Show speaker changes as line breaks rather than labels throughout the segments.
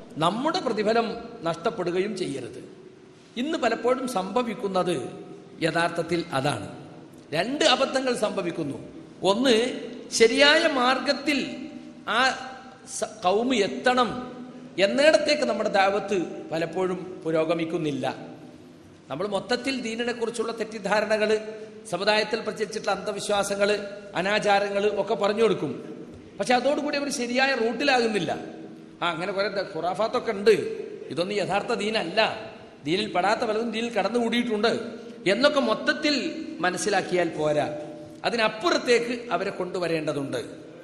നമ്മുടെ പ്രതിഫലം നഷ്ടപ്പെടുകയും ചെയ്യരുത് ഇന്ന് പലപ്പോഴും സംഭവിക്കുന്നത് യഥാർത്ഥത്തിൽ അതാണ് രണ്ട് അബദ്ധങ്ങൾ സംഭവിക്കുന്നു ഒന്ന് ശരിയായ മാർഗത്തിൽ ആ സ- കൗമ് എത്തണം എന്നിടത്തേക്ക് നമ്മുടെ ദാവത്ത് പലപ്പോഴും പുരോഗമിക്കുന്നില്ല നമ്മൾ മൊത്തത്തിൽ ദീനിനെ കുറിച്ചുള്ള തെറ്റിദ്ധാരണകൾ സമുദായത്തിൽ പ്രചരിച്ചിട്ടുള്ള അന്ധവിശ്വാസങ്ങൾ അനാചാരങ്ങൾ ഒക്കെ പറഞ്ഞു കൊടുക്കും പക്ഷെ അതോടുകൂടി അവർ ശരിയായ റൂട്ടിലാകുന്നില്ല ആ അങ്ങനെ കുറെ ദ- ഖുറാഫാത്തൊക്കെ ഉണ്ട് ഇതൊന്നും യഥാർത്ഥ ദീനല്ല ദീനിൽ പെടാത്ത പലതും ദീനിൽ കടന്നുകൂടിയിട്ടുണ്ട് എന്നൊക്കെ മൊത്തത്തിൽ മനസ്സിലാക്കിയാൽ പോരാ അതിനപ്പുറത്തേക്ക് അവരെ കൊണ്ടുവരേണ്ടതുണ്ട്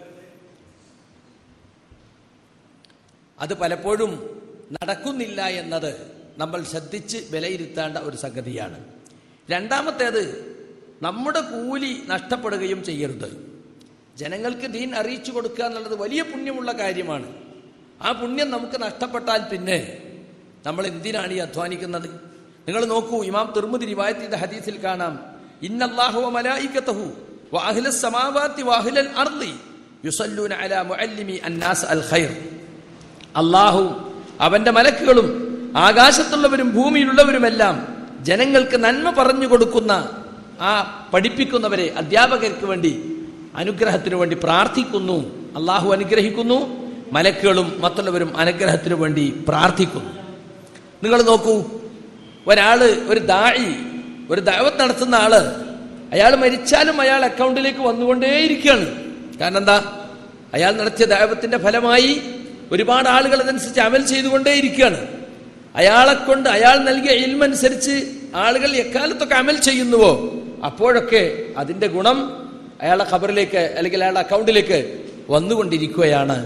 അത് പലപ്പോഴും നടക്കുന്നില്ല എന്നത് നമ്മൾ ശ്രദ്ധിച്ച് വിലയിരുത്തേണ്ട ഒരു സംഗതിയാണ് രണ്ടാമത്തേത് നമ്മുടെ കൂലി നഷ്ടപ്പെടുകയും ചെയ്യരുത് ജനങ്ങൾക്ക് ദീൻ അറിയിച്ചു കൊടുക്കുക എന്നുള്ളത് വലിയ പുണ്യമുള്ള കാര്യമാണ് ആ പുണ്യം നമുക്ക് നഷ്ടപ്പെട്ടാൽ പിന്നെ നമ്മൾ എന്തിനാണ് ഈ അധ്വാനിക്കുന്നത് നിങ്ങൾ നോക്കൂ ഇമാം തിർമുതി റിവായത്തിന്റെ ഹദീസിൽ കാണാം ഇന്നല്ലാഹു വ മലായികതഹു വാഹില സമാവാത്തി വാഹിലൽ അർളി യുസല്ലൂന അലാ മുഅല്ലിമി അന്നാസ് അൽ ഖൈർ അള്ളാഹു അവന്റെ മലക്കുകളും ആകാശത്തുള്ളവരും ഭൂമിയിലുള്ളവരുമെല്ലാം ജനങ്ങൾക്ക് നന്മ പറഞ്ഞു കൊടുക്കുന്ന ആ പഠിപ്പിക്കുന്നവരെ അധ്യാപകർക്ക് വേണ്ടി അനുഗ്രഹത്തിനു വേണ്ടി പ്രാർത്ഥിക്കുന്നു അള്ളാഹു അനുഗ്രഹിക്കുന്നു മലക്കുകളും മറ്റുള്ളവരും അനുഗ്രഹത്തിനു വേണ്ടി പ്രാർത്ഥിക്കുന്നു നിങ്ങൾ നോക്കൂ ഒരാള് ഒരു ദാഴി ഒരു ദൈവത്ത് നടത്തുന്ന ആള് അയാൾ മരിച്ചാലും അയാൾ അക്കൗണ്ടിലേക്ക് വന്നുകൊണ്ടേയിരിക്കുകയാണ് കാരണം എന്താ അയാൾ നടത്തിയ ദൈവത്തിന്റെ ഫലമായി ഒരുപാട് ആളുകൾ അതനുസരിച്ച് അമൽ ചെയ്തുകൊണ്ടേയിരിക്കുകയാണ് അയാളെ കൊണ്ട് അയാൾ നൽകിയ ഇൽമനുസരിച്ച് ആളുകൾ എക്കാലത്തൊക്കെ അമൽ ചെയ്യുന്നുവോ അപ്പോഴൊക്കെ അതിന്റെ ഗുണം അയാളുടെ ഖബറിലേക്ക് അല്ലെങ്കിൽ അയാളുടെ അക്കൗണ്ടിലേക്ക് വന്നുകൊണ്ടിരിക്കുകയാണ്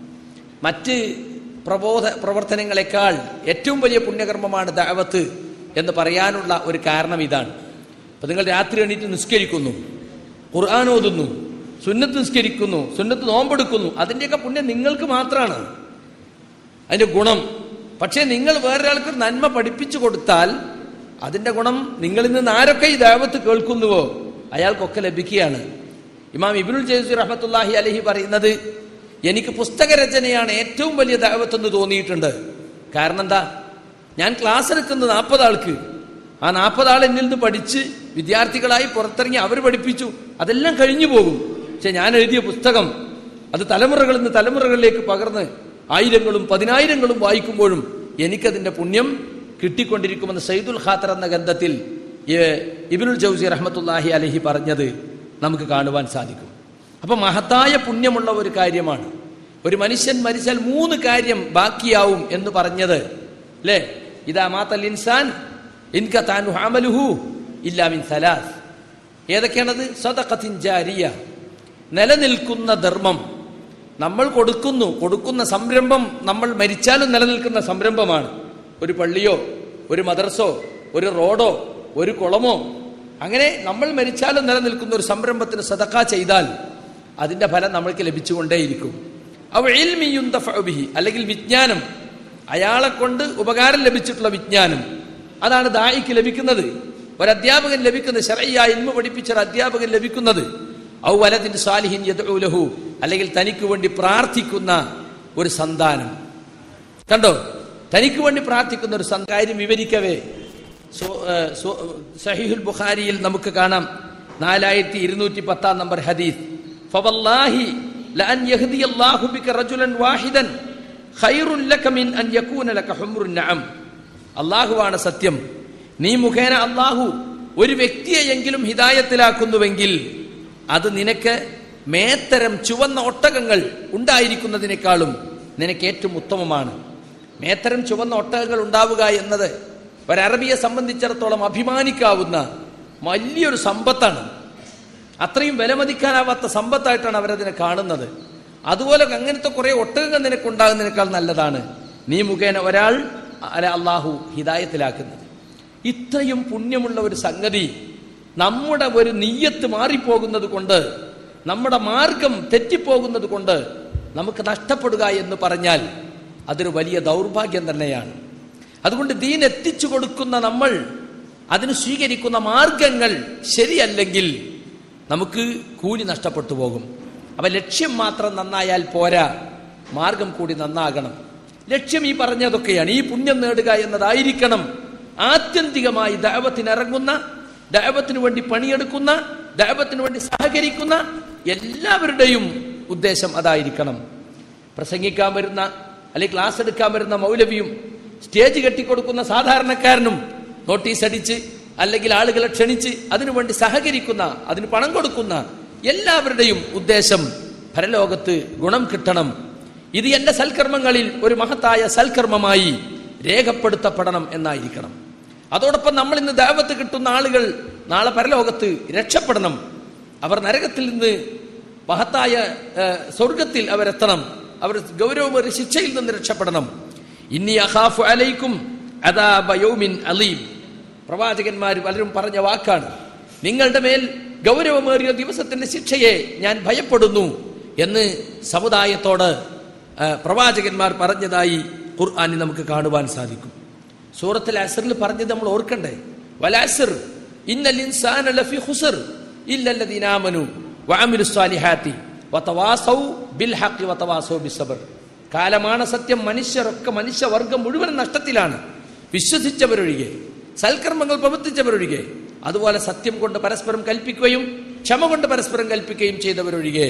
മറ്റ് പ്രബോധ പ്രവർത്തനങ്ങളെക്കാൾ ഏറ്റവും വലിയ പുണ്യകർമ്മമാണ് ദഅവത്ത് എന്ന് പറയാനുള്ള ഒരു കാരണം ഇതാണ് അപ്പൊ നിങ്ങൾ രാത്രി എണീറ്റ് നിസ്കരിക്കുന്നു ഖുർആൻ ഓതുന്നു സുന്നത്ത് നിസ്കരിക്കുന്നു സുന്നത്ത് നോമ്പെടുക്കുന്നു അതിൻ്റെയൊക്കെ പുണ്യം നിങ്ങൾക്ക് മാത്രമാണ് അതിന്റെ ഗുണം പക്ഷേ നിങ്ങൾ വേറൊരാൾക്ക് ഒരു നന്മ പഠിപ്പിച്ചു കൊടുത്താൽ അതിന്റെ ഗുണം നിങ്ങളിൽ നിന്ന് ആരൊക്കെ ഈ ദൈവത്ത് കേൾക്കുന്നുവോ അയാൾക്കൊക്കെ ലഭിക്കുകയാണ് ഇമാം ഇബിനുൽ ജയ്സി റഹ്മത്തുല്ലാഹി അലഹി പറയുന്നത് എനിക്ക് പുസ്തകരചനയാണ് ഏറ്റവും വലിയ ദൈവത്തെന്ന് തോന്നിയിട്ടുണ്ട് കാരണം എന്താ ഞാൻ ക്ലാസ് എടുക്കുന്നത് നാൽപ്പത് ആൾക്ക് ആ നാൽപ്പത് ആൾ എന്നിൽ നിന്ന് പഠിച്ച് വിദ്യാർത്ഥികളായി പുറത്തിറങ്ങി അവർ പഠിപ്പിച്ചു അതെല്ലാം കഴിഞ്ഞു പോകും പക്ഷെ ഞാൻ എഴുതിയ പുസ്തകം അത് തലമുറകളിൽ നിന്ന് തലമുറകളിലേക്ക് പകർന്ന് ആയിരങ്ങളും പതിനായിരങ്ങളും വായിക്കുമ്പോഴും എനിക്കതിന്റെ പുണ്യം കിട്ടിക്കൊണ്ടിരിക്കുമെന്ന് സയ്യിദുൽ ഖാത്തർ എന്ന ഗ്രന്ഥത്തിൽ ഏ, ഇബ്നുൽ ജൗസി റഹ്മത്തുല്ലാഹി അലഹി പറഞ്ഞത് നമുക്ക് കാണുവാൻ സാധിക്കും അപ്പൊ മഹത്തായ പുണ്യമുള്ള ഒരു കാര്യമാണ് ഒരു മനുഷ്യൻ മരിച്ചാൽ മൂന്ന് കാര്യം ബാക്കിയാവും എന്ന് പറഞ്ഞത് അല്ലേ ഇതാ മാത്തൽ ഇൻസാൻ ഇൻക താനു ഹാമലുഹു ഇല്ലാമിൻ സലാസ് ഏതൊക്കെയാണത് സദഖത്തിൻ ജാരിയ നിലനിൽക്കുന്ന ധർമ്മം നമ്മൾ കൊടുക്കുന്നു കൊടുക്കുന്ന സംരംഭം നമ്മൾ മരിച്ചാലും നിലനിൽക്കുന്ന സംരംഭമാണ് ഒരു പള്ളിയോ ഒരു മദർസോ ഒരു റോഡോ ഒരു കുളമോ അങ്ങനെ നമ്മൾ മരിച്ചാലും നിലനിൽക്കുന്ന ഒരു സംരംഭത്തിന് സദക്ക ചെയ്താൽ അതിന്റെ ഫലം നമ്മൾക്ക് ലഭിച്ചുകൊണ്ടേയിരിക്കും അവ ബിഹി അല്ലെങ്കിൽ വിജ്ഞാനം അയാളെ കൊണ്ട് ഉപകാരം ലഭിച്ചിട്ടുള്ള വിജ്ഞാനം അതാണ് ദായിക്ക് ലഭിക്കുന്നത് ഒരു അധ്യാപകൻ ലഭിക്കുന്നത് ശരയ്യായ ഇൽമ പഠിപ്പിച്ച ഒരു അധ്യാപകൻ ലഭിക്കുന്നത് ഔ വലതിൻ സാലിഹിൻ യദ്ഉലഹു അല്ലെങ്കിൽ തനിക്ക് വേണ്ടി പ്രാർത്ഥിക്കുന്ന ഒരു സന്താനം കണ്ടോ തനിക്ക് വേണ്ടി പ്രാർത്ഥിക്കുന്ന ഒരു സന്ത- കാര്യം വിവരിക്കവേ സോ- ഏ, സോ- സഹീഹുൽ ബുഖാരിയിൽ നമുക്ക് കാണാം നാലായിരത്തി ഇരുന്നൂറ്റി പത്താം നമ്പർ ഹദീസ് ഫവല്ലാഹി ലഅൻ യഹ്ദിയല്ലാഹു ബിക റജുലൻ വാഹിദൻ ഖൈറുൻ ലക മിൻ അൻ യകൂന ലക ഹുംറുൻ നഅം അള്ളാഹുവാണ് സത്യം നീ മുഖേന അള്ളാഹു ഒരു വ്യക്തിയെയെങ്കിലും ഹിതായത്തിലാക്കുന്നുവെങ്കിൽ അത് നിനക്ക് മേത്തരം ചുവന്ന ഒട്ടകങ്ങൾ ഉണ്ടായിരിക്കുന്നതിനേക്കാളും നിനക്ക് ഏറ്റവും ഉത്തമമാണ് മേത്തരം ചുവന്ന ഒട്ടകങ്ങൾ ഉണ്ടാവുക എന്നത് ഒരറബിയെ സംബന്ധിച്ചിടത്തോളം അഭിമാനിക്കാവുന്ന വലിയൊരു സമ്പത്താണ് അത്രയും വിലമതിക്കാനാവാത്ത സമ്പത്തായിട്ടാണ് അവരതിനെ കാണുന്നത് അതുപോലെ അങ്ങനത്തെ കുറെ ഒട്ടകങ്ങൾ നിനക്കുണ്ടാകുന്നതിനേക്കാൾ നല്ലതാണ് നീ മുഖേന ഒരാൾ അല്ല അള്ളാഹു ഹിതായത്തിലാക്കുന്നത് ഇത്രയും പുണ്യമുള്ള ഒരു സംഗതി നമ്മുടെ ഒരു നീയത്ത് മാറിപ്പോകുന്നത് കൊണ്ട് നമ്മുടെ മാർഗം തെറ്റിപ്പോകുന്നത് കൊണ്ട് നമുക്ക് നഷ്ടപ്പെടുക എന്ന് പറഞ്ഞാൽ അതൊരു വലിയ ദൗർഭാഗ്യം തന്നെയാണ് അതുകൊണ്ട് ദീൻ എത്തിച്ചു കൊടുക്കുന്ന നമ്മൾ അതിന് സ്വീകരിക്കുന്ന മാർഗങ്ങൾ ശരിയല്ലെങ്കിൽ നമുക്ക് കൂലി നഷ്ടപ്പെട്ടു പോകും അപ്പൊ ലക്ഷ്യം മാത്രം നന്നായാൽ പോരാ മാർഗം കൂടി നന്നാകണം ലക്ഷ്യം ഈ പറഞ്ഞതൊക്കെയാണ് ഈ പുണ്യം നേടുക എന്നതായിരിക്കണം ആത്യന്തികമായി ദൈവത്തിനിറങ്ങുന്ന ദൈവത്തിന് വേണ്ടി പണിയെടുക്കുന്ന ദൈവത്തിന് വേണ്ടി സഹകരിക്കുന്ന എല്ലാവരുടെയും ഉദ്ദേശം അതായിരിക്കണം പ്രസംഗിക്കാൻ വരുന്ന അല്ലെങ്കിൽ ക്ലാസ് എടുക്കാൻ വരുന്ന മൗലവിയും സ്റ്റേജ് കെട്ടിക്കൊടുക്കുന്ന സാധാരണക്കാരനും നോട്ടീസ് അടിച്ച് അല്ലെങ്കിൽ ആളുകളെ ക്ഷണിച്ച് അതിനുവേണ്ടി സഹകരിക്കുന്ന അതിന് പണം കൊടുക്കുന്ന എല്ലാവരുടെയും ഉദ്ദേശം പരലോകത്ത് ഗുണം കിട്ടണം ഇത് എന്റെ സൽക്കർമ്മങ്ങളിൽ ഒരു മഹത്തായ സൽക്കർമ്മമായി രേഖപ്പെടുത്തപ്പെടണം എന്നായിരിക്കണം അതോടൊപ്പം നമ്മൾ ഇന്ന് ദൈവത്ത് കിട്ടുന്ന ആളുകൾ നാളെ പരലോകത്ത് രക്ഷപ്പെടണം അവർ നരകത്തിൽ നിന്ന് മഹത്തായ ഏഹ്, സ്വർഗത്തിൽ അവരെത്തണം അവർ ഗൗരവമേറിയ ശിക്ഷയിൽ നിന്ന് രക്ഷപ്പെടണം ഇന്നി അഖാഫു അലൈക്കും അദാബ യൗമിൻ അലീം പ്രവാചകന്മാർ പലരും പറഞ്ഞ വാക്കാണ് നിങ്ങളുടെ മേൽ ഗൗരവമേറിയ ദിവസത്തിന്റെ ശിക്ഷയെ ഞാൻ ഭയപ്പെടുന്നു എന്ന് സമുദായത്തോട് ആ, പ്രവാചകന്മാർ പറഞ്ഞതായി ഖുർആാനിൽ നമുക്ക് കാണുവാൻ സാധിക്കും സൂറത്തിൽ അസറിൽ പറഞ്ഞത് നമ്മൾ ഓർക്കണ്ടേ വലാസിർ ഇന്നൽ ഇൻസാന ലഫി ഖുസ്ർ ഇല്ലല്ലദീന ആമനു വഅമിലു സ്വാലിഹാത്തി വതവാസൗ ബിൽ ഹഖ് വതവാസൗ ബിസ്സബ്ർ കാലമാണ് സത്യം മനുഷ്യരൊക്കെ മനുഷ്യവർഗം മുഴുവൻ നഷ്ടത്തിലാണ് വിശ്വസിച്ചവരൊഴികെ സൽക്കർമ്മങ്ങൾ പ്രവർത്തിച്ചവരൊഴികെ അതുപോലെ സത്യം കൊണ്ട് പരസ്പരം കൽപ്പിക്കുകയും ക്ഷമ കൊണ്ട് പരസ്പരം കൽപ്പിക്കുകയും ചെയ്തവരൊഴികെ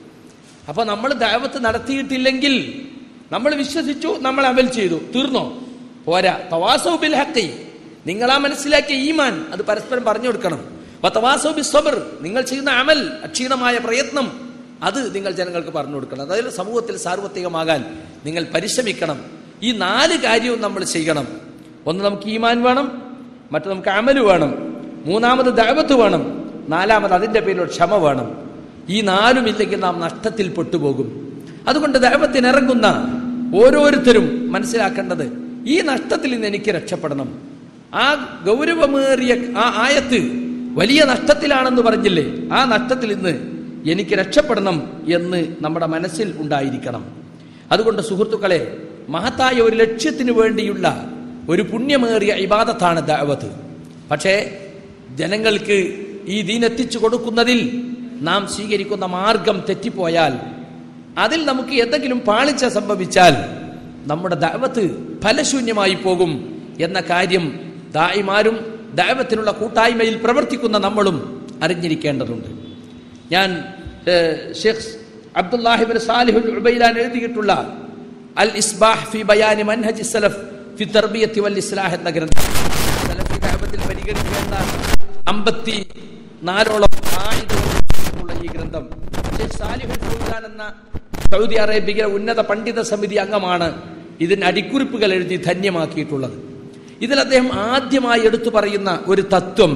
അപ്പൊ നമ്മൾ ദൈവത്ത് നടത്തിയിട്ടില്ലെങ്കിൽ നമ്മൾ വിശ്വസിച്ചു നമ്മൾ അമൽ ചെയ്തു തീർന്നോ പോരാ തവാസോ ബിൽ ഹക്കി നിങ്ങളാ മനസ്സിലാക്കിയ ഈമാൻ അത് പരസ്പരം പറഞ്ഞു കൊടുക്കണം തവാസോ ബി സബർ നിങ്ങൾ ചെയ്യുന്ന അമൽ അക്ഷീണമായ പ്രയത്നം അത് നിങ്ങൾ ജനങ്ങൾക്ക് പറഞ്ഞു കൊടുക്കണം അതായത് സമൂഹത്തിൽ സാർവത്രികമാകാൻ നിങ്ങൾ പരിശ്രമിക്കണം ഈ നാല് കാര്യവും നമ്മൾ ചെയ്യണം ഒന്ന് നമുക്ക് ഈമാൻ വേണം മറ്റു നമുക്ക് അമല് വേണം മൂന്നാമത് ദൈവത്ത് വേണം നാലാമത് അതിൻ്റെ പേരിൽ ഒരു ക്ഷമ വേണം ഈ നാലും ഇല്ലെങ്കിൽ നാം നഷ്ടത്തിൽ പെട്ടുപോകും അതുകൊണ്ട് ദൈവത്തിന് ഇറങ്ങുന്ന ഓരോരുത്തരും മനസ്സിലാക്കേണ്ടത് ഈ നഷ്ടത്തിൽ നിന്ന് എനിക്ക് രക്ഷപ്പെടണം ആ ഗൗരവമേറിയ ആ ആയത്ത് വലിയ നഷ്ടത്തിലാണെന്ന് പറഞ്ഞില്ലേ ആ നഷ്ടത്തിൽ നിന്ന് എനിക്ക് രക്ഷപ്പെടണം എന്ന് നമ്മുടെ മനസ്സിൽ ഉണ്ടായിരിക്കണം അതുകൊണ്ട് സുഹൃത്തുക്കളെ മഹത്തായ ഒരു ലക്ഷ്യത്തിന് വേണ്ടിയുള്ള ഒരു പുണ്യമേറിയ ഇബാദത്താണ് ദാവത്ത് പക്ഷേ ജനങ്ങൾക്ക് ഈ ദീനെത്തിച്ചു കൊടുക്കുന്നതിൽ നാം സ്വീകരിക്കുന്ന മാർഗം തെറ്റിപ്പോയാൽ അതിൽ നമുക്ക് എന്തെങ്കിലും പാളിച്ച സംഭവിച്ചാൽ നമ്മുടെ ദൈവത്ത് ഫലശൂന്യമായി പോകും എന്ന കാര്യം ദായിമാരും ദൈവത്തിനുള്ള കൂട്ടായ്മയിൽ പ്രവർത്തിക്കുന്ന നമ്മളും അറിഞ്ഞിരിക്കേണ്ടതുണ്ട് ഞാൻ ഏഹ്, ഷെയ്ഖ് അബ്ദുല്ലാഹിബിൻ സാലിഹുൽ ഉബൈലാൻ എഴുതിയിട്ടുള്ള അൽ ഇസ്ബാഹ് ഫി ബയാനി മൻഹജ് സലഫ് ഫി തർബിയത്തി വൽ ഇസ്ലാഹ് എന്ന ഗ്രന്ഥം സലഫി ദഅവത്തിൽ പരിഗണിക്കേണ്ട അമ്പത്തി നാലോളം ആയുധങ്ങളുള്ള ഈ ഗ്രന്ഥം ഷെയ്ഖ് സാലിഹുൽ ഫൗസാൻ എന്ന സൗദി അറേബ്യയിലെ ഉന്നത പണ്ഡിത സമിതി അംഗമാണ് ഇതിന് അടിക്കുറിപ്പുകൾ എഴുതി ധന്യമാക്കിയിട്ടുള്ളത് ഇതിൽ അദ്ദേഹം ആദ്യമായി എടുത്തു പറയുന്ന ഒരു തത്വം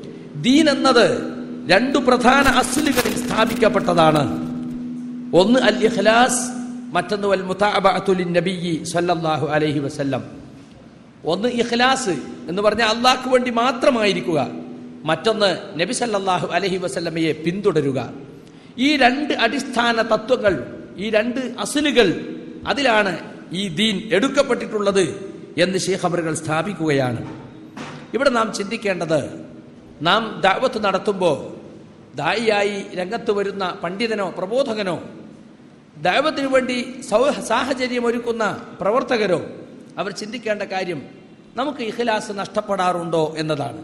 ദീൻ എന്നത് രണ്ടു പ്രധാന അസ്ലുകളിൽ സ്ഥാപിക്കപ്പെട്ടതാണ് ഒന്ന് അൽ ഇഖ്ലാസ് മറ്റൊന്ന് വൽ മുതാബഅത്തു ലിന്നബിയ്യി സല്ലല്ലാഹു അലൈഹി വസല്ലം ഒന്ന് ഇഖ്ലാസ് എന്ന് പറഞ്ഞാൽ അള്ളാഹ്ക്ക് വേണ്ടി മാത്രമായിരിക്കുക മറ്റൊന്ന് നബി സല്ലല്ലാഹു അലൈഹി വസല്ലമയെ പിന്തുടരുക ഈ രണ്ട് അടിസ്ഥാന തത്വങ്ങൾ ഈ രണ്ട് അസലുകൾ അതിലാണ് ഈ ദീൻ എടുക്കപ്പെട്ടിട്ടുള്ളത് എന്ന് ഷേഖ് അവറുകൾ സ്ഥാപിക്കുകയാണ് ഇവിടെ നാം ചിന്തിക്കേണ്ടത് നാം ദാവത്ത് നടത്തുമ്പോൾ ദായിയായി രംഗത്ത് വരുന്ന പണ്ഡിതനോ പ്രബോധകനോ ദൈവത്തിനു വേണ്ടി സൗ- സാഹചര്യം ഒരുക്കുന്ന പ്രവർത്തകരോ അവർ ചിന്തിക്കേണ്ട കാര്യം നമുക്ക് ഇഖ്ലാസ് നഷ്ടപ്പെടാറുണ്ടോ എന്നതാണ്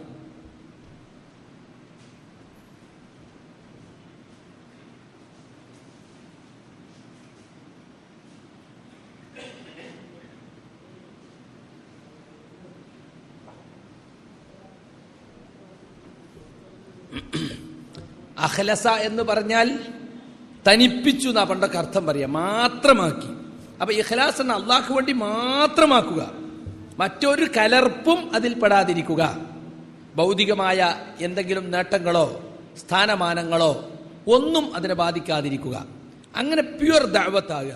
അഖലസ എന്ന് പറഞ്ഞാൽ തനിപ്പിച്ചു എന്നാ പണ്ടൊക്കെ അർത്ഥം പറയാം മാത്രമാക്കി അപ്പൊ ഇഖ്ലാസ് എന്ന അള്ളാഹ്ക്ക് വേണ്ടി മാത്രമാക്കുക മറ്റൊരു കലർപ്പും അതിൽ പെടാതിരിക്കുക ഭൗതികമായ എന്തെങ്കിലും നേട്ടങ്ങളോ സ്ഥാനമാനങ്ങളോ ഒന്നും അതിനെ ബാധിക്കാതിരിക്കുക അങ്ങനെ പ്യുവർ ദാവത്താകുക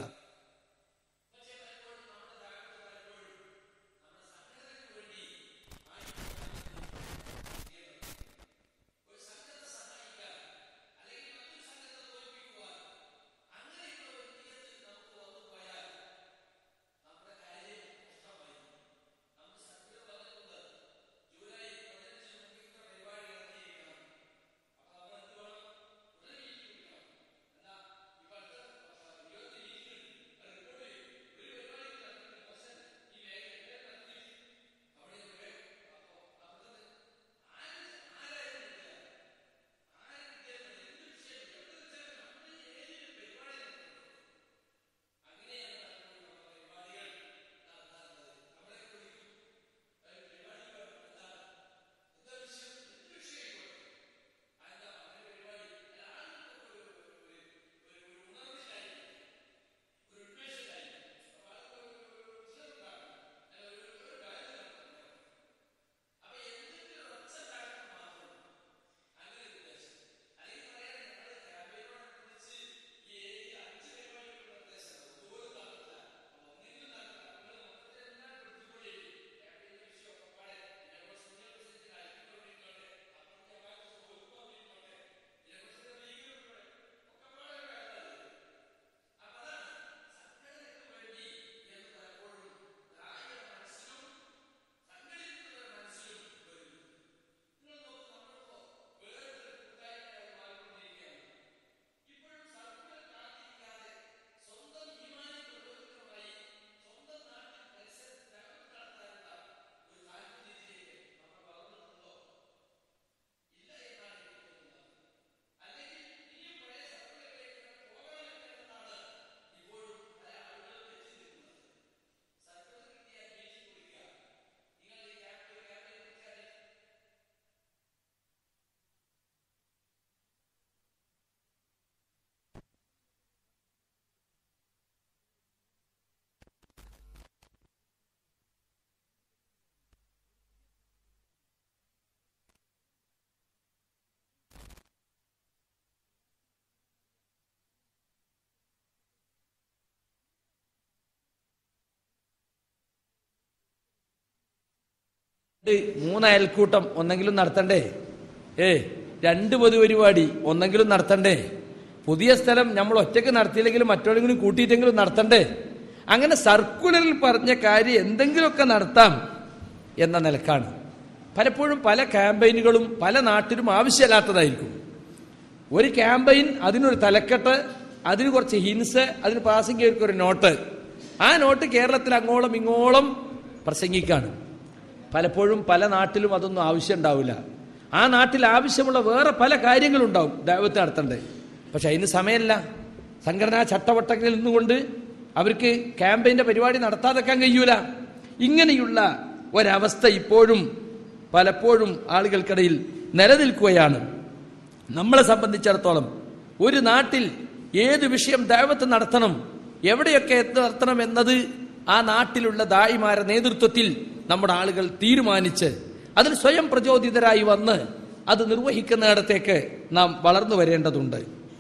മൂന്ന് അയൽക്കൂട്ടം ഒന്നെങ്കിലും നടത്തണ്ടേ ഏ രണ്ട് പൊതുപരിപാടി ഒന്നെങ്കിലും നടത്തണ്ടേ പുതിയ സ്ഥലം നമ്മൾ ഒറ്റയ്ക്ക് നടത്തിയില്ലെങ്കിലും മറ്റോടെങ്കിലും കൂട്ടിയിട്ടെങ്കിലും നടത്തണ്ടേ അങ്ങനെ സർക്കുലറിൽ പറഞ്ഞ കാര്യം എന്തെങ്കിലുമൊക്കെ നടത്താം എന്ന നിലക്കാണ് പലപ്പോഴും പല ക്യാമ്പയിനുകളും പല നാട്ടിലും ആവശ്യമില്ലാത്തതായിരിക്കും ഒരു ക്യാമ്പയിൻ അതിനൊരു തലക്കെട്ട് അതിന് കുറച്ച് ഹിൻസ് അതിന് പ്രാസംഗികർക്ക് ഒരു നോട്ട് ആ നോട്ട് കേരളത്തിൽ അങ്ങോളം ഇങ്ങോളം പ്രസംഗിക്കാണ് പലപ്പോഴും പല നാട്ടിലും അതൊന്നും ആവശ്യം ഉണ്ടാവില്ല ആ നാട്ടിൽ ആവശ്യമുള്ള വേറെ പല കാര്യങ്ങളുണ്ടാവും ദൈവത്തെ നടത്തണ്ടേ പക്ഷെ അതിന് സമയമല്ല സംഘടനാ ചട്ടവട്ടങ്ങളിൽ നിന്നുകൊണ്ട് അവർക്ക് ക്യാമ്പയിന്റെ പരിപാടി നടത്താതെക്കാൻ കഴിയൂല ഇങ്ങനെയുള്ള ഒരവസ്ഥ ഇപ്പോഴും പലപ്പോഴും ആളുകൾക്കിടയിൽ നിലനിൽക്കുകയാണ് നമ്മളെ സംബന്ധിച്ചിടത്തോളം ഒരു നാട്ടിൽ ഏത് വിഷയം ദൈവത്ത് നടത്തണം എവിടെയൊക്കെ എത്ത് നടത്തണം എന്നത് ആ നാട്ടിലുള്ള ദായിമാരുടെ നേതൃത്വത്തിൽ നമ്മുടെ ആളുകൾ തീരുമാനിച്ച് അതിൽ സ്വയം പ്രചോദിതരായി വന്ന് അത് നിർവഹിക്കുന്നിടത്തേക്ക് നാം വളർന്നു വരേണ്ടതുണ്ട്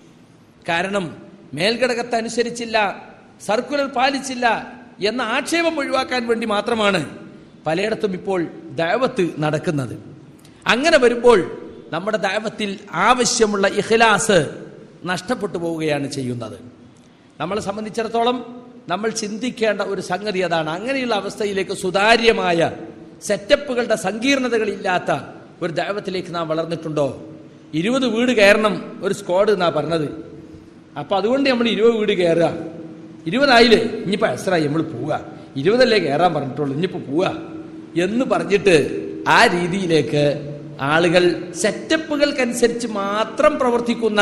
കാരണം മേൽഘടകത്തെ അനുസരിച്ചില്ല സർക്കുലർ പാലിച്ചില്ല എന്ന ആക്ഷേപം ഒഴിവാക്കാൻ വേണ്ടി മാത്രമാണ് പലയിടത്തും ഇപ്പോൾ ദൈവത്ത് നടക്കുന്നത് അങ്ങനെ വരുമ്പോൾ നമ്മുടെ ദൈവത്തിൽ ആവശ്യമുള്ള ഇഖ്ലാസ് നഷ്ടപ്പെട്ടു പോവുകയാണ് ചെയ്യുന്നത് നമ്മളെ സംബന്ധിച്ചിടത്തോളം നമ്മൾ ചിന്തിക്കേണ്ട ഒരു സംഗതി അതാണ് അങ്ങനെയുള്ള അവസ്ഥയിലേക്ക് സുതാര്യമായ സെറ്റപ്പുകളുടെ സങ്കീർണതകളില്ലാത്ത ഒരു ദൈവത്തിലേക്ക് നാം വളർന്നിട്ടുണ്ടോ ഇരുപത് വീട് കയറണം ഒരു സ്ക്വാഡ് എന്നാ പറഞ്ഞത് അപ്പൊ അതുകൊണ്ട് നമ്മൾ ഇരുപത് വീട് കയറുക ഇരുപതായില്ലേ ഇനിയിപ്പോ എസ്രായി നമ്മൾ പോവുക ഇരുപതല്ലേ കയറാൻ പറഞ്ഞിട്ടുള്ളൂ ഇനിയിപ്പോ പോവുക എന്ന് പറഞ്ഞിട്ട് ആ രീതിയിലേക്ക് ആളുകൾ സെറ്റപ്പുകൾക്കനുസരിച്ച് മാത്രം പ്രവർത്തിക്കുന്ന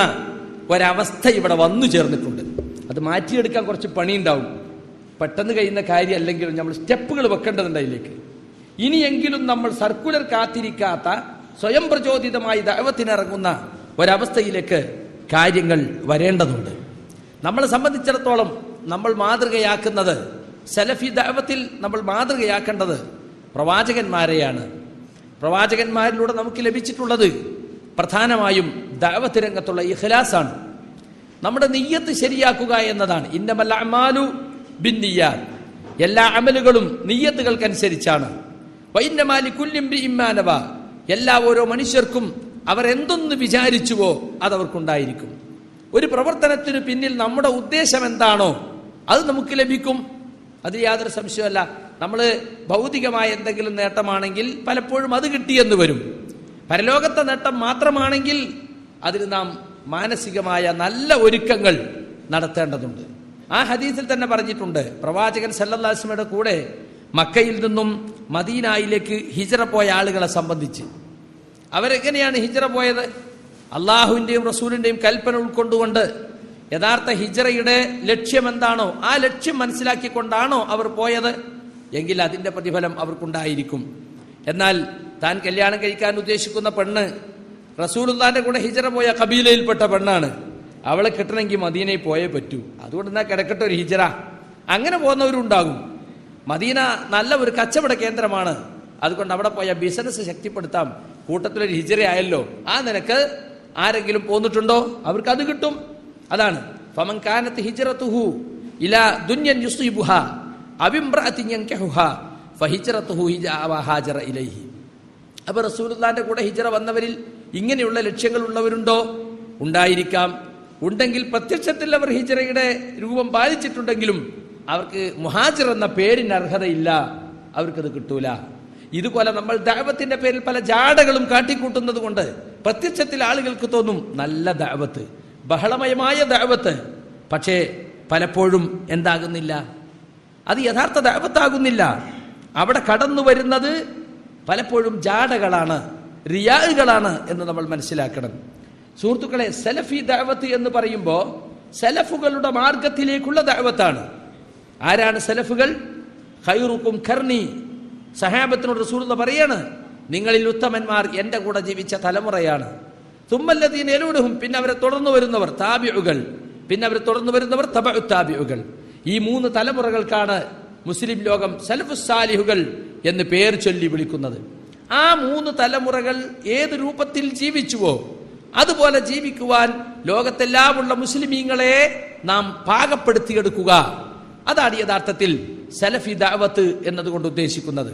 ഒരവസ്ഥ ഇവിടെ വന്നു ചേർന്നിട്ടുണ്ട് അത് മാറ്റിയെടുക്കാൻ കുറച്ച് പണിയുണ്ടാവും പെട്ടെന്ന് കഴിയുന്ന കാര്യം അല്ലെങ്കിലും നമ്മൾ സ്റ്റെപ്പുകൾ വെക്കേണ്ടതുണ്ട് അതിലേക്ക് ഇനിയെങ്കിലും നമ്മൾ സർക്കുലർ കാത്തിരിക്കാത്ത സ്വയം പ്രചോദിതമായി ദൈവത്തിനിറങ്ങുന്ന ഒരവസ്ഥയിലേക്ക് കാര്യങ്ങൾ വരേണ്ടതുണ്ട് നമ്മളെ സംബന്ധിച്ചിടത്തോളം നമ്മൾ മാതൃകയാക്കുന്നത് സലഫി ദൈവത്തിൽ നമ്മൾ മാതൃകയാക്കേണ്ടത് പ്രവാചകന്മാരെയാണ് പ്രവാചകന്മാരിലൂടെ നമുക്ക് ലഭിച്ചിട്ടുള്ളത് പ്രധാനമായും ദൈവത്ത് രംഗത്തുള്ള ഇഖ്ലാസാണ് നമ്മുടെ നെയ്യത്ത് ശരിയാക്കുക എന്നതാണ് ഇന്നമല്ല അമാലു ബിന്നിയാൽ എല്ലാ അമലുകളും നെയ്യത്തുകൾക്കനുസരിച്ചാണ് വൈന്നമാലി കുല്ലിംബി ഇമ്മാനവ എല്ലാ ഓരോ മനുഷ്യർക്കും അവർ എന്തൊന്ന് വിചാരിച്ചുവോ അതവർക്കുണ്ടായിരിക്കും ഒരു പ്രവർത്തനത്തിന് പിന്നിൽ നമ്മുടെ ഉദ്ദേശം എന്താണോ അത് നമുക്ക് ലഭിക്കും അത് യാതൊരു സംശയമല്ല നമ്മൾ ഭൗതികമായ എന്തെങ്കിലും നേട്ടമാണെങ്കിൽ പലപ്പോഴും അത് കിട്ടിയെന്ന് വരും പരലോകത്തെ നേട്ടം മാത്രമാണെങ്കിൽ അതിന് നാം മാനസികമായ നല്ല ഒരുക്കങ്ങൾ നടത്തേണ്ടതുണ്ട് ആ ഹദീസിൽ തന്നെ പറഞ്ഞിട്ടുണ്ട് പ്രവാചകൻ സല്ലല്ലാസ്മയുടെ കൂടെ മക്കയിൽ നിന്നും മദീനായിലേക്ക് ഹിജറ പോയ ആളുകളെ സംബന്ധിച്ച് അവരെങ്ങനെയാണ് ഹിജറ പോയത് അള്ളാഹുവിൻ്റെയും റസൂലിൻ്റെയും കൽപ്പന ഉൾക്കൊണ്ടുകൊണ്ട് യഥാർത്ഥ ഹിജറയുടെ ലക്ഷ്യം എന്താണോ ആ ലക്ഷ്യം മനസ്സിലാക്കിക്കൊണ്ടാണോ അവർ പോയത് എങ്കിൽ അതിൻ്റെ പ്രതിഫലം അവർക്കുണ്ടായിരിക്കും എന്നാൽ താൻ കല്യാണം കഴിക്കാൻ ഉദ്ദേശിക്കുന്ന പെണ്ണ് റസൂലുള്ളാന്റെ കൂടെ ഹിജറ പോയ കബീലയിൽപ്പെട്ട പെണ്ണാണ് അവളെ കിട്ടണമെങ്കിൽ മദീനയിൽ പോയേ പറ്റൂ അതുകൊണ്ട് എന്നാ കിടക്കട്ടെ ഒരു ഹിജറ അങ്ങനെ പോകുന്നവരുണ്ടാകും മദീന നല്ല ഒരു കച്ചവട കേന്ദ്രമാണ് അതുകൊണ്ട് അവിടെ പോയ ബിസിനസ് ശക്തിപ്പെടുത്താം കൂട്ടത്തിലൊരു ഹിജറ ആയല്ലോ ആ നിനക്ക് ആരെങ്കിലും പോന്നിട്ടുണ്ടോ അവർക്ക് അത് കിട്ടും അതാണ് ഫമൻ കാനത്ത് ഹിജറത്തുഹു ഇല ദുന്യൻ യുസ്യിബുഹ അവിംറഅത്തിൻ യൻകഹുഹ ഫഹിജറത്തുഹു ഹിജ ഹാജറ ഇലൈഹി അപ്പൊ റസൂലുള്ളാന്റെ കൂടെ ഹിജറ വന്നവരിൽ ഇങ്ങനെയുള്ള ലക്ഷ്യങ്ങൾ ഉള്ളവരുണ്ടോ ഉണ്ടായിരിക്കാം ഉണ്ടെങ്കിൽ പ്രത്യക്ഷത്തിൽ അവർ ഹിജറയുടെ രൂപം പാലിച്ചിട്ടുണ്ടെങ്കിലും അവർക്ക് മുഹാജിർ എന്ന പേരിന് അർഹതയില്ല അവർക്കത് കിട്ടൂല ഇതുപോലെ നമ്മൾ ദൈവത്തിന്റെ പേരിൽ പല ജാടകളും കാട്ടിക്കൂട്ടുന്നത് കൊണ്ട് പ്രത്യക്ഷത്തിൽ ആളുകൾക്ക് തോന്നും നല്ല ദൈവത്ത് ബഹളമയമായ ദൈവത്ത് പക്ഷേ പലപ്പോഴും എന്താകുന്നില്ല അത് യഥാർത്ഥ ദൈവത്താകുന്നില്ല അവിടെ കടന്നു വരുന്നത് പലപ്പോഴും ജാടകളാണ് റിയാലുകളാണ് എന്ന് നമ്മൾ മനസ്സിലാക്കണം സുഹൃത്തുക്കളെ സെലഫി ദാവത്ത് എന്ന് പറയുമ്പോൾ സെലഫുകളുടെ മാർഗത്തിലേക്കുള്ള ദാവത്താണ് ആരാണ് സെലഫുകൾ ഖൈറുക്കും ഖർണി സഹാബത്തിനോട് റസൂൽ പറയാണ് നിങ്ങളിൽ ഉത്തമന്മാർ എൻ്റെ കൂടെ ജീവിച്ച തലമുറയാണ് തുമ്മല്ലതീൻ എലൂടും പിന്നെ അവരെ തുടർന്നു വരുന്നവർ താബിയുകൾ പിന്നെ അവരെ തുടർന്നു വരുന്നവർ തബ താബിയുകൾ ഈ മൂന്ന് തലമുറകൾക്കാണ് മുസ്ലിം ലോകം സലഫുസാലിഹുകൾ എന്ന് പേർ ചൊല്ലി വിളിക്കുന്നത് ആ മൂന്ന് തലമുറകൾ ഏത് രൂപത്തിൽ ജീവിച്ചുവോ അതുപോലെ ജീവിക്കുവാൻ ലോകത്തെല്ലാമുള്ള മുസ്ലിമീങ്ങളെ നാം പാകപ്പെടുത്തിയെടുക്കുക അതാണ് യഥാർത്ഥത്തിൽ സലഫി ദാവത്ത് എന്നതുകൊണ്ട് ഉദ്ദേശിക്കുന്നത്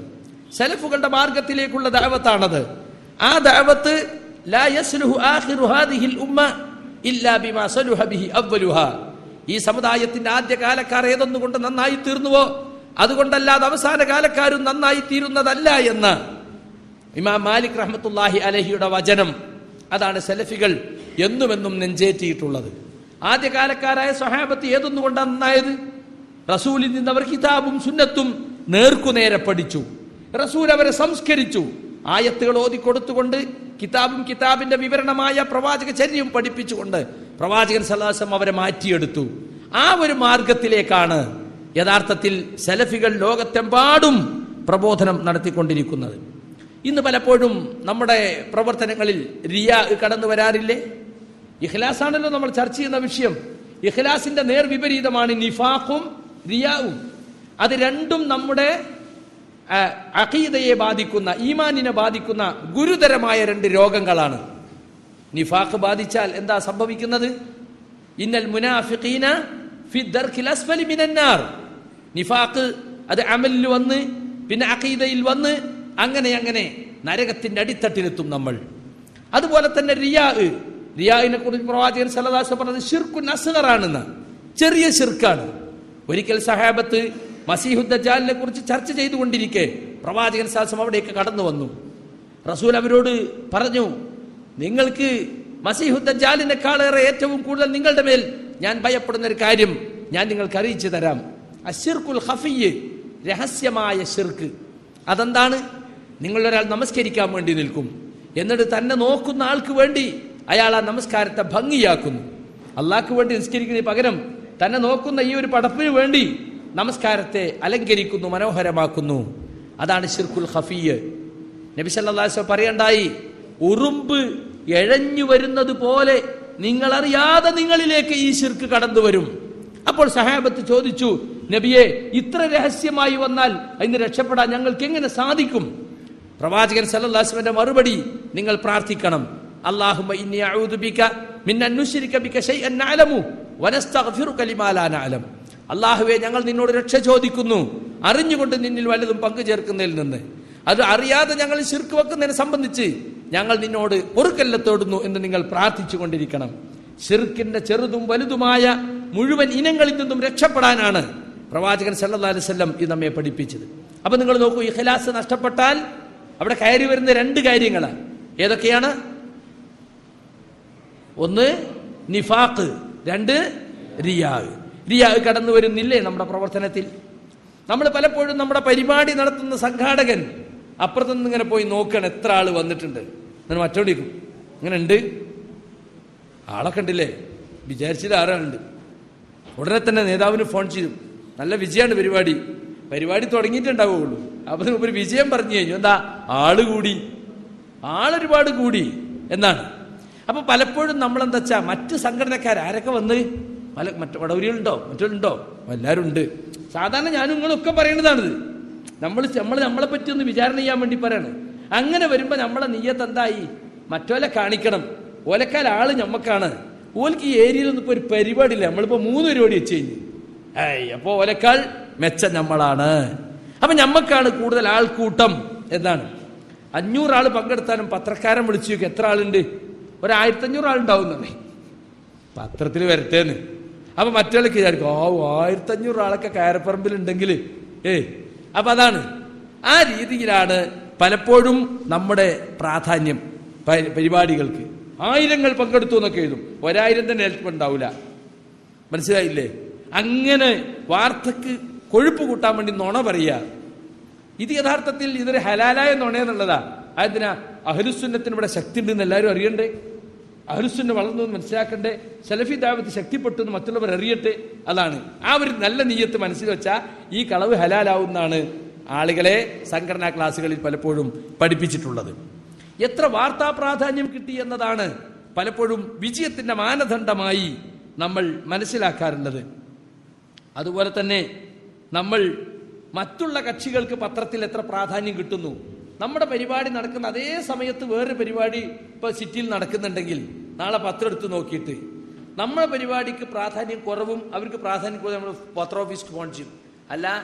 സലഫുകളുടെ മാർഗത്തിലേക്കുള്ള ദഅവത്താണത് ആ ദഅവത്ത് ലാ യസ്ലുഹു ആഖിറു ഹാദിഹിൽ ഉമ്മ ഇല്ലാ ബിമാ സലുഹ ബിഹി അവ്വലുഹ ഈ സമുദായത്തിന്റെ ആദ്യ കാലക്കാർ ഏതൊന്നുകൊണ്ട് നന്നായി തീർന്നുവോ അതുകൊണ്ടല്ലാതെ അവസാന കാലക്കാരും നന്നായി തീരുന്നതല്ല എന്ന് ഇമാം മാലിക് റഹ്മത്തുല്ലാഹി അലഹിയുടെ വചനം അതാണ് സെലഫികൾ എന്നുമെന്നും നെഞ്ചേറ്റിയിട്ടുള്ളത് ആദ്യകാലക്കാരായ സഹാബത്ത് ഏതൊന്നുകൊണ്ടാണ് നന്നായത് റസൂലിൽ നിന്ന് അവർ കിതാബും സുന്നത്തും നേർക്കുനേരെ പഠിച്ചു റസൂൽ അവരെ സംസ്കരിച്ചു ആയത്തുകൾ ഓതിക്കൊടുത്തുകൊണ്ട് കിതാബും കിതാബിന്റെ വിവരണമായ പ്രവാചക ചര്യവും പഠിപ്പിച്ചുകൊണ്ട് പ്രവാചകൻ സല്ലാസം അവരെ മാറ്റിയെടുത്തു ആ ഒരു മാർഗത്തിലേക്കാണ് യഥാർത്ഥത്തിൽ സെലഫികൾ ലോകത്തെമ്പാടും പ്രബോധനം നടത്തിക്കൊണ്ടിരിക്കുന്നത് ഇന്ന് പലപ്പോഴും നമ്മുടെ പ്രവർത്തനങ്ങളിൽ റിയ കടന്നു വരാറില്ലേ ഇഖ്ലാസ് ആണല്ലോ നമ്മൾ ചർച്ച ചെയ്യുന്ന വിഷയം ഇഖ്ലാസിന്റെ നേർവിപരീതമാണ് നിഫാഖും റിയാവും അത് രണ്ടും നമ്മുടെ ആ, അഖീദയെ ബാധിക്കുന്ന ഈമാനിനെ ബാധിക്കുന്ന ഗുരുതരമായ രണ്ട് രോഗങ്ങളാണ് നിഫാഖ് ബാധിച്ചാൽ എന്താ സംഭവിക്കുന്നത് ഇന്നൽ മുനാഫിഖീന ഫി ദർഖിൽ അസ്ഫലി മിനന്നാർ നിഫാഖ് അത് അമലിൽ വന്ന് പിന്നെ അഖീദയിൽ വന്ന് അങ്ങനെ അങ്ങനെ നരകത്തിന്റെ അടിത്തട്ടിലെത്തും നമ്മൾ അതുപോലെ തന്നെ റിയാ റിയാവിനെ കുറിച്ച് പ്രവാചകൻ സലദാസ പറഞ്ഞത് ഷിർക്കുൻ അസ്ഹറാണെന്ന് ചെറിയ ഷിർക്കാണ് ഒരിക്കൽ സഹാബത്ത് മസീഹുദ്ദജാലിനെ കുറിച്ച് ചർച്ച ചെയ്തുകൊണ്ടിരിക്കെ പ്രവാചകൻ സാസം അവിടേക്ക് കടന്നു വന്നു റസൂൽ അവരോട് പറഞ്ഞു നിങ്ങൾക്ക് മസീഹുദ്ദജാലിനെക്കാളേറെ ഏറ്റവും കൂടുതൽ നിങ്ങളുടെ മേൽ ഞാൻ ഭയപ്പെടുന്ന ഒരു കാര്യം ഞാൻ നിങ്ങൾക്ക് അറിയിച്ചു തരാം അഷിർക്കുൽ ഹഫിയ് രഹസ്യമായ ഷിർക്ക് അതെന്താണ് നിങ്ങളൊരാൾ നമസ്കരിക്കാൻ വേണ്ടി നിൽക്കും എന്നിട്ട് തന്നെ നോക്കുന്ന ആൾക്ക് വേണ്ടി അയാൾ ആ നമസ്കാരത്തെ ഭംഗിയാക്കുന്നു അള്ളാഹ്ക്ക് വേണ്ടി നിസ്കരിക്കുന്നതിന് പകരം തന്നെ നോക്കുന്ന ഈ ഒരു പടപ്പിന് വേണ്ടി നമസ്കാരത്തെ അലങ്കരിക്കുന്നു മനോഹരമാക്കുന്നു അതാണ് ഷിർക്കുൽ ഹഫിയ് നബി സല്ലല്ലാഹു അലൈഹി വസല്ലം പറയണ്ടായി ഉറുമ്പ് എഴഞ്ഞു വരുന്നത് പോലെ നിങ്ങളറിയാതെ നിങ്ങളിലേക്ക് ഈ ശിർക്ക് കടന്നു വരും അപ്പോൾ സഹാബത്ത് ചോദിച്ചു നബിയെ ഇത്ര രഹസ്യമായി വന്നാൽ അതിന് രക്ഷപ്പെടാൻ ഞങ്ങൾക്ക് എങ്ങനെ സാധിക്കും പ്രവാചകൻ സല്ലല്ലാഹുവിന്റെ മറുപടി നിങ്ങൾ പ്രാർത്ഥിക്കണം അല്ലാഹുമ്മ ഇന്നി അഊദു ബിക മിൻ അൻ നുശ്രിക ബിക ശൈഅൻ നഅലമു വനസ്തഗ്ഫിറുക ലിമാ ലാ നഅലം അല്ലാഹുവേ ഞങ്ങൾ നിന്നോട് രക്ഷ ചോദിക്കുന്നു അറിഞ്ഞുകൊണ്ട് നിന്നിൽ വല്ലതും പങ്കു ചേർക്കുന്നതിൽ നിന്ന് അത് അറിയാതെ ഞങ്ങൾ ശിർക്ക് വെക്കുന്നതിനെ സംബന്ധിച്ച് ഞങ്ങൾ നിന്നോട് പൊറുക്കല്ല തേടുന്നു എന്ന് നിങ്ങൾ പ്രാർത്ഥിച്ചു കൊണ്ടിരിക്കണം ഷിർക്കിന്റെ ചെറുതും വലുതുമായ മുഴുവൻ ഇനങ്ങളിൽ നിന്നും രക്ഷപ്പെടാനാണ് പ്രവാചകൻ സല്ലല്ലാഹു അലൈഹി വസല്ലം ഇത് നമ്മെ പഠിപ്പിച്ചത് അപ്പൊ നിങ്ങൾ നോക്കൂ ഇഖ്ലാസ് നഷ്ടപ്പെട്ടാൽ അവിടെ കയറി വരുന്ന രണ്ട് കാര്യങ്ങളാണ് ഏതൊക്കെയാണ് ഒന്ന് നിഫാഖ് രണ്ട് റിയാഗ് റിയാഗ് കടന്നു വരുന്നില്ലേ നമ്മുടെ പ്രവർത്തനത്തിൽ നമ്മൾ പലപ്പോഴും നമ്മുടെ പരിപാടി നടത്തുന്ന സംഘാടകൻ അപ്പുറത്തു നിന്ന് ഇങ്ങനെ പോയി നോക്കണം എത്ര ആള് വന്നിട്ടുണ്ട് എന്നിട്ട് മറ്റോടിക്കും ഇങ്ങനെ ഉണ്ട് ആളെ കണ്ടില്ലേ വിചാരിച്ചത് ആരാളുണ്ട് ഉടനെ തന്നെ നേതാവിന് ഫോൺ ചെയ്തു നല്ല വിജയമാണ് പരിപാടി പരിപാടി തുടങ്ങിയിട്ടുണ്ടാവുള്ളൂ അപ്പൊ ഒരു വിജയം പറഞ്ഞു കഴിഞ്ഞു എന്താ ആള് കൂടി ആളൊരുപാട് കൂടി എന്നാണ് അപ്പൊ പലപ്പോഴും നമ്മൾ എന്താ വെച്ചാ മറ്റ് സംഘടനക്കാർ ആരൊക്കെ വന്ന് പല മറ്റു വടവരികളുണ്ടോ മറ്റുണ്ടോ എല്ലാവരും ഉണ്ട് സാധാരണ ഞാനും നിങ്ങളൊക്കെ പറയണതാണിത് നമ്മൾ നമ്മൾ നമ്മളെ പറ്റി ഒന്ന് വിചാരണ ചെയ്യാൻ വേണ്ടി പറയാണ് അങ്ങനെ വരുമ്പോ നമ്മളെ നീയത്ത് എന്തായി മറ്റോലെ കാണിക്കണം ഓലക്കാൽ ആള് ഞമ്മക്കാണ് ഓൽക്ക് ഈ ഏരിയയിലൊന്നും ഇപ്പൊ ഒരു പരിപാടി ഇല്ല നമ്മളിപ്പോ മൂന്ന് പരിപാടി വെച്ച് കഴിഞ്ഞു ഏയ് അപ്പോ ഓലക്കാൾ മെച്ചം നമ്മളാണ് അപ്പൊ ഞമ്മക്കാണ് കൂടുതൽ ആൾക്കൂട്ടം എന്നാണ് അഞ്ഞൂറ് ആള് പങ്കെടുത്താലും പത്രക്കാരൻ വിളിച്ചു നോക്കി എത്ര ആളുണ്ട് ഒരു ആയിരത്തഞ്ഞൂറ് ആളുണ്ടാവുന്നേ പത്രത്തിൽ വരട്ടേന്ന് അപ്പൊ മറ്റുള്ളവർക്ക് വിചാരിക്കും ഓ ആയിരത്തഞ്ഞൂറ് ആളൊക്കെ കയറപ്പറമ്പിൽ ഉണ്ടെങ്കിൽ ഏ അപ്പൊ അതാണ് ആ രീതിയിലാണ് പലപ്പോഴും നമ്മുടെ പ്രാധാന്യം പ- പരിപാടികൾക്ക് ആയിരങ്ങൾ പങ്കെടുത്തു എന്നൊക്കെ എഴുതും ഒരായിരം തന്നെ ഏൽപ്പുണ്ടാവില്ല മനസ്സിലായില്ലേ അങ്ങനെ വാർത്തക്ക് കൊഴുപ്പ് കൂട്ടാൻ വേണ്ടി നുണ പറയുക ഇത് യഥാർത്ഥത്തിൽ ഇതൊരു ഹലാലായ നുണയെന്നുള്ളതാ അതിനാ അഹലുസുന്നത്തിന് ഇവിടെ ശക്തി ഉണ്ടെന്ന് എല്ലാവരും അറിയണ്ടേ അഹലുസുന്ന വളർന്നു എന്ന് മനസ്സിലാക്കണ്ടേ സലഫി ദാവത്ത് ശക്തിപ്പെട്ടു എന്ന് മറ്റുള്ളവർ അറിയട്ടെ അതാണ് ആ ഒരു നല്ല നീയത്ത് മനസ്സിൽ വെച്ചാൽ ഈ കളവ് ഹലാലാവുന്നാണ് ആളുകളെ സംഘടനാ ക്ലാസ്സുകളിൽ പലപ്പോഴും പഠിപ്പിച്ചിട്ടുള്ളത് എത്ര വാർത്താ പ്രാധാന്യം കിട്ടി എന്നതാണ് പലപ്പോഴും വിജയത്തിന്റെ മാനദണ്ഡമായി നമ്മൾ മനസ്സിലാക്കാറുള്ളത് അതുപോലെ തന്നെ നമ്മൾ മറ്റുള്ള കക്ഷികൾക്ക് പത്രത്തിൽ എത്ര പ്രാധാന്യം കിട്ടുന്നു നമ്മുടെ പരിപാടി നടക്കുന്ന അതേ സമയത്ത് വേറൊരു പരിപാടി ഇപ്പൊ സിറ്റിയിൽ നടക്കുന്നുണ്ടെങ്കിൽ നാളെ പത്രം എടുത്ത് നോക്കിയിട്ട് നമ്മുടെ പരിപാടിക്ക് പ്രാധാന്യം കുറവും അവർക്ക് പ്രാധാന്യം കൂടുതൽ നമ്മൾ പത്ര ഓഫീസിൽ ഫോൺ ചെയ്യും അല്ല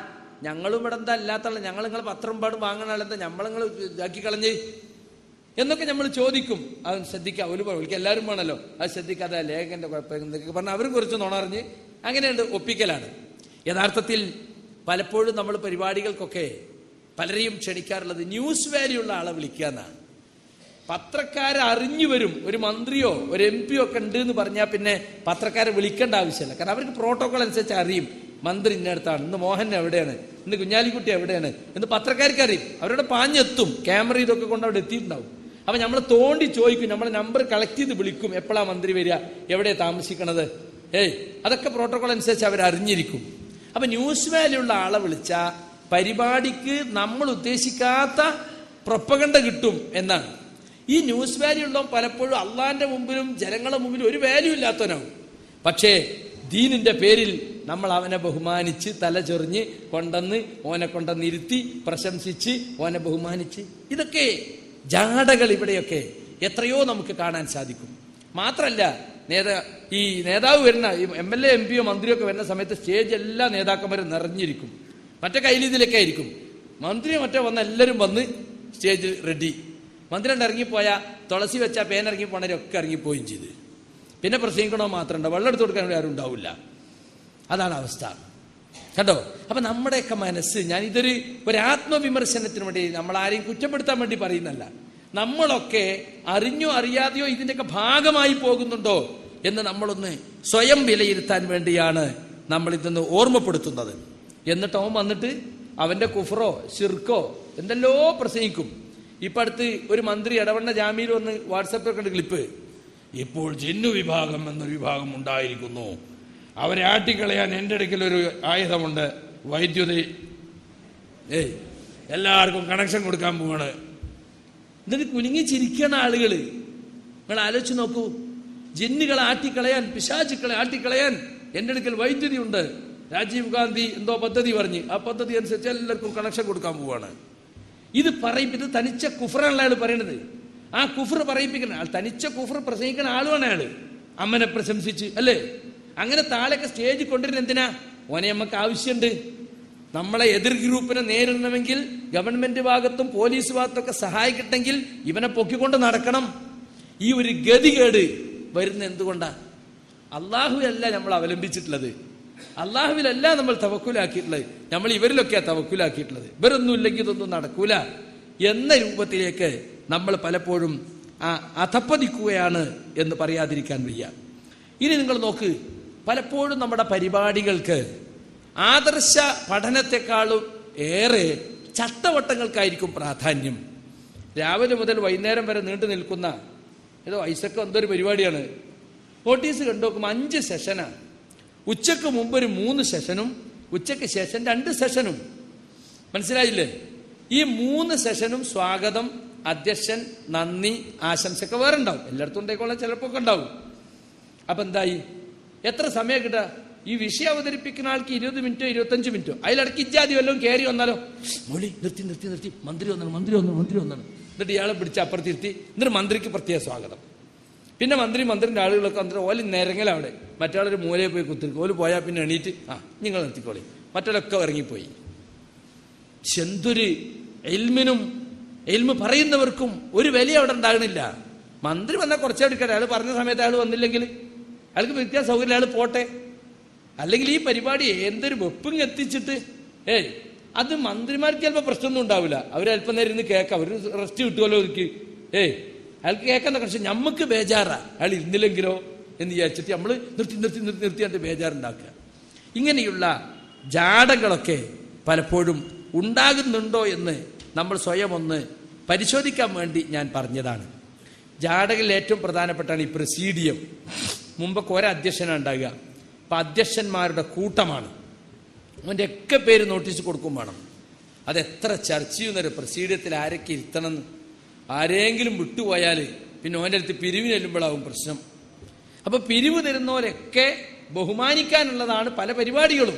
ഞങ്ങളും ഇവിടെ എന്താ അല്ലാത്തുള്ള ഞങ്ങൾ നിങ്ങൾ പത്രം പാടും വാങ്ങണ ആളെന്താ ഞമ്മളങ്ങൾ ഇതാക്കി കളഞ്ഞ് എന്നൊക്കെ നമ്മൾ ചോദിക്കും അത് ശ്രദ്ധിക്കുക ഒരു വിളിക്കുക എല്ലാവരും വേണമല്ലോ അത് ശ്രദ്ധിക്കാതെ ലേഖന്റെ കുഴപ്പം എന്നൊക്കെ പറഞ്ഞാൽ അവരും കുറച്ച് നുണറിഞ്ഞ് അങ്ങനെയുണ്ട് ഒപ്പിക്കലാണ് യഥാർത്ഥത്തിൽ പലപ്പോഴും നമ്മൾ പരിപാടികൾക്കൊക്കെ പലരെയും ക്ഷണിക്കാറുള്ളത് ന്യൂസ് വാല്യൂ ഉള്ള ആളെ വിളിക്കുക എന്നാണ് പത്രക്കാരെ അറിഞ്ഞു വരും ഒരു മന്ത്രിയോ ഒരു എം പിയോ ഒക്കെ ഉണ്ട് എന്ന് പറഞ്ഞാൽ പിന്നെ പത്രക്കാരെ വിളിക്കേണ്ട ആവശ്യമില്ല കാരണം അവർക്ക് പ്രോട്ടോകോൾ അനുസരിച്ച് അറിയും മന്ത്രി ഇന്നടുത്താണ് ഇന്ന് മോഹൻ എവിടെയാണ് ഇന്ന് കുഞ്ഞാലിക്കുട്ടി എവിടെയാണ് എന്ന് പത്രക്കാർക്ക് അറിയും അവരുടെ പാഞ്ഞെത്തും ക്യാമറ ഇതൊക്കെ കൊണ്ട് അവിടെ എത്തിയിട്ടുണ്ടാവും അപ്പൊ നമ്മൾ തോണ്ടി ചോദിക്കും നമ്മളെ നമ്പർ കളക്ട് ചെയ്ത് വിളിക്കും എപ്പോഴാ മന്ത്രി വരിക എവിടെയാ താമസിക്കണത് ഏയ് അതൊക്കെ പ്രോട്ടോകോൾ അനുസരിച്ച് അവർ അറിഞ്ഞിരിക്കും അപ്പൊ ന്യൂസ് വാല്യുള്ള ആളെ വിളിച്ച പരിപാടിക്ക് നമ്മൾ ഉദ്ദേശിക്കാത്ത പ്രൊപ്പകണ്ട കിട്ടും എന്നാണ് ഈ ന്യൂസ് വാല്യൂ ഉള്ളവൻ പലപ്പോഴും അള്ളാന്റെ മുമ്പിലും ജനങ്ങളുടെ മുമ്പിലും ഒരു വാല്യൂ ഇല്ലാത്തവനാവും പക്ഷേ ദീനിന്റെ പേരിൽ നമ്മൾ അവനെ ബഹുമാനിച്ച് തല ചൊറിഞ്ഞ് കൊണ്ടെന്ന് ഓനെ കൊണ്ടെന്ന് ഇരുത്തി പ്രശംസിച്ച് ഓനെ ബഹുമാനിച്ച് ഇതൊക്കെ ജാടകൾ ഇവിടെയൊക്കെ എത്രയോ നമുക്ക് കാണാൻ സാധിക്കും മാത്രല്ല നേതാ ഈ നേതാവ് വരുന്ന ഈ എം എൽ എ എം പിയോ മന്ത്രിയോ ഒക്കെ വരുന്ന സമയത്ത് സ്റ്റേജ് എല്ലാ നേതാക്കന്മാരും നിറഞ്ഞിരിക്കും മറ്റേ കയ്യിലിതിലൊക്കെ ആയിരിക്കും മന്ത്രി മറ്റേ വന്ന എല്ലാവരും വന്ന് സ്റ്റേജ് റെഡി മന്ത്രി കണ്ട് ഇറങ്ങിപ്പോയ തുളസി വെച്ച പേൻ ഇറങ്ങി പോണവരൊക്കെ ഇറങ്ങിപ്പോയും ചെയ്ത് പിന്നെ പ്രസംഗിക്കണോ മാത്രം ഉണ്ടാവും വെള്ളം എടുത്ത് കൊടുക്കാൻ ആരും ഉണ്ടാവില്ല അതാണ് അവസ്ഥ കണ്ടോ അപ്പൊ നമ്മുടെയൊക്കെ മനസ്സ് ഞാൻ ഇതൊരു ഒരു ആത്മവിമർശനത്തിന് വേണ്ടി നമ്മൾ ആരെയും കുറ്റപ്പെടുത്താൻ വേണ്ടി പറയുന്നല്ല നമ്മളൊക്കെ അറിഞ്ഞോ അറിയാതെയോ ഇതിന്റെയൊക്കെ ഭാഗമായി പോകുന്നുണ്ടോ എന്ന് നമ്മളൊന്ന് സ്വയം വിലയിരുത്താൻ വേണ്ടിയാണ് നമ്മൾ ഇതൊന്ന് ഓർമ്മപ്പെടുത്തുന്നത് എന്നിട്ട് അവൻ വന്നിട്ട് അവന്റെ കുഫറോ ഷിർക്കോ എന്തെല്ലോ പ്രസംഗിക്കും ഇപ്പൊ അടുത്ത് ഒരു മന്ത്രി ഇടവണ്ണ ജാമ്യയിൽ വന്ന് വാട്സപ്പിൽ കണ്ട് ക്ലിപ്പ് ഇപ്പോൾ ജിന്നു വിഭാഗം എന്നൊരു വിഭാഗം ഉണ്ടായിരിക്കുന്നു അവരെ ആട്ടിക്കളയാൻ എൻ്റെ അടുക്കൽ ഒരു ആയുധമുണ്ട് വൈദ്യുതി ഏയ് എല്ലാവർക്കും കണക്ഷൻ കൊടുക്കാൻ പോവാണ് എന്നിട്ട് കുലുങ്ങി ചിരിക്കണ ആളുകൾ നിങ്ങൾ ആലോചിച്ച് നോക്കൂ ജിന്നുകളെ ആട്ടിക്കളയാൻ പിശാചുക്കളെ ആട്ടിക്കളയാൻ എൻ്റെ അടുക്കൽ വൈദ്യുതി ഉണ്ട് രാജീവ് ഗാന്ധി എന്തോ പദ്ധതി പറഞ്ഞ് ആ പദ്ധതി അനുസരിച്ച് എല്ലാവർക്കും കണക്ഷൻ കൊടുക്കാൻ പോവാണ് ഇത് പറയിപ്പിത് തനിച്ച കുഫറാണ് അയാൾ പറയണത് ആ കുഫർ പറയിപ്പിക്കുന്ന ആൾ തനിച്ച കുഫർ പ്രസംഗിക്കുന്ന ആളുമാണ് അയാള് അമ്മനെ പ്രശംസിച്ച് അല്ലേ അങ്ങനെ താഴെയൊക്കെ സ്റ്റേജിൽ കൊണ്ടുവരുന്ന എന്തിനാ ഓനെ നമുക്ക് ആവശ്യമുണ്ട് നമ്മളെ എതിർ ഗ്രൂപ്പിനെ നേരിടണമെങ്കിൽ ഗവൺമെന്റ് ഭാഗത്തും പോലീസ് ഭാഗത്തൊക്കെ സഹായിക്കട്ടെങ്കിൽ ഇവനെ പൊക്കിക്കൊണ്ട് നടക്കണം ഈ ഒരു ഗതികേട് വരുന്ന എന്തുകൊണ്ടാ അള്ളാഹുവല്ല നമ്മൾ അവലംബിച്ചിട്ടുള്ളത് അള്ളാഹുവിലല്ല നമ്മൾ തവക്കുലാക്കിയിട്ടുള്ളത് നമ്മൾ ഇവരിലൊക്കെയാ തവക്കുലാക്കിയിട്ടുള്ളത് ഇവരൊന്നും ഇല്ലെങ്കിൽ ഇതൊന്നും നടക്കൂല എന്ന രൂപത്തിലേക്ക് നമ്മൾ പലപ്പോഴും ആ അധപ്പതിക്കുകയാണ് എന്ന് പറയാതിരിക്കാൻ വയ്യ ഇനി നിങ്ങൾ നോക്ക് പലപ്പോഴും നമ്മുടെ പരിപാടികൾക്ക് ആദർശ പഠനത്തെക്കാളും ഏറെ ചട്ടവട്ടങ്ങൾക്കായിരിക്കും പ്രാധാന്യം രാവിലെ മുതൽ വൈകുന്നേരം വരെ നീണ്ടു നിൽക്കുന്ന ഏതോ ഐസക്ക് എന്തൊരു പരിപാടിയാണ് നോട്ടീസ് കണ്ടു നോക്കുമ്പോൾ അഞ്ച് സെഷനാണ് ഉച്ചക്ക് മുമ്പ് ഒരു മൂന്ന് സെഷനും ഉച്ചയ്ക്ക് ശേഷം രണ്ട് സെഷനും മനസ്സിലായില്ലേ ഈ മൂന്ന് സെഷനും സ്വാഗതം അധ്യക്ഷൻ നന്ദി ആശംസയൊക്കെ വേറെ ഉണ്ടാവും എല്ലായിടത്തും ഉണ്ടേക്കോളാം ചിലപ്പോൾ ഒക്കെ ഉണ്ടാവും അപ്പൊ എന്തായി എത്ര സമയം കിട്ടുക ഈ വിഷയം അവതരിപ്പിക്കുന്ന ആൾക്ക് ഇരുപത് മിനിറ്റോ ഇരുപത്തഞ്ച് മിനിറ്റോ അതിലിടയ്ക്ക് ഇജാതി വല്ലതും കയറി വന്നാലോ മോളി നിർത്തി നിർത്തി നിർത്തി മന്ത്രി വന്നാണ് മന്ത്രി വന്നു മന്ത്രി വന്നാണ് എന്നിട്ട് ഇയാളെ പിടിച്ച് അപ്പുറത്തിരുത്തി എന്നിട്ട് മന്ത്രിക്ക് പ്രത്യേക സ്വാഗതം പിന്നെ മന്ത്രി മന്ത്രിന്റെ ആളുകളൊക്കെ വന്നിട്ട് ഓല് നിരങ്ങല അവിടെ മറ്റാളൊരു മൂലയിൽ പോയി കുത്തിരിക്കും ഓല് പോയാൽ പിന്നെ എണീറ്റ് ആ നിങ്ങൾ നിർത്തിക്കോളി മറ്റൊരൊക്കെ ഇറങ്ങിപ്പോയി ശ്ശെ, എന്തൊരു എൽമിനും എൽമ് പറയുന്നവർക്കും ഒരു വില അവിടെ ഉണ്ടാകണില്ല മന്ത്രി വന്നാൽ കുറച്ചെടുക്കട്ടെ അയാൾ പറഞ്ഞ സമയത്ത് അയാൾ വന്നില്ലെങ്കിൽ അയാൾക്ക് വ്യത്യാസ സൗകര്യം അയാൾ പോട്ടെ അല്ലെങ്കിൽ ഈ പരിപാടി എന്തൊരു വെപ്പും എത്തിച്ചിട്ട് ഏയ് അത് മന്ത്രിമാർക്ക് ചിലപ്പോൾ പ്രശ്നമൊന്നും ഉണ്ടാവില്ല അവർ അല്പം നേരം ഇരുന്ന് കേൾക്കാം അവർ റെസ്റ്റ് കിട്ടുമല്ലോ എനിക്ക് ഏയ് അയാൾക്ക് കേൾക്കാൻ പക്ഷെ നമുക്ക് ബേജാറാ അയാൾ ഇരുന്നില്ലെങ്കിലോ എന്ന് വിചാരിച്ചിട്ട് നമ്മൾ നിർത്തി നിർത്തി നിർത്തി നിർത്തിയാണ്ട് ബേജാറുണ്ടാക്കുക ഇങ്ങനെയുള്ള ജാടകളൊക്കെ പലപ്പോഴും ഉണ്ടാകുന്നുണ്ടോ എന്ന് നമ്മൾ സ്വയം ഒന്ന് പരിശോധിക്കാൻ വേണ്ടി ഞാൻ പറഞ്ഞതാണ് ജാടകളിൽ ഏറ്റവും പ്രധാനപ്പെട്ടാണ് ഈ പ്രസീഡിയം മുമ്പൊക്കെ ഒരേ അധ്യക്ഷനാണ് ഉണ്ടാകുക അപ്പൊ അധ്യക്ഷന്മാരുടെ കൂട്ടമാണ് അവൻ്റെ ഒക്കെ പേര് നോട്ടീസ് കൊടുക്കും വേണം അത് എത്ര ചർച്ച ചെയ്യുന്നൊരു പ്രസീഡിയത്തിൽ ആരൊക്കെ ഇരുത്തണം എന്ന്. ആരെങ്കിലും വിട്ടുപോയാൽ പിന്നെ ഓൻ്റെ അടുത്ത് പിരിവിന് ചെല്ലുമ്പോഴാവും പ്രശ്നം അപ്പൊ പിരിവ് തരുന്നവരൊക്കെ ബഹുമാനിക്കാനുള്ളതാണ് പല പരിപാടികളും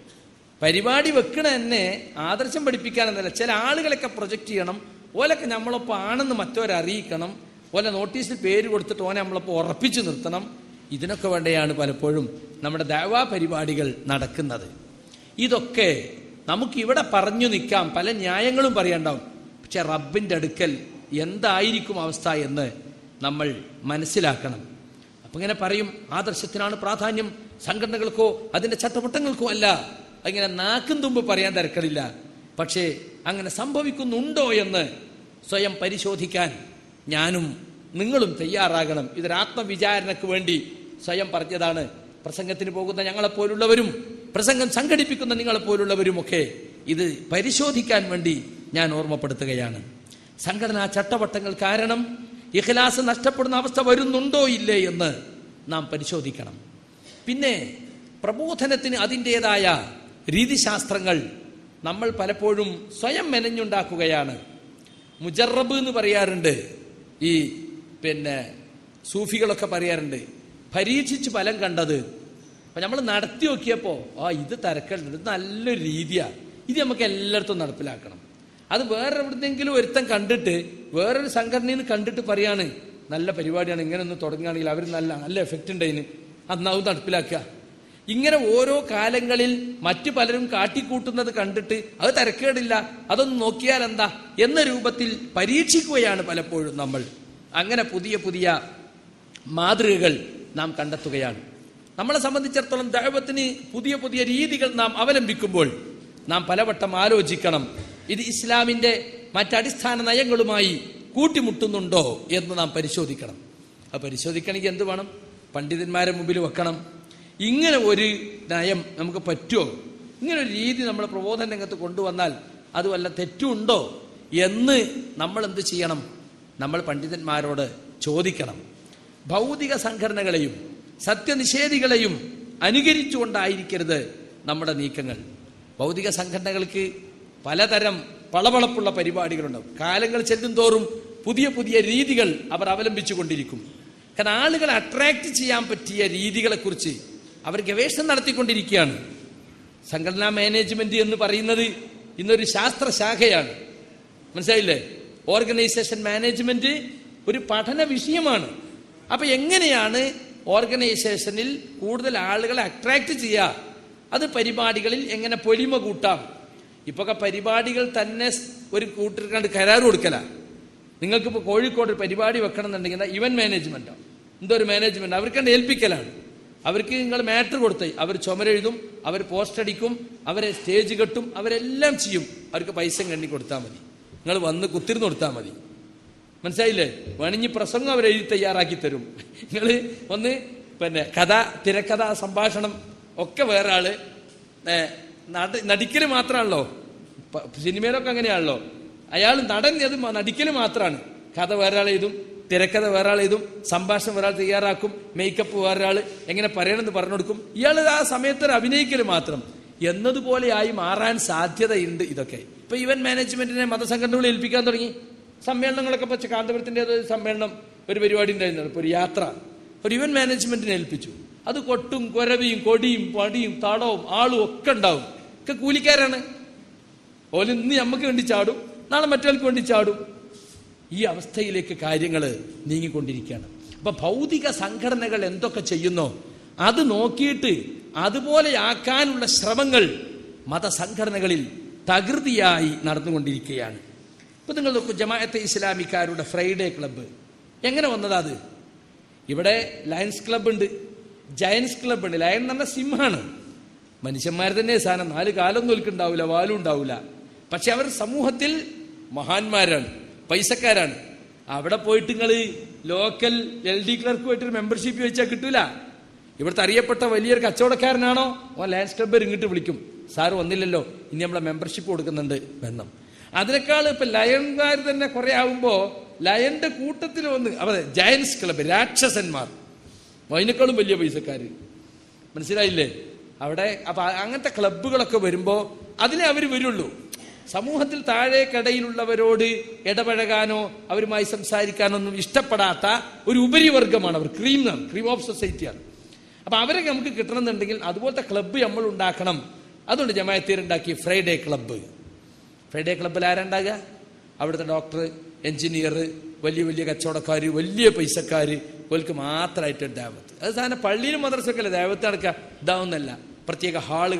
പരിപാടി വെക്കണ തന്നെ ആദർശം പഠിപ്പിക്കാനെന്നല്ല ചില ആളുകളൊക്കെ പ്രൊജക്റ്റ് ചെയ്യണം ഓലൊക്കെ നമ്മളൊപ്പം ആണെന്ന് മറ്റവരെ അറിയിക്കണം ഓലെ നോട്ടീസിൽ പേര് കൊടുത്തിട്ട് ഓനെ നമ്മളൊപ്പം ഉറപ്പിച്ചു നിർത്തണം ഇതിനൊക്കെ വേണ്ടിയാണ് പലപ്പോഴും നമ്മുടെ ദേവാ പരിപാടികൾ നടക്കുന്നത് ഇതൊക്കെ നമുക്ക് ഇവിടെ പറഞ്ഞു നിൽക്കാം പല ന്യായങ്ങളും പറയണ്ടാവും പക്ഷെ റബ്ബിൻ്റെ അടുക്കൽ എന്തായിരിക്കും അവസ്ഥ എന്ന് നമ്മൾ മനസ്സിലാക്കണം അപ്പൊ ഇങ്ങനെ പറയും ആദർശത്തിനാണ് പ്രാധാന്യം സംഘടനകൾക്കോ അതിന്റെ ചട്ടവട്ടങ്ങൾക്കോ അല്ല അങ്ങനെ നാക്കും തുമ്പ് പറയാൻ തിരക്കടില്ല പക്ഷേ അങ്ങനെ സംഭവിക്കുന്നുണ്ടോ എന്ന് സ്വയം പരിശോധിക്കാൻ ഞാനും നിങ്ങളും തയ്യാറാകണം ഇതൊരു ആത്മവിചാരണയ്ക്ക് വേണ്ടി സ്വയം പറഞ്ഞതാണ് പ്രസംഗത്തിന് പോകുന്ന ഞങ്ങളെപ്പോലുള്ളവരും പ്രസംഗം സംഘടിപ്പിക്കുന്ന നിങ്ങളെപ്പോലുള്ളവരുമൊക്കെ ഇത് പരിശോധിക്കാൻ വേണ്ടി ഞാൻ ഓർമ്മപ്പെടുത്തുകയാണ് സംഘടനാ ചട്ടവട്ടങ്ങൾ കാരണം ഇഖ്ലാസ് നഷ്ടപ്പെടുന്ന അവസ്ഥ വരുന്നുണ്ടോ ഇല്ലേ എന്ന് നാം പരിശോധിക്കണം പിന്നെ പ്രബോധനത്തിന് അതിൻ്റെതായ രീതിശാസ്ത്രങ്ങൾ നമ്മൾ പലപ്പോഴും സ്വയം മെനഞ്ഞുണ്ടാക്കുകയാണ് മുജറബ് എന്ന് പറയാറുണ്ട് ഈ പിന്നെ സൂഫികളൊക്കെ പറയാറുണ്ട് പരീക്ഷിച്ച് ഫലം കണ്ടത് അപ്പൊ നമ്മൾ നടത്തി നോക്കിയപ്പോ ആ ഇത് തരക്കലുണ്ട് ഇത് നല്ലൊരു രീതിയാണ് ഇത് നമുക്ക് എല്ലായിടത്തും നടപ്പിലാക്കണം അത് വേറെ എവിടുന്നെങ്കിലും ഒരുത്തൻ കണ്ടിട്ട് വേറൊരു സംഘടനയിൽ നിന്ന് കണ്ടിട്ട് പറയാണ് നല്ല പരിപാടിയാണ് ഇങ്ങനെ ഒന്ന് തുടങ്ങുകയാണെങ്കിൽ അവർ നല്ല നല്ല എഫക്റ്റ് ഉണ്ട് അതിന് അന്നാവും നടപ്പിലാക്കുക ഇങ്ങനെ ഓരോ കാലങ്ങളിൽ മറ്റു പലരും കാട്ടിക്കൂട്ടുന്നത് കണ്ടിട്ട് അത് തിരക്കേടില്ല അതൊന്ന് നോക്കിയാൽ എന്താ എന്ന രൂപത്തിൽ പരീക്ഷിക്കുകയാണ് പലപ്പോഴും നമ്മൾ അങ്ങനെ പുതിയ പുതിയ മാതൃകകൾ നാം കണ്ടെത്തുകയാണ് നമ്മളെ സംബന്ധിച്ചിടത്തോളം ദൈവത്തിന് പുതിയ പുതിയ രീതികൾ നാം അവലംബിക്കുമ്പോൾ നാം പലവട്ടം ആലോചിക്കണം ഇത് ഇസ്ലാമിന്റെ മറ്റടിസ്ഥാന നയങ്ങളുമായി കൂട്ടിമുട്ടുന്നുണ്ടോ എന്ന് നാം പരിശോധിക്കണം അത് പരിശോധിക്കണമെങ്കിൽ എന്ത് വേണം പണ്ഡിതന്മാരെ മുമ്പിൽ വെക്കണം ഇങ്ങനെ ഒരു നയം നമുക്ക് പറ്റുമോ ഇങ്ങനെ ഒരു രീതി നമ്മൾ പ്രബോധന രംഗത്ത് കൊണ്ടുവന്നാൽ അത് വല്ല തെറ്റുണ്ടോ എന്ന് നമ്മൾ എന്ത് ചെയ്യണം നമ്മൾ പണ്ഡിതന്മാരോട് ചോദിക്കണം ഭൗതിക സംഘടനകളെയും സത്യനിഷേധികളെയും അനുകരിച്ചുകൊണ്ടായിരിക്കരുത് നമ്മുടെ നീക്കങ്ങൾ ഭൗതിക സംഘടനകൾക്ക് പലതരം പളവളപ്പുള്ള പരിപാടികളുണ്ടാവും കാലങ്ങൾ ചെല്ലും തോറും പുതിയ പുതിയ രീതികൾ അവർ അവലംബിച്ചു കൊണ്ടിരിക്കും കാരണം ആളുകളെ അട്രാക്ട് ചെയ്യാൻ പറ്റിയ രീതികളെക്കുറിച്ച് അവർ ഗവേഷണം നടത്തിക്കൊണ്ടിരിക്കുകയാണ് സംഘടനാ മാനേജ്മെന്റ് എന്ന് പറയുന്നത് ഇന്നൊരു ശാസ്ത്രശാഖയാണ് മനസ്സിലായില്ലേ ഓർഗനൈസേഷൻ മാനേജ്മെന്റ് ഒരു പഠന വിഷയമാണ് അപ്പൊ എങ്ങനെയാണ് ഓർഗനൈസേഷനിൽ കൂടുതൽ ആളുകളെ അട്രാക്ട് ചെയ്യുക അത് പരിപാടികളിൽ എങ്ങനെ പൊലിമ കൂട്ടാം ഇപ്പൊക്കെ പരിപാടികൾ തന്നെ ഒരു കൂട്ടിർക്കാണ്ട് കരാർ കൊടുക്കല നിങ്ങൾക്കിപ്പോൾ കോഴിക്കോട് ഒരു പരിപാടി വെക്കണം എന്നുണ്ടെങ്കിൽ ഇവന്റ് മാനേജ്മെന്റോ എന്തോ ഒരു മാനേജ്മെന്റ് അവർക്കണ്ട് ഏൽപ്പിക്കലാണ് അവർക്ക് നിങ്ങൾ മാറ്റർ കൊടുത്തേ അവർ ചുമരെഴുതും അവർ പോസ്റ്റ് അടിക്കും അവരെ സ്റ്റേജ് കെട്ടും അവരെല്ലാം ചെയ്യും അവർക്ക് പൈസ കണ്ണി കൊടുത്താൽ മതി നിങ്ങൾ വന്ന് കുത്തിരുന്ന് കൊടുത്താൽ മതി മനസ്സിലായില്ലേ വേണമെങ്കിൽ പ്രസംഗം അവർ എഴുതി തയ്യാറാക്കി തരും നിങ്ങൾ ഒന്ന് പിന്നെ കഥ തിരക്കഥ സംഭാഷണം ഒക്കെ വേറെ ആള് ഏ, നട- നടിക്കല് മാത്രമാണല്ലോ പ- സിനിമയിലൊക്കെ അങ്ങനെയാണല്ലോ അയാൾ നടൻ അത് മ- നടിക്കല് മാത്രമാണ് കഥ വേറെ ആൾ എഴുതും തിരക്കഥ വേറെ ആൾ എഴുതും സംഭാഷണം വേറെ ആൾ തയ്യാറാക്കും മേക്കപ്പ് വേറെ ആൾ എങ്ങനെ പറയണമെന്ന് പറഞ്ഞു കൊടുക്കും ഇയാൾ ആ സമയത്ത് ഒരു അഭിനയിക്കല് മാത്രം എന്നതുപോലെയായി മാറാൻ സാധ്യതയുണ്ട് ഇതൊക്കെ ഇപ്പൊ ഇവന്റ് മാനേജ്മെന്റിനെ മതസംഘടനകൾ ഏൽപ്പിക്കാൻ തുടങ്ങി സമ്മേളനങ്ങളൊക്കെ വെച്ച് കാന്തപുരത്തിന്റെ ഒരു സമ്മേളനം ഒരു പരിപാടി ഉണ്ടായിരുന്നു ഇപ്പൊ ഒരു യാത്ര ഒരു ഇവന്റ് മാനേജ്മെന്റിനെ ഏൽപ്പിച്ചു അത് കൊട്ടും കൊരവിയും കൊടിയും പടിയും തടവും ആളും ഒക്കെ ഉണ്ടാവും ഒക്കെ കൂലിക്കാരാണ് ഓല് ഇന്ന് നമുക്ക് വേണ്ടി ചാടും നാളെ മറ്റൊരാൾക്ക് വേണ്ടി ചാടും ഈ അവസ്ഥയിലേക്ക് കാര്യങ്ങൾ നീങ്ങിക്കൊണ്ടിരിക്കുകയാണ് അപ്പൊ ഭൗതിക സംഘടനകൾ എന്തൊക്കെ ചെയ്യുന്നോ അത് നോക്കിയിട്ട് അതുപോലെയാക്കാനുള്ള ശ്രമങ്ങൾ മതസംഘടനകളിൽ തകൃതിയായി നടന്നുകൊണ്ടിരിക്കുകയാണ് ഇപ്പൊ നിങ്ങൾ നോക്കൂ ജമാഅത്തെ ഇസ്ലാമിക്കാരുടെ ഫ്രൈഡേ ക്ലബ്ബ് എങ്ങനെ വന്നതാ അത് ഇവിടെ ലയൺസ് ക്ലബ്ബ് ഉണ്ട് ജയൻസ് ക്ലബ്ബ് ഉണ്ട് ലയൺ എന്ന് പറഞ്ഞ സിംഹാണ് മനുഷ്യന്മാർ തന്നെ സാധനം നാല് കാലൊന്നും ഒൽക്കുണ്ടാവില്ല വാലും ഉണ്ടാവില്ല പക്ഷെ അവർ സമൂഹത്തിൽ മഹാന്മാരാണ് പൈസക്കാരാണ് അവിടെ പോയിട്ട് നിങ്ങൾ ലോക്കൽ എൽ ഡി ക്ലർക്ക് പോയിട്ട് മെമ്പർഷിപ്പ് വെച്ചാൽ കിട്ടൂല ഇവിടുത്തെ അറിയപ്പെട്ട വലിയൊരു കച്ചവടക്കാരനാണോ ഓ ലയൺസ് ക്ലബ്ബർ ഇങ്ങോട്ട് വിളിക്കും സാർ വന്നില്ലല്ലോ ഇനി നമ്മളെ മെമ്പർഷിപ്പ് കൊടുക്കുന്നുണ്ട് ബന്ധം അതിനേക്കാൾ ഇപ്പൊ ലയൺകാർ തന്നെ കുറെ ആവുമ്പോ ലയന്റെ കൂട്ടത്തിൽ വന്ന് അതെ ജയൻസ് ക്ലബ്ബ് രാക്ഷസന്മാർ അതിനേക്കാളും വലിയ പൈസക്കാര് മനസ്സിലായില്ലേ അവിടെ അപ്പൊ അങ്ങനത്തെ ക്ലബ്ബുകളൊക്കെ വരുമ്പോ അതിലേ അവർ വരുള്ളൂ സമൂഹത്തിൽ താഴേക്കടയിലുള്ളവരോട് ഇടപഴകാനോ അവരുമായി സംസാരിക്കാനോ ഒന്നും ഇഷ്ടപ്പെടാത്ത ഒരു ഉപരിവർഗമാണ് അവർ ക്രീം ആണ് ക്രീം ഓഫ് സൊസൈറ്റിയാണ് അപ്പൊ അവരെ നമുക്ക് കിട്ടണമെന്നുണ്ടെങ്കിൽ അതുപോലത്തെ ക്ലബ്ബ് നമ്മൾ ഉണ്ടാക്കണം അതുകൊണ്ട് ജമായത്തീരുണ്ടാക്കി ഫ്രൈഡേ ക്ലബ്ബ് ഫ്രൈഡേ ക്ലബ്ബിൽ ആരുണ്ടാകുക അവിടുത്തെ ഡോക്ടർ എഞ്ചിനീയർ വലിയ വലിയ കച്ചവടക്കാർ വലിയ പൈസക്കാർ ഓൽക്ക് മാത്രമായിട്ട് ദേവത്ത് അത് സാധനം പള്ളിയിലും മദ്രസൊക്കെ അല്ലേ ദേവത്ത് നടക്കുക ഇതാവുന്നല്ല പ്രത്യേക ഹാളുകളിൽ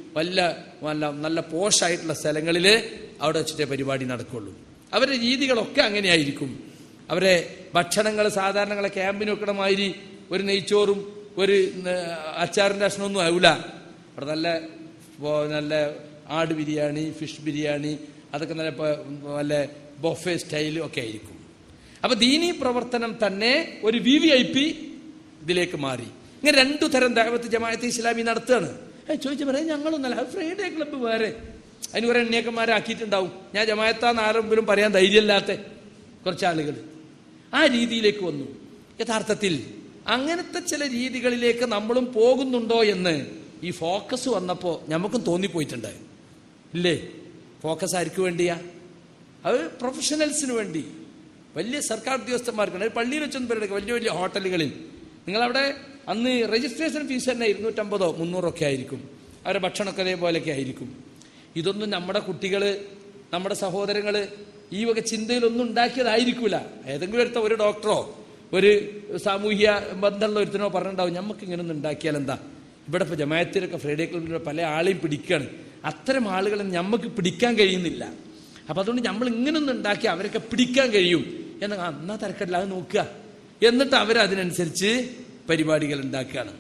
വല്ല നല്ല നല്ല പോഷായിട്ടുള്ള സ്ഥലങ്ങളിൽ അവിടെ വെച്ചിട്ടേ പരിപാടി നടക്കുള്ളൂ അവരുടെ രീതികളൊക്കെ അങ്ങനെയായിരിക്കും അവരെ ഭക്ഷണങ്ങൾ സാധാരണങ്ങളെ ക്യാമ്പിന് വെക്കണ മാതിരി ഒരു നെയ്ച്ചോറും ഒരു ന- അച്ചാറിൻ്റെ കഷ്ണമൊന്നും ആവില്ല അവിടെ നല്ല ബോ- നല്ല ആട് ബിരിയാണി ഫിഷ് ബിരിയാണി അതൊക്കെ നല്ല പ- നല്ല ബൊഫെ സ്റ്റൈലും ഒക്കെ ആയിരിക്കും അപ്പൊ ദീനീ പ്രവർത്തനം തന്നെ ഒരു വി വി ഐ പി ഇതിലേക്ക് മാറി ഇങ്ങനെ രണ്ടു തരം ദാവത്ത് ജമാഅത്ത് ഇസ്ലാമി നടത്തുകയാണ് ഏ ചോദിച്ചു പറയാം ഞങ്ങളൊന്നല്ല അത് ഫ്രൈഡേ ക്ലബ്ബ് വേറെ അതിന് കുറെ എണ്ണിയക്കന്മാരാക്കിയിട്ടുണ്ടാവും ഞാൻ ജമാഅത്താന്ന് ആരെങ്കിലും പറയാൻ ധൈര്യമില്ലാത്ത കുറച്ച് ആളുകൾ ആ രീതിയിലേക്ക് വന്നു യഥാർത്ഥത്തിൽ അങ്ങനത്തെ ചില രീതികളിലേക്ക് നമ്മളും പോകുന്നുണ്ടോ എന്ന് ഈ ഫോക്കസ് വന്നപ്പോൾ നമുക്കും തോന്നിപ്പോയിട്ടുണ്ട് ഇല്ലേ ഫോക്കസ് ആർക്ക് വേണ്ടിയാ അത് പ്രൊഫഷണൽസിന് വേണ്ടി വലിയ സർക്കാർ ഉദ്യോഗസ്ഥന്മാർക്കാണ് അത് പള്ളിയിൽ വെച്ചൊന്നും പേരെടുക്കുക വലിയ വലിയ ഹോട്ടലുകളിൽ നിങ്ങളവിടെ അന്ന് രജിസ്ട്രേഷൻ ഫീസ് തന്നെ ഇരുന്നൂറ്റമ്പതോ മുന്നൂറോ ഒക്കെ ആയിരിക്കും അവരുടെ ഭക്ഷണമൊക്കെ അതേപോലെയൊക്കെ ആയിരിക്കും ഇതൊന്നും നമ്മുടെ കുട്ടികൾ നമ്മുടെ സഹോദരങ്ങൾ ഈ വക ചിന്തയിലൊന്നും ഉണ്ടാക്കിയതായിരിക്കില്ല ഏതെങ്കിലും ഒരുത്ത ഒരു ഡോക്ടറോ ഒരു സാമൂഹ്യ ബന്ധമുള്ള ഒരുത്തനോ പറഞ്ഞിട്ടുണ്ടാവും നമുക്ക് ഇങ്ങനെ ഒന്നും ഉണ്ടാക്കിയാൽ എന്താ ഇവിടെ ഇപ്പോൾ ജമായത്തിലൊക്കെ ഫ്രൈഡേ ക്ലബിലൊക്കെ പല ആളെയും പിടിക്കുകയാണ് അത്തരം ആളുകളെ നമുക്ക് പിടിക്കാൻ കഴിയുന്നില്ല അപ്പൊ അതുകൊണ്ട് നമ്മൾ ഇങ്ങനൊന്നും ഉണ്ടാക്കി അവരൊക്കെ പിടിക്കാൻ കഴിയും എന്ന് ആ, എന്നാ തിരക്കടില്ല അത് നോക്കുക എന്നിട്ട് അവരതിനനുസരിച്ച് പരിപാടികൾ ഉണ്ടാക്കുകയാണ്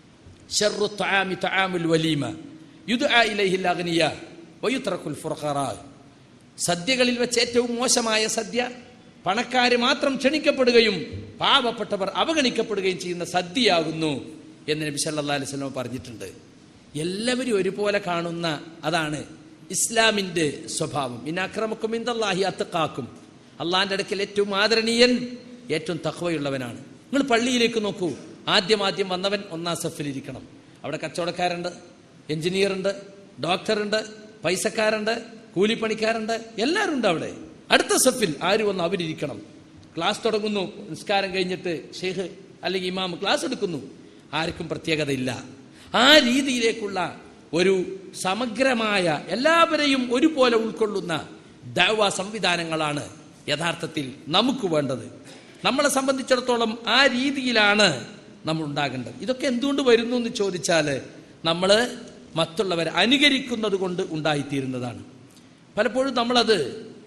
ഷർറു തആമി തആമുൽ വലീമ യുദ്ആ ഇലൈഹിൽ അഗ്നിയ വയുത്രക്കുൽ ഫുർഖറാ സദ്യകളിൽ വെച്ച് ഏറ്റവും മോശമായ സദ്യ പണക്കാര് മാത്രം ക്ഷണിക്കപ്പെടുകയും പാവപ്പെട്ടവർ അവഗണിക്കപ്പെടുകയും ചെയ്യുന്ന സദ്യയാകുന്നു എന്ന് നബി സല്ലല്ലാഹു അലൈഹി വസല്ലം പറഞ്ഞിട്ടുണ്ട് എല്ലാവരും ഒരുപോലെ കാണുന്ന അതാണ് ഇസ്ലാമിന്റെ സ്വഭാവം ഇന്നക്രമക്കും ഇന്ദല്ലാഹി അത്തക്കാക്കും അള്ളാന്റെ അടുക്കൽ ഏറ്റവും ആദരണീയൻ ഏറ്റവും തഖ്വയുള്ളവനാണ് നിങ്ങൾ പള്ളിയിലേക്ക് നോക്കൂ ആദ്യം ആദ്യം വന്നവൻ ഒന്നാം സഫിലിരിക്കണം അവിടെ കച്ചവടക്കാരുണ്ട് എഞ്ചിനീയർ ഉണ്ട് ഡോക്ടറുണ്ട് പൈസക്കാരുണ്ട് കൂലിപ്പണിക്കാരുണ്ട് എല്ലാവരും ഉണ്ട് അവിടെ അടുത്ത സഫിൽ ആര് വന്ന് അവരിയ്ക്കണം ക്ലാസ് തുടങ്ങുന്നു നിസ്കാരം കഴിഞ്ഞിട്ട് ഷെയ്ഖ് അല്ലെങ്കിൽ ഇമാം ക്ലാസ് എടുക്കുന്നു ആർക്കും പ്രത്യേകതയില്ല ആ രീതിയിലേക്കുള്ള ഒരു സമഗ്രമായ എല്ലാവരെയും ഒരുപോലെ ഉൾക്കൊള്ളുന്ന ദൈവ സംവിധാനങ്ങളാണ് യഥാർത്ഥത്തിൽ നമുക്ക് വേണ്ടത് നമ്മളെ സംബന്ധിച്ചിടത്തോളം ആ രീതിയിലാണ് നമ്മൾ ഉണ്ടാകേണ്ടത് ഇതൊക്കെ എന്തുകൊണ്ട് വരുന്നു എന്ന് ചോദിച്ചാൽ നമ്മൾ മറ്റുള്ളവരെ അനുകരിക്കുന്നത് കൊണ്ട് ഉണ്ടായിത്തീരുന്നതാണ് പലപ്പോഴും നമ്മളത്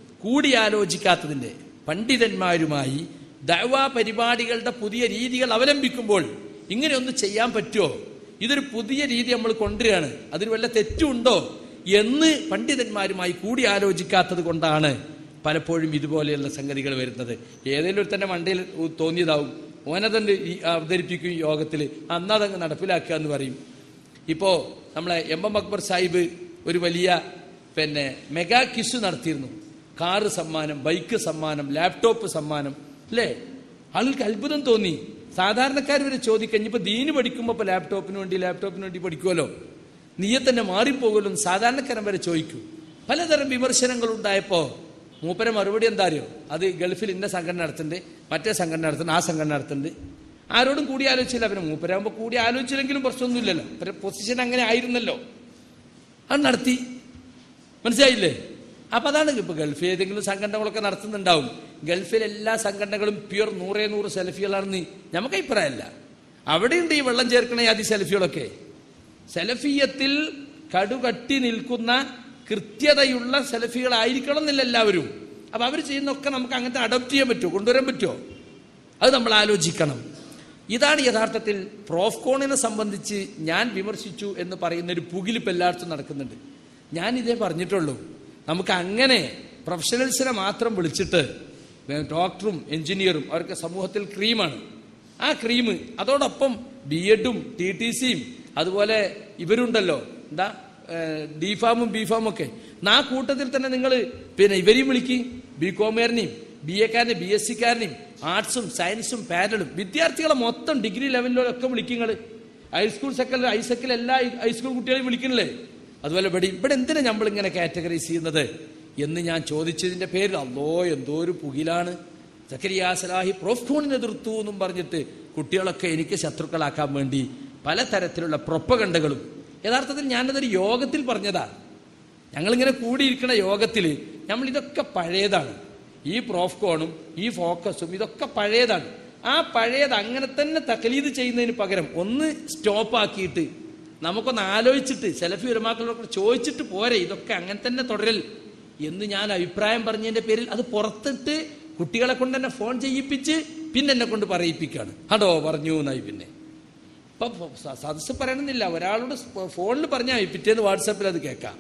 കൂടിയാലോചിക്കാത്തതിൻ്റെ പണ്ഡിതന്മാരുമായി ദൈവാ പരിപാടികളുടെ പുതിയ രീതികൾ അവലംബിക്കുമ്പോൾ ഇങ്ങനെ ഒന്ന് ചെയ്യാൻ പറ്റുമോ ഇതൊരു പുതിയ രീതി നമ്മൾ കൊണ്ടുവരികയാണ് അതിന് വല്ല തെറ്റുണ്ടോ എന്ന് പണ്ഡിതന്മാരുമായി കൂടിയാലോചിക്കാത്തത് കൊണ്ടാണ് പലപ്പോഴും ഇതുപോലെയുള്ള സംഗതികൾ വരുന്നത് ഏതെങ്കിലും ഒരു തന്നെ മണ്ടയിൽ തോന്നിയതാവും ഓനതന്നെ ഈ അവതരിപ്പിക്കും ഈ യോഗത്തിൽ അന്നതങ്ങ് നടപ്പിലാക്കുക എന്ന് പറയും ഇപ്പോ നമ്മളെ എം എം അക്ബർ സാഹിബ് ഒരു വലിയ പിന്നെ മെഗാ കിസ് നടത്തിയിരുന്നു കാറ് സമ്മാനം ബൈക്ക് സമ്മാനം ലാപ്ടോപ്പ് സമ്മാനം അല്ലേ ആളുകൾക്ക് അത്ഭുതം തോന്നി സാധാരണക്കാർ വരെ ചോദിക്കാം ഇനിയിപ്പോ ദീന് പഠിക്കുമ്പോൾ ഇപ്പൊ ലാപ്ടോപ്പിന് വേണ്ടി ലാപ്ടോപ്പിന് വേണ്ടി പഠിക്കുമല്ലോ നീയെ തന്നെ മാറിപ്പോകുമല്ലോ എന്ന് സാധാരണക്കാരൻ വരെ ചോദിക്കും പലതരം വിമർശനങ്ങൾ ഉണ്ടായപ്പോ മൂപ്പര മറുപടി എന്താ അറിയോ അത് ഗൾഫിൽ ഇന്ന സംഘടന നടത്തുന്നുണ്ട് മറ്റേ സംഘടന നടത്തുന്നുണ്ട് ആ സംഘടന നടത്തുന്നുണ്ട് ആരോടും കൂടി ആലോചിച്ചില്ല പിന്നെ മൂപ്പരാകുമ്പോൾ കൂടി ആലോചിച്ചില്ലെങ്കിലും പ്രശ്നമൊന്നുമില്ലല്ലോ അവരുടെ പൊസിഷൻ അങ്ങനെ ആയിരുന്നല്ലോ അത് നടത്തി മനസ്സിലായില്ലേ അപ്പൊ അതാണ് ഇപ്പൊ ഗൾഫിൽ ഏതെങ്കിലും സംഘടനകളൊക്കെ നടത്തുന്നുണ്ടാവും ഗൾഫിലെ എല്ലാ സംഘടനകളും പ്യുർ നൂറേ നൂറ് സെൽഫികളാണെന്ന് നമുക്ക് അഭിപ്രായമല്ല അവിടെയുണ്ട് ഈ വെള്ളം ചേർക്കണ ആദ്യ സെൽഫികളൊക്കെ സെലഫിയത്തിൽ കടുകട്ടി നിൽക്കുന്ന കൃത്യതയുള്ള സെൽഫികളായിരിക്കണം എന്നില്ല എല്ലാവരും അപ്പൊ അവർ ചെയ്യുന്നൊക്കെ നമുക്ക് അങ്ങനത്തെ അഡോപ്റ്റ് ചെയ്യാൻ പറ്റുമോ കൊണ്ടുവരാൻ പറ്റുമോ അത് നമ്മൾ ആലോചിക്കണം ഇതാണ് യഥാർത്ഥത്തിൽ പ്രോഫ്കോണിനെ സംബന്ധിച്ച് ഞാൻ വിമർശിച്ചു എന്ന് പറയുന്ന ഒരു പുകിലിപ്പ് എല്ലായിടത്തും നടക്കുന്നുണ്ട് ഞാൻ ഇതേ പറഞ്ഞിട്ടുള്ളൂ നമുക്ക് അങ്ങനെ പ്രൊഫഷണൽസിനെ മാത്രം വിളിച്ചിട്ട് ഡോക്ടറും എഞ്ചിനീയറും അവർക്ക് സമൂഹത്തിൽ ക്രീമാണ് ആ ക്രീം അതോടൊപ്പം ബി എഡും ടി ടി സിയും അതുപോലെ ഇവരുണ്ടല്ലോ എന്താ ഡി ഫാമും ബി ഫാമും ഒക്കെ ആ കൂട്ടത്തിൽ തന്നെ നിങ്ങൾ പിന്നെ ഇവരെയും വിളിക്കി ബി കോമേറിനെയും ബി എക്കാരനെയും ബി എസ് സിക്കാരനെയും ആർട്സും സയൻസും പാരലും വിദ്യാർത്ഥികളെ മൊത്തം ഡിഗ്രി ലെവലിലൊക്കെ വിളിക്കുങ്ങൾ ഹൈസ്കൂൾ സെക്കൻഡറി ഹൈസെക്കിൽ എല്ലാ ഹൈസ്കൂൾ കുട്ടികളെയും വിളിക്കണില്ലേ അതുപോലെ ഇവിടെ ഇവിടെ എന്തിനാ നമ്മൾ ഇങ്ങനെ കാറ്റഗറൈസ് ചെയ്യുന്നത് എന്ന് ഞാൻ ചോദിച്ചതിന്റെ പേരിൽ അല്ലോ എന്തോ ഒരു പുകിലാണ് സക്കരിയ സലാഹി പ്രോഫ്കോണിനെ എതിർത്തു എന്നും പറഞ്ഞിട്ട് കുട്ടികളൊക്കെ എനിക്ക് ശത്രുക്കളാക്കാൻ വേണ്ടി പലതരത്തിലുള്ള പ്രൊപ്പകണ്ടകളും യഥാർത്ഥത്തിൽ ഞാനതൊരു യോഗത്തിൽ പറഞ്ഞതാ ഞങ്ങളിങ്ങനെ കൂടിയിരിക്കുന്ന യോഗത്തിൽ നമ്മൾ ഇതൊക്കെ പഴയതാണ് ഈ പ്രോഫ്കോണും ഈ ഫോക്കസും ഇതൊക്കെ പഴയതാണ് ആ പഴയത് അങ്ങനെ തന്നെ തക്കലീത് ചെയ്യുന്നതിന് പകരം ഒന്ന് സ്റ്റോപ്പ് ആക്കിയിട്ട് നമുക്കൊന്ന് ആലോചിച്ചിട്ട് സെലഫി ഉലമാക്കളോട് ചോദിച്ചിട്ട് പോരെ ഇതൊക്കെ അങ്ങനെ തന്നെ തുടരൽ എന്ന് ഞാൻ അഭിപ്രായം പറഞ്ഞതിന്റെ പേരിൽ അത് പുറത്തിട്ട് കുട്ടികളെ കൊണ്ട് തന്നെ ഫോൺ ചെയ്യിപ്പിച്ച് പിന്നെ എന്നെ കൊണ്ട് പറയിപ്പിക്കുകയാണ് ഹടോ പറഞ്ഞു എന്നായി പിന്നെ ഇപ്പൊ സ- സദസ്സ് പറയണമെന്നില്ല ഒരാളോട് ഫോണിൽ പറഞ്ഞാൽ പിറ്റേന്ന് വാട്സാപ്പിൽ അത് കേൾക്കാം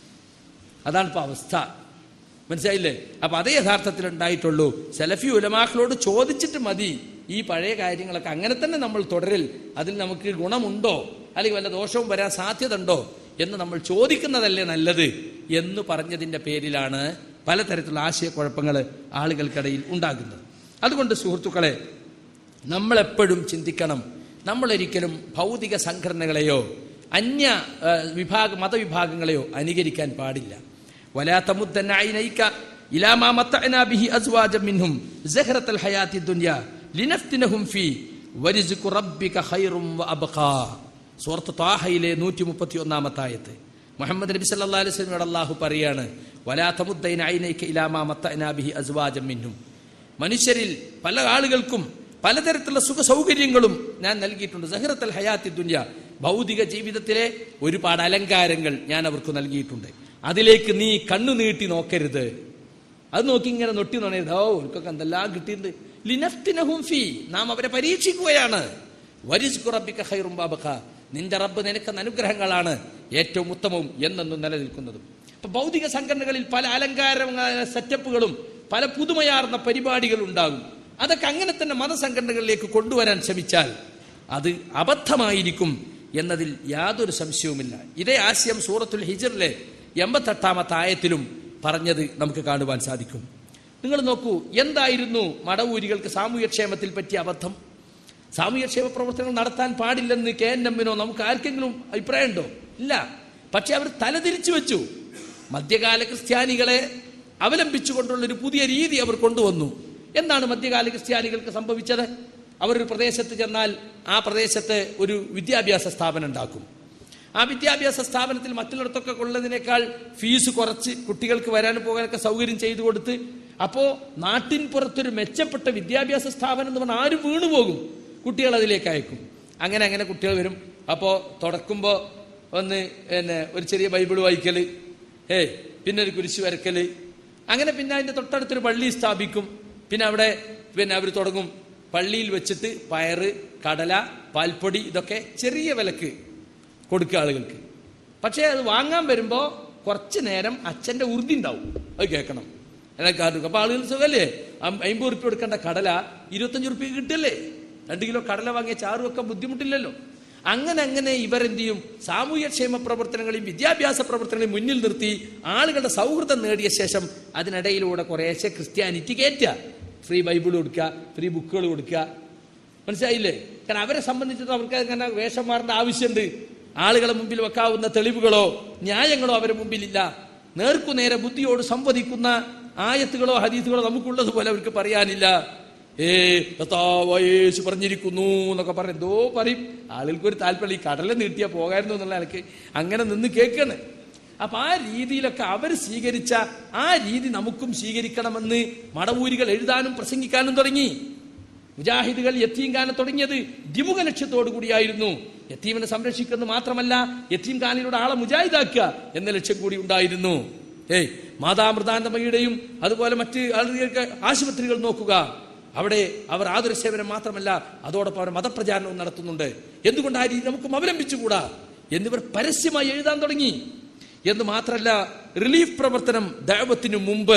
അതാണ് ഇപ്പൊ അവസ്ഥ മനസ്സിലായില്ലേ അപ്പൊ അതേ യഥാർത്ഥത്തിൽ ഉണ്ടായിട്ടുള്ളൂ സെലഫി ഉലമാക്കളോട് ചോദിച്ചിട്ട് മതി ഈ പഴയ കാര്യങ്ങളൊക്കെ അങ്ങനെ തന്നെ നമ്മൾ തുടരൽ അതിൽ നമുക്ക് ഗുണമുണ്ടോ അല്ലെങ്കിൽ വല്ല ദോഷവും വരാൻ സാധ്യത ഉണ്ടോ എന്ന് നമ്മൾ ചോദിക്കുന്നതല്ലേ നല്ലത് എന്ന് പറഞ്ഞതിന്റെ പേരിലാണ് പലതരത്തിലുള്ള ആശയക്കുഴപ്പങ്ങൾ ആളുകൾക്കിടയിൽ ഉണ്ടാകുന്നത് അതുകൊണ്ട് സുഹൃത്തുക്കളെ നമ്മളെപ്പോഴും ചിന്തിക്കണം നമ്മളൊരിക്കലും ഭൗതിക സംഘടനകളെയോ അന്യ ആ, വിഭാഗ മതവിഭാഗങ്ങളെയോ അനുകരിക്കാൻ പാടില്ല ولا تمدن عينيك إلى ما متعنا به أزواجا منهم زهرة الحياة الدنيا لنفتنهم فيه ورزق ربك خير وأبقى സൂറത്ത് താഹയിലെ നൂറ്റി മുപ്പത്തി ഒന്നാമത്തെ ആയത്ത് മുഹമ്മദ് നബി സല്ലാ അലൈഹി സ്വലമിയോട് അള്ളാഹു പറയാണ് വലാത്തമുദ്ദൈന ഐനൈക്ക് ഇലാമാ മത്തനാബിഹി അസ്വാജം മിന്നും മനുഷ്യരിൽ പല ആളുകൾക്കും പലതരത്തിലുള്ള സുഖ സൗകര്യങ്ങളും ഞാൻ നൽകിയിട്ടുണ്ട് സഹിറത്തൽ ഹയാത്തി ദുന്യ ഭൗതിക ജീവിതത്തിലെ ഒരുപാട് അലങ്കാരങ്ങൾ ഞാൻ അവർക്ക് നൽകിയിട്ടുണ്ട് അതിലേക്ക് നീ കണ്ണു നീട്ടി നോക്കരുത് അത് നോക്കി ഇങ്ങനെ നൊട്ടി നോണരുത് ഓ അവർക്കൊക്കെ എന്തെല്ലാം കിട്ടിയിട്ടുണ്ട് ലിനഫ്തിനഹും ഫീ നാം അവരെ പരീക്ഷിക്കുകയാണ് വരിസ്കു റബ്ബിക ഖൈറും ബാബക നിന്റെ റബ്ബ് നിനക്കുന്ന അനുഗ്രഹങ്ങളാണ് ഏറ്റവും ഉത്തമവും എന്നെന്നും നിലനിൽക്കുന്നതും ഇപ്പൊ ഭൗതിക സംഘടനകളിൽ പല അലങ്കാര സെറ്റപ്പുകളും പല പുതുമയാർന്ന പരിപാടികൾ ഉണ്ടാകും അതൊക്കെ അങ്ങനെ തന്നെ മതസംഘടനകളിലേക്ക് കൊണ്ടുവരാൻ ശ്രമിച്ചാൽ അത് അബദ്ധമായിരിക്കും എന്നതിൽ യാതൊരു സംശയവുമില്ല ഇതേ ആശയം സൂറത്തുൽ ഹിജറിലെ എൺപത്തെട്ടാമത്തെ ആയത്തിലും പറഞ്ഞത് നമുക്ക് കാണുവാൻ സാധിക്കും നിങ്ങൾ നോക്കൂ എന്തായിരുന്നു മടവൂരികൾക്ക് സാമൂഹ്യക്ഷേമത്തിൽ പറ്റിയ അബദ്ധം സാമൂഹ്യക്ഷേമ പ്രവർത്തനങ്ങൾ നടത്താൻ പാടില്ലെന്ന് കെ എൻ എമ്മിനോ നമുക്ക് ആർക്കെങ്കിലും അഭിപ്രായമുണ്ടോ ഇല്ല പക്ഷെ അവർ തലതിരിച്ചു വെച്ചു മധ്യകാല ക്രിസ്ത്യാനികളെ അവലംബിച്ചുകൊണ്ടുള്ള ഒരു പുതിയ രീതി അവർ കൊണ്ടുവന്നു എന്താണ് മധ്യകാല ക്രിസ്ത്യാനികൾക്ക് സംഭവിച്ചത് അവരൊരു പ്രദേശത്ത് ചെന്നാൽ ആ പ്രദേശത്ത് ഒരു വിദ്യാഭ്യാസ സ്ഥാപനം ഉണ്ടാക്കും ആ വിദ്യാഭ്യാസ സ്ഥാപനത്തിൽ മറ്റുള്ളിടത്തൊക്കെ ഉള്ളതിനേക്കാൾ ഫീസ് കുറച്ച് കുട്ടികൾക്ക് വരാനും പോകാനൊക്കെ സൗകര്യം ചെയ്തു കൊടുത്ത് അപ്പോ നാട്ടിൻ പുറത്തൊരു മെച്ചപ്പെട്ട വിദ്യാഭ്യാസ സ്ഥാപനം എന്ന് പറഞ്ഞാൽ ആരും വീണു പോകും കുട്ടികൾ അതിലേക്ക് അയക്കും അങ്ങനെ അങ്ങനെ കുട്ടികൾ വരും അപ്പോൾ തുടക്കുമ്പോൾ ഒന്ന് പിന്നെ ഒരു ചെറിയ ബൈബിൾ വായിക്കല് ഏ പിന്നെ ഒരു കുരിശ് വരക്കല് അങ്ങനെ പിന്നെ അതിന്റെ തൊട്ടടുത്തൊരു പള്ളി സ്ഥാപിക്കും പിന്നെ അവിടെ പിന്നെ അവർ തുടങ്ങും പള്ളിയിൽ വെച്ചിട്ട് പയറ് കടല പാൽപ്പൊടി ഇതൊക്കെ ചെറിയ വിലക്ക് കൊടുക്കുക ആളുകൾക്ക് പക്ഷേ അത് വാങ്ങാൻ വരുമ്പോൾ കുറച്ച് നേരം അച്ഛൻ്റെ ഉറുതി ഉണ്ടാവും അത് കേൾക്കണം എന്നെ കാട്ടുക അപ്പൊ ആളുകൾ സുഖല്ലേ അം- അമ്പത് ഉറുപ്പ്യ കൊടുക്കേണ്ട കടല ഇരുപത്തഞ്ച് ഉറുപ്പ്യ കിട്ടില്ലേ രണ്ട് കിലോ കടല വാങ്ങിയ ചാറ് വെക്കാൻ ബുദ്ധിമുട്ടില്ലല്ലോ അങ്ങനെ അങ്ങനെ ഇവരെന്ത് ചെയ്യും സാമൂഹ്യക്ഷേമ പ്രവർത്തനങ്ങളെയും വിദ്യാഭ്യാസ പ്രവർത്തനങ്ങളെയും മുന്നിൽ നിർത്തി ആളുകളുടെ സൗഹൃദം നേടിയ ശേഷം അതിനിടയിലൂടെ കുറേശ്ശെ ക്രിസ്ത്യാനിറ്റി കയറ്റുക ഫ്രീ ബൈബിൾ കൊടുക്കുക ഫ്രീ ബുക്കുകൾ കൊടുക്കുക മനസ്സിലായില്ലേ കാരണം അവരെ സംബന്ധിച്ചിട്ട് അവർക്ക് അങ്ങനെ വേഷം മാറേണ്ട ആവശ്യമുണ്ട് ആളുകളെ മുമ്പിൽ വെക്കാവുന്ന തെളിവുകളോ ന്യായങ്ങളോ അവരെ മുമ്പിലില്ല നേർക്കുനേരെ ബുദ്ധിയോട് സംവദിക്കുന്ന ആയത്തുകളോ ഹദീസുകളോ നമുക്കുള്ളതുപോലെ അവർക്ക് പറയാനില്ല ഏ കർത്താവ് യേശു പറഞ്ഞിരിക്കുന്നു എന്നൊക്കെ പറഞ്ഞ് എന്തോ പറയും ആളുകൾക്ക് ഒരു താല്പര്യം ഈ കടല നീട്ടിയാ പോകായിരുന്നു എന്നുള്ള എനിക്ക് അങ്ങനെ നിന്ന് കേൾക്കാണ് അപ്പൊ ആ രീതിയിലൊക്കെ അവർ സ്വീകരിച്ച ആ രീതി നമുക്കും സ്വീകരിക്കണമെന്ന് മടവൂരികൾ എഴുതാനും പ്രസംഗിക്കാനും തുടങ്ങി മുജാഹിദുകൾ യത്തീംഖാനെ തുടങ്ങിയത് ദ്വിമുഖ ലക്ഷ്യത്തോടു കൂടിയായിരുന്നു യത്തീമിനെ സംരക്ഷിക്കുന്നത് മാത്രമല്ല യത്തീംഖാനിലൂടെ ആളെ മുജാഹിദാക്കുക എന്ന ലക്ഷ്യം കൂടി ഉണ്ടായിരുന്നു ഏയ് മാതാമൃതാനന്ദമയുടെയും അതുപോലെ മറ്റ് ആളുകൾക്ക് ആശുപത്രികൾ നോക്കുക അവിടെ അവർ ആതുര സേവനം മാത്രമല്ല അതോടൊപ്പം അവർ മതപ്രചാരണവും നടത്തുന്നുണ്ട് എന്തുകൊണ്ട് ആ രീതി നമുക്ക് അവലംബിച്ചുകൂടാ എന്നിവർ പരസ്യമായി എഴുതാൻ തുടങ്ങി എന്ന് മാത്രമല്ല റിലീഫ് പ്രവർത്തനം ദൈവത്തിനു മുമ്പ്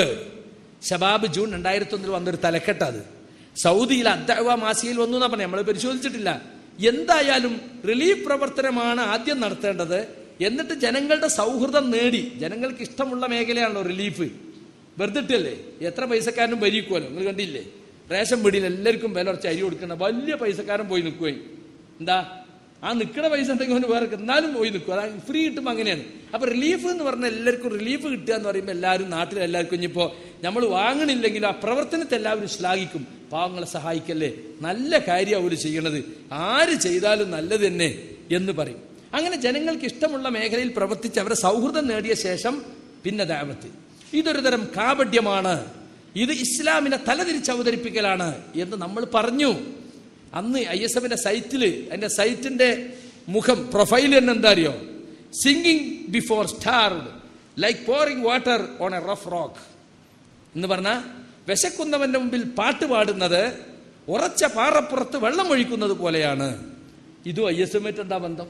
ഷബാബ് ജൂൺ രണ്ടായിരത്തി ഒന്നിൽ വന്നൊരു തലക്കെട്ട് അത് സൗദിയിൽ അദ്ദവ മാസികയിൽ വന്നു എന്നാ പറഞ്ഞത് നമ്മൾ പരിശോധിച്ചിട്ടില്ല എന്തായാലും റിലീഫ് പ്രവർത്തനമാണ് ആദ്യം നടത്തേണ്ടത് എന്നിട്ട് ജനങ്ങളുടെ സൗഹൃദം നേടി ജനങ്ങൾക്ക് ഇഷ്ടമുള്ള മേഖലയാണല്ലോ റിലീഫ് വെറുതെ ഇട്ടല്ലേ എത്ര പൈസക്കാരനും ഭരിക്കുമല്ലോ നിങ്ങൾ കണ്ടില്ലേ റേഷൻ പീടിയിൽ എല്ലാവർക്കും വില കുറച്ച് അരി കൊടുക്കണ വലിയ പൈസക്കാരൻ പോയി നിൽക്കുകയും എന്താ ആ നിൽക്കുന്ന പൈസ ഉണ്ടെങ്കിൽ അവന് വേറെ എന്നാലും പോയി നിൽക്കും അതാ ഫ്രീ കിട്ടുമ്പോൾ അങ്ങനെയാണ് അപ്പൊ റിലീഫ് എന്ന് പറഞ്ഞാൽ എല്ലാവർക്കും റിലീഫ് കിട്ടുക എന്ന് പറയുമ്പോൾ എല്ലാവരും നാട്ടിൽ എല്ലാവർക്കും ഇനിയിപ്പോൾ നമ്മൾ വാങ്ങണില്ലെങ്കിലും ആ പ്രവർത്തനത്തെ എല്ലാവരും ശ്ലാഘിക്കും പാവങ്ങളെ സഹായിക്കല്ലേ നല്ല കാര്യം അവർ ചെയ്യണത് ആര് ചെയ്താലും നല്ലത് തന്നെ എന്ന് പറയും അങ്ങനെ ജനങ്ങൾക്ക് ഇഷ്ടമുള്ള മേഖലയിൽ പ്രവർത്തിച്ച് അവരെ സൗഹൃദം നേടിയ ശേഷം പിന്നെ ദാവത്ത് ഇതൊരു തരം കാപട്യമാണ് ഇത് ഇസ്ലാമിനെ തലതിരിച്ച് അവതരിപ്പിക്കലാണ് എന്ന് നമ്മൾ പറഞ്ഞു അന്ന് ഐ എസ് എഫിന്റെ സൈറ്റിൽ അതിന്റെ സൈറ്റിന്റെ മുഖം പ്രൊഫൈൽ തന്നെ എന്താ അറിയോ singing before star like pouring water on a rough rock എന്ന് പറഞ്ഞാൽ വിശക്കുന്നവന്റെ മുമ്പിൽ പാട്ട് പാടുന്നത് ഉറച്ച പാറപ്പുറത്ത് വെള്ളം ഒഴിക്കുന്നത് പോലെയാണ് ഇതും ഐ എസ് എം എന്താ ബന്ധം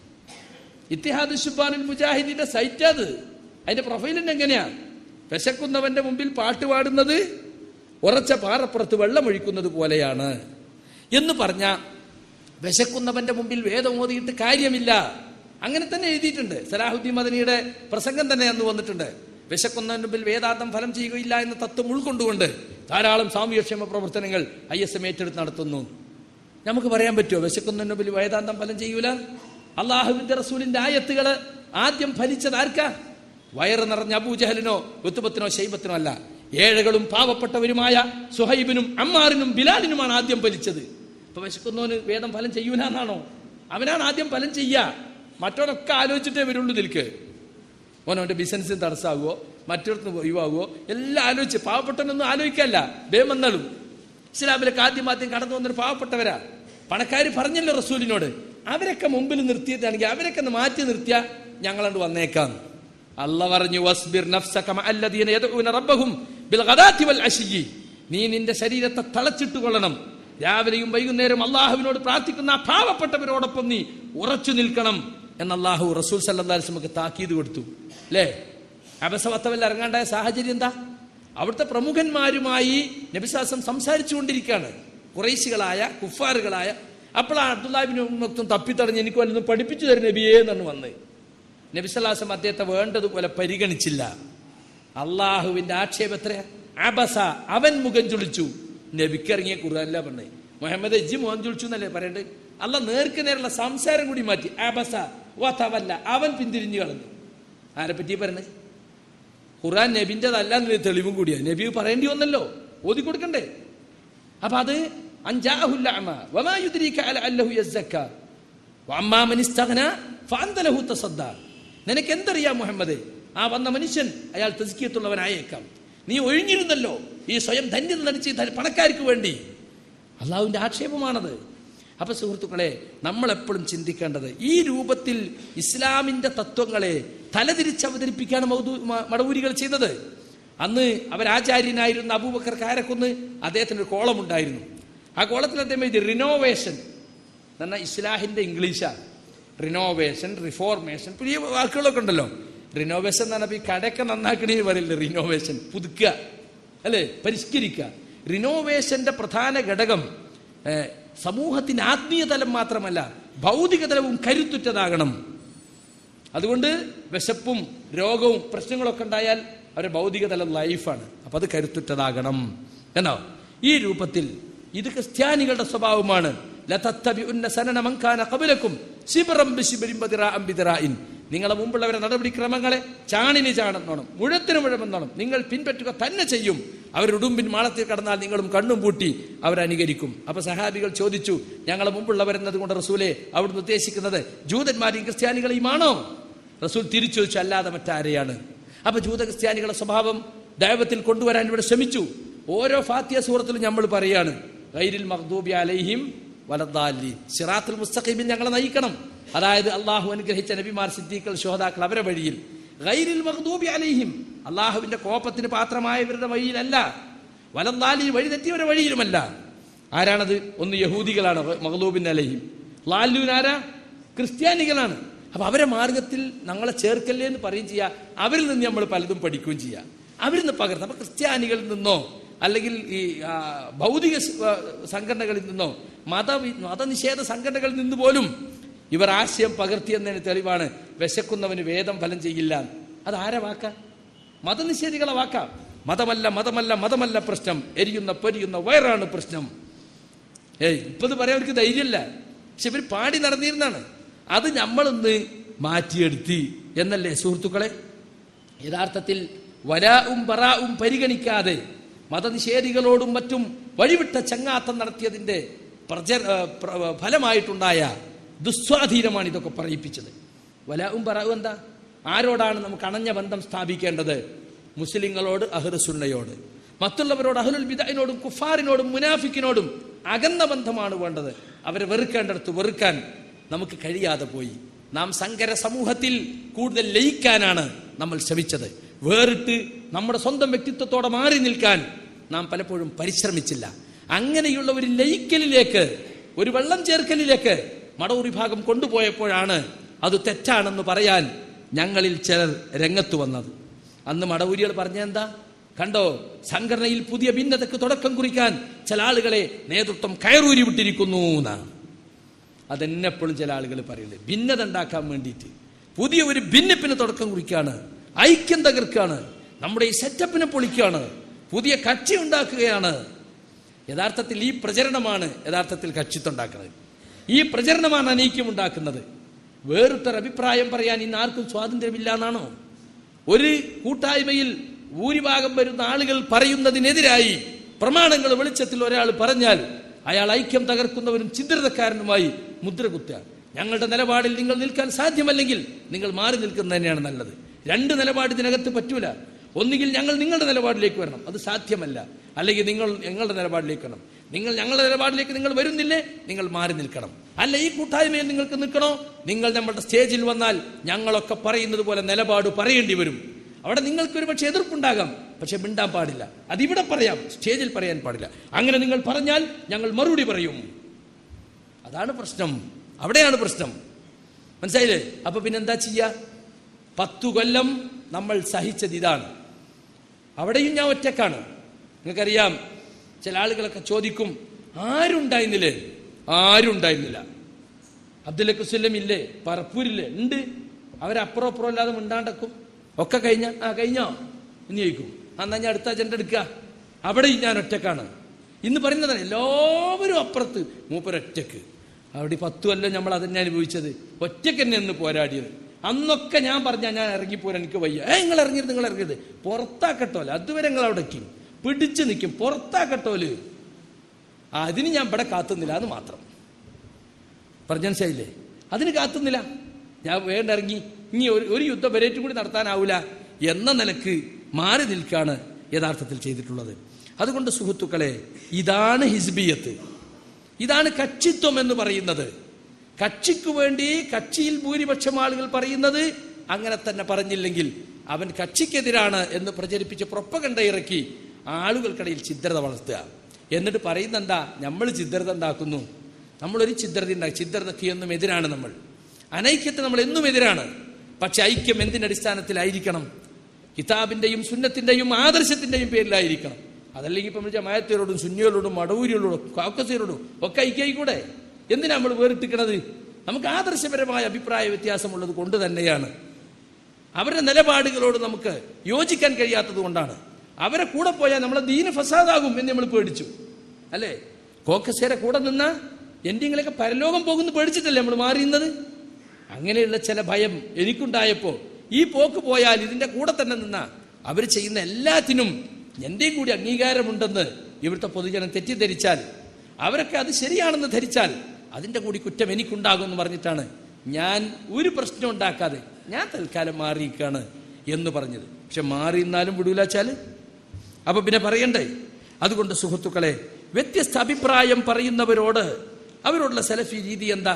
ഇത്തിഹാദ് ഷുബാനുൽ മുജാഹിദിന്റെ സൈറ്റ് അത് അതിന്റെ പ്രൊഫൈലിന് എങ്ങനെയാ വിശക്കുന്നവന്റെ മുമ്പിൽ പാട്ട് പാടുന്നത് ഉറച്ച പാറപ്പുറത്ത് വെള്ളം ഒഴിക്കുന്നത് പോലെയാണ് എന്ന് പറഞ്ഞ വിശക്കുന്നവന്റെ മുമ്പിൽ വേദം ഓതിയിട്ട് കാര്യമില്ല അങ്ങനെ തന്നെ എഴുതിയിട്ടുണ്ട് സലാഹുദ്ദീൻ മദനിയുടെ പ്രസംഗം തന്നെ അന്ന് വന്നിട്ടുണ്ട് വിശക്കുന്നവന്റെ മുമ്പിൽ വേദാന്തം ഫലം ചെയ്യുകയില്ല എന്ന തത്വം ഉൾക്കൊണ്ടുകൊണ്ട് ധാരാളം സാമൂഹ്യക്ഷേമ പ്രവർത്തനങ്ങൾ ഐ എസ് എം ഏറ്റെടുത്ത് നടത്തുന്നു നമുക്ക് പറയാൻ പറ്റുമോ വിശക്കുന്നതിന് മുമ്പിൽ വേദാന്തം ഫലം ചെയ്യൂല അള്ളാഹുവിന്റെ റസൂലിന്റെ ആയത്തുകൾ ആദ്യം ഫലിച്ചത് ആർക്കാ വയറ് നിറഞ്ഞ അബൂജഹലിനോ ഉത്തുബത്തിനോ ശൈബത്തിനോ അല്ല ഏഴകളും പാവപ്പെട്ടവരുമായ സുഹൈബിനും അമ്മാറിനും ബിലാലിനുമാണ് ആദ്യം ഫലിച്ചത് ഇപ്പൊ വിശക്കുന്നവന് വേദം ഫലം ചെയ്യൂല എന്നാണോ അവനാണ് ആദ്യം ഫലം ചെയ്യുക മറ്റവനൊക്കെ ആലോചിച്ചിട്ടേ വരുള്ളൂ നിൽക്ക് ഓനവന്റെ ബിസിനസ്സിന് തടസ്സമാകുമോ മറ്റൊരുത്തിന് ഒഴിവാകുമോ എല്ലാം ആലോചിച്ച് പാവപ്പെട്ടവനൊന്നും ആലോചിക്കല്ല ബേമന്നളും ഇസ്ലാമിലേക്ക് ആദ്യം ആദ്യം കടന്നു വന്നൊരു പാവപ്പെട്ടവരാ പണക്കാർ പറഞ്ഞല്ലോ റസൂലിനോട് അവരൊക്കെ മുമ്പിൽ നിർത്തിയിട്ടാണെങ്കിൽ അവരൊക്കെ ഒന്ന് മാറ്റി നിർത്തിയാ ഞങ്ങളണ്ട് വന്നേക്കാം അല്ല പറഞ്ഞു വസ്ബിർ നഫ്സക മഅ അല്ലദീന യദ്ഊന റബ്ബഹും ബിൽ ഗദാത്തി വൽ അശിയി നീ നിന്റെ ശരീരത്തെ തളച്ചിട്ട് കൊള്ളണം രാവിലെയും വൈകുന്നേരം അള്ളാഹുവിനോട് പ്രാർത്ഥിക്കുന്ന ആ പാവപ്പെട്ടവരോടൊപ്പം നീ ഉറച്ചു നിൽക്കണം എന്ന് അള്ളാഹു റസൂൽ സല്ലല്ലാഹു അലൈഹി വസല്ലമക്ക് താക്കീത് കൊടുത്തു അല്ലേ അബസവത്തവല്ല ഇറങ്ങാണ്ടായ സാഹചര്യം എന്താ അവിടുത്തെ പ്രമുഖന്മാരുമായി നബിസാസം സംസാരിച്ചു കൊണ്ടിരിക്കുകയാണ് കുറേശികളായ കുഫാറുകളായ അപ്പോഴാണ് അബ്ദുല്ലാബിന് മൊത്തം തപ്പിത്തടഞ്ഞ് എനിക്ക് വല്ലതും പഠിപ്പിച്ചു തരും നബിയേ എന്നാണ് വന്ന് നബിസലാസം അദ്ദേഹത്തെ വേണ്ടതുപോലെ പരിഗണിച്ചില്ല അള്ളാഹുവിന്റെ ആക്ഷേപം എത്രയാ അബസ അവൻ മുഖം ചുളിച്ചു നബിക്കിറങ്ങിയ ഖുർആല്ല പറഞ്ഞേ മുഹമ്മദ് എജ്ജി മുഖം ചുളിച്ചു എന്നല്ലേ പറയണ്ട് അല്ല നേർക്ക് നേരുള്ള സംസാരം കൂടി മാറ്റി അബസ വതവല്ല അവൻ പിന്തിരിഞ്ഞു കളഞ്ഞു ആരെ പറ്റി പറഞ്ഞേ ഖുർആൻ നബിൻ്റെതല്ല എന്നൊരു തെളിവും കൂടിയാണ് നബി പറയേണ്ടി വന്നല്ലോ ഓതി കൊടുക്കണ്ടേ അപ്പൊ അത് അഞ്ചാഹുല്ല അമ വമാ യുദ്രീക അല അല്ലഹു യസ്സക്ക വഅമ്മാ മൻ ഇസ്തഗ്ന ഫഅന്ത ലഹു തസദ്ദ നിനക്ക് എന്തറിയാം മുഹമ്മദ് ആ വന്ന മനുഷ്യൻ അയാൾ തസ്കിയത്തുള്ളവനായേക്കാം നീ ഒഴിഞ്ഞിരുന്നല്ലോ ഈ സ്വയം ധന്യത നടിച്ച് ധ- പണക്കാർക്ക് വേണ്ടി അള്ളാഹുവിന്റെ ആക്ഷേപമാണത് അപ്പൊ സുഹൃത്തുക്കളെ നമ്മൾ എപ്പോഴും ചിന്തിക്കേണ്ടത് ഈ രൂപത്തിൽ ഇസ്ലാമിന്റെ തത്വങ്ങളെ തലതിരിച്ച് അവതരിപ്പിക്കാണ് മൗദൂ- മ- മടവൂരികൾ ചെയ്തത് അന്ന് അവരാചാര്യനായിരുന്ന അബൂബക്കർ കാരക്കൊന്ന് അദ്ദേഹത്തിന് ഒരു കോളമുണ്ടായിരുന്നു ആ കോളത്തിൽ അദ്ദേഹം എഴുതി റിനോവേഷൻ എന്നാൽ ഇസ്ലാഹിന്റെ ഇംഗ്ലീഷാണ് റിനോവേഷൻ റിഫോർമേഷൻ പുതിയ വാക്കുകളൊക്കെ ഉണ്ടല്ലോ റിനോവേഷൻ എന്ന് പറഞ്ഞാൽ ഈ കടയൊക്കെ നന്നാക്കണേ പറയില്ല റിനോവേഷൻ പുതുക്കുക അല്ലേ പരിഷ്കരിക്കുക റിനോവേഷന്റെ പ്രധാന ഘടകം ഏഹ്, സമൂഹത്തിന് ആത്മീയ തലം മാത്രമല്ല ഭൗതിക തലവും കരുത്തുറ്റതാകണം അതുകൊണ്ട് വിശപ്പും രോഗവും പ്രശ്നങ്ങളൊക്കെ ഉണ്ടായാൽ അവരുടെ ഭൗതിക തലം ലൈഫാണ് അപ്പൊ അത് കരുത്തുറ്റതാകണം എന്നോ ഈ രൂപത്തിൽ ഇത് ക്രിസ്ത്യാനികളുടെ സ്വഭാവമാണ് ലതത്തബിഉന്ന സനന മൻ കാന ഖബലക്കും ശിബ്റം ബിശിബ്രിൻ ബദിറാഅൻ ബിദിറാഇൻ നിങ്ങളെ മുമ്പുള്ളവരെ നടപടിക്രമങ്ങളെ ചാണിന് ചാണെന്നോണം മുഴത്തിന് മുഴമെന്നോണം നിങ്ങൾ പിൻപറ്റുക തന്നെ ചെയ്യും അവരുടുമ്പിൻ മാളത്തിൽ കടന്നാൽ നിങ്ങളും കണ്ണും പൂട്ടി അവരനുകരിക്കും അപ്പൊ സഹാബികൾ ചോദിച്ചു ഞങ്ങളെ മുമ്പുള്ളവരെന്നത് കൊണ്ട് റസൂലെ അവിടുന്ന് ഉദ്ദേശിക്കുന്നത് ജൂതന്മാരെയും ക്രിസ്ത്യാനികളെയുമാണോ റസൂൽ തിരിച്ചു ചോദിച്ചു അല്ലാതെ മറ്റാരെയാണ് അപ്പൊ ജൂത ക്രിസ്ത്യാനികളുടെ സ്വഭാവം ദൈവത്തിൽ കൊണ്ടുവരാൻ ഇവിടെ ശ്രമിച്ചു ഓരോ ഫാത്തിയ സൂറത്തിലും നമ്മൾ പറയാണ് ഗൈരിൽ മഖ്ദൂബി അലൈഹിം വലദ്ദാലി സിറാത്തുൽ മുസ്തഖീമിൽ ഞങ്ങളെ നയിക്കണം അതായത് അള്ളാഹു അനുഗ്രഹിച്ച നബിമാർ സിദ്ദീഖൽ ശോതാക്കൾ അവരെ വഴിയിൽ ഗൈരിൽ മഖ്ദൂബി അലൈഹിം അള്ളാഹുവിന്റെ കോപത്തിന് പാത്രമായവരുടെ വഴിയിലല്ല വലദ്ദാലി വഴി തെറ്റിയവരുടെ വഴിയിലുമല്ല ആരാണത് ഒന്ന് യഹൂദികളാണ് മഹദൂബിൻ അലഹിം ലാലൂൻ ആരാ ക്രിസ്ത്യാനികളാണ് അപ്പൊ അവരെ മാർഗത്തിൽ ഞങ്ങളെ ചേർക്കല്ലേ എന്ന് പറയും ചെയ്യാ അവരിൽ നിന്ന് നമ്മൾ പലതും പഠിക്കുകയും ചെയ്യാം അവരിൽ നിന്ന് പകർന്ന് അപ്പൊ ക്രിസ്ത്യാനികളിൽ നിന്നോ അല്ലെങ്കിൽ ഈ ആ, ഭൗതിക സ്- ആ, സംഘടനകളിൽ നിന്നോ മത മതനിഷേധ സംഘടനകളിൽ നിന്ന് പോലും ഇവർ ആശയം പകർത്തിയെന്നതിന് തെളിവാണ് വിശക്കുന്നവന് വേദം ഫലം ചെയ്യില്ല അത് ആരെ വാക്ക മതനിഷേധികളെ വാക്ക മതമല്ല മതമല്ല മതമല്ല പ്രശ്നം എരിയുന്ന പൊരിയുന്ന വയറാണ് പ്രശ്നം ഏയ് ഇപ്പത് പറയാൻ അവർക്ക് ധൈര്യമല്ല പക്ഷെ ഇവർ പാടി നടന്നിരുന്നാണ് അത് നമ്മളൊന്ന് മാറ്റിയെടുത്തി എന്നല്ലേ സുഹൃത്തുക്കളെ യഥാർത്ഥത്തിൽ വരാവും ബറാവും പരിഗണിക്കാതെ മതനിഷേധികളോടും മറ്റും വഴിവിട്ട ചങ്ങാത്തം നടത്തിയതിന്റെ പ്രച ആ, പ്ര- ഫലമായിട്ടുണ്ടായ ദുസ്വാധീനമാണ് ഇതൊക്കെ പറയിപ്പിച്ചത് വലാവും ബറാവും എന്താ ആരോടാണ് നമുക്ക് അണഞ്ഞ ബന്ധം സ്ഥാപിക്കേണ്ടത് മുസ്ലിങ്ങളോട് അഹ്റസുന്നയോട് മറ്റുള്ളവരോട് അഹ്ലുൽ ബിദൈനോടും കുഫാറിനോടും മുനാഫിക്കിനോടും അകന്ന ബന്ധമാണ് വേണ്ടത് അവരെ വെറുക്കേണ്ടടുത്ത് വെറുക്കാൻ നമുക്ക് കഴിയാതെ പോയി നാം സങ്കര സമൂഹത്തിൽ കൂടുതൽ ലയിക്കാനാണ് നമ്മൾ ശ്രമിച്ചത് വേറിട്ട് നമ്മുടെ സ്വന്തം വ്യക്തിത്വത്തോടെ മാറി നിൽക്കാൻ നാം പലപ്പോഴും പരിശ്രമിച്ചില്ല അങ്ങനെയുള്ള ഒരു ലയിക്കലിലേക്ക് ഒരു വെള്ളം ചേർക്കലിലേക്ക് മടവൂർ വിഭാഗം കൊണ്ടുപോയപ്പോഴാണ് അത് തെറ്റാണെന്ന് പറയാൻ ഞങ്ങളിൽ ചിലർ രംഗത്ത് വന്നത് അന്ന് മടവൂരികൾ പറഞ്ഞെന്താ കണ്ടോ സംഘടനയിൽ പുതിയ ഭിന്നതയ്ക്ക് തുടക്കം കുറിക്കാൻ ചില ആളുകളെ നേതൃത്വം കയറൂരി വിട്ടിരിക്കുന്നു എന്നാണ് അതെന്നെപ്പോഴും ചില ആളുകൾ പറയുന്നത് ഭിന്നത ഉണ്ടാക്കാൻ വേണ്ടിയിട്ട് പുതിയ ഒരു ഭിന്നിപ്പിന് തുടക്കം കുറിക്കാണ് ഐക്യം തകർക്കാണ് നമ്മുടെ ഈ സെറ്റപ്പിനെ പൊളിക്കാണ് പുതിയ കക്ഷി ഉണ്ടാക്കുകയാണ് യഥാർത്ഥത്തിൽ ഈ പ്രചരണമാണ് യഥാർത്ഥത്തിൽ കക്ഷിത്വം ഉണ്ടാക്കുന്നത് ഈ പ്രചരണമാണ് അനൈക്യം ഉണ്ടാക്കുന്നത് വേറിട്ടൊരു അഭിപ്രായം പറയാൻ ഇന്ന് ആർക്കും സ്വാതന്ത്ര്യമില്ല എന്നാണോ ഒരു കൂട്ടായ്മയിൽ ഭൂരിഭാഗം വരുന്ന ആളുകൾ പറയുന്നതിനെതിരായി പ്രമാണങ്ങൾ വെളിച്ചത്തിൽ ഒരാൾ പറഞ്ഞാൽ അയാൾ ഐക്യം തകർക്കുന്നവരും ചിദ്രതക്കാരനുമായി മുദ്ര കുത്തുക ഞങ്ങളുടെ നിലപാടിൽ നിങ്ങൾ നിൽക്കാൻ സാധ്യമല്ലെങ്കിൽ നിങ്ങൾ മാറി നിൽക്കുന്നത് തന്നെയാണ് നല്ലത് രണ്ട് നിലപാട് ഇതിനകത്ത് പറ്റൂല ഒന്നുകിൽ ഞങ്ങൾ നിങ്ങളുടെ നിലപാടിലേക്ക് വരണം അത് സാധ്യമല്ല അല്ലെങ്കിൽ നിങ്ങൾ ഞങ്ങളുടെ നിലപാടിലേക്ക് വരണം നിങ്ങൾ ഞങ്ങളുടെ നിലപാടിലേക്ക് നിങ്ങൾ വരുന്നില്ലേ നിങ്ങൾ മാറി നിൽക്കണം അല്ല ഈ കൂട്ടായ്മയിൽ നിങ്ങൾക്ക് നിൽക്കണോ നിങ്ങൾ നമ്മുടെ സ്റ്റേജിൽ വന്നാൽ ഞങ്ങളൊക്കെ പറയുന്നത് പോലെ നിലപാട് പറയേണ്ടി വരും അവിടെ നിങ്ങൾക്ക് ഒരു പക്ഷേ എതിർപ്പുണ്ടാകാം പക്ഷെ മിണ്ടാൻ പാടില്ല അതിവിടെ പറയാം സ്റ്റേജിൽ പറയാൻ പാടില്ല അങ്ങനെ നിങ്ങൾ പറഞ്ഞാൽ ഞങ്ങൾ മറുപടി പറയും അതാണ് പ്രശ്നം അവിടെയാണ് പ്രശ്നം മനസ്സിലായില്ലേ അപ്പൊ പിന്നെന്താ ചെയ്യാ പത്തു കൊല്ലം നമ്മൾ സഹിച്ചത് ഇതാണ് അവിടെയും ഞാൻ ഒറ്റക്കാണ് നിങ്ങൾക്കറിയാം ചില ആളുകളൊക്കെ ചോദിക്കും ആരുണ്ടായിരുന്നില്ലേ ആരുണ്ടായിരുന്നില്ല അബ്ദുൽ കുസ്ലം ഇല്ലേ പറപ്പൂരില്ലേ ഉണ്ട് അവരപ്പുറം അപ്പുറം അല്ലാതെ മിണ്ടാണ്ടക്കും ഒക്കെ കഴിഞ്ഞ ആ കഴിഞ്ഞോ ഇനി ചോദിക്കും എന്നാ ഞാൻ അടുത്ത അജണ്ട എടുക്കുക അവിടെയും ഞാൻ ഒറ്റക്കാണ് ഇന്ന് പറയുന്നതാണ് എല്ലാവരും അപ്പുറത്ത് മൂപ്പരൊറ്റക്ക് അവിടെ പത്തു കൊല്ലം നമ്മൾ അതന്നെ അനുഭവിച്ചത് ഒറ്റക്ക് തന്നെ എന്ന് പോരാടിയത് അന്നൊക്കെ ഞാൻ പറഞ്ഞാൽ ഞാൻ ഇറങ്ങിപ്പോരാൻ എനിക്ക് വയ്യ ഏ നിങ്ങൾ ഇറങ്ങിയത് നിങ്ങൾ ഇറങ്ങിയത് പുറത്താക്കട്ടോല് അതുവരെ നിങ്ങൾ അവിടെ നിൽക്കും പിടിച്ചു നിൽക്കും പുറത്താക്കട്ടോല് അതിന് ഞാൻ ഇവിടെ കാത്തുന്നില്ല അത് മാത്രം പറഞ്ഞ മനസ്സിലായില്ലേ അതിന് കാത്തുന്നില്ല ഞാൻ വേണ്ട ഇറങ്ങി ഇനി ഒരു ഒരു യുദ്ധം വരേറ്റും കൂടി നടത്താനാവില്ല എന്ന നിലക്ക് മാറി നിൽക്കാണ് യഥാർത്ഥത്തിൽ ചെയ്തിട്ടുള്ളത് അതുകൊണ്ട് സുഹൃത്തുക്കളെ ഇതാണ് ഹിസ്ബിയത്ത് ഇതാണ് കക്ഷിത്വം എന്ന് പറയുന്നത് കക്ഷിക്ക് വേണ്ടി കക്ഷിയിൽ ഭൂരിപക്ഷം ആളുകൾ പറയുന്നത് അങ്ങനെ തന്നെ പറഞ്ഞില്ലെങ്കിൽ അവൻ കക്ഷിക്കെതിരാണ് എന്ന് പ്രചരിപ്പിച്ച് പ്രൊപ്പകണ്ട ഇറക്കി ആളുകൾക്കിടയിൽ ചിദ്രത വളർത്തുക എന്നിട്ട് പറയുന്ന എന്താ നമ്മൾ ചിദ്രത ഉണ്ടാക്കുന്നു നമ്മളൊരു ചിദ്രത ഉണ്ടാക്കി ചിദ്രതയ്ക്ക് എന്നും എതിരാണ് നമ്മൾ അനൈക്യത്തിന് നമ്മൾ എന്നും എതിരാണ് പക്ഷെ ഐക്യം എന്തിനടിസ്ഥാനത്തിലായിരിക്കണം കിതാബിന്റെയും സുന്നത്തിന്റെയും ആദർശത്തിന്റെയും പേരിലായിരിക്കണം അതല്ലെങ്കിൽ ഇപ്പം ജമായത്തിനോടും സുന്നികളോടും മടവൂരികളോടും കാക്കസീരോടും ഒക്കെ ഐക്യായിക്കൂടെ എന്തിനാ നമ്മൾ വേറിട്ടിക്കണത് നമുക്ക് ആദർശപരമായ അഭിപ്രായ വ്യത്യാസമുള്ളത് കൊണ്ട് തന്നെയാണ് അവരുടെ നിലപാടുകളോട് നമുക്ക് യോജിക്കാൻ കഴിയാത്തത് കൊണ്ടാണ് അവരെ കൂടെ പോയാൽ നമ്മളെ ദീന ഫസാദാകും എന്ന് നമ്മൾ പേടിച്ചു അല്ലേ കോക്കസേരെ കൂടെ നിന്ന എന്തെങ്കിലുമൊക്കെ പരലോകം പോകുന്നു പേടിച്ചിട്ടല്ലേ നമ്മൾ മാറിയുന്നത് അങ്ങനെയുള്ള ചില ഭയം എനിക്കുണ്ടായപ്പോൾ ഈ പോക്ക് പോയാൽ ഇതിന്റെ കൂടെ തന്നെ നിന്ന അവർ ചെയ്യുന്ന എല്ലാത്തിനും എന്റെയും കൂടി അംഗീകാരമുണ്ടെന്ന് ഇവിടുത്തെ പൊതുജനം തെറ്റിദ്ധരിച്ചാൽ അവരൊക്കെ അത് ശരിയാണെന്ന് ധരിച്ചാൽ അതിന്റെ കൂടി കുറ്റം എനിക്കുണ്ടാകും എന്ന് പറഞ്ഞിട്ടാണ് ഞാൻ ഒരു പ്രശ്നം ഉണ്ടാക്കാതെ ഞാൻ തൽക്കാലം മാറിയിക്കാണ് എന്ന് പറഞ്ഞത് പക്ഷെ മാറി നിന്നാലും വിടൂലാച്ചാല് അപ്പൊ പിന്നെ പറയണ്ടേ അതുകൊണ്ട് സുഹൃത്തുക്കളെ വ്യത്യസ്ത അഭിപ്രായം പറയുന്നവരോട് അവരോടുള്ള സെലഫി രീതി എന്താ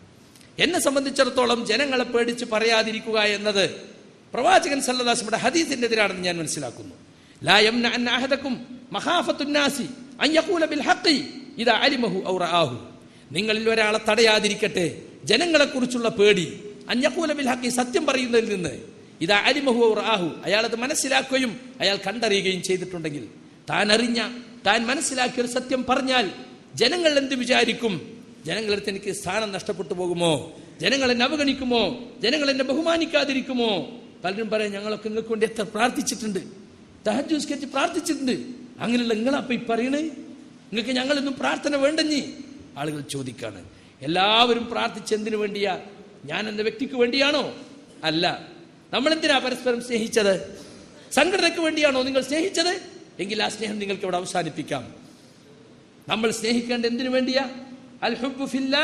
എന്നെ സംബന്ധിച്ചിടത്തോളം ജനങ്ങളെ പേടിച്ച് പറയാതിരിക്കുക എന്നത് പ്രവാചകൻ സല്ലദാസിയുടെ ഹദീസിനെതിരാണെന്ന് ഞാൻ മനസ്സിലാക്കുന്നു ലാ യംന അൻ അഹദക്കും മഹാഫത്തുന്നാസി അൻ യഖൂല ബിൽ ഹഖി ഇദാ അലിമഹു ഔ റആഹു നിങ്ങളിൽ ഒരാളെ തടയാതിരിക്കട്ടെ ജനങ്ങളെക്കുറിച്ചുള്ള പേടി അൻ യഖൂല ബിൽ ഹഖി സത്യം പറയുന്നതിൽ നിന്ന് ഇതാ അലിമഹു ഔ റആഹു അയാൾ അത് മനസ്സിലാക്കുകയും അയാൾ കണ്ടറിയുകയും ചെയ്തിട്ടുണ്ടെങ്കിൽ താൻ അറിഞ്ഞ താൻ മനസ്സിലാക്കിയ ഒരു സത്യം പറഞ്ഞാൽ ജനങ്ങൾ എന്ത് വിചാരിക്കും ജനങ്ങളടുത്ത് എനിക്ക് സ്ഥാനം നഷ്ടപ്പെട്ടു പോകുമോ ജനങ്ങൾ എന്നെ അവഗണിക്കുമോ ജനങ്ങൾ എന്നെ ബഹുമാനിക്കാതിരിക്കുമോ പലരും പറയാം ഞങ്ങളൊക്കെ നിങ്ങൾക്ക് വേണ്ടി എത്ര പ്രാർത്ഥിച്ചിട്ടുണ്ട് തഹജുസ്കരിച്ച് പ്രാർത്ഥിച്ചിട്ടുണ്ട് അങ്ങനെയുള്ള നിങ്ങളപ്പ ഈ പറയണേ നിങ്ങൾക്ക് ഞങ്ങളൊന്നും പ്രാർത്ഥന വേണ്ടെഞ്ഞി ആളുകൾ ചോദിക്കാണ് എല്ലാവരും പ്രാർത്ഥിച്ച് എന്തിനു വേണ്ടിയാ ഞാൻ എന്ന വ്യക്തിക്ക് വേണ്ടിയാണോ അല്ല നമ്മൾ എന്തിനാ പരസ്പരം സ്നേഹിച്ചത് സംഘടനയ്ക്ക് വേണ്ടിയാണോ നിങ്ങൾ സ്നേഹിച്ചത് എങ്കിൽ ആ സ്നേഹം നിങ്ങൾക്ക് ഇവിടെ അവസാനിപ്പിക്കാം നമ്മൾ സ്നേഹിക്കേണ്ട എന്തിനു വേണ്ടിയാ അൽ ഹുബ്ബു ഫില്ലാ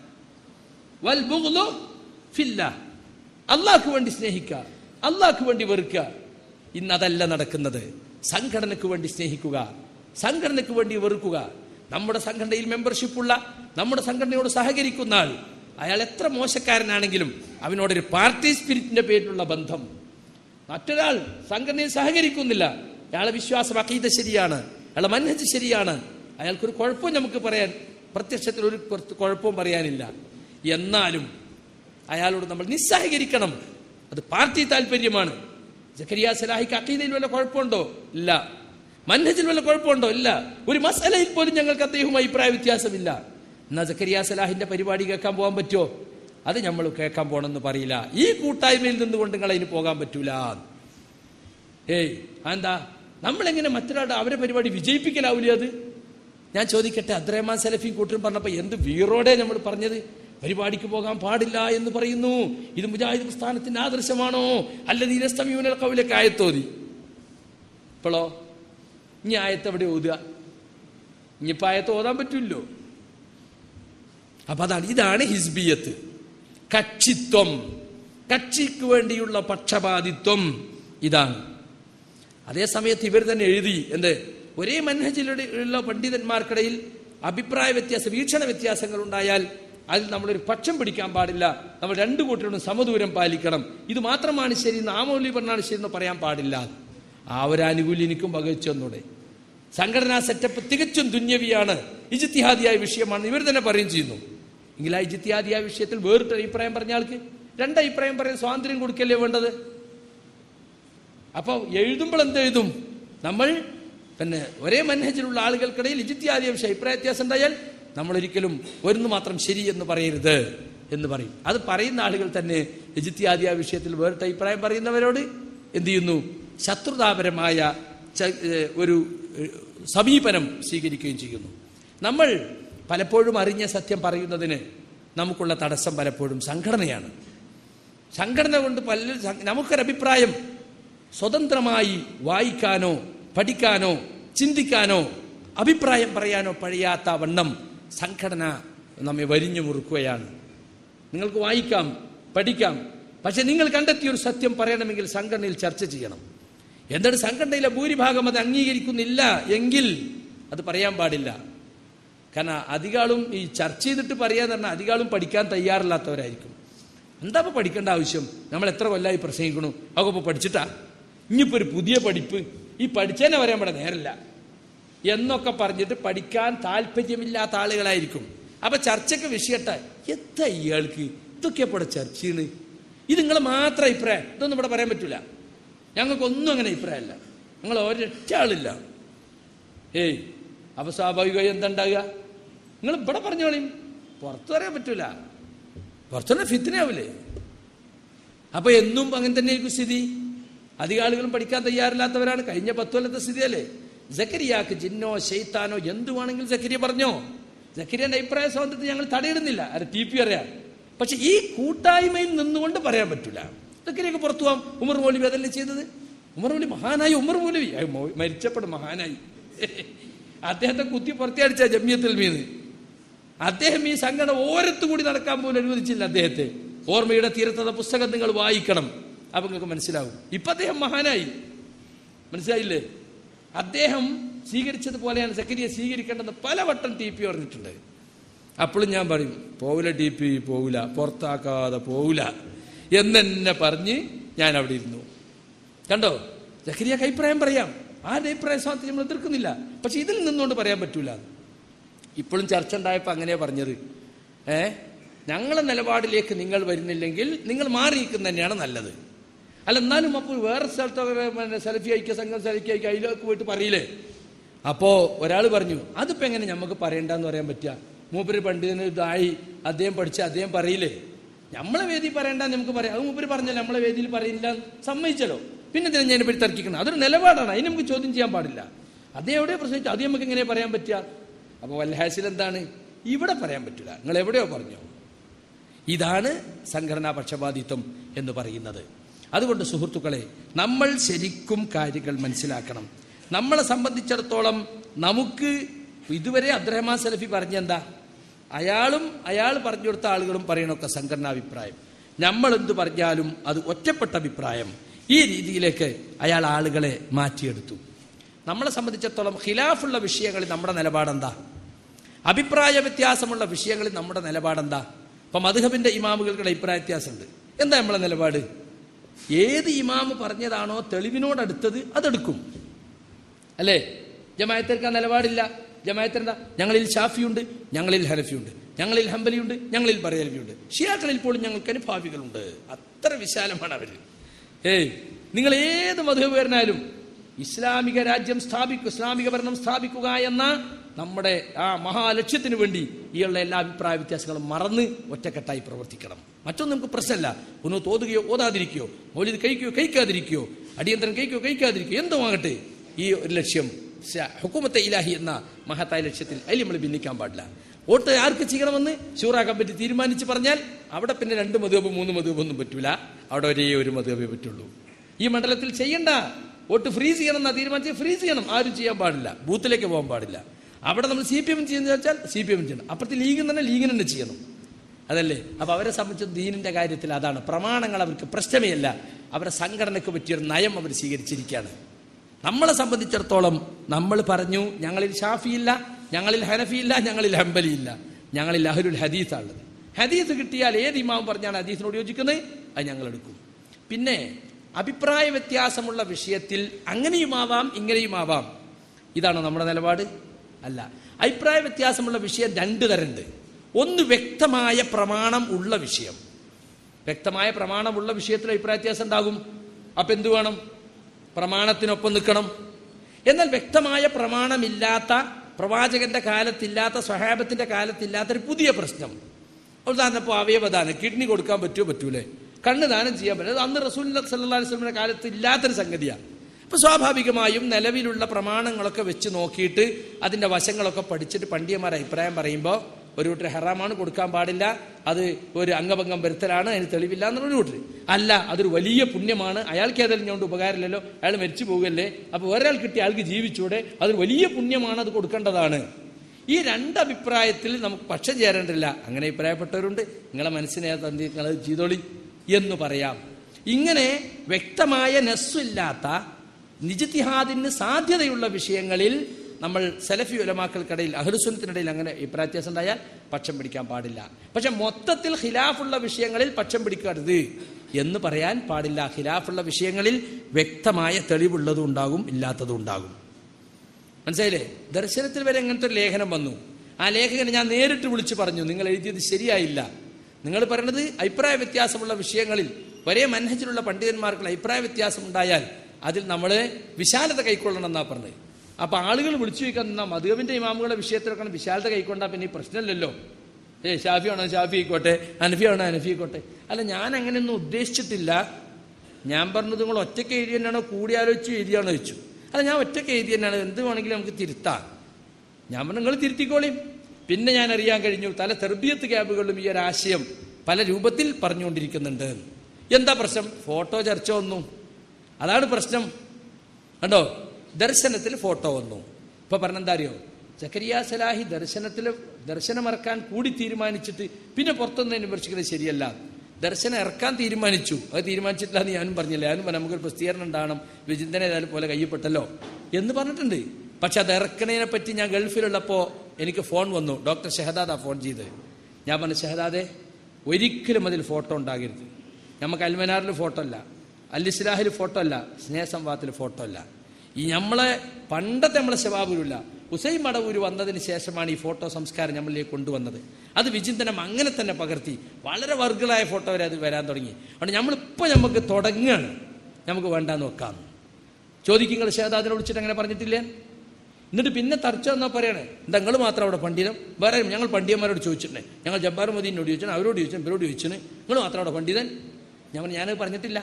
വൽ ബുഗ്ളു ഫില്ലാ അള്ളാഹ്ക്ക് വേണ്ടി സ്നേഹിക്കുക അള്ളാഹ്ക്ക് വേണ്ടി വെറുക്കുക ഇന്ന് അതല്ല നടക്കുന്നത് സംഘടനയ്ക്ക് വേണ്ടി സ്നേഹിക്കുക സംഘടനയ്ക്ക് വേണ്ടി വെറുക്കുക നമ്മുടെ സംഘടനയിൽ മെമ്പർഷിപ്പ് ഉള്ള നമ്മുടെ സംഘടനയോട് സഹകരിക്കുന്ന ആൾ അയാൾ എത്ര മോശക്കാരനാണെങ്കിലും അവനോടൊരു പാർട്ടി സ്പിരിറ്റിന്റെ പേരിലുള്ള ബന്ധം മറ്റൊരാൾ സംഘടനയിൽ സഹകരിക്കുന്നില്ല അയാളെ വിശ്വാസം അക്കീത ശരിയാണ് അയാളെ മൻഹജ് ശരിയാണ് അയാൾക്കൊരു കുഴപ്പവും നമുക്ക് പറയാൻ പ്രത്യക്ഷത്തിൽ ഒരു കുറച്ച് കുഴപ്പവും പറയാനില്ല എന്നാലും അയാളോട് നമ്മൾ നിസ്സഹകരിക്കണം അത് പാർട്ടി താല്പര്യമാണ് ജക്കരിയ സലാഹിക്ക് അക്കീതയിൽ വല്ല കുഴപ്പമുണ്ടോ ഇല്ല മൻഹജിൽ വല്ല കുഴപ്പമുണ്ടോ ഇല്ല ഒരു മസലയിൽ പോലും ഞങ്ങൾക്ക് അദ്ദേഹവും അഭിപ്രായ വ്യത്യാസമില്ല എന്നാ ജക്കരിയ സലാഹിന്റെ പരിപാടി കേൾക്കാൻ പോകാൻ പറ്റുമോ അത് നമ്മൾ കേൾക്കാൻ പോണെന്ന് പറയില്ല ഈ കൂട്ടായ്മയിൽ നിന്നുകൊണ്ട് നിങ്ങൾ അതിന് പോകാൻ പറ്റൂല ഏയ് എന്താ നമ്മളെങ്ങനെ മറ്റൊരാളുടെ അവരെ പരിപാടി വിജയിപ്പിക്കലാവൂലേ അത് ഞാൻ ചോദിക്കട്ടെ അദ്രഹ്മാൻ സലഫി കൂട്ടരും പറഞ്ഞപ്പോൾ എന്ത് വീറോടെ നമ്മൾ പറഞ്ഞത് പരിപാടിക്ക് പോകാൻ പാടില്ല എന്ന് പറയുന്നു ഇത് മുജാഹിദ് പ്രസ്ഥാനത്തിന്റെ ആദർശമാണോ അല്ല നീരസ്തമ്യൂനൽ കവിലൊക്കെ ആയത്തോതി ഇപ്പോഴോ ഇനി ആയത്ത് എവിടെ ഓതുക ഇനിയിപ്പോൾ ആയത്ത് ഓതാൻ പറ്റില്ലോ അപ്പൊ അതാണ് ഇതാണ് ഹിസ്ബിയത്ത് കക്ഷിത്വം കക്ഷിക്ക് വേണ്ടിയുള്ള പക്ഷപാതിത്വം ഇതാണ് അതേ സമയത്ത് ഇവർ തന്നെ എഴുതി എന്ത് ഒരേ മനഹജിലൂടെ ഉള്ള പണ്ഡിതന്മാർക്കിടയിൽ അഭിപ്രായ വ്യത്യാസ വീക്ഷണ വ്യത്യാസങ്ങൾ ഉണ്ടായാൽ അതിൽ നമ്മളൊരു പക്ഷം പിടിക്കാൻ പാടില്ല നമ്മൾ രണ്ടു കൂട്ടരോടും സമദൂരം പാലിക്കണം ഇത് മാത്രമാണ് ശരി നാമോലി പറഞ്ഞാണ് ശരി എന്ന് പറയാൻ പാടില്ല ആ ഒരു ആനുകൂല്യം എനിക്കും വകവെച്ചൊന്നൂടെ സംഘടനാ സെറ്റപ്പ് തികച്ചും ദുന്യവിയാണ് ഇജിത്തിഹാദിയായ വിഷയമാണ് ഇവർ തന്നെ പറയുകയും ചെയ്യുന്നു എങ്കിൽ ആ ഇജിത്തിഹാദിയായ വിഷയത്തിൽ വേറിട്ടൊരു അഭിപ്രായം പറഞ്ഞ ആൾക്ക് രണ്ട് അഭിപ്രായം പറയാൻ സ്വാതന്ത്ര്യം കൊടുക്കല്ലേ വേണ്ടത് അപ്പോൾ എഴുതുമ്പോൾ എന്ത് എഴുതും നമ്മൾ പിന്നെ ഒരേ മനഹജിലുള്ള ആളുകൾക്കിടയിൽ ഇജിത്യാദിയ വിഷയം അഭിപ്രായ വ്യത്യാസം ഉണ്ടായാൽ നമ്മൾ ഒരിക്കലും ഒരുന്ന് മാത്രം ശരി എന്ന് പറയരുത് എന്ന് പറയും അത് പറയുന്ന ആളുകൾ തന്നെ ഇജിത്യാദിയ വിഷയത്തിൽ വേറിട്ട അഭിപ്രായം പറയുന്നവരോട് എന്ത് ചെയ്യുന്നു ശത്രുതാപരമായ ച- ഏഹ് ഒരു ഏഹ് സമീപനം സ്വീകരിക്കുകയും ചെയ്യുന്നു നമ്മൾ പലപ്പോഴും അറിഞ്ഞ സത്യം പറയുന്നതിന് നമുക്കുള്ള തടസ്സം പലപ്പോഴും സംഘടനയാണ് സംഘടന കൊണ്ട് പല നമുക്കൊരഭിപ്രായം സ്വതന്ത്രമായി വായിക്കാനോ പഠിക്കാനോ ചിന്തിക്കാനോ അഭിപ്രായം പറയാനോ കഴിയാത്ത വണ്ണം സംഘടന നമ്മെ വരിഞ്ഞു മുറുക്കുകയാണ് നിങ്ങൾക്ക് വായിക്കാം പഠിക്കാം പക്ഷെ നിങ്ങൾ കണ്ടെത്തിയ ഒരു സത്യം പറയണമെങ്കിൽ സംഘടനയിൽ ചർച്ച ചെയ്യണം എന്നിട്ട് സംഘടനയിലെ ഭൂരിഭാഗം അത് അംഗീകരിക്കുന്നില്ല എങ്കിൽ അത് പറയാൻ പാടില്ല കാരണം അധികാളും ഈ ചർച്ച ചെയ്തിട്ട് പറയാന്ന് പറഞ്ഞാൽ അധികാളും പഠിക്കാൻ തയ്യാറില്ലാത്തവരായിരിക്കും എന്താ ഇപ്പൊ പഠിക്കേണ്ട ആവശ്യം നമ്മൾ എത്ര കൊല്ലമായി പ്രസംഗിക്കണു അതൊക്കെ ഇപ്പൊ പഠിച്ചിട്ടാ ഇനിയിപ്പോ ഒരു പുതിയ പഠിപ്പ് ഈ പഠിച്ചതിനെ വരാൻ ഇവിടെ നേരല്ല എന്നൊക്കെ പറഞ്ഞിട്ട് പഠിക്കാൻ താല്പര്യമില്ലാത്ത ആളുകളായിരിക്കും അപ്പൊ ചർച്ചയ്ക്ക് വിഷയട്ട എത്ര ഇയാൾക്ക് ഇതൊക്കെ ഇവിടെ ചർച്ചയാണ് ഇത് നിങ്ങൾ മാത്രം അഭിപ്രായം ഇതൊന്നും ഇവിടെ പറയാൻ പറ്റൂല ഞങ്ങൾക്കൊന്നും അങ്ങനെ അഭിപ്രായമല്ല നിങ്ങൾ ഒരൊറ്റ ആളില്ല ഏയ് അപ്പൊ സ്വാഭാവികമായി എന്താ ഉണ്ടാകുക നിങ്ങൾ ഇവിടെ പറഞ്ഞോളിയും പുറത്തു പറയാൻ പറ്റൂല പുറത്തുനിന്ന് ഫിത്തിനാവില്ലേ അപ്പൊ എന്നും അങ്ങനെ തന്നെയായിരിക്കും സ്ഥിതി അധിക ആളുകളും പഠിക്കാൻ തയ്യാറില്ലാത്തവരാണ് കഴിഞ്ഞ പത്ത് കൊല്ലത്തെ സ്ഥിതിയല്ലേ ജക്കരിയാക്ക് ജിന്നോ ഷെയ്ത്താനോ എന്തുവാണെങ്കിലും ജക്കരിയ പറഞ്ഞോ ജക്കരിയന്റെ അഭിപ്രായ സ്വാതന്ത്ര്യത്തെ ഞങ്ങൾ തടയിടുന്നില്ല അത് ടി പി അറിയാം പക്ഷെ ഈ കൂട്ടായ്മയിൽ നിന്നുകൊണ്ട് പറയാൻ പറ്റൂല ജക്കരിയൊക്കെ പുറത്തു പോവാം ഉമർ മൗലവി അതല്ലേ ചെയ്തത് ഉമർ മൗലവി മഹാനായി ഉമർ മൗലവി അയ്യോ, മൗ- മരിച്ചപ്പോൾ മഹാനായി അദ്ദേഹത്തെ കുത്തി പുറത്തിയടിച്ച ജമ്യത്തിൽ മീന്ന് അദ്ദേഹം ഈ സംഘടന ഓരത്തു കൂടി നടക്കാൻ പോലും അനുവദിച്ചില്ല അദ്ദേഹത്തെ ഓർമ്മയുടെ തീരത്തത പുസ്തകം നിങ്ങൾ വായിക്കണം അപ്പൊ നിങ്ങൾക്ക് മനസ്സിലാവും ഇപ്പൊ അദ്ദേഹം മഹാനായി മനസ്സിലായില്ലേ അദ്ദേഹം സ്വീകരിച്ചതുപോലെയാണ് സക്കരിയെ സ്വീകരിക്കേണ്ടത് പലവട്ടം ടി പി പറഞ്ഞിട്ടുണ്ട് അപ്പോഴും ഞാൻ പറയും പോവില്ല ടി പി പോവില്ല പുറത്താക്കാതെ പോവില്ല എന്നെ പറഞ്ഞ് ഞാൻ അവിടെ ഇരുന്നു കണ്ടോ ജക്കരിയാക്ക് അഭിപ്രായം പറയാം ആരുടെ അഭിപ്രായ സ്വാതന്ത്ര്യം നമ്മൾ എതിർക്കുന്നില്ല പക്ഷെ ഇതിൽ നിന്നുകൊണ്ട് പറയാൻ പറ്റൂല ഇപ്പോഴും ചർച്ച ഉണ്ടായപ്പോൾ അങ്ങനെ പറഞ്ഞത് ഏ ഞങ്ങളെ നിലപാടിലേക്ക് നിങ്ങൾ വരുന്നില്ലെങ്കിൽ നിങ്ങൾ മാറി നിൽക്കുന്നത് തന്നെയാണ് നല്ലത് അല്ല എന്നാലും അപ്പോൾ വേറെ സ്ഥലത്തൊക്കെ പിന്നെ സെൽഫി അയക്കുക സംഘം സെൽഫി അയക്കുക അതിലേക്ക് പോയിട്ട് പറയില്ലേ അപ്പോ ഒരാൾ പറഞ്ഞു അതിപ്പോ എങ്ങനെ നമുക്ക് പറയണ്ടെന്ന് പറയാൻ പറ്റുക മൂപ്പര് പണ്ഡിതന് ഇതായി അദ്ദേഹം പഠിച്ച അദ്ദേഹം പറയില്ലേ നമ്മളെ വേദി പറയണ്ടെന്ന് നമുക്ക് പറയാം അത് മൂപ്പര് പറഞ്ഞല്ലോ നമ്മളെ വേദിയിൽ പറയില്ല സമ്മതിച്ചല്ലോ പിന്നെ ഇതിനെ ഞാൻ പറ്റി തർക്കിക്കണം അതൊരു നിലപാടാണ് അതിന് നമുക്ക് ചോദ്യം ചെയ്യാൻ പാടില്ല അദ്ദേഹം എവിടെയോ പ്രസംഗിച്ചു അത് നമുക്ക് എങ്ങനെ പറയാൻ പറ്റുക അപ്പോൾ വല്ലഹാസിൽ എന്താണ് ഇവിടെ പറയാൻ പറ്റില്ല നിങ്ങൾ എവിടെയോ പറഞ്ഞോ ഇതാണ് സംഘടനാ പക്ഷപാതിത്വം എന്ന് പറയുന്നത് അതുകൊണ്ട് സുഹൃത്തുക്കളെ നമ്മൾ ശരിക്കും കാര്യങ്ങൾ മനസ്സിലാക്കണം നമ്മളെ സംബന്ധിച്ചിടത്തോളം നമുക്ക് ഇതുവരെ അബ്ദുറഹ്മാൻ സലഫി പറഞ്ഞെന്താ അയാളും അയാൾ പറഞ്ഞു കൊടുത്ത ആളുകളും പറയണൊക്കെ സംഘടനാ അഭിപ്രായം നമ്മൾ എന്ത് പറഞ്ഞാലും അത് ഒറ്റപ്പെട്ട അഭിപ്രായം ഈ രീതിയിലേക്ക് അയാൾ ആളുകളെ മാറ്റിയെടുത്തു നമ്മളെ സംബന്ധിച്ചിടത്തോളം ഖിലാഫുള്ള വിഷയങ്ങളിൽ നമ്മുടെ നിലപാടെന്താ അഭിപ്രായ വ്യത്യാസമുള്ള വിഷയങ്ങളിൽ നമ്മുടെ നിലപാടെന്താ അപ്പൊ മധുഹബിന്റെ ഇമാമുകൾക്കുള്ള അഭിപ്രായ വ്യത്യാസമുണ്ട് എന്താ നമ്മളെ നിലപാട് ഏത് ഇമാമ് പറഞ്ഞതാണോ തെളിവിനോടടുത്തത് അതെടുക്കും അല്ലേ ജമായത്തിർക്ക് ആ നിലപാടില്ല ജമായത്തിനെന്താ ഞങ്ങളിൽ ഷാഫിയുണ്ട് ഞങ്ങളിൽ ഹനഫിയുണ്ട് ഞങ്ങളിൽ ഹംബലിയുണ്ട് ഞങ്ങളിൽ ബറേലവിയുണ്ട് ഷിയാക്കളിൽ പോലും ഞങ്ങൾക്ക് അനുഭാവികളുണ്ട് അത്ര വിശാലമാണ് അവര് ഏയ് നിങ്ങൾ ഏത് മധുപേരനായാലും ഇസ്ലാമിക രാജ്യം സ്ഥാപിക്കുക ഇസ്ലാമിക ഭരണം സ്ഥാപിക്കുക എന്ന നമ്മുടെ ആ മഹാലക്ഷ്യത്തിന് വേണ്ടി ഈയുള്ള എല്ലാ അഭിപ്രായ വ്യത്യാസങ്ങളും മറന്ന് ഒറ്റക്കെട്ടായി പ്രവർത്തിക്കണം മറ്റൊന്നും നമുക്ക് പ്രശ്നമല്ല ഒന്ന് തോതുകയോ ഓതാതിരിക്കുകയോ മൗലിത് കഴിക്കുകയോ കഴിക്കാതിരിക്കുകയോ അടിയന്തരം കഴിക്കുകയോ കഴിക്കാതിരിക്കുകയോ എന്തോ ആകട്ടെ ഈ ഒരു ലക്ഷ്യം സ- ഹുക്കുമത്തെ ഇലാഹി എന്ന മഹത്തായ ലക്ഷ്യത്തിൽ അതിൽ നമ്മൾ ഭിന്നിക്കാൻ പാടില്ല വോട്ട് ആർക്ക് ചെയ്യണമെന്ന് ഷൂറ കമ്മിറ്റി തീരുമാനിച്ച് പറഞ്ഞാൽ അവിടെ പിന്നെ രണ്ട് മധുവബ് മൂന്ന് മധുവബ് ഒന്നും പറ്റൂല അവിടെ ഒരേ ഒരു മധുവബേ പറ്റുള്ളൂ ഈ മണ്ഡലത്തിൽ ചെയ്യണ്ട വോട്ട് ഫ്രീസ് ചെയ്യണം എന്നാ തീരുമാനിച്ച് ഫ്രീസ് ചെയ്യണം ആരും ചെയ്യാൻ പാടില്ല ബൂത്തിലേക്ക് പോകാൻ പാടില്ല അവിടെ നമ്മൾ സി പി എം ചെയ്യുന്ന വെച്ചാൽ സി പി എം ചെയ്യണം അപ്പുറത്ത് ലീഗിൽ തന്നെ ലീഗിന് തന്നെ ചെയ്യണം അതല്ലേ അപ്പൊ അവരെ സംബന്ധിച്ച് ദീനിന്റെ കാര്യത്തിൽ അതാണ് പ്രമാണങ്ങൾ അവർക്ക് പ്രശ്നമേ അല്ല അവരെ സംഘടനയ്ക്ക് പറ്റിയൊരു നയം അവർ സ്വീകരിച്ചിരിക്കുകയാണ് നമ്മളെ സംബന്ധിച്ചിടത്തോളം നമ്മൾ പറഞ്ഞു ഞങ്ങളിൽ ഷാഫിയില്ല ഞങ്ങളിൽ ഹനഫിയില്ല ഞങ്ങളിൽ ഹംബലിയില്ല ഞങ്ങളിൽ അഹ്ലുൽ ഹദീസാണുള്ളത് ഹദീസ് കിട്ടിയാൽ ഏത് ഇമാം പറഞ്ഞാണ് ഹദീസിനോട് യോജിക്കുന്നത് അത് ഞങ്ങൾ എടുക്കും പിന്നെ അഭിപ്രായ വ്യത്യാസമുള്ള വിഷയത്തിൽ അങ്ങനെയുമാവാം ഇങ്ങനെയുമാവാം ഇതാണോ നമ്മുടെ നിലപാട് അല്ല അഭിപ്രായ വ്യത്യാസമുള്ള വിഷയം രണ്ട് തരമുണ്ട് ഒന്ന് വ്യക്തമായ പ്രമാണം ഉള്ള വിഷയം വ്യക്തമായ പ്രമാണമുള്ള വിഷയത്തിൽ അഭിപ്രായ വ്യത്യാസം ഉണ്ടാകും അപ്പൊ എന്ത് വേണം പ്രമാണത്തിനൊപ്പം നിൽക്കണം എന്നാൽ വ്യക്തമായ പ്രമാണമില്ലാത്ത പ്രവാചകന്റെ കാലത്തില്ലാത്ത സ്വഹാബത്തിന്റെ കാലത്തില്ലാത്ത ഒരു പുതിയ പ്രശ്നം ഉദാഹരണം ഇപ്പോൾ അവയവദാനം കിഡ്നി കൊടുക്കാൻ പറ്റുമോ പറ്റൂലേ കണ്ണ് ദാനം ചെയ്യാൻ പറ്റും അത് അന്ന് റസൂൽ സല്ലാ വസ്ലമിന്റെ കാലത്ത് ഇല്ലാത്തൊരു സംഗതിയാണ് അപ്പൊ സ്വാഭാവികമായും നിലവിലുള്ള പ്രമാണങ്ങളൊക്കെ വെച്ച് നോക്കിയിട്ട് അതിന്റെ വശങ്ങളൊക്കെ പഠിച്ചിട്ട് പണ്ഡിയന്മാർ അഭിപ്രായം പറയുമ്പോൾ ഒരു കൂട്ടർ ഹറാമാണ് കൊടുക്കാൻ പാടില്ല അത് ഒരു അംഗഭംഗം വരുത്തലാണ് അതിന് തെളിവില്ല എന്നുള്ള ഒരു കൂട്ടർ അല്ല അതൊരു വലിയ പുണ്യമാണ് അയാൾക്ക് ഏതായാലും ഞോണ്ട് ഉപകാരമില്ലല്ലോ അയാൾ മരിച്ചു പോകല്ലേ അപ്പൊ ഒരാൾ കിട്ടി അയാൾക്ക് ജീവിച്ചൂടെ അതൊരു വലിയ പുണ്യമാണ് അത് കൊടുക്കേണ്ടതാണ് ഈ രണ്ട് അഭിപ്രായത്തിൽ നമുക്ക് പക്ഷം ചേരേണ്ടില്ല അങ്ങനെ അഭിപ്രായപ്പെട്ടവരുണ്ട് നിങ്ങളെ മനസ്സിനെ തന്തി നിങ്ങൾ ചെയ്തോളി എന്ന് പറയാം ഇങ്ങനെ വ്യക്തമായ നെസ്സില്ലാത്ത നിജിത്തിഹാദിന് സാധ്യതയുള്ള വിഷയങ്ങളിൽ നമ്മൾ സലഫി ഉലമാക്കൾക്കിടയിൽ അഹ്ലുസുനത്തിനിടയിൽ അങ്ങനെ അഭിപ്രായ വ്യത്യാസം ഉണ്ടായാൽ പക്ഷം പിടിക്കാൻ പാടില്ല പക്ഷെ മൊത്തത്തിൽ ഖിലാഫുള്ള വിഷയങ്ങളിൽ പക്ഷം പിടിക്കരുത് എന്ന് പറയാൻ പാടില്ല ഖിലാഫുള്ള വിഷയങ്ങളിൽ വ്യക്തമായ തെളിവുള്ളതും ഉണ്ടാകും ഇല്ലാത്തതും ഉണ്ടാകും മനസ്സിലായില്ലേ ദർശനത്തിൽ വരെ അങ്ങനത്തെ ഒരു ലേഖനം വന്നു ആ ലേഖകനെ ഞാൻ നേരിട്ട് വിളിച്ചു പറഞ്ഞു നിങ്ങൾ എഴുതിയത് ശരിയായില്ല നിങ്ങൾ പറയുന്നത് അഭിപ്രായ വ്യത്യാസമുള്ള വിഷയങ്ങളിൽ ഒരേ മനഹജിലുള്ള പണ്ഡിതന്മാർക്കുള്ള അഭിപ്രായ വ്യത്യാസം ഉണ്ടായാൽ അതിൽ നമ്മൾ വിശാലത കൈക്കൊള്ളണം എന്നാ പറഞ്ഞത് അപ്പൊ ആളുകൾ വിളിച്ചു ചോദിക്കാൻ നിന്നാ മധുവിന്റെ ഇമാമുകളുടെ വിഷയത്തിലൊക്കെ വിശാലത കൈക്കൊണ്ടാ പിന്നെ ഈ പ്രശ്നമില്ലല്ലോ ഏ ഷാഫി ആണോ ഷാഫി ആയിക്കോട്ടെ അനഫി ആണോ അനഫി ആയിക്കോട്ടെ അല്ല ഞാൻ അങ്ങനെയൊന്നും ഉദ്ദേശിച്ചിട്ടില്ല ഞാൻ പറഞ്ഞത് നിങ്ങൾ ഒറ്റയ്ക്ക് എഴുതി തന്നെയാണോ കൂടി ആലോചിച്ച് എഴുതിയാണോ ചോദിച്ചു അല്ല ഞാൻ ഒറ്റയ്ക്ക് എഴുതി തന്നെയാണ് എന്ത് വേണമെങ്കിലും നമുക്ക് തിരുത്താം ഞാൻ പറഞ്ഞു നിങ്ങൾ തിരുത്തിക്കോളിയും പിന്നെ ഞാൻ അറിയാൻ കഴിഞ്ഞു പല തെർബിയത്ത് ക്യാബുകളിലും ഈ ഒരു ആശയം പല രൂപത്തിൽ പറഞ്ഞുകൊണ്ടിരിക്കുന്നുണ്ട് എന്താ പ്രശ്നം ഫോട്ടോ ചർച്ച വന്നു അതാണ് പ്രശ്നം കണ്ടോ ദർശനത്തിൽ ഫോട്ടോ വന്നു ഇപ്പൊ പറഞ്ഞെന്താ അറിയോ ജക്കരിയ സലാഹി ദർശനത്തിൽ ദർശനം ഇറക്കാൻ കൂടി തീരുമാനിച്ചിട്ട് പിന്നെ പുറത്തൊന്നും വിമർശിക്കുന്നത് ശരിയല്ല ദർശനം ഇറക്കാൻ തീരുമാനിച്ചു അത് തീരുമാനിച്ചിട്ടില്ല എന്ന് ഞാനും പറഞ്ഞില്ല ഞാനും പറഞ്ഞു, നമുക്കൊരു പ്രസിദ്ധീകരണം ഉണ്ടാകണം വിചിന്തന ഏതായാലും പോലെ കയ്യപ്പെട്ടല്ലോ എന്ന് പറഞ്ഞിട്ടുണ്ട് പക്ഷെ അത് ഇറക്കണതിനെ പറ്റി ഞാൻ ഗൾഫിലുള്ളപ്പോൾ എനിക്ക് ഫോൺ വന്നു ഡോക്ടർ ഷഹദാദാ ഫോൺ ചെയ്ത് ഞാൻ പറഞ്ഞു ഷഹദാദെ ഒരിക്കലും അതിൽ ഫോട്ടോ ഉണ്ടാകരുത് നമുക്ക് അൽമനാറിൽ ഫോട്ടോ അല്ല അല്ലിസ്ലാഹിൽ ഫോട്ടോ അല്ല സ്നേഹസംവാദത്തിൽ ഫോട്ടോ അല്ല ഈ നമ്മളെ പണ്ടത്തെ നമ്മളെ ശവാബുരില്ല ഹുസൈൻ മടവൂര് വന്നതിന് ശേഷമാണ് ഈ ഫോട്ടോ സംസ്കാരം നമ്മളിലേക്ക് കൊണ്ടുവന്നത് അത് വിചിന്തനം അങ്ങനെ തന്നെ പകർത്തി വളരെ വർഗളായ ഫോട്ടോ വരെ അത് വരാൻ തുടങ്ങി അതുകൊണ്ട് നമ്മളിപ്പോൾ നമുക്ക് തുടങ്ങുകയാണ് നമുക്ക് വേണ്ടാന്ന് വെക്കാം ചോദിക്കും നിങ്ങൾ ഷേദാദിനെ വിളിച്ചിട്ട് അങ്ങനെ പറഞ്ഞിട്ടില്ലേ എന്നിട്ട് പിന്നെ തർച്ച എന്നാ പറയണേ എന്താ നിങ്ങൾ മാത്രം അവിടെ പണ്ഡിതം വേറെ ഞങ്ങൾ പണ്ഡിതന്മാരോട് ചോദിച്ചിട്ടുണ്ടേ ഞങ്ങൾ ജബ്ബാർ മദീനോട് ചോദിച്ചു അവരോട് ചോദിച്ചു ഇവരോട് ചോദിച്ചു നിങ്ങൾ മാത്രം അവിടെ പണ്ഡിതൻ ഞാൻ പറഞ്ഞു, ഞാനത് പറഞ്ഞിട്ടില്ല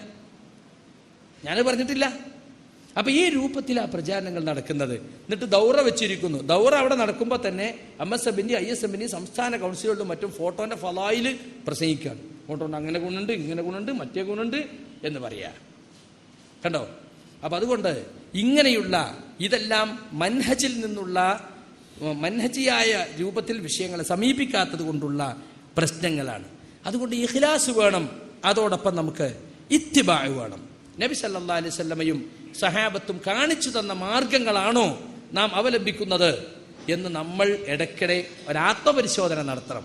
ഞാനത് പറഞ്ഞിട്ടില്ല അപ്പൊ ഈ രൂപത്തിലാ പ്രചാരണങ്ങൾ നടക്കുന്നത് എന്നിട്ട് ദൗറ വെച്ചിരിക്കുന്നു ദൗറ അവിടെ നടക്കുമ്പോൾ തന്നെ എം എസ് എബിന്റെ ഐ എസ് എമ്മിന്റെയും സംസ്ഥാന കൗൺസിലുകളിലും മറ്റും ഫോട്ടോന്റെ ഫലായിൽ പ്രസംഗിക്കുകയാണ് ഫോട്ടോ അങ്ങനെ ഗുണുണ്ട് ഇങ്ങനെ ഗുണുണ്ട് മറ്റേ ഗുണുണ്ട് എന്ന് പറയാ കണ്ടോ അപ്പൊ അതുകൊണ്ട് ഇങ്ങനെയുള്ള ഇതെല്ലാം മൻഹജിൽ നിന്നുള്ള ഉം, മൻഹജിയായ രൂപത്തിൽ വിഷയങ്ങളെ സമീപിക്കാത്തത് കൊണ്ടുള്ള പ്രശ്നങ്ങളാണ് അതുകൊണ്ട് ഇഖ്ലാസ് വേണം അതോടൊപ്പം നമുക്ക് ഇത്തിബായ് വേണം നബി സല്ലാ അലൈഹി സ്വല്ലമയും സഹാബത്തും കാണിച്ചു തന്ന മാർഗങ്ങളാണോ നാം അവലംബിക്കുന്നത് എന്ന് നമ്മൾ ഇടയ്ക്കിടെ ഒരാത്മപരിശോധന നടത്തണം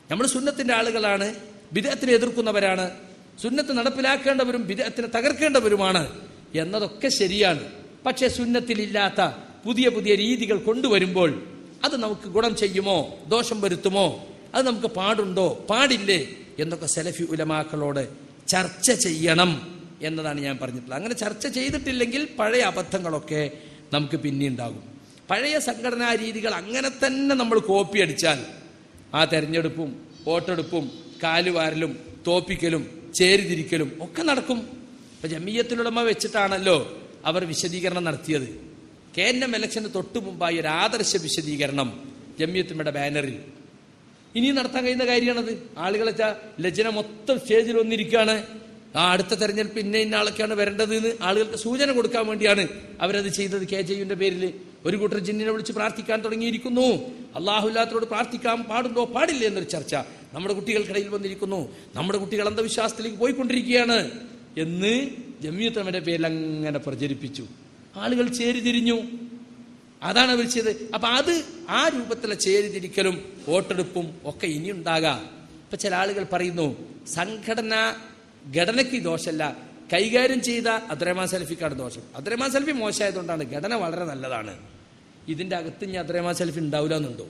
നമ്മൾ സുന്നത്തിന്റെ ആളുകളാണ് ബിദഅത്തിനെ എതിർക്കുന്നവരാണ് സുന്നത്ത് നടപ്പിലാക്കേണ്ടവരും ബിദഅത്തിനെ തകർക്കേണ്ടവരുമാണ് എന്നതൊക്കെ ശരിയാണ് പക്ഷേ സുന്നത്തിലില്ലാത്ത പുതിയ പുതിയ രീതികൾ കൊണ്ടുവരുമ്പോൾ അത് നമുക്ക് ഗുണം ചെയ്യുമോ ദോഷം വരുത്തുമോ അത് നമുക്ക് പാടുണ്ടോ പാടില്ലേ എന്നൊക്കെ സെലഫി ഉലമാക്കളോട് ചർച്ച ചെയ്യണം എന്നതാണ് ഞാൻ പറഞ്ഞിട്ടുള്ളത് അങ്ങനെ ചർച്ച ചെയ്തിട്ടില്ലെങ്കിൽ പഴയ അബദ്ധങ്ങളൊക്കെ നമുക്ക് പിന്നെ ഉണ്ടാകും പഴയ സംഘടനാ രീതികൾ അങ്ങനെ തന്നെ നമ്മൾ കോപ്പി അടിച്ചാൽ ആ തെരഞ്ഞെടുപ്പും വോട്ടെടുപ്പും കാലുവാരലും തോപ്പിക്കലും ചേരിതിരിക്കലും ഒക്കെ നടക്കും ഇപ്പൊ ജമീയത്തിലുടമ വെച്ചിട്ടാണല്ലോ അവർ വിശദീകരണം നടത്തിയത് കെ എൻ എം ഇലക്ഷന് തൊട്ടു മുമ്പായി ഒരു ആദർശ വിശദീകരണം ജമിയത്തുമ്മയുടെ ബാനറിൽ ഇനി നടത്താൻ കഴിയുന്ന കാര്യമാണത് ആളുകളെ വെച്ചാൽ ലജ്ജന മൊത്തം സ്റ്റേജിൽ വന്നിരിക്കുകയാണ് ആ അടുത്ത തെരഞ്ഞെടുപ്പ് ഇന്ന ഇന്ന ആളൊക്കെയാണ് വരേണ്ടത് എന്ന് ആളുകൾക്ക് സൂചന കൊടുക്കാൻ വേണ്ടിയാണ് അവരത് ചെയ്തത് കെ ജെയുവിന്റെ പേരിൽ ഒരു കൂട്ടർ ജിന്നിനെ വിളിച്ച് പ്രാർത്ഥിക്കാൻ തുടങ്ങിയിരിക്കുന്നു അള്ളാഹുല്ലാത്തോട് പ്രാർത്ഥിക്കാൻ പാടുണ്ടോ പാടില്ലേ എന്നൊരു ചർച്ച നമ്മുടെ കുട്ടികൾക്കിടയിൽ വന്നിരിക്കുന്നു നമ്മുടെ കുട്ടികൾ അന്ധവിശ്വാസത്തിലേക്ക് പോയിക്കൊണ്ടിരിക്കുകയാണ് എന്ന് ജമിയത്തമ്മയുടെ പേരിൽ അങ്ങനെ പ്രചരിപ്പിച്ചു ആളുകൾ ചേരിതിരിഞ്ഞു അതാണ് അവർ ചെയ്തത് അപ്പൊ അത് ആ രൂപത്തിലെ ചേരിതിരിക്കലും വോട്ടെടുപ്പും ഒക്കെ ഇനി ഉണ്ടാകാം ഇപ്പൊ ചില ആളുകൾ പറയുന്നു സംഘടന ഘടനയ്ക്ക് ദോഷമല്ല കൈകാര്യം ചെയ്ത അദ്രമാൻ സെൽഫിക്കാണ് ദോഷം അദ്രമാൻ സെൽഫി മോശമായതുകൊണ്ടാണ് ഘടന വളരെ നല്ലതാണ് ഇതിന്റെ അകത്ത് ഇനി അദ്രമാൻ സെൽഫി ഉണ്ടാവില്ല എന്നുണ്ടോ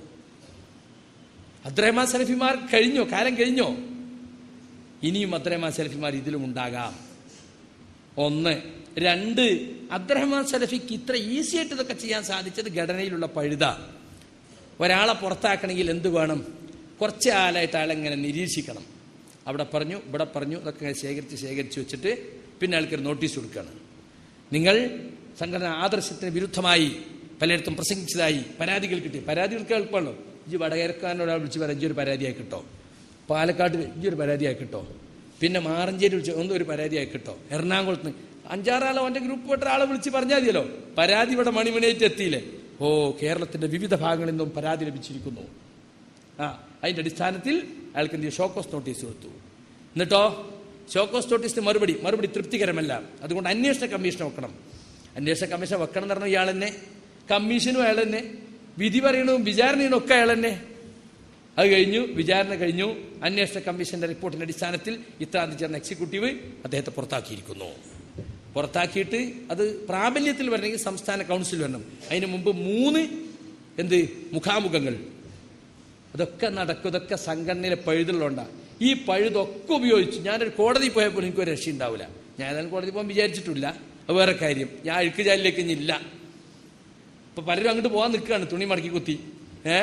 അദ്രമാൻ സെൽഫിമാർ കഴിഞ്ഞോ കാലം കഴിഞ്ഞോ ഇനിയും അദ്രമാൻ സെൽഫിമാർ ഇതിലും ഉണ്ടാകാം ഒന്ന് രണ്ട് അബ്ദുറഹ്മാൻ സലഫിക്ക് ഇത്ര ഈസി ആയിട്ട് ഇതൊക്കെ ചെയ്യാൻ സാധിച്ചത് ഘടനയിലുള്ള പഴുത ഒരാളെ പുറത്താക്കണമെങ്കിൽ എന്ത് വേണം കുറച്ച് കാലമായിട്ട് ആളെങ്ങനെ നിരീക്ഷിക്കണം അവിടെ പറഞ്ഞു ഇവിടെ പറഞ്ഞു ഇതൊക്കെ ഇങ്ങനെ ശേഖരിച്ച് ശേഖരിച്ച് വെച്ചിട്ട് പിന്നെ ആൾക്കൊരു നോട്ടീസ് കൊടുക്കുകയാണ് നിങ്ങൾ സംഘടന ആദർശത്തിന് വിരുദ്ധമായി പലയിടത്തും പ്രസംഗിച്ചതായി പരാതികൾ കിട്ടി പരാതികൾക്ക് എളുപ്പമാണല്ലോ ഇജ്ജ് വടകരക്കാരനൊരാൾ വിളിച്ച് പറയാം ഇജ്ജൊരു പരാതിയായി കിട്ടോ പാലക്കാട് ഇജ്ജൊരു പരാതിയായി കിട്ടോ പിന്നെ മാറഞ്ചേരി വിളിച്ച് ഒന്നും ഒരു പരാതിയായി കിട്ടോ എറണാകുളത്ത് അഞ്ചാറാളോ അവന്റെ ഗ്രൂപ്പ് പെട്ട ആളെ വിളിച്ച് പറഞ്ഞാൽ മതിയല്ലോ പരാതി ഇവിടെ മണിമണിയേറ്റ് എത്തിയില്ലേ ഓ കേരളത്തിന്റെ വിവിധ ഭാഗങ്ങളിൽ നിന്നും പരാതി ലഭിച്ചിരിക്കുന്നു ആ അതിന്റെ അടിസ്ഥാനത്തിൽ അയാൾക്ക് എന്ത് ചെയ്യും? ഷോക്കോസ് നോട്ടീസ് കൊടുത്തു എന്നിട്ടോ ഷോക്കോസ് നോട്ടീസിന് മറുപടി മറുപടി തൃപ്തികരമല്ല അതുകൊണ്ട് അന്വേഷണ കമ്മീഷൻ വെക്കണം അന്വേഷണ കമ്മീഷൻ വെക്കണം എന്ന് പറഞ്ഞ ഇയാൾ തന്നെ കമ്മീഷനും അയാൾ തന്നെ വിധി പറയണതും വിചാരണയും ഒക്കെ അയാൾ തന്നെ അത് കഴിഞ്ഞു വിചാരണ കഴിഞ്ഞു അന്വേഷണ കമ്മീഷന്റെ റിപ്പോർട്ടിന്റെ അടിസ്ഥാനത്തിൽ ഇത്രാന്തി ചേർന്ന എക്സിക്യൂട്ടീവ് അദ്ദേഹത്തെ പുറത്താക്കിയിരിക്കുന്നു പുറത്താക്കിയിട്ട് അത് പ്രാബല്യത്തിൽ വരണമെങ്കിൽ സംസ്ഥാന കൗൺസിൽ വരണം അതിന് മുമ്പ് മൂന്ന് എന്ത് മുഖാമുഖങ്ങൾ അതൊക്കെ നടക്കും ഇതൊക്കെ സംഘടനയിലെ പഴുതുള്ളതുകൊണ്ടാണ് ഈ പഴുതൊക്കെ ഉപയോഗിച്ച് ഞാനൊരു കോടതി പോയപ്പോൾ എനിക്ക് ഒരു രക്ഷ ഉണ്ടാവില്ല ഞാൻ ഏതായാലും കോടതി പോകാൻ വിചാരിച്ചിട്ടില്ല അത് വേറെ കാര്യം ഞാൻ അഴുക്കുചാലിലേക്ക് ഇനി ഇല്ല ഇപ്പൊ പലരും അങ്ങോട്ട് പോകാൻ നിൽക്കുകയാണ് തുണി മടക്കി കുത്തി ഏ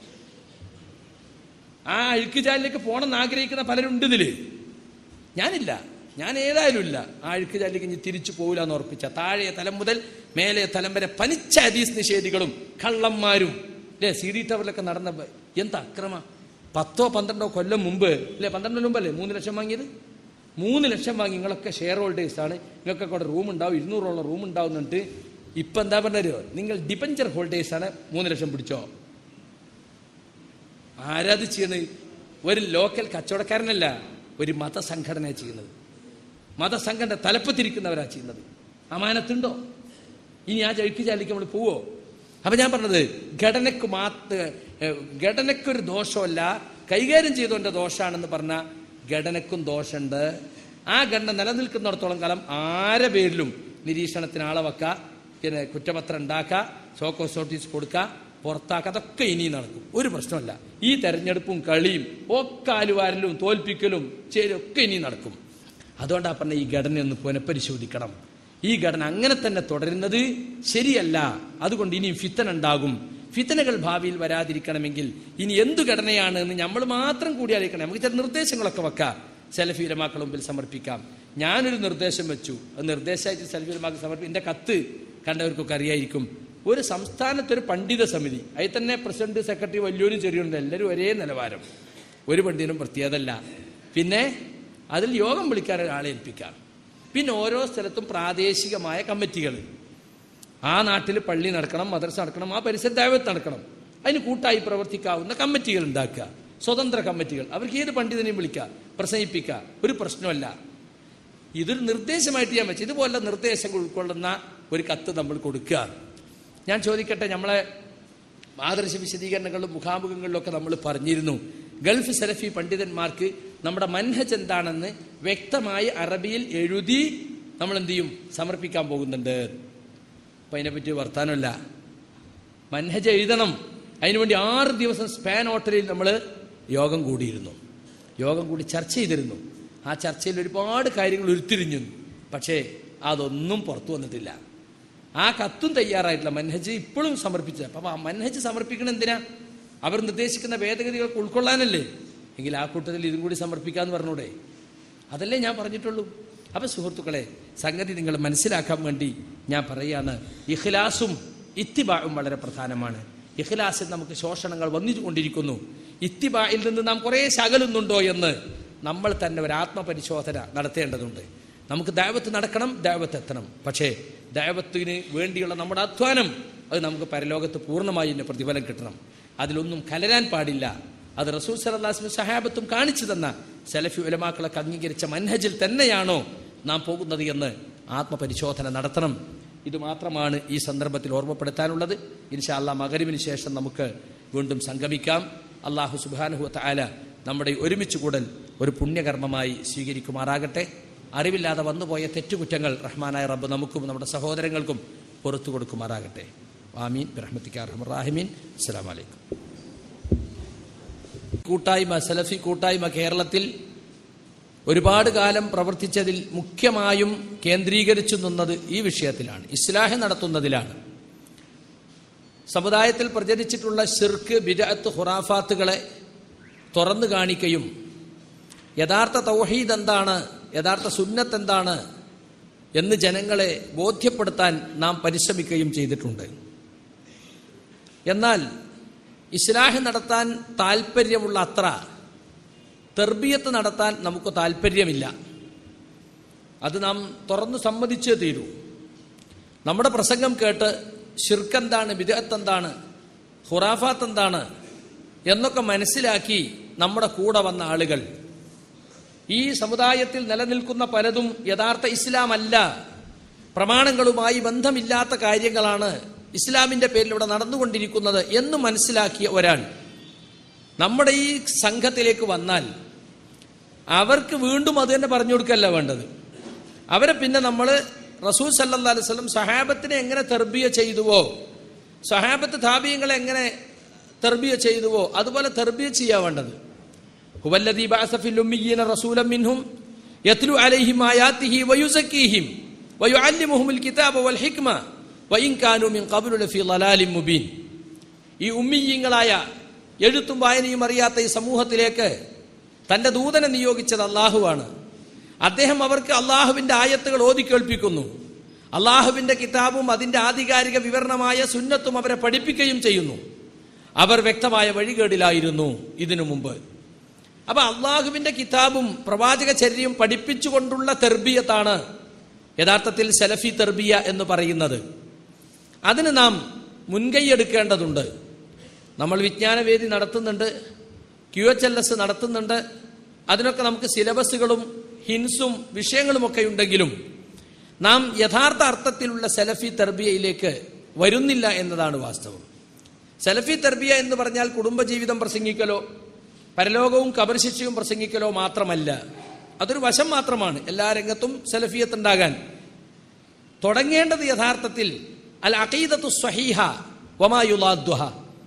ആ അഴുക്കുചാലിലേക്ക് പോകണമെന്ന് ആഗ്രഹിക്കുന്ന പലരുണ്ട് ഇതില് ഞാനില്ല ഞാൻ ഏതായാലും ഇല്ല ആ അഴുക്കുചാലിലേക്ക് ഇനി തിരിച്ചു പോകില്ല എന്ന് ഉറപ്പിച്ച താഴെ തലം മുതൽ മേലെ തലം വരെ പനിച്ച ഹദീസ് നിഷേധികളും കള്ളന്മാരും അല്ലേ സി ഡി ടവറിലൊക്കെ നടന്ന ബ- എന്താ അക്രമ പത്തോ പന്ത്രണ്ടോ കൊല്ലം മുമ്പ് അല്ലേ പന്ത്രണ്ട് മുമ്പല്ലേ മൂന്ന് ലക്ഷം വാങ്ങിയത് മൂന്ന് ലക്ഷം വാങ്ങി നിങ്ങളൊക്കെ ഷെയർ ഹോൾഡേഴ്സ് ആണ് നിങ്ങൾക്കൊക്കെ അവിടെ റൂം ഉണ്ടാവും ഇരുന്നൂറോളം റൂം ഉണ്ടാവുന്നുണ്ട് ഇപ്പൊ എന്താ പറഞ്ഞോ നിങ്ങൾ ഡിപെഞ്ചർ ഹോൾഡേഴ്സ് ആണ് മൂന്ന് ലക്ഷം പിടിച്ചോ ആരാത് ചെയ്യണത് ഒരു ലോക്കൽ കച്ചവടക്കാരനല്ല ഒരു മതസംഘടന ചെയ്യുന്നത് മതസംഘടന തലപ്പത്തിരിക്കുന്നവരാ ചെയ്യുന്നത് അമാനത്തുണ്ടോ ഇനി ആ ചഴുക്ക് ചാലിക്ക് നമ്മൾ പോവോ അപ്പൊ ഞാൻ പറഞ്ഞത് ഘടനക്ക് മാത്ര ഏഹ്, ഘടനക്കൊരു ദോഷമല്ല കൈകാര്യം ചെയ്തവന്റെ ദോഷാണെന്ന് പറഞ്ഞ ഘടനക്കും ദോഷമുണ്ട് ആ ഘടന നിലനിൽക്കുന്നിടത്തോളം കാലം ആരെ പേരിലും നിരീക്ഷണത്തിന് ആളെ വെക്ക പിന്നെ കുറ്റപത്രം ഉണ്ടാക്കുക ഷോക്കോസ് നോട്ടീസ് കൊടുക്കുക പുറത്താക്കുക അതൊക്കെ ഇനി നടക്കും ഒരു പ്രശ്നമല്ല ഈ തെരഞ്ഞെടുപ്പും കളിയും ഒക്കെ ആലുവാരലും തോൽപ്പിക്കലും ചേരും ഒക്കെ ഇനി നടക്കും അതുകൊണ്ടാ പറഞ്ഞ ഈ ഘടന ഒന്ന് പുനഃപരിശോധിക്കണം ഈ ഘടന അങ്ങനെ തന്നെ തുടരുന്നത് ശരിയല്ല അതുകൊണ്ട് ഇനിയും ഫിത്തന ഉണ്ടാകും ഫിത്തനകൾ ഭാവിയിൽ വരാതിരിക്കണമെങ്കിൽ ഇനി എന്തു ഘടനയാണ് എന്ന് നമ്മൾ മാത്രം കൂടി അറിയിക്കണം നമുക്ക് ചില നിർദ്ദേശങ്ങളൊക്കെ വെക്കാം സെലഫീലമാക്കൾ മുമ്പിൽ സമർപ്പിക്കാം ഞാനൊരു നിർദ്ദേശം വെച്ചു അത് നിർദ്ദേശമായിട്ട് സെലഫീലമാക്ക് സമർപ്പി എൻ്റെ കത്ത് കണ്ടവർക്കൊക്കെ അറിയായിരിക്കും ഒരു സംസ്ഥാനത്ത് ഒരു പണ്ഡിത സമിതി അതിൽ തന്നെ പ്രസിഡന്റ് സെക്രട്ടറി വലിയൊരു ചെറിയുണ്ട് എല്ലാവരും ഒരേ നിലവാരം ഒരു പണ്ഡിതനും പ്രത്യേകതല്ല പിന്നെ അതിൽ യോഗം വിളിക്കാൻ ഒരാളെ ഏൽപ്പിക്കാം പിന്നെ ഓരോ സ്ഥലത്തും പ്രാദേശികമായ കമ്മിറ്റികൾ ആ നാട്ടിൽ പള്ളി നടക്കണം മദ്രസ നടക്കണം ആ പരിസര ദൈവത്ത് നടക്കണം അതിന് കൂട്ടായി പ്രവർത്തിക്കാവുന്ന കമ്മിറ്റികൾ ഉണ്ടാക്കുക സ്വതന്ത്ര കമ്മിറ്റികൾ അവർക്ക് ഏത് പണ്ഡിതനെയും വിളിക്കുക പ്രസംഗിപ്പിക്കുക ഒരു പ്രശ്നമല്ല ഇതൊരു നിർദ്ദേശമായിട്ട് ഞാൻ വെച്ചു ഇതുപോലെ നിർദ്ദേശങ്ങൾ ഉൾക്കൊള്ളുന്ന ഒരു കത്ത് നമ്മൾ കൊടുക്കുക ഞാൻ ചോദിക്കട്ടെ നമ്മളെ ആദർശ വിശദീകരണങ്ങളിലും മുഖാമുഖങ്ങളിലൊക്കെ നമ്മൾ പറഞ്ഞിരുന്നു ഗൾഫ് സലഫി പണ്ഡിതന്മാർക്ക് നമ്മുടെ മൻഹജ് എന്താണെന്ന് വ്യക്തമായി അറബിയിൽ എഴുതി നമ്മൾ എന്ത് ചെയ്യും സമർപ്പിക്കാൻ പോകുന്നുണ്ട് അപ്പം അതിനെപ്പറ്റി വർത്താനമല്ല മൻഹജ് എഴുതണം അതിനുവേണ്ടി ആറ് ദിവസം സ്പാൻ ഹോട്ടലിൽ നമ്മൾ യോഗം കൂടിയിരുന്നു യോഗം കൂടി ചർച്ച ചെയ്തിരുന്നു ആ ചർച്ചയിൽ ഒരുപാട് കാര്യങ്ങൾ ഉരുത്തിരിഞ്ഞു പക്ഷേ അതൊന്നും പുറത്തു വന്നിട്ടില്ല ആ കത്തും തയ്യാറായിട്ടില്ല മൻഹജ് ഇപ്പോഴും സമർപ്പിച്ചത് അപ്പം ആ മൻഹജ് സമർപ്പിക്കണം എന്തിനാ അവർ നിർദ്ദേശിക്കുന്ന ഭേദഗതികൾക്ക് ഉൾക്കൊള്ളാനല്ലേ എങ്കിൽ ആ കൂട്ടത്തിൽ ഇതും കൂടി സമർപ്പിക്കാന്ന് പറഞ്ഞൂടെ അതല്ലേ ഞാൻ പറഞ്ഞിട്ടുള്ളൂ അപ്പം സുഹൃത്തുക്കളെ സംഗതി നിങ്ങൾ മനസ്സിലാക്കാൻ വേണ്ടി ഞാൻ പറയാണ് ഇഖ്ലാസും ഇത്തിബായും വളരെ പ്രധാനമാണ് ഇഖ്ലാസിൽ നമുക്ക് ശോഷണങ്ങൾ വന്നുകൊണ്ടിരിക്കുന്നു ഇത്തിബായിൽ നിന്ന് നാം കുറേ ശകലുന്നുണ്ടോ എന്ന് നമ്മൾ തന്നെ ഒരു ആത്മപരിശോധന നടത്തേണ്ടതുണ്ട് നമുക്ക് ദൈവത്ത് നടക്കണം ദൈവത്ത് എത്തണം പക്ഷേ ദൈവത്തിന് വേണ്ടിയുള്ള നമ്മുടെ അധ്വാനം അത് നമുക്ക് പരലോകത്ത് പൂർണ്ണമായി തന്നെ പ്രതിഫലം കിട്ടണം അതിലൊന്നും കലരാൻ പാടില്ല അത് റസൂൽ സലഹ്ലാസ്ലും സഹാബത്തും കാണിച്ചു തന്ന സലഫി ഉലമാക്കളൊക്കെ അംഗീകരിച്ച മൻഹജിൽ തന്നെയാണോ നാം പോകുന്നത് എന്ന് ആത്മപരിശോധന നടത്തണം ഇത് മാത്രമാണ് ഈ സന്ദർഭത്തിൽ ഓർമ്മപ്പെടുത്താനുള്ളത് ഇൻഷാ അല്ലാ മകരിവിന് ശേഷം നമുക്ക് വീണ്ടും സംഗമിക്കാം അള്ളാഹു സുബാനുഹു താല നമ്മുടെ ഈ ഒരുമിച്ച് കൂടൽ ഒരു പുണ്യകർമ്മമായി സ്വീകരിക്കുമാറാകട്ടെ അറിവില്ലാതെ വന്നുപോയ തെറ്റുകുറ്റങ്ങൾ റഹ്മാനായ റബ്ബ് നമുക്കും നമ്മുടെ സഹോദരങ്ങൾക്കും പുറത്തു കൊടുക്കുമാറാകട്ടെ ആമീൻ റഹ്മത്തിക്കാർ റഹ്മറാഹിമീൻ അസ്സലാമു അലൈക്കും കൂട്ടായ്മ സലഫി കൂട്ടായ്മ കേരളത്തിൽ ഒരുപാട് കാലം പ്രവർത്തിച്ചതിൽ മുഖ്യമായും കേന്ദ്രീകരിച്ചു നിന്നത് ഈ വിഷയത്തിലാണ് ഇസ്ലാഹ് നടത്തുന്നതിലാണ് സമുദായത്തിൽ പ്രചരിച്ചിട്ടുള്ള ഷിർക്ക് ബിജഅത്ത് ഹുറാഫാത്തുകളെ തുറന്നു കാണിക്കുകയും യഥാർത്ഥ തൗഹീദ് എന്താണ് യഥാർത്ഥ സുന്നത്ത് എന്താണ് എന്ന് ജനങ്ങളെ ബോധ്യപ്പെടുത്താൻ നാം പരിശ്രമിക്കുകയും ചെയ്തിട്ടുണ്ട് എന്നാൽ ഇസ്ലാഹ് നടത്താൻ താല്പര്യമുള്ള അത്ര തെർബിയത്ത് നടത്താൻ നമുക്ക് താല്പര്യമില്ല അത് നാം തുറന്നു സമ്മതിച്ചേ തീരൂ നമ്മുടെ പ്രസംഗം കേട്ട് ഷിർക്ക് എന്താണ് വിദഗ്ധ എന്താണ് ഹുറാഫാത്ത് എന്താണ് എന്നൊക്കെ മനസ്സിലാക്കി നമ്മുടെ കൂടെ വന്ന ആളുകൾ ഈ സമുദായത്തിൽ നിലനിൽക്കുന്ന പലതും യഥാർത്ഥ ഇസ്ലാം അല്ല പ്രമാണങ്ങളുമായി ബന്ധമില്ലാത്ത കാര്യങ്ങളാണ് ഇസ്ലാമിന്റെ പേരിൽ ഇവിടെ നടന്നുകൊണ്ടിരിക്കുന്നത് എന്ന് മനസ്സിലാക്കിയ ഒരാൾ നമ്മുടെ ഈ സംഘത്തിലേക്ക് വന്നാൽ അവർക്ക് വീണ്ടും അത് തന്നെ പറഞ്ഞു കൊടുക്കല്ല വേണ്ടത് അവരെ പിന്നെ നമ്മൾ റസൂൽ സല്ലാ അലൈഹി സ്വലം സഹാബത്തിനെ എങ്ങനെ തെർബിയ ചെയ്തുവോ സഹാബത്ത് താപീയങ്ങളെ എങ്ങനെ തെർബിയ ചെയ്തുവോ അതുപോലെ തെർബിയ ചെയ്യാൻ വേണ്ടത് ഹുവല്ലദീ ബഅസ ഫിൽ ഉമ്മിയ്യീന റസൂലൻ മിൻഹും യത്ലു അലൈഹിം ആയാതിഹി വയുസക്കീഹിം വയുഅല്ലിമുഹുൽ കിതാബ വൽ ഹിക്മ വഇൻ കാനൂ മിൻ ഖബ്ലു ലഫീ ളലാലിൻ മുബീൻ ഈ ഉമ്മിയ്യങ്ങളായ എഴുത്തും വായനയും അറിയാത്ത ഈ സമൂഹത്തിലേക്ക് തന്റെ ദൂതനെ നിയോഗിച്ചത് അള്ളാഹുവാണ് അദ്ദേഹം അവർക്ക് അള്ളാഹുവിന്റെ ആയത്തുകൾ ഓതി കേൾപ്പിക്കുന്നു അള്ളാഹുവിന്റെ കിതാബും അതിന്റെ ആധികാരിക വിവരണമായ സുന്നത്തും അവരെ പഠിപ്പിക്കുകയും ചെയ്യുന്നു അവർ വ്യക്തമായ വഴികേടിലായിരുന്നു ഇതിനു മുമ്പ് അപ്പൊ അള്ളാഹുവിന്റെ കിതാബും പ്രവാചക ചര്യയും പഠിപ്പിച്ചുകൊണ്ടുള്ള തെർബിയത്താണ് യഥാർത്ഥത്തിൽ സെലഫി തെർബിയ എന്ന് പറയുന്നത് അതിന് നാം മുൻകൈയെടുക്കേണ്ടതുണ്ട് നമ്മൾ വിജ്ഞാനവേദി നടത്തുന്നുണ്ട് ക്യു എച്ച് എൽ എസ് നടത്തുന്നുണ്ട് അതിനൊക്കെ നമുക്ക് സിലബസുകളും ഹിൻസും വിഷയങ്ങളുമൊക്കെ ഉണ്ടെങ്കിലും നാം യഥാർത്ഥ അർത്ഥത്തിലുള്ള സെലഫി തെർബിയയിലേക്ക് വരുന്നില്ല എന്നതാണ് വാസ്തവം സെലഫി തെർബിയ എന്ന് പറഞ്ഞാൽ കുടുംബജീവിതം പ്രസംഗിക്കലോ പരലോകവും കബർശിക്ഷയും പ്രസംഗിക്കലോ മാത്രമല്ല അതൊരു വശം മാത്രമാണ് എല്ലാ രംഗത്തും സെലഫിയത്ത് ഉണ്ടാകാൻ തുടങ്ങേണ്ടത് യഥാർത്ഥത്തിൽ അൽ അഖീദത്തു സ്വഹീഹ വമായുലാദ്വഹ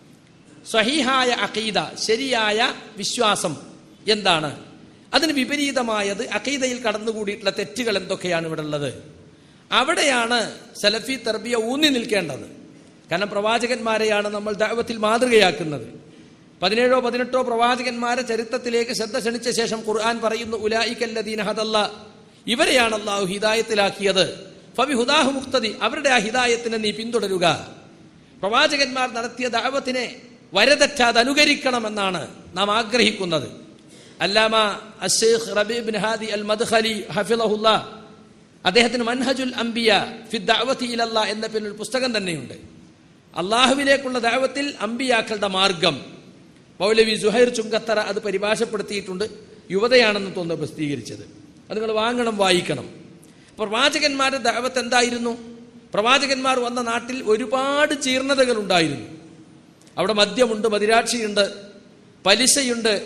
സ്വഹീഹായ അഖീദ ശരിയായ വിശ്വാസം എന്താണ് അതിന് വിപരീതമായത് അഖീദയിൽ കടന്നുകൂടിയിട്ടുള്ള തെറ്റുകൾ എന്തൊക്കെയാണ് ഇവിടെ ഉള്ളത് അവിടെയാണ് സലഫി തെർബിയ ഊന്നി നിൽക്കേണ്ടത് കാരണം പ്രവാചകന്മാരെയാണ് നമ്മൾ ദൈവത്തിൽ മാതൃകയാക്കുന്നത് പതിനേഴോ പതിനെട്ടോ പ്രവാചകന്മാരെ ചരിത്രത്തിലേക്ക് ശ്രദ്ധ ക്ഷണിച്ച ശേഷം ഖുർആൻ പറയുന്നു ഉലായിക്കല്ലദീന ഹദല്ല ഇവരെയാണ് അള്ളാഹു ഹിദായത്തിലാക്കിയത് ഫബി ഹുദാഹു മുക്തതി അവരുടെ ആ ഹിദായത്തിനെ നീ പിന്തുടരുക പ്രവാചകന്മാർ നടത്തിയ ദാവത്തിനെ വരതെറ്റാതെ അനുകരിക്കണമെന്നാണ് നാം ആഗ്രഹിക്കുന്നത് അല്ലാമ അഷേഖ് റബീബിൻ ഹാദി അൽ മദ്ഖലി ഹഫിളഹുല്ല അദ്ദേഹത്തിന് മൻഹജുൽ അംബിയ ഫി ദഅവതി ഇലല്ലാ എന്ന പേരിൽ ഒരു പുസ്തകം തന്നെയുണ്ട് അള്ളാഹുവിലേക്കുള്ള ദാവത്തിൽ അമ്പിയാക്കളുടെ മാർഗം മൗലവി സുഹൈർ ചുങ്കത്തറ അത് പരിഭാഷപ്പെടുത്തിയിട്ടുണ്ട് യുവതയാണെന്ന് തോന്നുന്നു പ്രസിദ്ധീകരിച്ചത് അത് നിങ്ങൾ വാങ്ങണം വായിക്കണം പ്രവാചകന്മാരുടെ ദാവത്ത് എന്തായിരുന്നു പ്രവാചകന്മാർ വന്ന നാട്ടിൽ ഒരുപാട് ജീർണതകൾ ഉണ്ടായിരുന്നു അവിടെ മദ്യമുണ്ട് മദിരാക്ഷിയുണ്ട് പലിശയുണ്ട്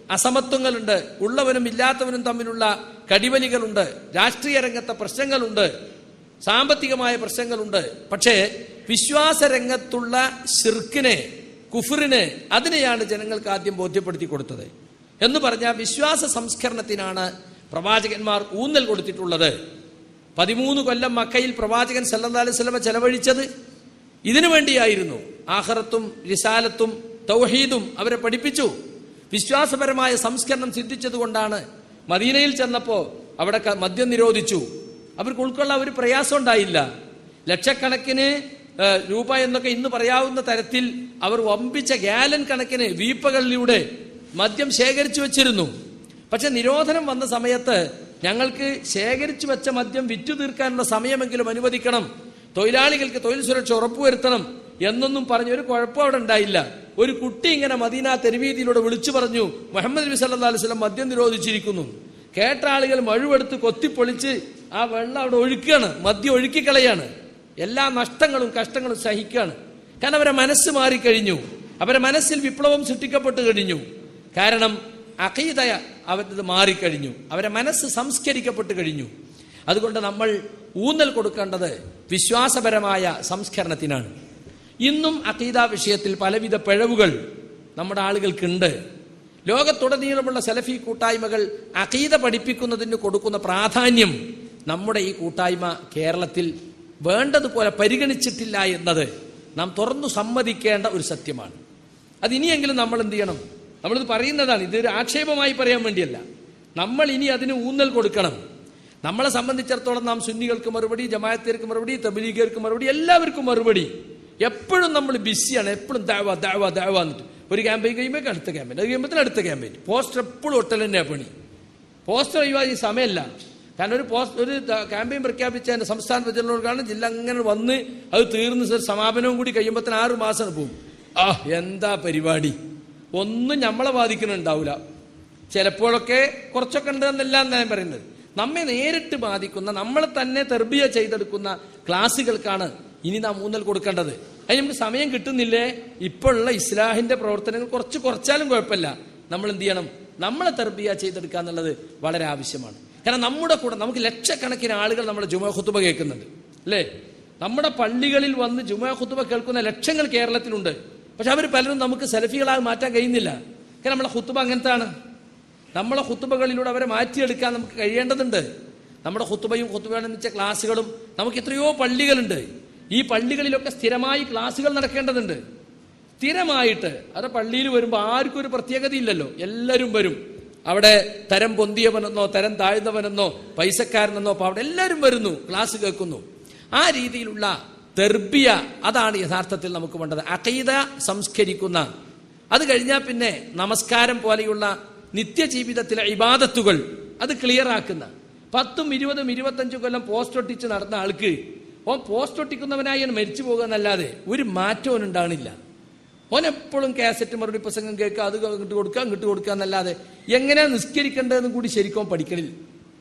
അസമത്വങ്ങളുണ്ട് ഉള്ളവനും ഇല്ലാത്തവനും തമ്മിലുള്ള കടിവലികളുണ്ട് രാഷ്ട്രീയ രംഗത്തെ പ്രശ്നങ്ങളുണ്ട് സാമ്പത്തികമായ പ്രശ്നങ്ങളുണ്ട് പക്ഷേ വിശ്വാസ രംഗത്തുള്ള ഷിർക്കിനെ കുഫറിന് അതിനെയാണ് ജനങ്ങൾക്ക് ആദ്യം ബോധ്യപ്പെടുത്തി കൊടുത്തത് എന്ന് പറഞ്ഞാൽ വിശ്വാസ സംസ്കരണത്തിനാണ് പ്രവാചകന്മാർ ഊന്നൽ കൊടുത്തിട്ടുള്ളത് പതിമൂന്ന് കൊല്ലം മക്കയിൽ പ്രവാചകൻ സല്ലല്ലാഹു അലൈഹി വസല്ലമ ചെലവഴിച്ചത് ഇതിനു വേണ്ടിയായിരുന്നു ആഖറത്തും റിസാലത്തും തൗഹീദും അവരെ പഠിപ്പിച്ചു വിശ്വാസപരമായ സംസ്കരണം സിദ്ധിച്ചതുകൊണ്ടാണ് മദീനയിൽ ചെന്നപ്പോൾ അവിടെ ക- മദ്യം നിരോധിച്ചു അവർക്ക് ഉൾക്കൊള്ളാൻ ഒരു പ്രയാസം ഉണ്ടായില്ല ലക്ഷക്കണക്കിന് ഏഹ്, രൂപ എന്നൊക്കെ ഇന്ന് പറയാവുന്ന തരത്തിൽ അവർ വമ്പിച്ച ഗാലൻ കണക്കിന് വീപ്പകളിലൂടെ മദ്യം ശേഖരിച്ചു വെച്ചിരുന്നു പക്ഷെ നിരോധനം വന്ന സമയത്ത് ഞങ്ങൾക്ക് ശേഖരിച്ചു വെച്ച മദ്യം വിറ്റു തീർക്കാനുള്ള സമയമെങ്കിലും അനുവദിക്കണം തൊഴിലാളികൾക്ക് തൊഴിൽ സുരക്ഷ ഉറപ്പുവരുത്തണം എന്നൊന്നും പറഞ്ഞ ഒരു കുഴപ്പം അവിടെ ഉണ്ടായില്ല ഒരു കുട്ടി ഇങ്ങനെ മദീന തെരുവീതിയിലൂടെ വിളിച്ചു പറഞ്ഞു മുഹമ്മദ് നബി സല്ലല്ലാഹു അലൈഹി വസല്ലം മദ്യം നിരോധിച്ചിരിക്കുന്നു കേട്ട ആളുകൾ മഴുവെടുത്ത് കൊത്തിപ്പൊളിച്ച് ആ വെള്ളം അവിടെ ഒഴുക്കുകയാണ് മദ്യം ഒഴുക്കിക്കളയാണ് എല്ലാ നഷ്ടങ്ങളും കഷ്ടങ്ങളും സഹിക്കുകയാണ് കാരണം അവരെ മനസ്സ് മാറിക്കഴിഞ്ഞു അവരെ മനസ്സിൽ വിപ്ലവം സൃഷ്ടിക്കപ്പെട്ട് കഴിഞ്ഞു കാരണം അഖീദ അവരത് മാറിക്കഴിഞ്ഞു അവരെ മനസ്സ് സംസ്കരിക്കപ്പെട്ട് കഴിഞ്ഞു അതുകൊണ്ട് നമ്മൾ ഊന്നൽ കൊടുക്കേണ്ടത് വിശ്വാസപരമായ സംസ്കരണത്തിനാണ് ഇന്നും അഖീദ വിഷയത്തിൽ പലവിധ പിഴവുകൾ നമ്മുടെ ആളുകൾക്കുണ്ട് ലോകത്തുടനീളമുള്ള സലഫി കൂട്ടായ്മകൾ അഖീദ പഠിപ്പിക്കുന്നതിന് കൊടുക്കുന്ന പ്രാധാന്യം നമ്മുടെ ഈ കൂട്ടായ്മ കേരളത്തിൽ വേണ്ടതുപോലെ പരിഗണിച്ചിട്ടില്ല എന്നത് നാം തുറന്നു സമ്മതിക്കേണ്ട ഒരു സത്യമാണ് അത് ഇനിയെങ്കിലും നമ്മൾ എന്ത് ചെയ്യണം നമ്മളിത് പറയുന്നതാണ് ഇതൊരു ആക്ഷേപമായി പറയാൻ വേണ്ടിയല്ല നമ്മൾ ഇനി അതിന് ഊന്നൽ കൊടുക്കണം നമ്മളെ സംബന്ധിച്ചിടത്തോളം നാം സുന്നികൾക്ക് മറുപടി ജമാഅത്തേർക്ക് മറുപടി തബലീഗർക്ക് മറുപടി എല്ലാവർക്കും മറുപടി എപ്പോഴും നമ്മൾ ബിസിയാണ് എപ്പോഴും ദാവ ദാവ ദാവ എന്നിട്ട് ഒരു ക്യാമ്പയിൻ കഴിയുമ്പോൾ അടുത്ത ക്യാമ്പയിൻ അത് കഴിയുമ്പോൾ അടുത്ത ക്യാമ്പയിൻ പോസ്റ്റർ എപ്പോഴും ഒട്ടൽ തന്നെയാ പണി പോസ്റ്റർ ഒഴിവാക്കി സമയമല്ല കാരണം ഒരു പോസ്റ്റ് ഒരു ത- ക്യാമ്പയിൻ പ്രഖ്യാപിച്ച എൻ്റെ സംസ്ഥാന പ്രചരണോട് കാരണം ജില്ല അങ്ങനെ വന്ന് അത് തീർന്ന് സർ സമാപനവും കൂടി കഴിയുമ്പോൾ ആറ് മാസം പോവും ആ എന്താ പരിപാടി ഒന്നും നമ്മളെ ബാധിക്കുന്നുണ്ടാവില്ല ചിലപ്പോഴൊക്കെ കുറച്ചൊക്കെ ഉണ്ട് എന്നല്ല ഞാൻ പറയുന്നത് നമ്മെ നേരിട്ട് ബാധിക്കുന്ന നമ്മളെ തന്നെ തെർബിയ ചെയ്തെടുക്കുന്ന ക്ലാസ്സുകൾക്കാണ് ഇനി നാം ഊന്നൽ കൊടുക്കേണ്ടത് അതിന് നമുക്ക് സമയം കിട്ടുന്നില്ലേ ഇപ്പോഴുള്ള ഇസ്ലാഹിന്റെ പ്രവർത്തനങ്ങൾ കുറച്ച് കുറച്ചാലും കുഴപ്പമില്ല നമ്മൾ എന്ത് ചെയ്യണം നമ്മളെ തെർബിയ ചെയ്തെടുക്കുക എന്നുള്ളത് വളരെ ആവശ്യമാണ് കാരണം നമ്മുടെ കൂടെ നമുക്ക് ലക്ഷക്കണക്കിന് ആളുകൾ നമ്മുടെ ജുമാ ഖുത്തുബ കേൾക്കുന്നുണ്ട് അല്ലേ നമ്മുടെ പള്ളികളിൽ വന്ന് ജുമാ ഖുത്തുബ കേൾക്കുന്ന ലക്ഷങ്ങൾ കേരളത്തിലുണ്ട് പക്ഷെ അവർ പലരും നമുക്ക് സെൽഫികളായി മാറ്റാൻ കഴിയുന്നില്ല കാരണം നമ്മളെ ഖുത്തുബ അങ്ങനത്താണ് നമ്മളെ ഹുത്തുബകളിലൂടെ അവരെ മാറ്റിയെടുക്കാൻ നമുക്ക് കഴിയേണ്ടതുണ്ട് നമ്മുടെ ഹുത്തുബയും ഹുത്തുബയും വെച്ച ക്ലാസ്സുകളും നമുക്ക് എത്രയോ പള്ളികളുണ്ട് ഈ പള്ളികളിലൊക്കെ സ്ഥിരമായി ക്ലാസ്സുകൾ നടക്കേണ്ടതുണ്ട് സ്ഥിരമായിട്ട് അത് പള്ളിയിൽ വരുമ്പോൾ ആർക്കും ഒരു പ്രത്യേകതയില്ലല്ലോ എല്ലാവരും വരും അവിടെ തരം പൊന്തിയവനെന്നോ തരം താഴ്ന്നവനെന്നോ പൈസക്കാരനെന്നോ അപ്പോൾ അവിടെ എല്ലാവരും വരുന്നു ക്ലാസ് കേൾക്കുന്നു ആ രീതിയിലുള്ള തെർബിയ അതാണ് യഥാർത്ഥത്തിൽ നമുക്ക് വേണ്ടത് അഖീദ സംസ്കരിക്കുന്ന അത് കഴിഞ്ഞാൽ പിന്നെ നമസ്കാരം പോലെയുള്ള നിത്യജീവിതത്തിലെ ഇബാദത്തുകൾ അത് ക്ലിയർ ആക്കുന്ന പത്തും ഇരുപതും ഇരുപത്തഞ്ചും കൊല്ലം പോസ്റ്റ് ഒട്ടിച്ച് നടന്ന ആൾക്ക് ഓൻ പോസ്റ്റ് ഒട്ടിക്കുന്നവനായി അവൻ മരിച്ചു പോകുക എന്നല്ലാതെ ഒരു മാറ്റവും ഉണ്ടാകണില്ല ഓൻ എപ്പോഴും കാസറ്റ് മറുപടി പ്രസംഗം കേൾക്കുക അത് ഇങ്ങോട്ട് കൊടുക്കുക ഇങ്ങോട്ട് കൊടുക്കുക എന്നല്ലാതെ എങ്ങനെയാ നിസ്കരിക്കേണ്ടതെന്നും കൂടി ശരിക്കും ഓൻ പഠിക്കണില്ല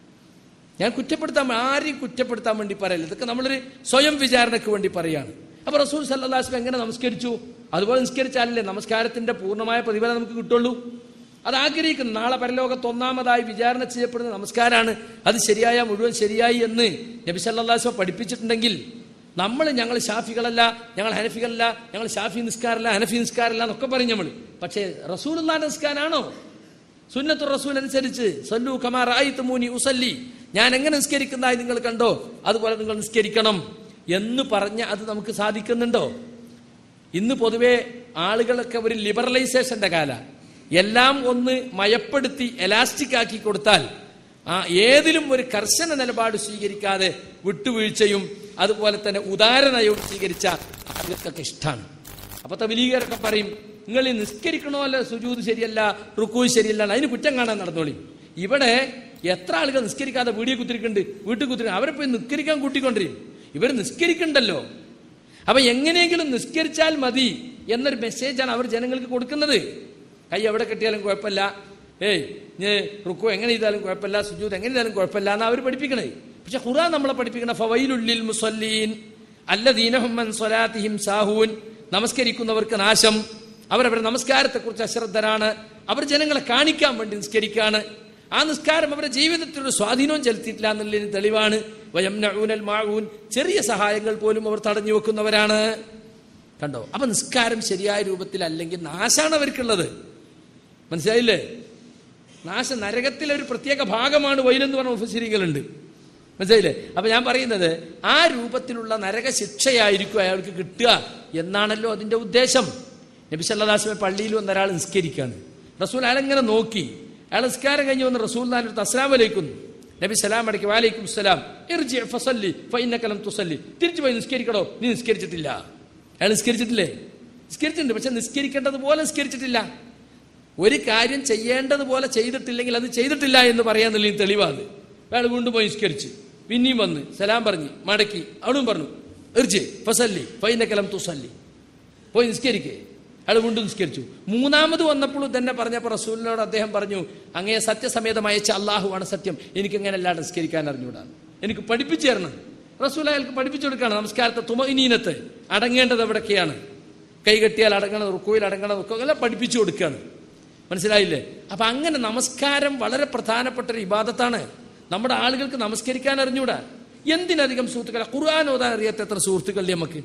ഞാൻ കുറ്റപ്പെടുത്താൻ ആരെയും കുറ്റപ്പെടുത്താൻ വേണ്ടി പറയല്ല ഇതൊക്കെ നമ്മളൊരു സ്വയം വിചാരണയ്ക്ക് വേണ്ടി പറയാണ് അപ്പൊ റസൂൽ സല്ലാസ്ലം എങ്ങനെ നമസ്കരിച്ചു അതുപോലെ നിസ്കരിച്ചാലല്ലേ നമസ്കാരത്തിന്റെ പൂർണ്ണമായ പ്രതിഫലം നമുക്ക് കിട്ടുള്ളൂ അത് ആഗ്രഹിക്കുന്നു നാളെ പരലോകത്ത് ഒന്നാമതായി വിചാരണ ചെയ്യപ്പെടുന്ന നമസ്കാരമാണ് അത് ശരിയായ മുഴുവൻ ശരിയായി എന്ന് നബി സല്ലാസ്വ പഠിപ്പിച്ചിട്ടുണ്ടെങ്കിൽ നമ്മൾ ഞങ്ങൾ ഷാഫികളല്ല ഞങ്ങൾ ഹനഫികളല്ല ഞങ്ങൾ ഷാഫി നിസ്കാരല്ല ഹനഫി നിസ്കാരല്ല എന്നൊക്കെ പറയും നമ്മൾ പക്ഷേ റസൂലുള്ളാന്റെ നിസ്കാരാണോ സുന്നത്തു റസൂൽ അനുസരിച്ച് സല്ലു കമാർ മൂനി ഉസല്ലി ഞാൻ എങ്ങനെ നിസ്കരിക്കുന്നതായി നിങ്ങൾ കണ്ടോ അതുപോലെ നിങ്ങൾ നിസ്കരിക്കണം എന്ന് പറഞ്ഞ് അത് നമുക്ക് സാധിക്കുന്നുണ്ടോ ഇന്ന് പൊതുവെ ആളുകളൊക്കെ ഒരു ലിബറലൈസേഷന്റെ കാല എല്ലാം ഒന്ന് മയപ്പെടുത്തി എലാസ്റ്റിക് ആക്കി കൊടുത്താൽ ആ ഏതിലും ഒരു കർശന നിലപാട് സ്വീകരിക്കാതെ വിട്ടുവീഴ്ചയും അതുപോലെ തന്നെ ഉദാരനയവും സ്വീകരിച്ച ആളുകൾക്കൊക്കെ ഇഷ്ടമാണ് അപ്പൊ തബലീഗരൊക്കെ പറയും നിങ്ങൾ ഈ നിസ്കരിക്കണോ അല്ല സുജൂത് ശരിയല്ല റുക്കൂ ശരിയല്ല അതിന് കുറ്റം കാണാൻ നടന്നോളി ഇവിടെ എത്ര ആളുകൾ നിസ്കരിക്കാതെ വീടിയെ കുത്തിരിക്കുന്നുണ്ട് വീട്ടിൽ കുത്തിരിക്കും അവരെ പോയി നിസ്കരിക്കാൻ കൂട്ടിക്കൊണ്ടിരും ഇവർ നിസ്കരിക്കണ്ടല്ലോ അപ്പൊ എങ്ങനെയെങ്കിലും നിസ്കരിച്ചാൽ മതി എന്നൊരു മെസ്സേജാണ് അവർ ജനങ്ങൾക്ക് കൊടുക്കുന്നത് കൈ എവിടെ കെട്ടിയാലും കുഴപ്പമില്ല ഏയ് ഞേ റുക്കു എങ്ങനെ ചെയ്താലും കുഴപ്പമില്ല സുജൂത് എങ്ങനെ ചെയ്താലും കുഴപ്പമില്ല എന്ന് അവർ പഠിപ്പിക്കണേ പക്ഷെ ഖുറാൻ നമ്മളെ പഠിപ്പിക്കണ ഫവൈലുള്ളിൽ മുസല്ലീൻ അല്ലദീനഹുമ്മൻ സ്വലാത്തിഹിം സാഹൂൻ നമസ്കരിക്കുന്നവർക്ക് നാശം അവരവരുടെ നമസ്കാരത്തെക്കുറിച്ച് അശ്രദ്ധരാണ് അവർ ജനങ്ങളെ കാണിക്കാൻ വേണ്ടി നിസ്കരിക്കാണ് ആ നിസ്കാരം അവരുടെ ജീവിതത്തിൽ ഒരു സ്വാധീനവും ചെലുത്തിയിട്ടില്ല എന്നുള്ളതിന് തെളിവാണ് വയംനഊനൽ മാഊൻ ചെറിയ സഹായങ്ങൾ പോലും അവർ തടഞ്ഞു വെക്കുന്നവരാണ് കണ്ടോ അപ്പൊ നിസ്കാരം ശരിയായ രൂപത്തിലല്ലെങ്കിൽ നാശാണ് അവർക്കുള്ളത് മനസ്സിലായില്ലേ നാശ നരകത്തിലെ ഒരു പ്രത്യേക ഭാഗമാണ് വൈലെന്ന് പറഞ്ഞ മുഫസിരികളുണ്ട് മനസ്സിലായില്ലേ അപ്പൊ ഞാൻ പറയുന്നത് ആ രൂപത്തിലുള്ള നരക ശിക്ഷയായിരിക്കും അയാൾക്ക് കിട്ടുക എന്നാണല്ലോ അതിന്റെ ഉദ്ദേശം നബി സല്ലാസ്മെ പള്ളിയിൽ വന്ന ഒരാൾ നിസ്കരിക്കാണ് റസൂൽ അയാളെങ്ങനെ നോക്കി അയാൾ നിസ്കാരം കഴിഞ്ഞ് വന്ന് റസൂൽ നാലൊരു അസ്ലാം വലൈക്കുന്നു നബി സലാം അടക്കി വാലൈക്കും സലാം ഇർജി ഫസല്ലി ഫൈനക്കലം തുസല്ലി തിരിച്ചു പോയി നിസ്കരിക്കടോ നീ നിസ്കരിച്ചിട്ടില്ല അയാൾ നിസ്കരിച്ചിട്ടില്ലേ നിസ്കരിച്ചിട്ടുണ്ട് പക്ഷെ നിസ്കരിക്കേണ്ടതുപോലെ നിസ്കരിച്ചിട്ടില്ല ഒരു കാര്യം ചെയ്യേണ്ടതുപോലെ ചെയ്തിട്ടില്ലെങ്കിൽ അത് ചെയ്തിട്ടില്ല എന്ന് പറയാന്നുള്ള തെളിവാണ് അയാൾ വീണ്ടും പോയി നിസ്കരിച്ച് പിന്നെയും വന്ന് സലാം പറഞ്ഞ് മടക്കി അവിടും പറഞ്ഞു എറിച്ച് ഫസല്ലി ഫൈനക്കലം തുസല്ലി പോയി നിസ്കരിക്കേ അയാൾ വീണ്ടും നിസ്കരിച്ചു മൂന്നാമത് വന്നപ്പോഴും തന്നെ പറഞ്ഞപ്പോൾ റസൂലിനോട് അദ്ദേഹം പറഞ്ഞു അങ്ങേ സത്യസമേതം അയച്ച അള്ളാഹുവാണ് സത്യം എനിക്ക് എങ്ങനെ അല്ലാതെ നിസ്കരിക്കാൻ അറിഞ്ഞുകൂടാണ് എനിക്ക് പഠിപ്പിച്ചു തരണം റസൂൽ അയാൾക്ക് പഠിപ്പിച്ചു കൊടുക്കുകയാണ് നമസ്കാരത്തെ തുമഇനീനത്ത് അടങ്ങേണ്ടത് എവിടൊക്കെയാണ് കൈ കെട്ടിയാൽ അടങ്ങണം റുക്കുയിൽ അടങ്ങണം ഒക്കെ എല്ലാം പഠിപ്പിച്ചു കൊടുക്കുകയാണ് മനസ്സിലായില്ലേ അപ്പൊ അങ്ങനെ നമസ്കാരം വളരെ പ്രധാനപ്പെട്ട ഒരു ഇബാദത്താണ് നമ്മുടെ ആളുകൾക്ക് നമസ്കരിക്കാൻ അറിഞ്ഞൂടാ എന്തിനധികം സുഹൃത്തുക്കളെ ഖുർആൻ ഓതാൻ അറിയാത്ത എത്ര സുഹൃത്തുക്കളെ നമുക്ക്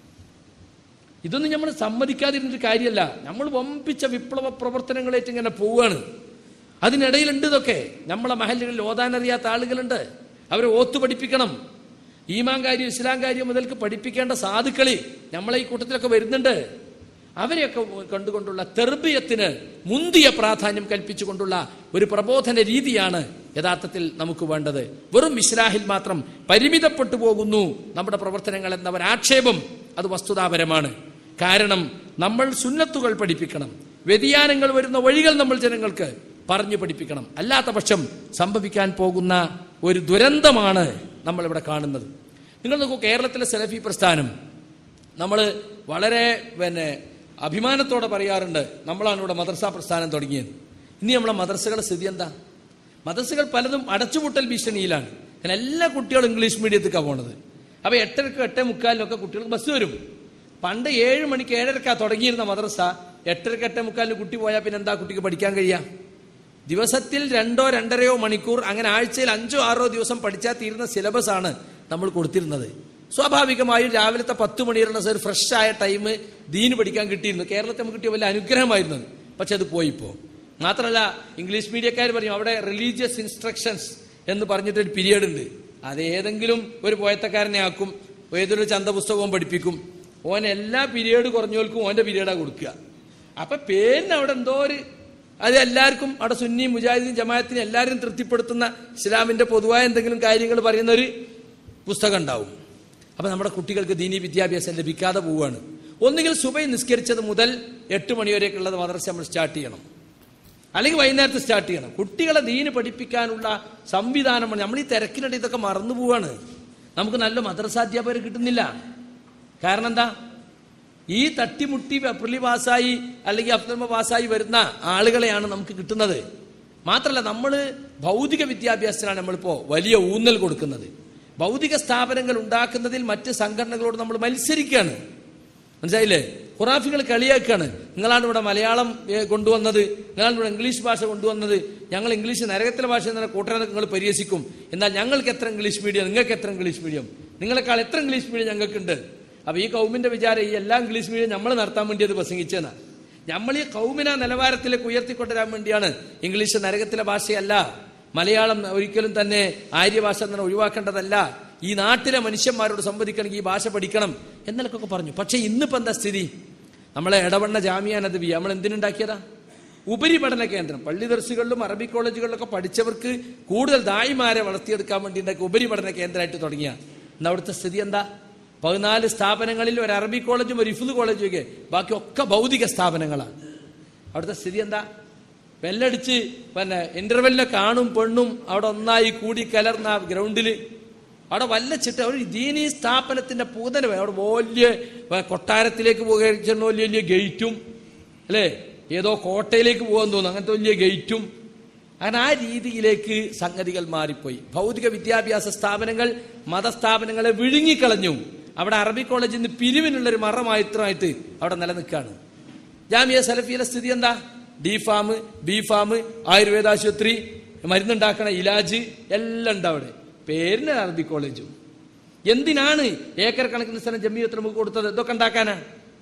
ഇതൊന്നും നമ്മൾ സമ്മതിക്കാതിരുന്നൊരു കാര്യമല്ല നമ്മൾ വമ്പിച്ച വിപ്ലവ പ്രവർത്തനങ്ങളേറ്റ് ഇങ്ങനെ പോവുകയാണ് അതിനിടയിലുണ്ട് ഇതൊക്കെ നമ്മളെ മഹല്ലുകളിൽ ഓതാൻ അറിയാത്ത ആളുകളുണ്ട് അവരെ ഓത്തു പഠിപ്പിക്കണം ഈമാൻ കാര്യം ഇസ്ലാം കാര്യം മുതൽക്ക് പഠിപ്പിക്കേണ്ട സാധുക്കളി നമ്മളെ ഈ കൂട്ടത്തിലൊക്കെ വരുന്നുണ്ട് അവരെയൊക്കെ കണ്ടുകൊണ്ടുള്ള തെർബിയത്തിന് മുന്തിയ പ്രാധാന്യം കൽപ്പിച്ചുകൊണ്ടുള്ള ഒരു പ്രബോധന രീതിയാണ് യഥാർത്ഥത്തിൽ നമുക്ക് വേണ്ടത് വെറും ഇസ്ലാഹിൽ മാത്രം പരിമിതപ്പെട്ടു പോകുന്നു നമ്മുടെ പ്രവർത്തനങ്ങൾ എന്ന ഒരാക്ഷേപം അത് വസ്തുതാപരമാണ് കാരണം നമ്മൾ സുന്നത്തുകൾ പഠിപ്പിക്കണം വ്യതിയാനങ്ങൾ വരുന്ന വഴികൾ നമ്മൾ ജനങ്ങൾക്ക് പറഞ്ഞു പഠിപ്പിക്കണം അല്ലാത്ത പക്ഷം സംഭവിക്കാൻ പോകുന്ന ഒരു ദുരന്തമാണ് നമ്മൾ ഇവിടെ കാണുന്നത് നിങ്ങൾ നോക്കൂ കേരളത്തിലെ സെലഫി പ്രസ്ഥാനം നമ്മൾ വളരെ പിന്നെ അഭിമാനത്തോടെ പറയാറുണ്ട് നമ്മളാണ് ഇവിടെ മദ്രസ പ്രസ്ഥാനം തുടങ്ങിയത് ഇനി നമ്മളെ മദ്രസകളുടെ സ്ഥിതി എന്താ മദ്രസകൾ പലതും അടച്ചുപൂട്ടൽ ഭീഷണിയിലാണ് കാരണം എല്ലാ കുട്ടികളും ഇംഗ്ലീഷ് മീഡിയത്തിലേക്കാണ് പോണത് അപ്പൊ എട്ടരക്കും എട്ടേ മുക്കാലിനൊക്കെ കുട്ടികൾക്ക് ബസ് വരും പണ്ട് ഏഴ് മണിക്ക് ഏഴരക്കാ തുടങ്ങിയിരുന്ന മദ്രസ എട്ടരക്ക് എട്ടേ മുക്കാലിന് കുട്ടി പോയാൽ പിന്നെ എന്താ കുട്ടിക്ക് പഠിക്കാൻ കഴിയാ ദിവസത്തിൽ രണ്ടോ രണ്ടരയോ മണിക്കൂർ അങ്ങനെ ആഴ്ചയിൽ അഞ്ചോ ആറോ ദിവസം പഠിച്ചാൽ തീരുന്ന സിലബസ് ആണ് നമ്മൾ കൊടുത്തിരുന്നത് സ്വാഭാവികമായും രാവിലത്തെ പത്ത് മണിവരെയുള്ള ഒരു ഫ്രഷ് ആയ ടൈം ദീന് പഠിക്കാൻ കിട്ടിയിരുന്നു കേരളത്തിൽ നമുക്ക് കിട്ടിയ വലിയ അനുഗ്രഹമായിരുന്നു പക്ഷെ അത് പോയിപ്പോ മാത്രമല്ല ഇംഗ്ലീഷ് മീഡിയക്കാർ പറയും അവിടെ റിലീജിയസ് ഇൻസ്ട്രക്ഷൻസ് എന്ന് പറഞ്ഞിട്ടൊരു പീരീഡ് ഉണ്ട് അത് ഏതെങ്കിലും ഒരു പോയത്തക്കാരനെ ആക്കും ഏതൊരു ചന്തപുസ്തകവും പഠിപ്പിക്കും ഓൻ എല്ലാ പീരീഡ് കുറഞ്ഞോൽക്കും ഓന്റെ പീരീഡാ കൊടുക്കുക അപ്പൊ പേരിന് അവിടെ എന്തോ ഒരു അത് എല്ലാവർക്കും അവിടെ സുന്നി മുജാഹിദീൻ ജമാഅത്തിനും എല്ലാവരും തൃപ്തിപ്പെടുത്തുന്ന ഇസ്ലാമിന്റെ പൊതുവായ എന്തെങ്കിലും കാര്യങ്ങൾ പറയുന്ന ഒരു പുസ്തകം ഉണ്ടാവും അപ്പൊ നമ്മുടെ കുട്ടികൾക്ക് ദീനി വിദ്യാഭ്യാസം ലഭിക്കാതെ പോവുകയാണ് ഒന്നുകിൽ സുബൈ നിസ്കരിച്ചത് മുതൽ എട്ട് മണിവരേക്കുള്ളത് മദ്രസ നമ്മൾ സ്റ്റാർട്ട് ചെയ്യണം അല്ലെങ്കിൽ വൈകുന്നേരത്ത് സ്റ്റാർട്ട് ചെയ്യണം കുട്ടികളെ ദീന് പഠിപ്പിക്കാനുള്ള സംവിധാനമാണ് നമ്മൾ ഈ തിരക്കിനിടെ ഇതൊക്കെ മറന്നു പോവാണ് നമുക്ക് നല്ല മദ്രസാധ്യാപകർ കിട്ടുന്നില്ല കാരണം എന്താ ഈ തട്ടിമുട്ടി പ്രിലി പാസ്സായി അല്ലെങ്കിൽ അഫ്തമ പാസ്സായി വരുന്ന ആളുകളെയാണ് നമുക്ക് കിട്ടുന്നത് മാത്രമല്ല നമ്മൾ ഭൗതിക വിദ്യാഭ്യാസത്തിനാണ് നമ്മളിപ്പോ വലിയ ഊന്നൽ കൊടുക്കുന്നത് ഭൗതിക സ്ഥാപനങ്ങൾ ഉണ്ടാക്കുന്നതിൽ മറ്റ് സംഘടനകളോട് നമ്മൾ മത്സരിക്കുകയാണ് മനസ്സിലായില്ലേ ഖുറാഫികൾ കളിയാക്കുകയാണ് നിങ്ങളാണ് ഇവിടെ മലയാളം ഏ, കൊണ്ടുവന്നത് നിങ്ങളാണ് ഇവിടെ ഇംഗ്ലീഷ് ഭാഷ കൊണ്ടുവന്നത് ഞങ്ങൾ ഇംഗ്ലീഷ് നരകത്തിലെ ഭാഷ എന്ന കൂട്ടരെ നിങ്ങൾ പരിഹസിക്കും എന്നാൽ ഞങ്ങൾക്ക് എത്ര ഇംഗ്ലീഷ് മീഡിയം നിങ്ങൾക്ക് എത്ര ഇംഗ്ലീഷ് മീഡിയം നിങ്ങളെക്കാൾ എത്ര ഇംഗ്ലീഷ് മീഡിയം ഞങ്ങൾക്കുണ്ട് അപ്പൊ ഈ കൗമിന്റെ വിചാരം ഈ എല്ലാ ഇംഗ്ലീഷ് മീഡിയം നമ്മൾ നടത്താൻ വേണ്ടി അത് പ്രസംഗിച്ചെന്നാ നമ്മൾ ഈ കൗമിന നിലവാരത്തിലേക്ക് ഉയർത്തിക്കൊണ്ടുവരാൻ വേണ്ടിയാണ് ഇംഗ്ലീഷ് നരകത്തിലെ ഭാഷയല്ല മലയാളം ഒരിക്കലും തന്നെ ആര്യഭാഷ തന്നെ ഒഴിവാക്കേണ്ടതല്ല ഈ നാട്ടിലെ മനുഷ്യന്മാരോട് സംവദിക്കണമെങ്കിൽ ഈ ഭാഷ പഠിക്കണം എന്നൊക്കെ പറഞ്ഞു പക്ഷെ ഇന്നിപ്പോ എന്താ സ്ഥിതി നമ്മളെ ഇടവണ്ണ ജാമിയ നദവി നമ്മൾ എന്തിനുണ്ടാക്കിയതാ ഉപരിപഠന കേന്ദ്രം പള്ളി ദർശികളിലും അറബി കോളേജുകളിലൊക്കെ പഠിച്ചവർക്ക് കൂടുതൽ ദായിമാരെ വളർത്തിയെടുക്കാൻ വേണ്ടി ഉണ്ടാക്കിയ ഉപരിപഠന കേന്ദ്രമായിട്ട് തുടങ്ങിയ ഇന്ന് അവിടുത്തെ സ്ഥിതി എന്താ പതിനാല് സ്ഥാപനങ്ങളിൽ ഒരു അറബി കോളേജും ഒരു ഇഫുദ് കോളേജും ഒക്കെ ബാക്കി ഒക്കെ ഭൗതിക സ്ഥാപനങ്ങളാണ് അവിടുത്തെ സ്ഥിതി എന്താ ബെല്ലടിച്ച് പിന്നെ ഇന്റർവെല്ലിനെ കാണും പെണ്ണും അവിടെ ഒന്നായി കൂടി കലർന്ന ആ ഗ്രൗണ്ടില് അവിടെ വല്ല ചിട്ട ഒരു ദീനീ സ്ഥാപനത്തിന്റെ പൂതന അവിടെ വലിയ വ- കൊട്ടാരത്തിലേക്ക് പോകുന്ന വലിയ വലിയ ഗേറ്റും അല്ലേ ഏതോ കോട്ടയിലേക്ക് പോകാൻ തോന്നുന്നു അങ്ങനത്തെ വലിയ ഗേറ്റും അങ്ങനെ ആ രീതിയിലേക്ക് സംഗതികൾ മാറിപ്പോയി ഭൗതിക വിദ്യാഭ്യാസ സ്ഥാപനങ്ങൾ മതസ്ഥാപനങ്ങളെ വിഴുങ്ങിക്കളഞ്ഞു അവിടെ അറബി കോളേജിൽ നിന്ന് പിരിവിനുള്ളൊരു മറമായിത്രമായിട്ട് അവിടെ നിലനിൽക്കുകയാണ് ജാമിയ സലഫിയിലെ സ്ഥിതി എന്താ ഡി ഫാം ബി ഫാം ആയുർവേദ ആശുപത്രി മരുന്നുണ്ടാക്കണ ഇലാജ് എല്ലാം ഉണ്ട് അവിടെ പേരിന് അറബി കോളേജും എന്തിനാണ് ഏക്കർ കണക്കിന് സ്ഥലം ജമ്മിയത്തിന് നമുക്ക് കൊടുത്തത് ഇതൊക്കെ ഉണ്ടാക്കാനാ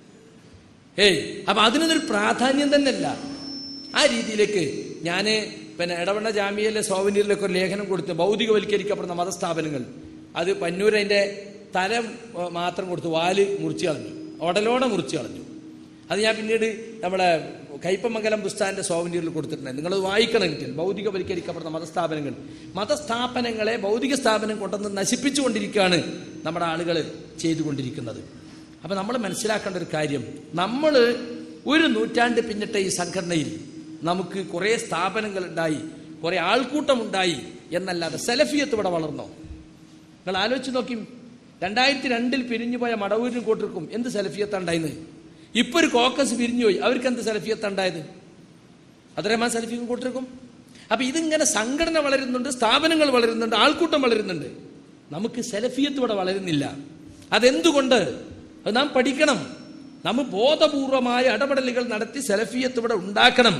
ഏയ് അപ്പൊ അതിനൊരു പ്രാധാന്യം തന്നെയല്ല ആ രീതിയിലേക്ക് ഞാന് പിന്നെ ഇടവണ്ണ ജാമ്യയിലെ സോവനീറിലൊക്കെ ഒരു ലേഖനം കൊടുത്ത് ഭൗതികവൽക്കരിക്കപ്പെടുന്ന മതസ്ഥാപനങ്ങൾ അത് പന്നൂർ അതിന്റെ തല ഏ, മാത്രം കൊടുത്ത് വാല് മുറിച്ചു കളഞ്ഞു ഉടലോടെ മുറിച്ചു കളഞ്ഞു അത് ഞാൻ പിന്നീട് നമ്മുടെ കയ്പമംഗലം പുസ്തകന്റെ സോവനീറിൽ കൊടുത്തിട്ടുണ്ട് നിങ്ങൾ വായിക്കണമെങ്കിൽ ഭൗതികവൽക്കരിക്കപ്പെടുന്ന മതസ്ഥാപനങ്ങൾ മതസ്ഥാപനങ്ങളെ ഭൗതിക സ്ഥാപനം കൊണ്ടുവന്ന് നശിപ്പിച്ചുകൊണ്ടിരിക്കുകയാണ് നമ്മുടെ ആളുകൾ ചെയ്തുകൊണ്ടിരിക്കുന്നത് അപ്പൊ നമ്മൾ മനസ്സിലാക്കേണ്ട ഒരു കാര്യം നമ്മൾ ഒരു നൂറ്റാണ്ട് പിന്നിട്ട ഈ സംഘടനയിൽ നമുക്ക് കുറേ സ്ഥാപനങ്ങൾ ഉണ്ടായി കുറെ ആൾക്കൂട്ടം ഉണ്ടായി എന്നല്ലാതെ സെലഫിയത്ത് ഇവിടെ വളർന്നോ നിങ്ങൾ ആലോചിച്ച് നോക്കി രണ്ടായിരത്തി രണ്ടിൽ പിരിഞ്ഞുപോയ മടവൂരിനും കൂട്ടർക്കും എന്ത് സെലഫിയത്ത് ഉണ്ടായിന്ന് ഇപ്പൊ ഒരു കോക്കസ് പിരിഞ്ഞുപോയി അവർക്ക് എന്ത് സെലഫിയത്ത് ഉണ്ടായത് അതരമാൻ സെലഫിയും കൂട്ടർക്കും അപ്പൊ ഇതിങ്ങനെ സംഘടന വളരുന്നുണ്ട് സ്ഥാപനങ്ങൾ വളരുന്നുണ്ട് ആൾക്കൂട്ടം വളരുന്നുണ്ട് നമുക്ക് സെലഫിയത്ത് ഇവിടെ വളരുന്നില്ല അതെന്തുകൊണ്ട് അത് നാം പഠിക്കണം നാം ബോധപൂർവമായ ഇടപെടലുകൾ നടത്തി സെലഫിയത്ത് ഇവിടെ ഉണ്ടാക്കണം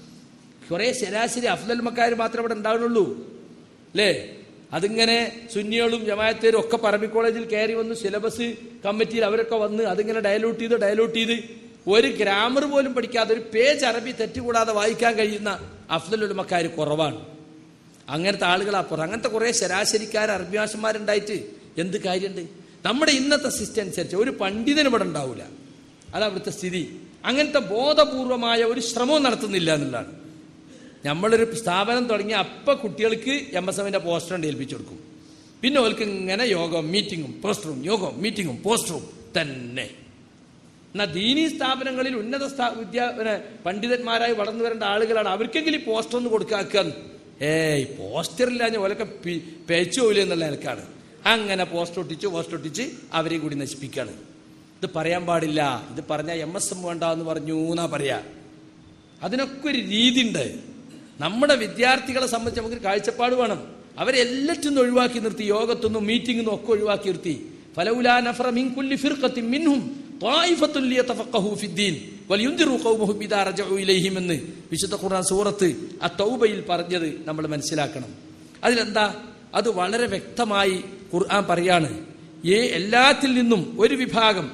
കുറെ ശരാശരി അഫ്ലൽമക്കാർ മാത്രമേ ഇവിടെ ഉണ്ടാവുന്നുള്ളൂ അല്ലേ അതിങ്ങനെ സുന്നികളും ജമായത്തേരും ഒക്കെ പറമ്പി കോളേജിൽ കയറി വന്ന് സിലബസ് കമ്മിറ്റിയിൽ അവരൊക്കെ വന്ന് അതിങ്ങനെ ഡയലൂട്ട് ചെയ്ത് ഡയലൂട്ട് ചെയ്ത് ഒരു ഗ്രാമർ പോലും പഠിക്കാതെ ഒരു പേജ് അറബി തെറ്റുകൂടാതെ വായിക്കാൻ കഴിയുന്ന അഫ്ലലുമക്കാർ കുറവാണ് അങ്ങനത്തെ ആളുകൾ അപ്പുറം അങ്ങനത്തെ കുറെ ശരാശരിക്കാർ അറബിയാശന്മാരുണ്ടായിട്ട് എന്ത് കാര്യമുണ്ട് നമ്മുടെ ഇന്നത്തെ സിസ്റ്റം അനുസരിച്ച് ഒരു പണ്ഡിതനും ഇവിടെ ഉണ്ടാവില്ല അതാ അവിടുത്തെ സ്ഥിതി അങ്ങനത്തെ ബോധപൂർവമായ ഒരു ശ്രമവും നടത്തുന്നില്ല എന്നുള്ളതാണ് നമ്മളൊരു സ്ഥാപനം തുടങ്ങി അപ്പ കുട്ടികൾക്ക് എം എസ് എമ്മിന്റെ പോസ്റ്റർ ഉണ്ട് ഏൽപ്പിച്ചു കൊടുക്കും പിന്നെ ഓൾക്ക് ഇങ്ങനെ യോഗം മീറ്റിങ്ങും പോസ്റ്ററും യോഗം മീറ്റിങ്ങും പോസ്റ്ററും തന്നെ എന്നാ ദീനീ സ്ഥാപനങ്ങളിൽ ഉന്നത സ്ഥാ വിദ്യാ പിന്നെ പണ്ഡിതന്മാരായി വളർന്നു വരേണ്ട ആളുകളാണ് അവർക്കെങ്കിലും ഈ പോസ്റ്റർ ഒന്ന് കൊടുക്കാക്കുക ഏയ് പോസ്റ്റർ ഇല്ലാഞ്ഞ ഓലൊക്കെ പേച്ചു പോയില്ല എന്നുള്ള നിലക്കാണ് അങ്ങനെ പോസ്റ്റർ ഒട്ടിച്ച് പോസ്റ്റർ ഒട്ടിച്ച് അവരെയും കൂടി നശിപ്പിക്കുകയാണ് ഇത് പറയാൻ പാടില്ല ഇത് പറഞ്ഞാൽ എം എസ് എം വേണ്ട എന്ന് പറഞ്ഞു എന്നാ പറയാ അതിനൊക്കെ ഒരു രീതി ഉണ്ട് നമ്മുടെ വിദ്യാർത്ഥികളെ സംബന്ധിച്ച് നമുക്ക് കാഴ്ചപ്പാട് വേണം അവരെ എല്ലാറ്റും ഒഴിവാക്കി നിർത്തി യോഗത്തൊന്നും മീറ്റിംഗിന്നും ഒക്കെ ഒഴിവാക്കി നിർത്തി ഫലൗലാ നഫറ മിൻ കുല്ലി ഫിർഖത്തിൻ മിൻഹും ത്വായിഫത്തുൻ ലിയതഫഖഹു ഫിദ്ദീൻ വലിയുൻദിറു ഖൗമഹും ഇദാ റജഉ ഇലൈഹിം എന്ന് വിശുദ്ധ ഖുർആൻ സൂറത്ത് ആ തൗബയിൽ പറഞ്ഞത് നമ്മൾ മനസ്സിലാക്കണം അതിലെന്താ അത് വളരെ വ്യക്തമായി ഖുർആൻ പറയാണ് ഏ എല്ലാത്തിൽ നിന്നും ഒരു വിഭാഗം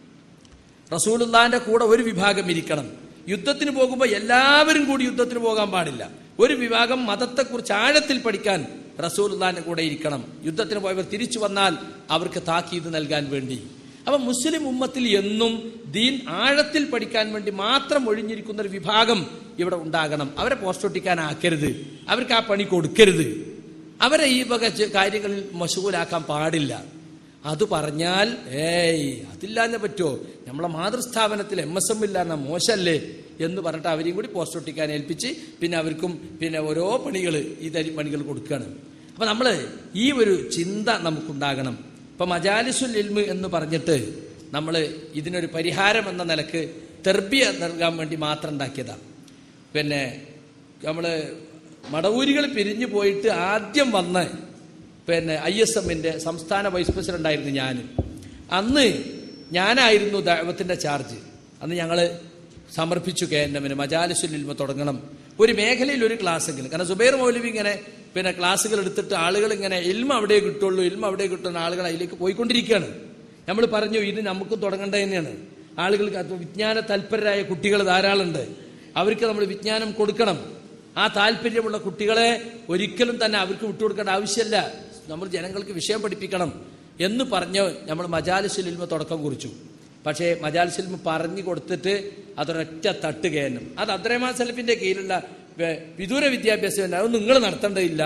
റസൂലുള്ളാന്റെ കൂടെ ഒരു വിഭാഗം ഇരിക്കണം യുദ്ധത്തിന് പോകുമ്പോൾ എല്ലാവരും കൂടി യുദ്ധത്തിന് പോകാൻ പാടില്ല ഒരു വിഭാഗം മതത്തെക്കുറിച്ച് ആഴത്തിൽ പഠിക്കാൻ റസൂലുള്ളാന്റെ കൂടെ ഇരിക്കണം യുദ്ധത്തിന് പോയവർ തിരിച്ചു വന്നാൽ അവർക്ക് താക്കീത് നൽകാൻ വേണ്ടി അപ്പൊ മുസ്ലിം ഉമ്മത്തിൽ എന്നും ദീൻ ആഴത്തിൽ പഠിക്കാൻ വേണ്ടി മാത്രം ഒഴിഞ്ഞിരിക്കുന്ന ഒരു വിഭാഗം ഇവിടെ ഉണ്ടാകണം അവരെ പോസ്റ്റ് ഒട്ടിക്കാനാക്കരുത് അവർക്ക് ആ പണി കൊടുക്കരുത് അവരെ ഈ വക ചെ- കാര്യങ്ങളിൽ മശൂലാക്കാൻ പാടില്ല അത് പറഞ്ഞാൽ ഏയ് അതില്ലാഞ്ഞ പറ്റുമോ നമ്മളെ മാതൃസ്ഥാപനത്തിൽ എം എസ് എം ഇല്ലാന്ന മോശമല്ലേ എന്ന് പറഞ്ഞിട്ട് അവരെയും കൂടി പോസ്റ്റ് ഒട്ടിക്കാൻ ഏൽപ്പിച്ച് പിന്നെ അവർക്കും പിന്നെ ഓരോ പണികൾ ഈ തരി പണികൾ കൊടുക്കുകയാണ് അപ്പൊ നമ്മൾ ഈ ഒരു ചിന്ത നമുക്കുണ്ടാകണം ഇപ്പൊ മജാലിസുൽ ഇൽമ് എന്ന് പറഞ്ഞിട്ട് നമ്മൾ ഇതിനൊരു പരിഹാരം എന്ന നിലക്ക് തെർബിയ നൽകാൻ വേണ്ടി മാത്രം ഉണ്ടാക്കിയതാണ് പിന്നെ നമ്മള് മടവൂരികൾ പിരിഞ്ഞു പോയിട്ട് ആദ്യം വന്ന് പിന്നെ ഐ എസ് എമ്മിന്റെ സംസ്ഥാന വൈസ് പ്രസിഡന്റ് ആയിരുന്നു ഞാൻ അന്ന് ഞാനായിരുന്നു ദൈവത്തിന്റെ ചാർജ് അന്ന് ഞങ്ങള് സമർപ്പിച്ചു കെ എൻ എമ്മിന് മജാലിസുൽ ഇൽമ തുടങ്ങണം ഒരു മേഖലയിൽ ഒരു ക്ലാസ് എങ്കിലും കാരണം സുബൈർ മൗലവി ഇങ്ങനെ പിന്നെ ക്ലാസ്സുകൾ എടുത്തിട്ട് ആളുകൾ ഇങ്ങനെ ഇൽമ അവിടെ കിട്ടുള്ളൂ ഇൽമ അവിടെ കിട്ടുന്ന ആളുകൾ അതിലേക്ക് പോയിക്കൊണ്ടിരിക്കുകയാണ് നമ്മൾ പറഞ്ഞു ഇത് നമുക്ക് തുടങ്ങേണ്ടത് തന്നെയാണ് ആളുകൾക്ക് അത് വിജ്ഞാന തൽപരരായ കുട്ടികൾ ധാരാളമുണ്ട് അവർക്ക് നമ്മൾ വിജ്ഞാനം കൊടുക്കണം ആ താല്പര്യമുള്ള കുട്ടികളെ ഒരിക്കലും തന്നെ അവർക്ക് വിട്ടുകൊടുക്കേണ്ട ആവശ്യമില്ല നമ്മൾ ജനങ്ങൾക്ക് വിഷയം പഠിപ്പിക്കണം എന്ന് പറഞ്ഞ് നമ്മൾ മജാലിസുൽ ഇൽമ തുടക്കം കുറിച്ചു പക്ഷേ മജാലിസുൽ ഇൽമ പറഞ്ഞു കൊടുത്തിട്ട് അതൊരൊറ്റ തട്ട് കയറും അത് അബ്ദുറഹ്മാൻ സലഫിന്റെ കീഴിലുള്ള വെ- വിദൂര വിദ്യാഭ്യാസം ഉണ്ട്. അത് നിങ്ങൾ നടത്തേണ്ടതില്ല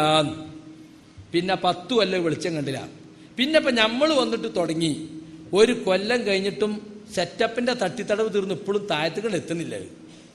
പിന്നെ പത്തു കൊല്ലം വെളിച്ചം കണ്ടില്ല പിന്നെ ഇപ്പൊ നമ്മൾ വന്നിട്ട് തുടങ്ങി ഒരു കൊല്ലം കഴിഞ്ഞിട്ടും സെറ്റപ്പിന്റെ തട്ടിത്തടവ് തീർന്ന് ഇപ്പോഴും താഴത്തുകൾ എത്തുന്നില്ല അത്.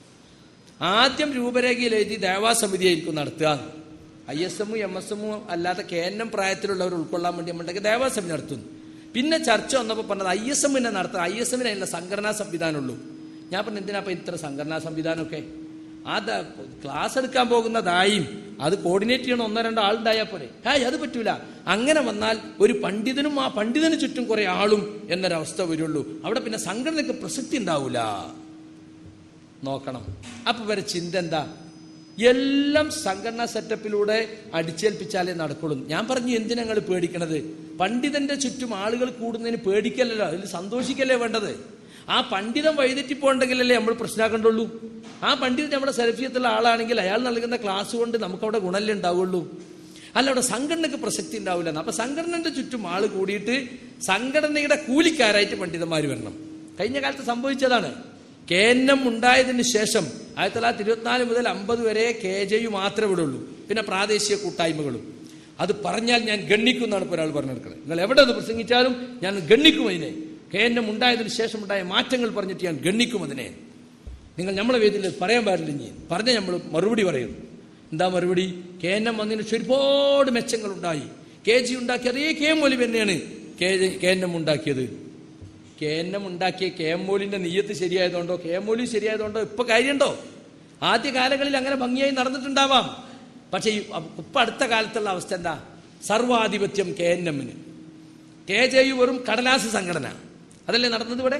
ആദ്യം രൂപരേഖയിൽ എഴുതി ദേവാസമിതിയായിരിക്കും നടത്തുക ഐ എസ് എമ്മും എം എസ് എമ്മും അല്ലാതെ കെ എൻ എം പ്രായത്തിലുള്ളവർ ഉൾക്കൊള്ളാൻ വേണ്ടി നമ്മളുടെ ദേവാസമിതി നടത്തുന്നു പിന്നെ ചർച്ച വന്നപ്പോൾ പറഞ്ഞത് ഐ എസ് എമ്മിനെ നടത്തുക ഐ എസ് എമ്മിന് അതിനുള്ള സംഘടനാ സംവിധാനമുള്ളൂ ഞാൻ പറഞ്ഞു എന്തിനാ ഇപ്പൊ ഇത്ര സംഘടനാ സംവിധാനമൊക്കെ അത് ക്ലാസ് എടുക്കാൻ പോകുന്നതായും അത് കോർഡിനേറ്റ് ചെയ്യണം ഒന്നോ രണ്ടോ ആളുണ്ടായാൽ പോലെ ഹായ് അത് പറ്റൂല അങ്ങനെ വന്നാൽ ഒരു പണ്ഡിതനും ആ പണ്ഡിതന് ചുറ്റും കുറെ ആളും എന്നൊരവസ്ഥ വരുള്ളൂ അവിടെ പിന്നെ സംഘടനയ്ക്ക് പ്രസക്തി ഉണ്ടാവൂല നോക്കണം അപ്പൊ വരെ ചിന്ത എന്താ എല്ലാം സംഘടനാ സെറ്റപ്പിലൂടെ അടിച്ചേൽപ്പിച്ചാലേ നടക്കുള്ളൂ ഞാൻ പറഞ്ഞു എന്തിനാ ഞങ്ങൾ പേടിക്കണത് പണ്ഡിതന്റെ ചുറ്റും ആളുകൾ കൂടുന്നതിന് പേടിക്കല്ലല്ലോ അതിൽ സന്തോഷിക്കല്ലേ വേണ്ടത് ആ പണ്ഡിതൻ വഴിതെറ്റിപ്പോണ്ടെങ്കിലല്ലേ നമ്മൾ പ്രശ്നമാക്കണ്ടുള്ളൂ ആ പണ്ഡിതൻ നമ്മുടെ സെൽഫിയത്തുള്ള ആളാണെങ്കിൽ അയാൾ നൽകുന്ന ക്ലാസ് കൊണ്ട് നമുക്കവിടെ ഗുണമല്ലേ ഉണ്ടാവുള്ളൂ അല്ല അവിടെ സംഘടനക്ക് പ്രസക്തി ഉണ്ടാവില്ല അപ്പൊ സംഘടനയുടെ ചുറ്റും ആള് കൂടിയിട്ട് സംഘടനയുടെ കൂലിക്കാരായിട്ട് പണ്ഡിതന്മാർ വരണം കഴിഞ്ഞ കാലത്ത് സംഭവിച്ചതാണ് കെ എൻ എം ഉണ്ടായതിന് ശേഷം ആയിരത്തി തൊള്ളായിരത്തി ഇരുപത്തിനാല് മുതൽ അമ്പത് വരെ കെ ജെ യു മാത്രമേ ഇവിടെ ഉള്ളൂ പിന്നെ പ്രാദേശിക കൂട്ടായ്മകളും അത് പറഞ്ഞാൽ ഞാൻ ഗണ്ണിക്കും എന്നാണ് ഇപ്പോൾ ഒരാൾ പറഞ്ഞെടുക്കുന്നത് നിങ്ങൾ എവിടെ അത് പ്രസംഗിച്ചാലും ഞാൻ ഗണ്ണിക്കും അതിനെ കെ എൻ എം ഉണ്ടായതിനു ശേഷം ഉണ്ടായ മാറ്റങ്ങൾ പറഞ്ഞിട്ട് ഞാൻ ഗണ്ണിക്കും അതിനെ നിങ്ങൾ നമ്മളെ വേദിയിൽ പറയാൻ പാടില്ല ഇനി പറഞ്ഞ നമ്മൾ മറുപടി പറയുന്നു എന്താ മറുപടി കെ എൻ എം വന്നതിന് ശേഷം ഒരുപാട് മെച്ചങ്ങൾ ഉണ്ടായി കെ ജി ഉണ്ടാക്കിയ അതേ കെ എം മൊലി തന്നെയാണ് കെ കെ എൻ എം ഉണ്ടാക്കിയത് കെ എൻ എം ഉണ്ടാക്കിയ കെ എം മോലിന്റെ നീയത്ത് ശരിയായതുകൊണ്ടോ കെ എം മോലി ശരിയായതുകൊണ്ടോ ഇപ്പൊ കാര്യമുണ്ടോ ആദ്യ കാലങ്ങളിൽ അങ്ങനെ ഭംഗിയായി നടന്നിട്ടുണ്ടാവാം പക്ഷേ ഈ ഇപ്പൊ അടുത്ത കാലത്തുള്ള അവസ്ഥ എന്താ സർവാധിപത്യം കെ എൻ എമ്മിന് കെ ജെ യു വെറും കടലാസ് സംഘടന അതല്ലേ നടന്നത് ഇവിടെ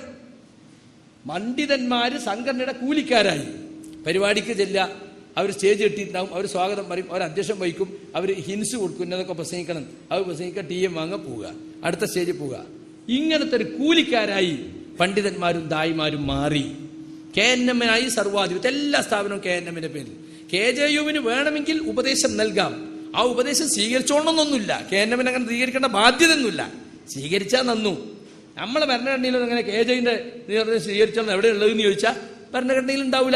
പണ്ഡിതന്മാര് സംഘടനയുടെ കൂലിക്കാരായി പരിപാടിക്ക് ചെല്ല അവർ സ്റ്റേജ് കെട്ടിയിട്ടുണ്ടാവും അവർ സ്വാഗതം പറയും അവർ അധ്യക്ഷം വഹിക്കും അവർ ഹിൻസ് കൊടുക്കും ഇന്നതൊക്കെ പ്രസംഗിക്കണം അവർ പ്രസംഗിക്കുക ടി എം വാങ്ങ പോവുക അടുത്ത സ്റ്റേജിൽ പോവുക ഇങ്ങനത്തെ ഒരു കൂലിക്കാരായി പണ്ഡിതന്മാരും ദായിമാരും മാറി കെ എൻ എമ്മിനായി സർവാധിപത്യം എല്ലാ സ്ഥാപനവും കെ എൻ എമ്മിന്റെ പേരിൽ കെ ജെ യുവിന് വേണമെങ്കിൽ ഉപദേശം നൽകാം ആ ഉപദേശം സ്വീകരിച്ചോണമെന്നൊന്നുമില്ല കെ എൻ എമ്മിന് അങ്ങനെ സ്വീകരിക്കേണ്ട ബാധ്യതയൊന്നുമില്ല സ്വീകരിച്ചാൽ നന്നു നമ്മളെ ഭരണഘടനയിലും അങ്ങനെ കെ ജെയിന്റെ നേതൃത്വം സ്വീകരിച്ചാൽ എവിടെ ഉള്ളതെന്ന് ചോദിച്ചാൽ ഭരണഘടനയിൽ ഉണ്ടാവില്ല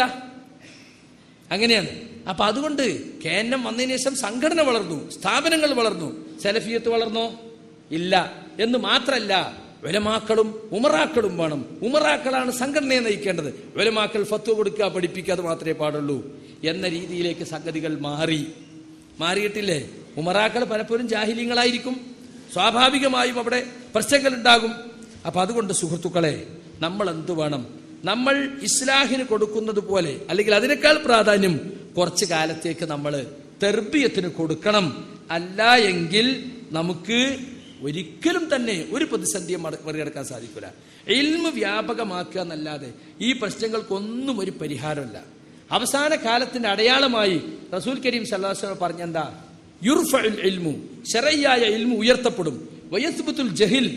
അങ്ങനെയാണ് അപ്പൊ അതുകൊണ്ട് കെ എൻ എം വന്നതിന് ശേഷം സംഘടന വളർന്നു സ്ഥാപനങ്ങൾ വളർന്നു സെലഫിയത്ത് വളർന്നോ ഇല്ല എന്ന് മാത്രല്ല ഉലമാക്കളും ഉമറാക്കളും വേണം ഉമറാക്കളാണ് സംഘടനയെ നയിക്കേണ്ടത് ഉലമാക്കൾ ഫത്വ കൊടുക്കുക പഠിപ്പിക്കുക അത് മാത്രമേ പാടുള്ളൂ എന്ന രീതിയിലേക്ക് സംഗതികൾ മാറി മാറിയിട്ടില്ലേ ഉമറാക്കൾ പലപ്പോഴും ജാഹില്യങ്ങളായിരിക്കും സ്വാഭാവികമായും അവിടെ പ്രശ്നങ്ങൾ ഉണ്ടാകും അപ്പൊ അതുകൊണ്ട് സുഹൃത്തുക്കളെ നമ്മൾ എന്തു വേണം നമ്മൾ ഇസ്ലാഹിന് കൊടുക്കുന്നത് പോലെ അല്ലെങ്കിൽ അതിനേക്കാൾ പ്രാധാന്യം കുറച്ച് കാലത്തേക്ക് നമ്മൾ തെർബിയത്തിന് കൊടുക്കണം അല്ല എങ്കിൽ നമുക്ക് ഒരിക്കലും തന്നെ ഒരു പ്രതിസന്ധിയും മറി- മറികടക്കാൻ സാധിക്കില്ല ഇൽമ് വ്യാപകമാക്കുക എന്നല്ലാതെ ഈ പ്രശ്നങ്ങൾക്കൊന്നും ഒരു പരിഹാരമല്ല അവസാന കാലത്തിന്റെ അടയാളമായി റസൂൽ കരീം സല്ലാസ്വലം പറഞ്ഞെന്താ യുർഫഉൽ ഇൽമു ശരയ്യായ ഇൽമു ഉയർത്തപ്പെടും വയസ്ബുത്തുൽ ജഹിൽ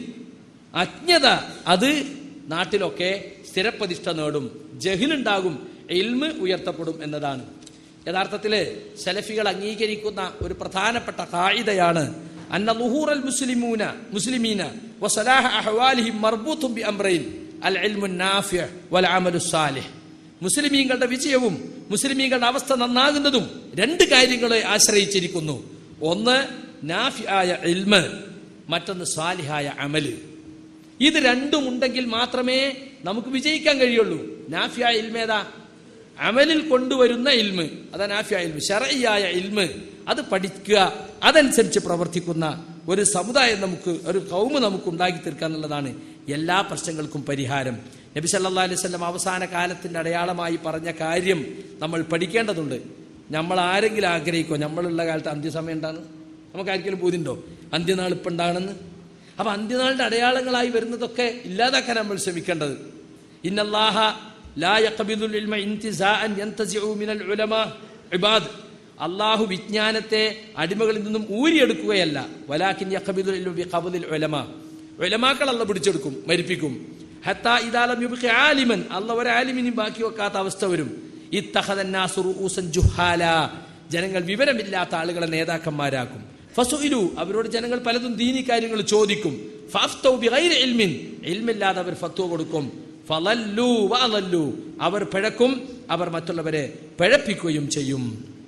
അജ്ഞത അത് നാട്ടിലൊക്കെ സ്ഥിരപ്രതിഷ്ഠ നേടും ജഹിലുണ്ടാകും ഇൽമ് ഉയർത്തപ്പെടും എന്നതാണ് യഥാർത്ഥത്തില് സലഫികൾ അംഗീകരിക്കുന്ന ഒരു പ്രധാനപ്പെട്ട കായികയാണ് അന്ന ലുഹൂറൽ മുസ്ലിമൂന മുസ്ലിമീന വസലാഹ അഹ്വാലിഹിം മർബൂത്തും ബി അംറൈൻ അൽ ഇൽമു നാഫിഅ വൽ അമലു സാലിഹ് മുസ്ലിമീങ്ങളുടെ വിജയവും മുസ്ലിമീങ്ങളുടെ അവസ്ഥ നന്നാകുന്നതും രണ്ട് കാര്യങ്ങളെ ആശ്രയിച്ചിരിക്കുന്നു ഒന്ന് നാഫിയായ ഇൽമ് മറ്റൊന്ന് സ്വാലിഹായ അമല് ഇത് രണ്ടും ഉണ്ടെങ്കിൽ മാത്രമേ നമുക്ക് വിജയിക്കാൻ കഴിയുള്ളൂ നാഫിയായ ഇൽമേതാ അമലിൽ കൊണ്ടുവരുന്ന ഇൽമ് അതാ നാഫിയായ ഇൽമ് ഷറയ്യായ ഇൽമ് അത് പഠിക്കുക അതനുസരിച്ച് പ്രവർത്തിക്കുന്ന ഒരു സമുദായം നമുക്ക് ഒരു കൗമ് നമുക്ക് ഉണ്ടാക്കി തീർക്കുക എന്നുള്ളതാണ് എല്ലാ പ്രശ്നങ്ങൾക്കും പരിഹാരം നബി സല്ലല്ലാഹു അലൈഹി വസല്ലം അവസാന കാലത്തിന്റെ അടയാളമായി പറഞ്ഞ കാര്യം നമ്മൾ പഠിക്കേണ്ടതുണ്ട് നമ്മൾ ആരെങ്കിലും ആഗ്രഹിക്കോ നമ്മളുള്ള കാലത്ത് അന്ത്യസമയം ഉണ്ടാണ് നമുക്ക് ആർക്കെങ്കിലും ബോധ്യമുണ്ടോ അന്ത്യനാൾ ഇപ്പം ഉണ്ടാകണമെന്ന് അപ്പൊ അന്ത്യനാളിന്റെ അടയാളങ്ങളായി വരുന്നതൊക്കെ ഇല്ലാതാക്കാൻ നമ്മൾ ശ്രമിക്കേണ്ടത് ഇന്നല്ലാഹ ലാ യഖ്ബിദുൽ ഇൽമ ഇൻതിസാഅൻ യൻതസിഉ മിനൽ ഉലമാ ഇബാദ് അള്ളാഹു വിജ്ഞാനത്തെ അടിമകളിൽ നിന്നും ഊരിയെടുക്കുകയല്ല വലാക്കിൻ യഖ്ബിദുൽ ഇൽമ ബിഖബ്ദിൽ ഉലമാ ഉലമാക്കൾ അല്ല പിടിച്ചെടുക്കും മരിപ്പിക്കും ഹത്താ ഇദാലം യുബ്ഖി ആലിമൻ അല്ല ഒരു ആലിമിനും ബാക്കി വെക്കാത്ത അവസ്ഥ വരും ഇത്തഖദന്നാസു റൂസൻ ജുഹാല ജനങ്ങൾ വിവരമില്ലാത്ത ആളുകളെ നേതാക്കന്മാരാക്കും ഫസുഇലു അവരോട് ജനങ്ങൾ പലതും ദീനി കാര്യങ്ങൾ ചോദിക്കും ഫാഫ്തൗ ബിഗൈരി ഇൽമിൻ ഇൽമില്ലാതെ അവർ ഫത്വ കൊടുക്കും ഫലല്ലു വഅലല്ലു അവർ പിഴക്കും അവർ മറ്റുള്ളവരെ പിഴപ്പിക്കുകയും ചെയ്യും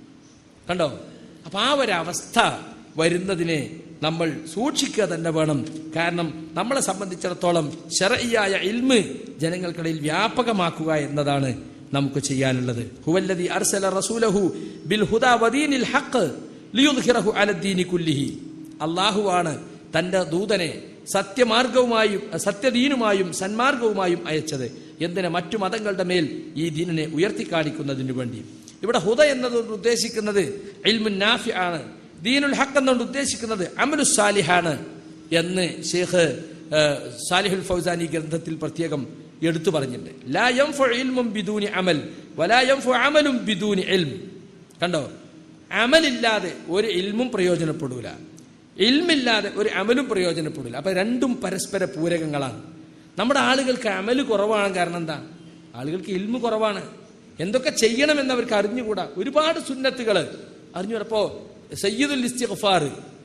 കണ്ടോ അപ്പൊ ആ ഒരു അവസ്ഥ വരുന്നതിനെ നമ്മൾ സൂക്ഷിക്കുക തന്നെ വേണം കാരണം നമ്മളെ സംബന്ധിച്ചിടത്തോളം ശരയ്യായ ഇൽമ് ജനങ്ങൾക്കിടയിൽ വ്യാപകമാക്കുക എന്നതാണ് നമുക്ക് ചെയ്യാനുള്ളത് ഹുവല്ലദി അർസല റസൂലഹു ബിൽ ഹുദാ വദീനിൽ ഹഖ് ലിയുദ്ഹിറഹു അലദ്ദീനി കുല്ലിഹി അള്ളാഹുവാണ് തന്റെ ദൂതനെ സത്യമാർഗവുമായും സത്യദീനുമായും സന്മാർഗവുമായും അയച്ചത് എന്തിന് മറ്റു മതങ്ങളുടെ മേൽ ഈ ദീനിനെ ഉയർത്തിക്കാണിക്കുന്നതിനു വേണ്ടി ഇവിടെ ഹുദ എന്നതുകൊണ്ട് ഉദ്ദേശിക്കുന്നത് ഇൽമുൻ നാഫി ആണ് ദീനുൽ ഹക്ക് എന്നുകൊണ്ട് ഉദ്ദേശിക്കുന്നത് അമലു സാലിഹാണ് എന്ന് ഷെയ്ഖ് ഏഹ്, സാലിഹുൽ ഫൗസാനി ഗ്രന്ഥത്തിൽ പ്രത്യേകം എടുത്തു പറഞ്ഞിട്ടുണ്ട് ലാ യംഫു ഇൽമും ബിദൂനി അമൽ വലാ യംഫു അമലും ബിദൂനി ഇൽം കണ്ടോ അമലില്ലാതെ ഒരു ഇൽമും പ്രയോജനപ്പെടൂല ഇൽമില്ലാതെ ഒരു അമലും പ്രയോജനപ്പെടില്ല അപ്പൊ രണ്ടും പരസ്പര പൂരകങ്ങളാണ് നമ്മുടെ ആളുകൾക്ക് അമല് കുറവാണ് കാരണം എന്താ ആളുകൾക്ക് ഇൽമു കുറവാണ് എന്തൊക്കെ ചെയ്യണമെന്ന് അവർക്ക് അറിഞ്ഞുകൂടാ ഒരുപാട് സുന്നത്തുകൾ അറിഞ്ഞുകൂടപ്പോ സയ്യിദുൽ ഇസ്തിഗ്ഫാർ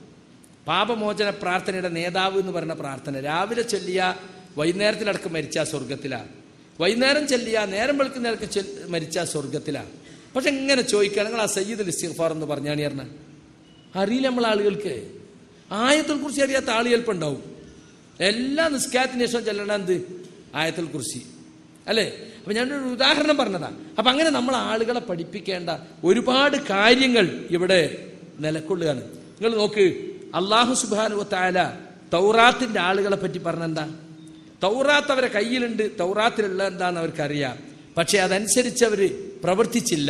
പാപമോചന പ്രാർത്ഥനയുടെ നേതാവ് എന്ന് പറയുന്ന പ്രാർത്ഥന രാവിലെ ചൊല്ലിയ വൈകുന്നേരത്തിലടക്കം മരിച്ച സ്വർഗത്തിലാണ് വൈകുന്നേരം ചെല്ലിയ നേരം വെളുക്കുന്നേരക്ക് ചൊൽ- മരിച്ച സ്വർഗത്തിലാണ് പക്ഷെ എങ്ങനെ ചോദിക്കുകയാണ് നിങ്ങൾ ആ സയ്യിദുൽ ഇസ്തിഗ്ഫാർ എന്ന് പറഞ്ഞാണ് പറഞ്ഞ അറിയില്ല നമ്മൾ ആളുകൾക്ക് ആയത്തിൽ കുറിച്ച് അറിയാത്ത ആൾ ചിലപ്പോൾ ഉണ്ടാവും എല്ലാ നിസ്കാരത്തിന് ശേഷം ചെല്ലണ എന്ത് ആയത്തിൽ കുറിച്ച് അല്ലേ അപ്പൊ ഞാനൊരു ഉദാഹരണം പറഞ്ഞതാ അപ്പൊ അങ്ങനെ നമ്മൾ ആളുകളെ പഠിപ്പിക്കേണ്ട ഒരുപാട് കാര്യങ്ങൾ ഇവിടെ നിലക്കൊള്ളുകയാണ് നിങ്ങൾ നോക്ക് അള്ളാഹു സുബാനു താല തൗറാത്തിന്റെ ആളുകളെ പറ്റി പറഞ്ഞെന്താ തൗറാത്ത് അവരെ കയ്യിലുണ്ട് തൗറാത്തിലുള്ള എന്താന്ന് അവർക്കറിയാം പക്ഷെ അതനുസരിച്ച് അവര് പ്രവർത്തിച്ചില്ല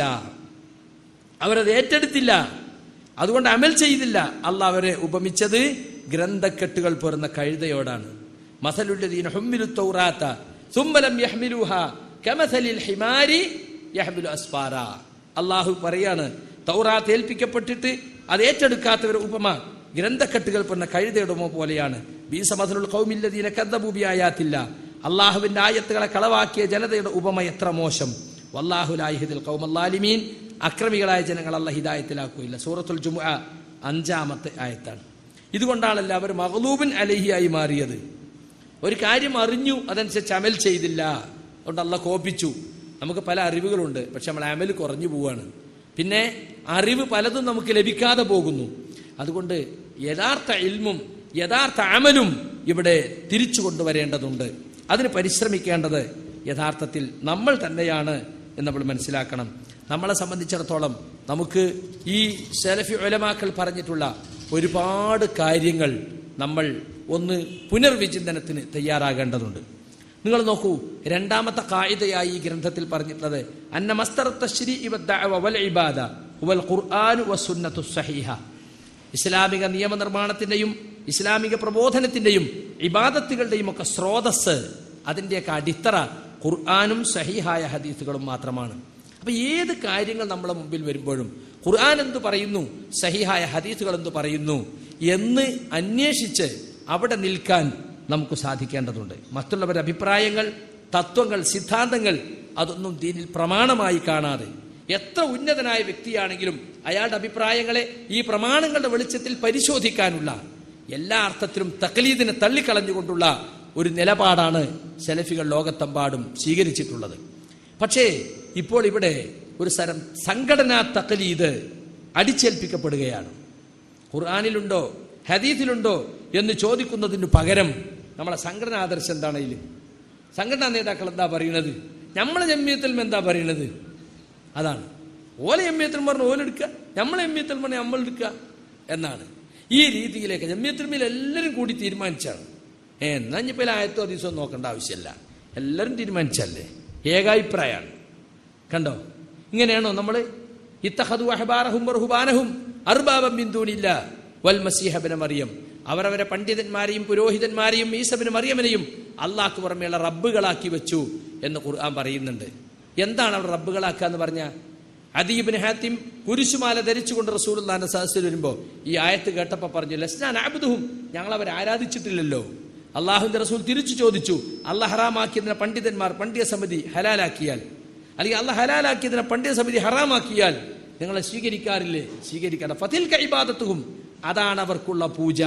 അവരത് ഏറ്റെടുത്തില്ല അതുകൊണ്ട് അമൽ ചെയ്തില്ല അല്ല അവരെ ഉപമിച്ചത് ഗ്രന്ഥക്കെട്ടുകൾ പേർന്ന കഴുതയോടാണ് മസലുല്ലദീന ഹുമ്മിലു തൗറാത്ത സുമ്മലം യഹ്മിലുഹ കമസലിൽ ഹിമാരി യഹ്മിലു അസ്ഫാര അള്ളാഹു പറയാണ് തൗറാത്ത് ഏൽപ്പിക്കപ്പെട്ടിട്ട് അത് ഏറ്റെടുക്കാത്തവരുടെ ഉപമ ഗ്രന്ഥക്കെട്ടുകൾ പേർന്ന കഴുതയുടെ ഉപമ പോലെയാണ് ബീസമസലുൽ കൗമില്ലദീന കദ്ദബൂബിയായാത്തില്ല അള്ളാഹുവിന്റെ ആയത്തുകളെ കളവാക്കിയ ജനതയുടെ ഉപമ എത്ര മോശം വല്ലാഹുലാഹിദിൽ കൗമല്ലാലിമീൻ അക്രമികളായ ജനങ്ങൾ അല്ല ഹിദായത്തിലാക്കുകയില്ല സൂറത്തുൽ ജുമുഅ അഞ്ചാമത്തെ ആയത്താണ് ഇതുകൊണ്ടാണല്ലോ അവർ മഹലൂബിൻ അലഹിയായി മാറിയത് ഒരു കാര്യം അറിഞ്ഞു അതനുസരിച്ച് അമൽ ചെയ്തില്ല അതുകൊണ്ട് അല്ല കോപിച്ചു നമുക്ക് പല അറിവുകളുണ്ട് പക്ഷെ നമ്മൾ അമൽ കുറഞ്ഞു പോവാണ് പിന്നെ അറിവ് പലതും നമുക്ക് ലഭിക്കാതെ പോകുന്നു അതുകൊണ്ട് യഥാർത്ഥ ഇൽമും യഥാർത്ഥ അമലും ഇവിടെ തിരിച്ചു കൊണ്ടുവരേണ്ടതുണ്ട് അതിന് പരിശ്രമിക്കേണ്ടത് യഥാർത്ഥത്തിൽ നമ്മൾ തന്നെയാണ് എന്ന് നമ്മൾ മനസ്സിലാക്കണം നമ്മളെ സംബന്ധിച്ചിടത്തോളം നമുക്ക് ഈ സെലഫി ഒലമാക്കൾ പറഞ്ഞിട്ടുള്ള ഒരുപാട് കാര്യങ്ങൾ നമ്മൾ ഒന്ന് പുനർവിചിന്തനത്തിന് തയ്യാറാകേണ്ടതുണ്ട് നിങ്ങൾ നോക്കൂ രണ്ടാമത്തെ കായികയായി ഈ ഗ്രന്ഥത്തിൽ പറഞ്ഞിട്ടുള്ളത് അന്ന മസ്തർ തശ്രീ വൽ ഇബാദ വൽ ഖുർആൻ വസുന്നത്തു സഹീഹ ഇസ്ലാമിക നിയമനിർമ്മാണത്തിന്റെയും ഇസ്ലാമിക പ്രബോധനത്തിന്റെയും ഇബാദത്തുകളുടെയും ഒക്കെ സ്രോതസ് അതിൻ്റെയൊക്കെ അടിത്തറ ഖുർആാനും സഹിഹായ ഹദീസുകളും മാത്രമാണ് അപ്പൊ ഏത് കാര്യങ്ങൾ നമ്മളെ മുമ്പിൽ വരുമ്പോഴും ഖുർആൻ എന്ത് പറയുന്നു സഹിഹായ ഹദീസുകൾ എന്ത് പറയുന്നു എന്ന് അന്വേഷിച്ച് അവിടെ നിൽക്കാൻ നമുക്ക് സാധിക്കേണ്ടതുണ്ട് മറ്റുള്ളവരുടെ അഭിപ്രായങ്ങൾ തത്വങ്ങൾ സിദ്ധാന്തങ്ങൾ അതൊന്നും ദീനിൽ പ്രമാണമായി കാണാതെ എത്ര ഉന്നതനായ വ്യക്തിയാണെങ്കിലും അയാളുടെ അഭിപ്രായങ്ങളെ ഈ പ്രമാണങ്ങളുടെ വെളിച്ചത്തിൽ പരിശോധിക്കാനുള്ള എല്ലാ അർത്ഥത്തിലും തക്ലീദിനെ തള്ളിക്കളഞ്ഞുകൊണ്ടുള്ള ഒരു നിലപാടാണ് സെലഫികൾ ലോകത്തെമ്പാടും സ്വീകരിച്ചിട്ടുള്ളത് പക്ഷേ ഇപ്പോൾ ഇവിടെ ഒരു തരം സംഘടനാ തക്ലീദ് അടിച്ചേൽപ്പിക്കപ്പെടുകയാണ് ഖുർആാനിലുണ്ടോ ഹദീസിലുണ്ടോ എന്ന് ചോദിക്കുന്നതിന് പകരം നമ്മളെ സംഘടനാ ആദർശം എന്താണ് ഇതിൽ സംഘടനാ നേതാക്കൾ എന്താ പറയുന്നത് നമ്മളെ ജമ്മിയത്തിൽ എന്താ പറയുന്നത് അതാണ് ഓല എമ്മിയത്തിൽ പറഞ്ഞ ഓലെടുക്കുക നമ്മളെ എമ്മിയത്തിൽ പറഞ്ഞ നമ്മൾ എടുക്കുക എന്നാണ് ഈ രീതിയിലേക്ക് ജമ്മിയത്തിൽ എല്ലാവരും കൂടി തീരുമാനിച്ചാണ് ഏ എന്നാ ഇനിയിപ്പോൾ ആയത്തോ ദിവസവും നോക്കേണ്ട ആവശ്യമില്ല എല്ലാവരും തീരുമാനിച്ചല്ലേ ഏകാഭിപ്രായമാണ് കണ്ടോ ഇങ്ങനെയാണോ നമ്മൾ ഇത്തഹദു അഹബാറഹും ബർഹുബാനഹും അർബാബം ബിന്ദൂനില്ല വൽ മസീഹബിന മറിയം അവരവരെ പണ്ഡിതന്മാരെയും പുരോഹിതന്മാരെയും ഈസബിന് മറിയമിനെയും അള്ളാഹ്ക്ക് പുറമെയുള്ള റബ്ബുകളാക്കി വെച്ചു എന്ന് ഖുർആൻ പറയുന്നുണ്ട് എന്താണ് അവർ റബ്ബുകളാക്കുക എന്ന് പറഞ്ഞ അദീബിന് ഹാത്തിം കുരിശുമാല ധരിച്ചുകൊണ്ട് റസൂലുള്ളാന്റെ സദസ്സിൽ വരുമ്പോൾ ഈ ആയത്ത് കേട്ടപ്പോൾ പറഞ്ഞു ലസ്നാൻ ആബുദുഹും ഞങ്ങൾ അവരെ ആരാധിച്ചിട്ടില്ലല്ലോ അള്ളാഹുവിന്റെ റസൂൽ തിരിച്ചു ചോദിച്ചു അള്ളാഹ് ഹറാമാക്കിയതിനെ പണ്ഡിതന്മാർ പണ്ഡിത സമിതി ഹലാലാക്കിയാൽ അല്ലെങ്കിൽ അള്ളാഹ് ഹലാലാക്കിയതിനെ പണ്ഡിത സമിതി ഹറാമാക്കിയാൽ നിങ്ങളെ സ്വീകരിക്കാറില്ലേ സ്വീകരിക്കണം ഫതിൽ കൈബാദത്തും അതാണ് അവർക്കുള്ള പൂജ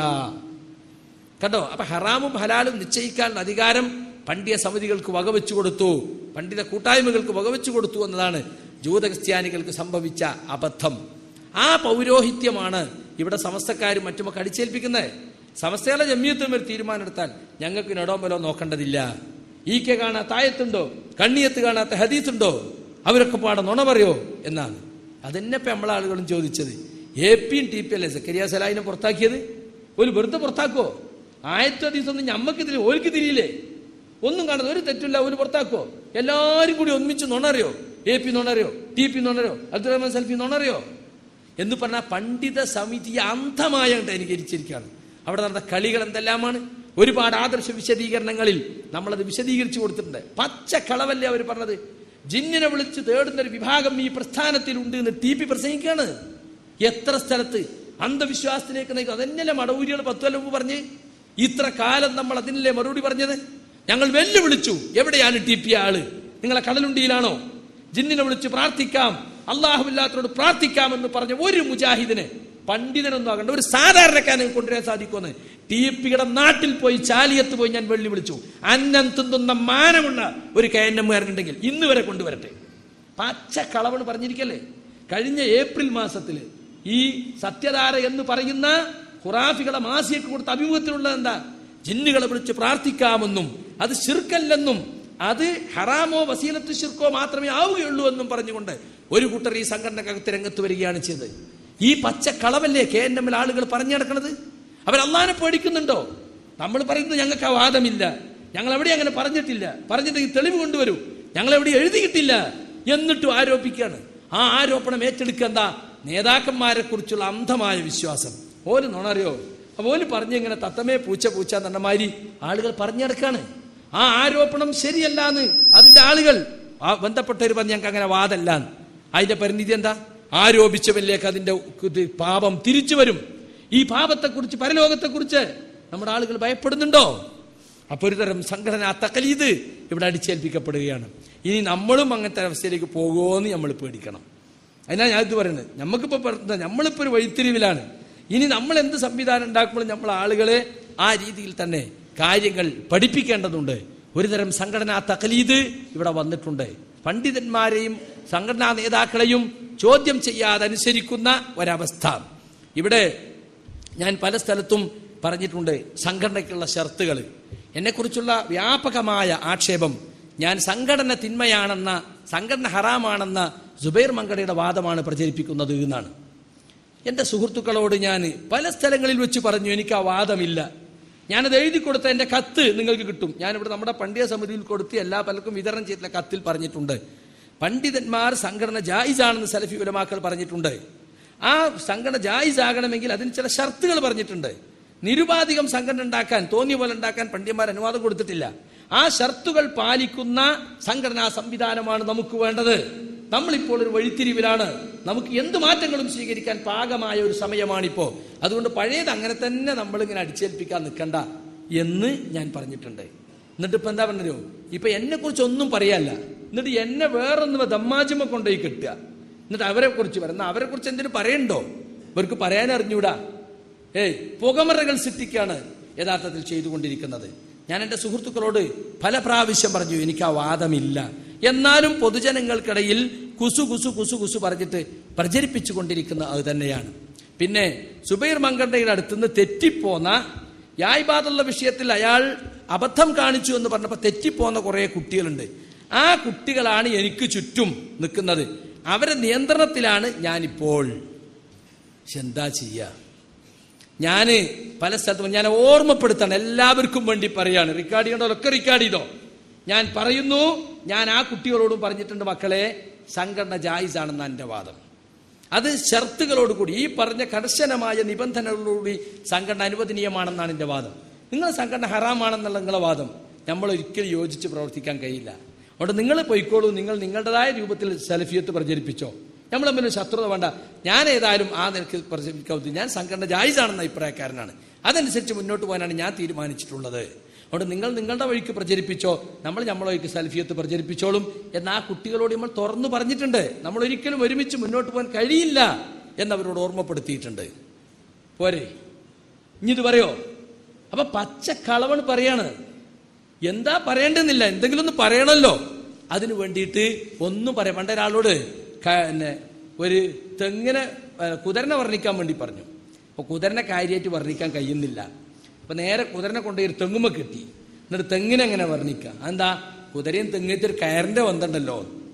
കണ്ടോ അപ്പൊ ഹറാമും ഹലാലും നിശ്ചയിക്കാനുള്ള അധികാരം പണ്ഡിത സമിതികൾക്ക് വകവെച്ചു കൊടുത്തു പണ്ഡിത കൂട്ടായ്മകൾക്ക് വകവെച്ചു കൊടുത്തു എന്നതാണ് ജൂത ക്രിസ്ത്യാനികൾക്ക് സംഭവിച്ച അബദ്ധം ആ പൗരോഹിത്യമാണ് ഇവിടെ സമസ്തക്കാരും മറ്റുമൊക്കെ അടിച്ചേൽപ്പിക്കുന്നത് സമസ്തയുടെ ജമ്മിയത്തും ഒരു തീരുമാനമെടുത്താൽ ഞങ്ങൾക്ക് നെടോമ്പലോ നോക്കേണ്ടതില്ല ഈ കെ കാണാത്ത ആയത്തുണ്ടോ കണ്ണിയത്ത് കാണാത്ത ഹദീത്തുണ്ടോ അവരൊക്കെ പാടെ നുണ പറയോ എന്നാണ് അതന്നെ ഇപ്പൊ നമ്മളെ ആളുകളും ചോദിച്ചത് എ പിയും ടി പി അല്ലേ സക്കരിയ സലാഹിനെ പുറത്താക്കിയത് ഒരു വെറുതെ പുറത്താക്കോ ആയത്തു ഹദീസൊന്നും ഞമ്മക്ക് തിരി ഓർക്ക് തിരിയില്ലേ ഒന്നും കാണുന്നത് ഒരു തെറ്റില്ല ഒരു പുറത്താക്കോ എല്ലാവരും കൂടി ഒന്നിച്ച് നുണറിയോ എ പി നുണറിയോ ടി പി നുണറിയോ അബ്ദുറഹ്മാൻ സൽഫി നുണറിയോ എന്ന് പറഞ്ഞാൽ പണ്ഡിത സമിതി അന്ധമായ അനുകരിച്ചിരിക്കുകയാണ് അവിടെ നടന്ന കളികൾ എന്തെല്ലാമാണ് ഒരുപാട് ആദർശ വിശദീകരണങ്ങളിൽ നമ്മളത് വിശദീകരിച്ചു കൊടുത്തിട്ടുണ്ട് പച്ച കളവല്ലേ അവർ പറഞ്ഞത് ജിന്നിനെ വിളിച്ച് തേടുന്ന ഒരു വിഭാഗം ഈ പ്രസ്ഥാനത്തിലുണ്ട് എന്ന് ടി പി പ്രസംഗിക്കാണ് എത്ര സ്ഥലത്ത് അന്ധവിശ്വാസത്തിലേക്ക് നയിക്കും അതന്നെയല്ലേ മടവൂരികൾ പത്തു കൊല്ലം മുമ്പ് പറഞ്ഞ് ഇത്ര കാലം നമ്മൾ അതിനല്ലേ മറുപടി പറഞ്ഞത് ഞങ്ങൾ വെല്ലുവിളിച്ചു എവിടെയാണ് ടി പി ആള് നിങ്ങളെ കടലുണ്ടിയിലാണോ ജിന്നിനെ വിളിച്ച് പ്രാർത്ഥിക്കാം അള്ളാഹുവില്ലാത്തവരോട് പ്രാർത്ഥിക്കാമെന്ന് പറഞ്ഞ ഒരു മുജാഹിദിനെ പണ്ഡിതനൊന്നും ആകണ്ട ഒരു സാധാരണക്കാരനെ കൊണ്ടുവരാൻ സാധിക്കുമെന്ന് ടി പിയുടെ നാട്ടിൽ പോയി ചാലിയത്ത് പോയി ഞാൻ വെള്ളി വിളിച്ചു അന്നം തിന്നുന്ന മാനമുള്ള ഒരു കെ എൻ എമ്മുകാരനുണ്ടെങ്കിൽ ഇന്ന് വരെ കൊണ്ടുവരട്ടെ പച്ച കളവണ് പറഞ്ഞിരിക്കല്ലേ കഴിഞ്ഞ ഏപ്രിൽ മാസത്തിൽ ഈ സത്യധാര എന്ന് പറയുന്ന ഖുറാഫികളെ മാസിയൊക്കെ കൊടുത്ത അഭിമുഖത്തിലുള്ളത് എന്താ ജിന്നുകളെ വിളിച്ച് പ്രാർത്ഥിക്കാമെന്നും അത് ശിർക്കല്ലെന്നും അത് ഹറാമോ വസീലത്ത് ശിർക്കോ മാത്രമേ ആവുകയുള്ളൂ എന്നും പറഞ്ഞുകൊണ്ട് ഒരു കൂട്ടർ ഈ സംഘടനക്കകത്ത് രംഗത്ത് വരികയാണ് ചെയ്തത് ഈ പച്ച കളവല്ലേ കെ എൻ എമ്മിൽ ആളുകൾ പറഞ്ഞു നടക്കുന്നത് അവർ അള്ളാനെ പേടിക്കുന്നുണ്ടോ നമ്മൾ പറയുന്നത് ഞങ്ങൾക്ക് ആ വാദമില്ല ഞങ്ങൾ എവിടെ അങ്ങനെ പറഞ്ഞിട്ടില്ല പറഞ്ഞിട്ട് ഈ തെളിവ് കൊണ്ടുവരൂ ഞങ്ങൾ എവിടെ എഴുതിയിട്ടില്ല എന്നിട്ടും ആരോപിക്കുകയാണ് ആ ആരോപണം ഏറ്റെടുക്കുക എന്താ നേതാക്കന്മാരെ കുറിച്ചുള്ള അന്ധമായ വിശ്വാസം ഓല് നുണറിയോ ഓല് പറഞ്ഞ് ഇങ്ങനെ തത്തമേ പൂച്ച പൂച്ച എന്ന മാതിരി ആളുകൾ പറഞ്ഞു നടക്കാണ് ആ ആരോപണം ശരിയല്ലാന്ന് അതിന്റെ ആളുകൾ ആ ബന്ധപ്പെട്ടവർ പറഞ്ഞ് ഞങ്ങൾക്ക് അങ്ങനെ വാദമല്ലാന്ന് അതിന്റെ പരിണിതി എന്താ ആരോപിച്ചവനിലേക്ക് അതിന്റെ ഇത് പാപം തിരിച്ചു വരും ഈ പാപത്തെക്കുറിച്ച് പരലോകത്തെക്കുറിച്ച് നമ്മുടെ ആളുകൾ ഭയപ്പെടുന്നുണ്ടോ അപ്പൊ ഒരു തരം സംഘടന തകലീത് ഇവിടെ അടിച്ചേൽപ്പിക്കപ്പെടുകയാണ് ഇനി നമ്മളും അങ്ങനത്തെ അവസ്ഥയിലേക്ക് പോകുമോന്ന് നമ്മൾ പേടിക്കണം അതിനാ ഞാൻ ഇത് പറയുന്നത് നമുക്കിപ്പോൾ പറഞ്ഞ നമ്മളിപ്പോൾ ഒരു വഴിത്തിരിവിലാണ് ഇനി നമ്മൾ എന്ത് സംവിധാനം ഉണ്ടാക്കുമ്പോൾ നമ്മൾ ആളുകളെ ആ രീതിയിൽ തന്നെ കാര്യങ്ങൾ പഠിപ്പിക്കേണ്ടതുണ്ട് ഒരു തരം സംഘടനാ തകലീത് ഇവിടെ വന്നിട്ടുണ്ട് പണ്ഡിതന്മാരെയും സംഘടനാ നേതാക്കളെയും ചോദ്യം ചെയ്യാതെ അനുസരിക്കുന്ന ഒരവസ്ഥ ഇവിടെ ഞാൻ പല സ്ഥലത്തും പറഞ്ഞിട്ടുണ്ട് സംഘടനയ്ക്കുള്ള ഷർത്തുകൾ എന്നെക്കുറിച്ചുള്ള വ്യാപകമായ ആക്ഷേപം ഞാൻ സംഘടന തിന്മയാണെന്ന സംഘടന ഹറാമാണെന്ന ജുബൈർ മങ്കടയുടെ വാദമാണ് പ്രചരിപ്പിക്കുന്നത് എന്നാണ് എൻ്റെ സുഹൃത്തുക്കളോട് ഞാൻ പല സ്ഥലങ്ങളിൽ വെച്ച് പറഞ്ഞു എനിക്ക് ആ വാദമില്ല ഞാനത് എഴുതി കൊടുത്ത എൻ്റെ കത്ത് നിങ്ങൾക്ക് കിട്ടും ഞാനിവിടെ നമ്മുടെ പണ്ഡിത സമിതിയിൽ കൊടുത്ത് എല്ലാ പലർക്കും വിതരണം ചെയ്തിട്ടുള്ള കത്തിൽ പറഞ്ഞിട്ടുണ്ട് പണ്ഡിതന്മാർ സംഘടന ജായിസാണെന്ന് സലഫി ഉലമാക്കൾ പറഞ്ഞിട്ടുണ്ട് ആ സംഘടന ജായിസ് ആകണമെങ്കിൽ അതിന് ചില ഷർത്തുകൾ പറഞ്ഞിട്ടുണ്ട് നിരുപാധികം സംഘടന ഉണ്ടാക്കാൻ തോന്നിയ പോലെ ഉണ്ടാക്കാൻ പണ്ഡിതന്മാർ അനുവാദം കൊടുത്തിട്ടില്ല ആ ഷർത്തുകൾ പാലിക്കുന്ന സംഘടനാ സംവിധാനമാണ് നമുക്ക് വേണ്ടത് നമ്മളിപ്പോൾ ഒരു വഴിത്തിരിവിലാണ് നമുക്ക് എന്ത് മാറ്റങ്ങളും സ്വീകരിക്കാൻ പാകമായ ഒരു സമയമാണിപ്പോ അതുകൊണ്ട് പഴയത് അങ്ങനെ തന്നെ നമ്മളിങ്ങനെ അടിച്ചേൽപ്പിക്കാൻ നിൽക്കണ്ട എന്ന് ഞാൻ പറഞ്ഞിട്ടുണ്ട് എന്നിട്ട് ഇപ്പൊ എന്താ പറഞ്ഞോ ഇപ്പൊ എന്നെ കുറിച്ച് ഒന്നും പറയാല്ല എന്നിട്ട് എന്നെ വേറൊന്ന് ദമ്മാജുമ കൊണ്ടുപോയി കിട്ടുക എന്നിട്ട് അവരെ കുറിച്ച് പറയുന്ന അവരെ കുറിച്ച് എന്തിനു പറയണ്ടോ ഇവർക്ക് പറയാൻ അറിഞ്ഞൂടാ ഏയ് പുകമറകൾ സൃഷ്ടിക്കാണ് യഥാർത്ഥത്തിൽ ചെയ്തുകൊണ്ടിരിക്കുന്നത് ഞാൻ എൻ്റെ സുഹൃത്തുക്കളോട് പല പ്രാവശ്യം പറഞ്ഞു എനിക്ക് ആ വാദമില്ല എന്നാലും പൊതുജനങ്ങൾക്കിടയിൽ കുസു കുസു കുസു കുസു പറഞ്ഞിട്ട് പ്രചരിപ്പിച്ചു കൊണ്ടിരിക്കുന്ന അത് തന്നെയാണ് പിന്നെ സുബൈർ മങ്കണ്ടയുടെ അടുത്തുനിന്ന് തെറ്റിപ്പോന്ന യായ്പാതുള്ള വിഷയത്തിൽ അയാൾ അബദ്ധം കാണിച്ചു എന്ന് പറഞ്ഞപ്പോൾ തെറ്റിപ്പോന്ന കുറേ കുട്ടികളുണ്ട് ആ കുട്ടികളാണ് എനിക്ക് ചുറ്റും നിൽക്കുന്നത് അവരെ നിയന്ത്രണത്തിലാണ് ഞാനിപ്പോൾ പക്ഷെ എന്താ ചെയ്യുക ഞാൻ പല സ്ഥലത്തും ഞാൻ ഓർമ്മപ്പെടുത്താണ് എല്ലാവർക്കും വേണ്ടി പറയാണ് റെക്കോർഡ് ചെയ്യേണ്ടതൊക്കെ റെക്കോർഡ് ചെയ്തോ ഞാൻ പറയുന്നു ഞാൻ ആ കുട്ടികളോടും പറഞ്ഞിട്ടുണ്ട് മക്കളെ സംഘടന ജായിസാണെന്ന എൻ്റെ വാദം അത് ഷർത്തുകളോടുകൂടി ഈ പറഞ്ഞ കർശനമായ നിബന്ധനകളോടുകൂടി സംഘടന അനുവദനീയമാണെന്നാണ് എൻ്റെ വാദം നിങ്ങൾ സംഘടന ഹറാമാണെന്നുള്ള നിങ്ങളുടെ വാദം നമ്മൾ ഒരിക്കലും യോജിച്ച് പ്രവർത്തിക്കാൻ കഴിയില്ല അതുകൊണ്ട് നിങ്ങൾ പൊയ്ക്കോളൂ നിങ്ങൾ നിങ്ങളുടേതായ രൂപത്തിൽ സെൽഫിയത്ത് പ്രചരിപ്പിച്ചോ നമ്മൾ തമ്മിൽ ശത്രുത വേണ്ട ഞാൻ ഏതായാലും ആ നിലക്ക് പ്രചരിപ്പിക്കാവുന്നത് ഞാൻ സംഘടന ജായിസാണെന്ന അഭിപ്രായക്കാരനാണ് അതനുസരിച്ച് മുന്നോട്ട് പോകാനാണ് ഞാൻ തീരുമാനിച്ചിട്ടുള്ളത് അതുകൊണ്ട് നിങ്ങൾ നിങ്ങളുടെ വഴിക്ക് പ്രചരിപ്പിച്ചോ നമ്മൾ നമ്മളെ വഴിക്ക് സെൽഫിയത്ത് പ്രചരിപ്പിച്ചോളും എന്ന് ആ കുട്ടികളോട് നമ്മൾ തുറന്നു പറഞ്ഞിട്ടുണ്ട് നമ്മൾ ഒരിക്കലും ഒരുമിച്ച് മുന്നോട്ട് പോകാൻ കഴിയില്ല എന്നവരോട് ഓർമ്മപ്പെടുത്തിയിട്ടുണ്ട് പോരെ ഇനി ഇത് പറയോ അപ്പൊ പച്ച കളവണ് പറയാണ് എന്താ പറയേണ്ടെന്നില്ല എന്തെങ്കിലും ഒന്ന് പറയണമല്ലോ അതിനു വേണ്ടിയിട്ട് ഒന്നും പറയാം പണ്ട ഒരാളോട് ക- പിന്നെ ഒരു തെങ്ങിനെ ഏ, കുതിരനെ വർണ്ണിക്കാൻ വേണ്ടി പറഞ്ഞു അപ്പൊ കുതിരനെ കാര്യമായിട്ട് വർണ്ണിക്കാൻ കഴിയുന്നില്ല അപ്പൊ നേരെ കുതിരനെ കൊണ്ടുപോയി ഒരു തെങ്ങുമ്മ കിട്ടി എന്നിട്ട് തെങ്ങിനെ എങ്ങനെ വർണ്ണിക്കുക എന്താ കുതിരയും തെങ്ങിട്ട് ഒരു കയറിന്റെ ബന്ധമുണ്ടല്ലോ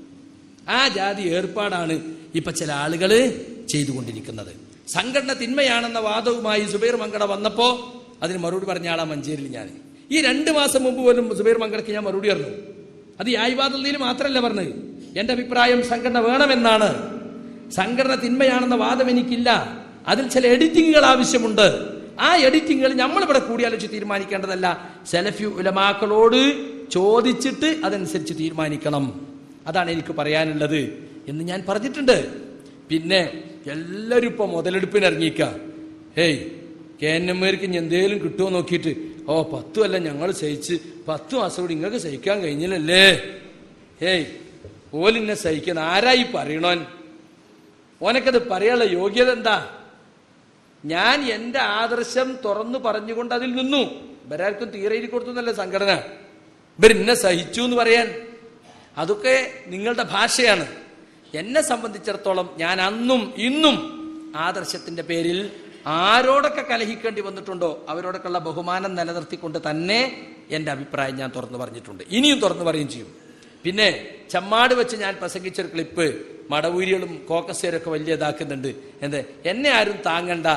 ആ ജാതി ഏർപ്പാടാണ് ഇപ്പൊ ചില ആളുകൾ ചെയ്തുകൊണ്ടിരിക്കുന്നത് സംഘടന തിന്മയാണെന്ന വാദവുമായി സുബൈർ മങ്കട വന്നപ്പോ അതിന് മറുപടി പറഞ്ഞ ആളാ മഞ്ചേരിയിൽ ഞാൻ ഈ രണ്ട് മാസം മുമ്പ് പോലും സുബൈർ മങ്കടക്ക് ഞാൻ മറുപടി പറഞ്ഞു അത് ഈ ആയിവാദത്തിൽ മാത്രമല്ല പറഞ്ഞത് എന്റെ അഭിപ്രായം സംഘടന വേണമെന്നാണ് സംഘടന തിന്മയാണെന്ന വാദം എനിക്കില്ല അതിൽ ചില എഡിറ്റിങ്ങുകൾ ആവശ്യമുണ്ട് ആ എഡിറ്റിങ്ങൾ നമ്മളിവിടെ കൂടിയാലോചിച്ച് തീരുമാനിക്കേണ്ടതല്ല സെലഫി ഉലമാക്കളോട് ചോദിച്ചിട്ട് അതനുസരിച്ച് തീരുമാനിക്കണം അതാണ് എനിക്ക് പറയാനുള്ളത് എന്ന് ഞാൻ പറഞ്ഞിട്ടുണ്ട് പിന്നെ എല്ലാവരും ഇപ്പൊ മുതലെടുപ്പിന് ഇറങ്ങിക്ക ഹേയ് കെ എൻ എമ്മേർക്ക് ഇനി എന്തേലും കിട്ടുമോ നോക്കിയിട്ട് ഓ പത്തും അല്ല ഞങ്ങൾ സഹിച്ച് പത്ത് മാസം കൂടി നിങ്ങൾക്ക് സഹിക്കാൻ കഴിഞ്ഞില്ലല്ലേ ഹേയ് ഓലിന്നെ സഹിക്കുന്ന ആരായി പറയണോൻ ഓനക്കത് പറയാനുള്ള യോഗ്യത എന്താ ഞാൻ എന്റെ ആദർശം തുറന്നു പറഞ്ഞുകൊണ്ട് അതിൽ നിന്നു ഇവരാർക്കും തീരെ കൊടുത്തു എന്നല്ല സംഘടന ഇവരെന്നെ സഹിച്ചു എന്ന് പറയാൻ അതൊക്കെ നിങ്ങളുടെ ഭാഷയാണ് എന്നെ സംബന്ധിച്ചിടത്തോളം ഞാൻ അന്നും ഇന്നും ആദർശത്തിന്റെ പേരിൽ ആരോടൊക്കെ കലഹിക്കേണ്ടി വന്നിട്ടുണ്ടോ അവരോടൊക്കെയുള്ള ബഹുമാനം നിലനിർത്തിക്കൊണ്ട് തന്നെ എന്റെ അഭിപ്രായം ഞാൻ തുറന്നു പറഞ്ഞിട്ടുണ്ട് ഇനിയും തുറന്നു പറയുകയും ചെയ്യും പിന്നെ ചമ്മാട് വെച്ച് ഞാൻ പ്രസംഗിച്ചൊരു ക്ലിപ്പ് മടവൂരികളും കോക്കസേരും ഒക്കെ വലിയ ഇതാക്കുന്നുണ്ട് എന്ത് എന്നെ ആരും താങ്ങണ്ട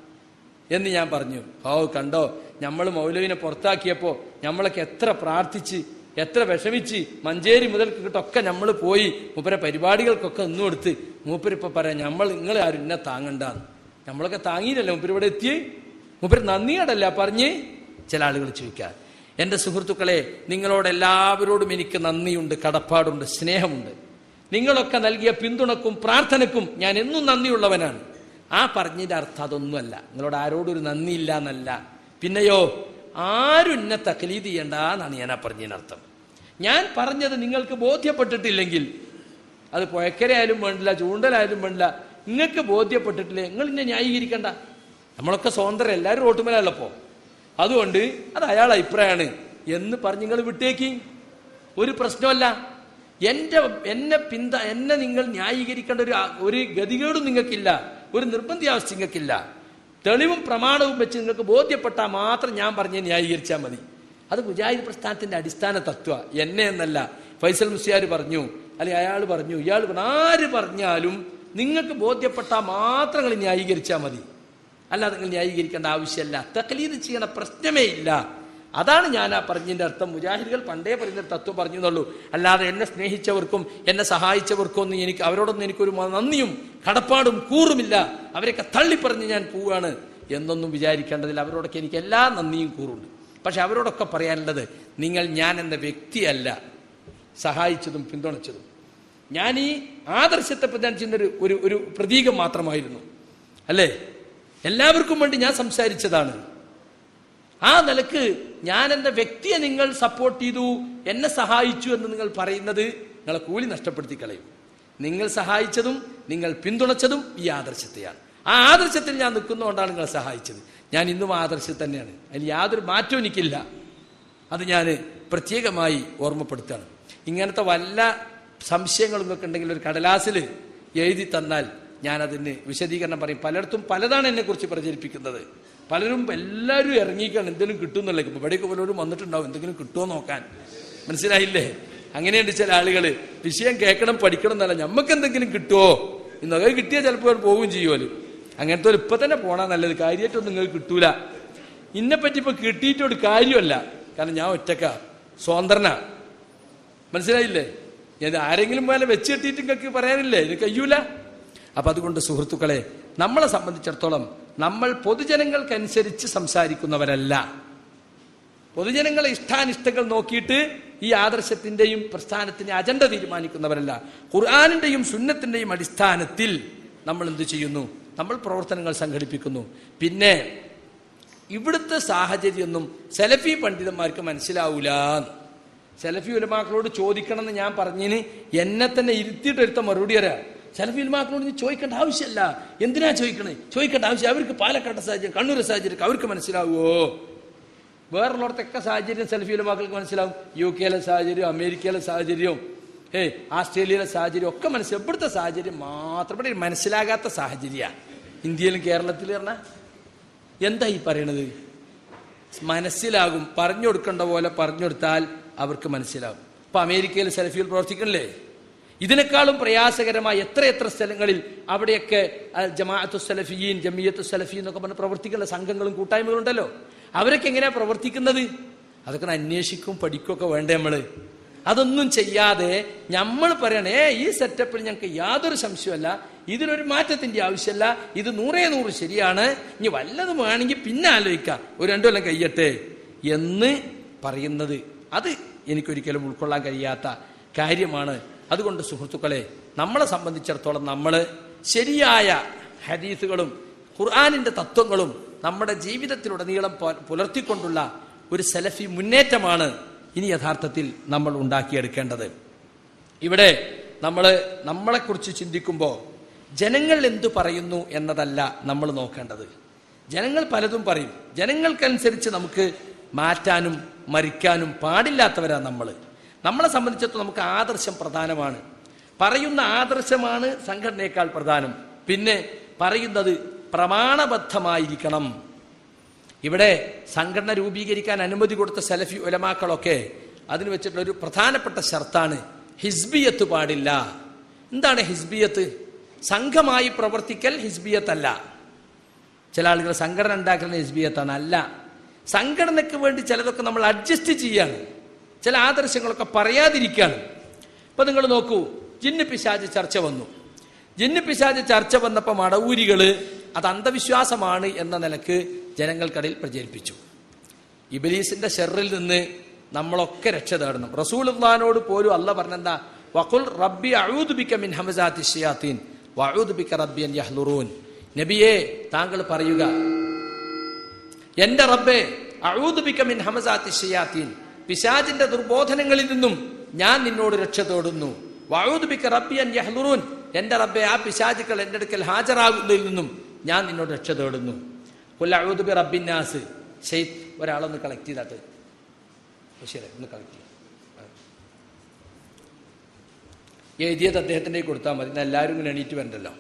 എന്ന് ഞാൻ പറഞ്ഞു ഓ കണ്ടോ നമ്മൾ മൗലവിനെ പുറത്താക്കിയപ്പോൾ നമ്മളൊക്കെ എത്ര പ്രാർത്ഥിച്ച് എത്ര വിഷമിച്ച് മഞ്ചേരി മുതൽ കിട്ടൊക്കെ നമ്മൾ പോയി മൂപ്പരെ പരിപാടികൾക്കൊക്കെ ഒന്നും എടുത്ത് മൂപ്പരിപ്പോ പറയാം നമ്മൾ നിങ്ങൾ ആരും എന്നെ താങ്ങണ്ടാന്ന് നമ്മളൊക്കെ താങ്ങിയില്ലല്ലോ മൂപ്പര് ഇവിടെ എത്തി മൂപ്പര് നന്ദിയോടല്ല പറഞ്ഞ് ചില ആളുകൾ ചോദിക്കാം എൻ്റെ സുഹൃത്തുക്കളെ നിങ്ങളോട് എല്ലാവരോടും എനിക്ക് നന്ദിയുണ്ട് കടപ്പാടുണ്ട് സ്നേഹമുണ്ട് നിങ്ങളൊക്കെ നൽകിയ പിന്തുണക്കും പ്രാർത്ഥനക്കും ഞാൻ എന്നും നന്ദിയുള്ളവനാണ് ആ പറഞ്ഞതിന്റെ അർത്ഥം അതൊന്നുമല്ല നിങ്ങളോട് ആരോടും ഒരു നന്ദിയില്ല എന്നല്ല പിന്നെയോ ആരും എന്നെ തക്ലീത് ചെയ്യണ്ട എന്നാണ് ഞാൻ ആ പറഞ്ഞതിന് അർത്ഥം ഞാൻ പറഞ്ഞത് നിങ്ങൾക്ക് ബോധ്യപ്പെട്ടിട്ടില്ലെങ്കിൽ അത് പുഴക്കരയായാലും വേണ്ടില്ല ചൂണ്ടലായാലും വേണ്ടില്ല നിങ്ങൾക്ക് ബോധ്യപ്പെട്ടിട്ടില്ലേ നിങ്ങൾ ഇന്നെ ന്യായീകരിക്കണ്ട നമ്മളൊക്കെ സ്വതന്ത്രം എല്ലാവരും റോട്ടുമേലല്ലപ്പോ അതുകൊണ്ട് അത് അയാളെ അഭിപ്രായമാണ് എന്ന് പറഞ്ഞ് നിങ്ങൾ വിട്ടേക്ക് ഒരു പ്രശ്നമല്ല എന്റെ എന്നെ പിന്ത എന്നെ നിങ്ങൾ ന്യായീകരിക്കേണ്ട ഒരു ആ- ഒരു ഗതികേടും നിങ്ങൾക്കില്ല ഒരു നിർബന്ധിയാവസ്ഥ നിങ്ങൾക്കില്ല തെളിവും പ്രമാണവും വെച്ച് നിങ്ങൾക്ക് ബോധ്യപ്പെട്ടാൽ മാത്രം ഞാൻ പറഞ്ഞ് ന്യായീകരിച്ചാൽ മതി അത് മുജാഹിദ് പ്രസ്ഥാനത്തിന്റെ അടിസ്ഥാന തത്വ എന്നെ എന്നല്ല ഫൈസൽ മുസ്യാർ പറഞ്ഞു അല്ലെ അയാൾ പറഞ്ഞു ഇയാൾ പറഞ്ഞു ആര് പറഞ്ഞാലും നിങ്ങൾക്ക് ബോധ്യപ്പെട്ടാൽ മാത്രം നിങ്ങൾ ന്യായീകരിച്ചാൽ മതി അല്ലാതെ നിങ്ങൾ ന്യായീകരിക്കേണ്ട ആവശ്യമല്ല തക്ലീത് ചെയ്യണ പ്രശ്നമേ ഇല്ല അതാണ് ഞാൻ ആ പറഞ്ഞതിന്റെ അർത്ഥം മുജാഹിദുകൾ പണ്ടേ പറയുന്ന തത്വം പറഞ്ഞു എന്നുള്ളൂ അല്ലാതെ എന്നെ സ്നേഹിച്ചവർക്കും എന്നെ സഹായിച്ചവർക്കും ഒന്നും എനിക്ക് അവരോടൊന്നും എനിക്കൊരു നന്ദിയും കടപ്പാടും കൂറുമില്ല അവരൊക്കെ തള്ളിപ്പറഞ്ഞ് ഞാൻ പോവാണ് എന്നൊന്നും വിചാരിക്കേണ്ടതില്ല അവരോടൊക്കെ എനിക്ക് എല്ലാ നന്ദിയും കൂറുണ്ട് പക്ഷെ അവരോടൊക്കെ പറയാനുള്ളത് നിങ്ങൾ ഞാൻ എന്ന വ്യക്തിയല്ല സഹായിച്ചതും പിന്തുണച്ചതും ഞാൻ ഈ ആദർശത്തെ പ്രധാനിച്ചിരുന്ന ഒരു ഒരു ഒരു പ്രതീകം മാത്രമായിരുന്നു അല്ലേ എല്ലാവർക്കും വേണ്ടി ഞാൻ സംസാരിച്ചതാണ് ആ നിലക്ക് ഞാൻ എൻ്റെ വ്യക്തിയെ നിങ്ങൾ സപ്പോർട്ട് ചെയ്തു എന്നെ സഹായിച്ചു എന്ന് നിങ്ങൾ പറയുന്നത് നിങ്ങളെ കൂലി നഷ്ടപ്പെടുത്തി കളയും നിങ്ങൾ സഹായിച്ചതും നിങ്ങൾ പിന്തുണച്ചതും ഈ ആദർശത്തെയാണ് ആ ആദർശത്തിൽ ഞാൻ നിൽക്കുന്നതുകൊണ്ടാണ് നിങ്ങളെ സഹായിച്ചത് ഞാൻ ഇന്നും ആ ആദർശത്തിൽ തന്നെയാണ് അതിൽ യാതൊരു മാറ്റവും എനിക്കില്ല അത് ഞാൻ പ്രത്യേകമായി ഓർമ്മപ്പെടുത്തുകയാണ് ഇങ്ങനത്തെ വല്ല സംശയങ്ങളും ഒക്കെ ഉണ്ടെങ്കിൽ ഒരു കടലാസിൽ എഴുതി തന്നാൽ ഞാൻ അതിന് വിശദീകരണം പറയും പലയിടത്തും പലതാണ് എന്നെക്കുറിച്ച് പ്രചരിപ്പിക്കുന്നത് പലരും എല്ലാവരും ഇറങ്ങിക്കാണ് എന്തെങ്കിലും കിട്ടുമെന്നുള്ള ഇപ്പൊ ഇവിടെയൊക്കെ പലരും വന്നിട്ടുണ്ടാവും എന്തെങ്കിലും കിട്ടുമോ നോക്കാൻ മനസ്സിലായില്ലേ അങ്ങനെയുണ്ട് ചില ആളുകൾ വിഷയം കേൾക്കണം പഠിക്കണം എന്നല്ല നമുക്ക് എന്തെങ്കിലും കിട്ടുമോ ഇന്നൊക്കെ കിട്ടിയാൽ ചിലപ്പോൾ പോവുകയും ചെയ്യുമല്ലോ അങ്ങനത്തെ ഒരു ഇപ്പൊ തന്നെ പോണാ നല്ലത് കാര്യമായിട്ടൊന്നും നിങ്ങൾക്ക് കിട്ടൂല ഇന്നെ പറ്റി ഇപ്പൊ കിട്ടിയിട്ടൊരു കാര്യമല്ല കാരണം ഞാൻ ഒറ്റക്ക സ്വതന്ത്രനാ മനസ്സിലായില്ലേ ഇത് ആരെങ്കിലും പോലെ വെച്ച് കെട്ടിയിട്ട് നിങ്ങൾക്ക് പറയാനില്ലേ ഇത് കഴിയൂല അപ്പൊ അതുകൊണ്ട് സുഹൃത്തുക്കളെ നമ്മളെ സംബന്ധിച്ചിടത്തോളം നമ്മൾ പൊതുജനങ്ങൾക്കനുസരിച്ച് സംസാരിക്കുന്നവരല്ല പൊതുജനങ്ങളെ ഇഷ്ടാനിഷ്ടങ്ങൾ നോക്കിയിട്ട് ഈ ആദർശത്തിന്റെയും പ്രസ്ഥാനത്തിന്റെ അജണ്ട തീരുമാനിക്കുന്നവരല്ല ഖുർആാനിന്റെയും സുന്നത്തിന്റെയും അടിസ്ഥാനത്തിൽ നമ്മൾ എന്ത് ചെയ്യുന്നു നമ്മൾ പ്രവർത്തനങ്ങൾ സംഘടിപ്പിക്കുന്നു പിന്നെ ഇവിടുത്തെ സാഹചര്യമൊന്നും സെലഫി പണ്ഡിതന്മാർക്ക് മനസ്സിലാവൂല സെലഫി ഉലമാക്കളോട് ചോദിക്കണം എന്ന് ഞാൻ പറഞ്ഞതിന് എന്നെ തന്നെ ഇരുത്തിയിട്ട് എടുത്ത മറുപടി വരാ സെലഫി ഉലമാക്കളോട് നീ ചോദിക്കേണ്ട ആവശ്യമല്ല എന്തിനാ ചോദിക്കണേ ചോദിക്കേണ്ട ആവശ്യം അവർക്ക് പാലക്കാട്ടെ സാഹചര്യം കണ്ണൂർ സാഹചര്യം അവർക്ക് മനസ്സിലാവുമോ വേറുള്ളടത്തൊക്കെ സാഹചര്യം സെൽഫി ഉലമാക്കൾക്ക് മനസ്സിലാവും യു കെയിലെ സാഹചര്യം അമേരിക്കയിലെ സാഹചര്യവും ഏയ് ആസ്ട്രേലിയയിലെ സാഹചര്യം ഒക്കെ മനസ്സിലാവും ഇവിടുത്തെ സാഹചര്യം മാത്രം ഇവിടെ മനസ്സിലാകാത്ത സാഹചര്യമാണ് ഇന്ത്യയിലും കേരളത്തിലും പറഞ്ഞാൽ എന്താ ഈ പറയണത് മനസ്സിലാകും പറഞ്ഞു കൊടുക്കേണ്ട പോലെ പറഞ്ഞു കൊടുത്താൽ അവർക്ക് മനസ്സിലാവും ഇപ്പൊ അമേരിക്കയിൽ സെൽഫിയിൽ പ്രവർത്തിക്കണില്ലേ ഇതിനേക്കാളും പ്രയാസകരമായ എത്ര എത്ര സ്ഥലങ്ങളിൽ അവിടെയൊക്കെ ആ, ജമാഅത്തു സലഫിയീൻ ജമിയത്തു സലഫി എന്നൊക്കെ പറഞ്ഞ് പ്രവർത്തിക്കുന്ന സംഘങ്ങളും കൂട്ടായ്മകളും ഉണ്ടല്ലോ അവരൊക്കെ എങ്ങനെയാ പ്രവർത്തിക്കുന്നത് അതൊക്കെ ഒന്ന് അന്വേഷിക്കും പഠിക്കുകയൊക്കെ വേണ്ടേ നമ്മള് അതൊന്നും ചെയ്യാതെ നമ്മൾ പറയണേ "ഏ, ഈ സെറ്റപ്പിൽ ഞങ്ങൾക്ക് യാതൊരു സംശയമല്ല ഇതിലൊരു മാറ്റത്തിന്റെ ആവശ്യമല്ല ഇത് നൂറേ നൂറ് ശരിയാണ് ഇനി വല്ലതും വേണമെങ്കിൽ പിന്നെ ആലോചിക്കാം ഒരു രണ്ടു കൊല്ലം കഴിയട്ടെ എന്ന് പറയുന്നത് അത് എനിക്കൊരിക്കലും ഉൾക്കൊള്ളാൻ കഴിയാത്ത കാര്യമാണ് അതുകൊണ്ട് സുഹൃത്തുക്കളെ നമ്മളെ സംബന്ധിച്ചിടത്തോളം നമ്മൾ ശരിയായ ഹദീസുകളും ഖുർആാനിന്റെ തത്വങ്ങളും നമ്മുടെ ജീവിതത്തിലുടനീളം പ- പുലർത്തിക്കൊണ്ടുള്ള ഒരു സെലഫി മുന്നേറ്റമാണ് ഇനി യഥാർത്ഥത്തിൽ നമ്മൾ ഉണ്ടാക്കിയെടുക്കേണ്ടത് ഇവിടെ നമ്മൾ നമ്മളെക്കുറിച്ച് ചിന്തിക്കുമ്പോൾ ജനങ്ങൾ എന്തു പറയുന്നു എന്നതല്ല നമ്മൾ നോക്കേണ്ടത് ജനങ്ങൾ പലതും പറയും ജനങ്ങൾക്കനുസരിച്ച് നമുക്ക് മാറ്റാനും മരിക്കാനും പാടില്ലാത്തവരാണ് നമ്മൾ നമ്മളെ സംബന്ധിച്ചിടത്തോളം നമുക്ക് ആദർശം പ്രധാനമാണ് പറയുന്ന ആദർശമാണ് സംഘടനയേക്കാൾ പ്രധാനം പിന്നെ പറയുന്നത് പ്രമാണബദ്ധമായിരിക്കണം ഇവിടെ സംഘടന രൂപീകരിക്കാൻ അനുമതി കൊടുത്ത സലഫി ഉലമാക്കളൊക്കെ അതിന് വെച്ചിട്ടുള്ള ഒരു പ്രധാനപ്പെട്ട ഷർത്താണ് ഹിസ്ബിയത്ത് പാടില്ല എന്താണ് ഹിസ്ബിയത്ത് സംഘമായി പ്രവർത്തിക്കൽ ഹിസ്ബിയത്ത് അല്ല ചില ആളുകൾ സംഘടന ഉണ്ടാക്കുന്ന ഹിസ്ബിയത്താണ് അല്ല സംഘടനയ്ക്ക് വേണ്ടി ചിലതൊക്കെ നമ്മൾ അഡ്ജസ്റ്റ് ചെയ്യാണ് ചില ആദർശങ്ങളൊക്കെ പറയാതിരിക്കുകയാണ് ഇപ്പൊ നിങ്ങൾ നോക്കൂ ജിന്ന് പിശാജ് ചർച്ച വന്നു ജിന്ന് പിശാജ് ചർച്ച വന്നപ്പോൾ മടവൂരികള് അത് അന്ധവിശ്വാസമാണ് എന്ന നിലക്ക് ജനങ്ങൾക്കിടയിൽ പ്രചരിപ്പിച്ചു ഇബലീസിന്റെ ഷെറിൽ നിന്ന് നമ്മളൊക്കെ രക്ഷ തേടണം റസൂൽനോട് പോലും അല്ല പറഞ്ഞെന്താ വഖുൽ റബ്ബി അഊദുബിക മിൻ ഹമസാത്തി ഷിയാത്തീൻ വഅഊദുബിക റബ്ബി അൻ യഹ്ലുറൂൻ നബിയേ താങ്കൾ പറയുക എന്റെ റബ്ബേ അഊദുബിക മിൻ ഹമസാത്തി ഷിയാത്തീൻ പിശാചിന്റെ ദുർബോധനങ്ങളിൽ നിന്നും ഞാൻ നിന്നോട് രക്ഷ തേടുന്നു വഅഊദുബിക റബ്ബി അൻ യഹ്ലുറൂൻ എന്റെ റബ്ബേ ആ പിശാചുക്കൾ എന്റെ അടുക്കൽ ഹാജരാകുന്നതിൽ നിന്നും ഞാൻ നിന്നോട് രക്ഷ തേടുന്നു ഖുൽ അഊദു ബി റബ്ബിന്നാസ് ഷെയ്ത്ത് ഒരാളൊന്ന് കളക്ട് ചെയ്താട്ട് ശരി ഒന്ന് കളക്ട് ചെയ്യാം എഴുതിയത് അദ്ദേഹത്തിൻ്റെ കൊടുത്താൽ മതി എന്നാൽ എല്ലാവരും ഇങ്ങനെ എണീറ്റ് വരണ്ടല്ലോ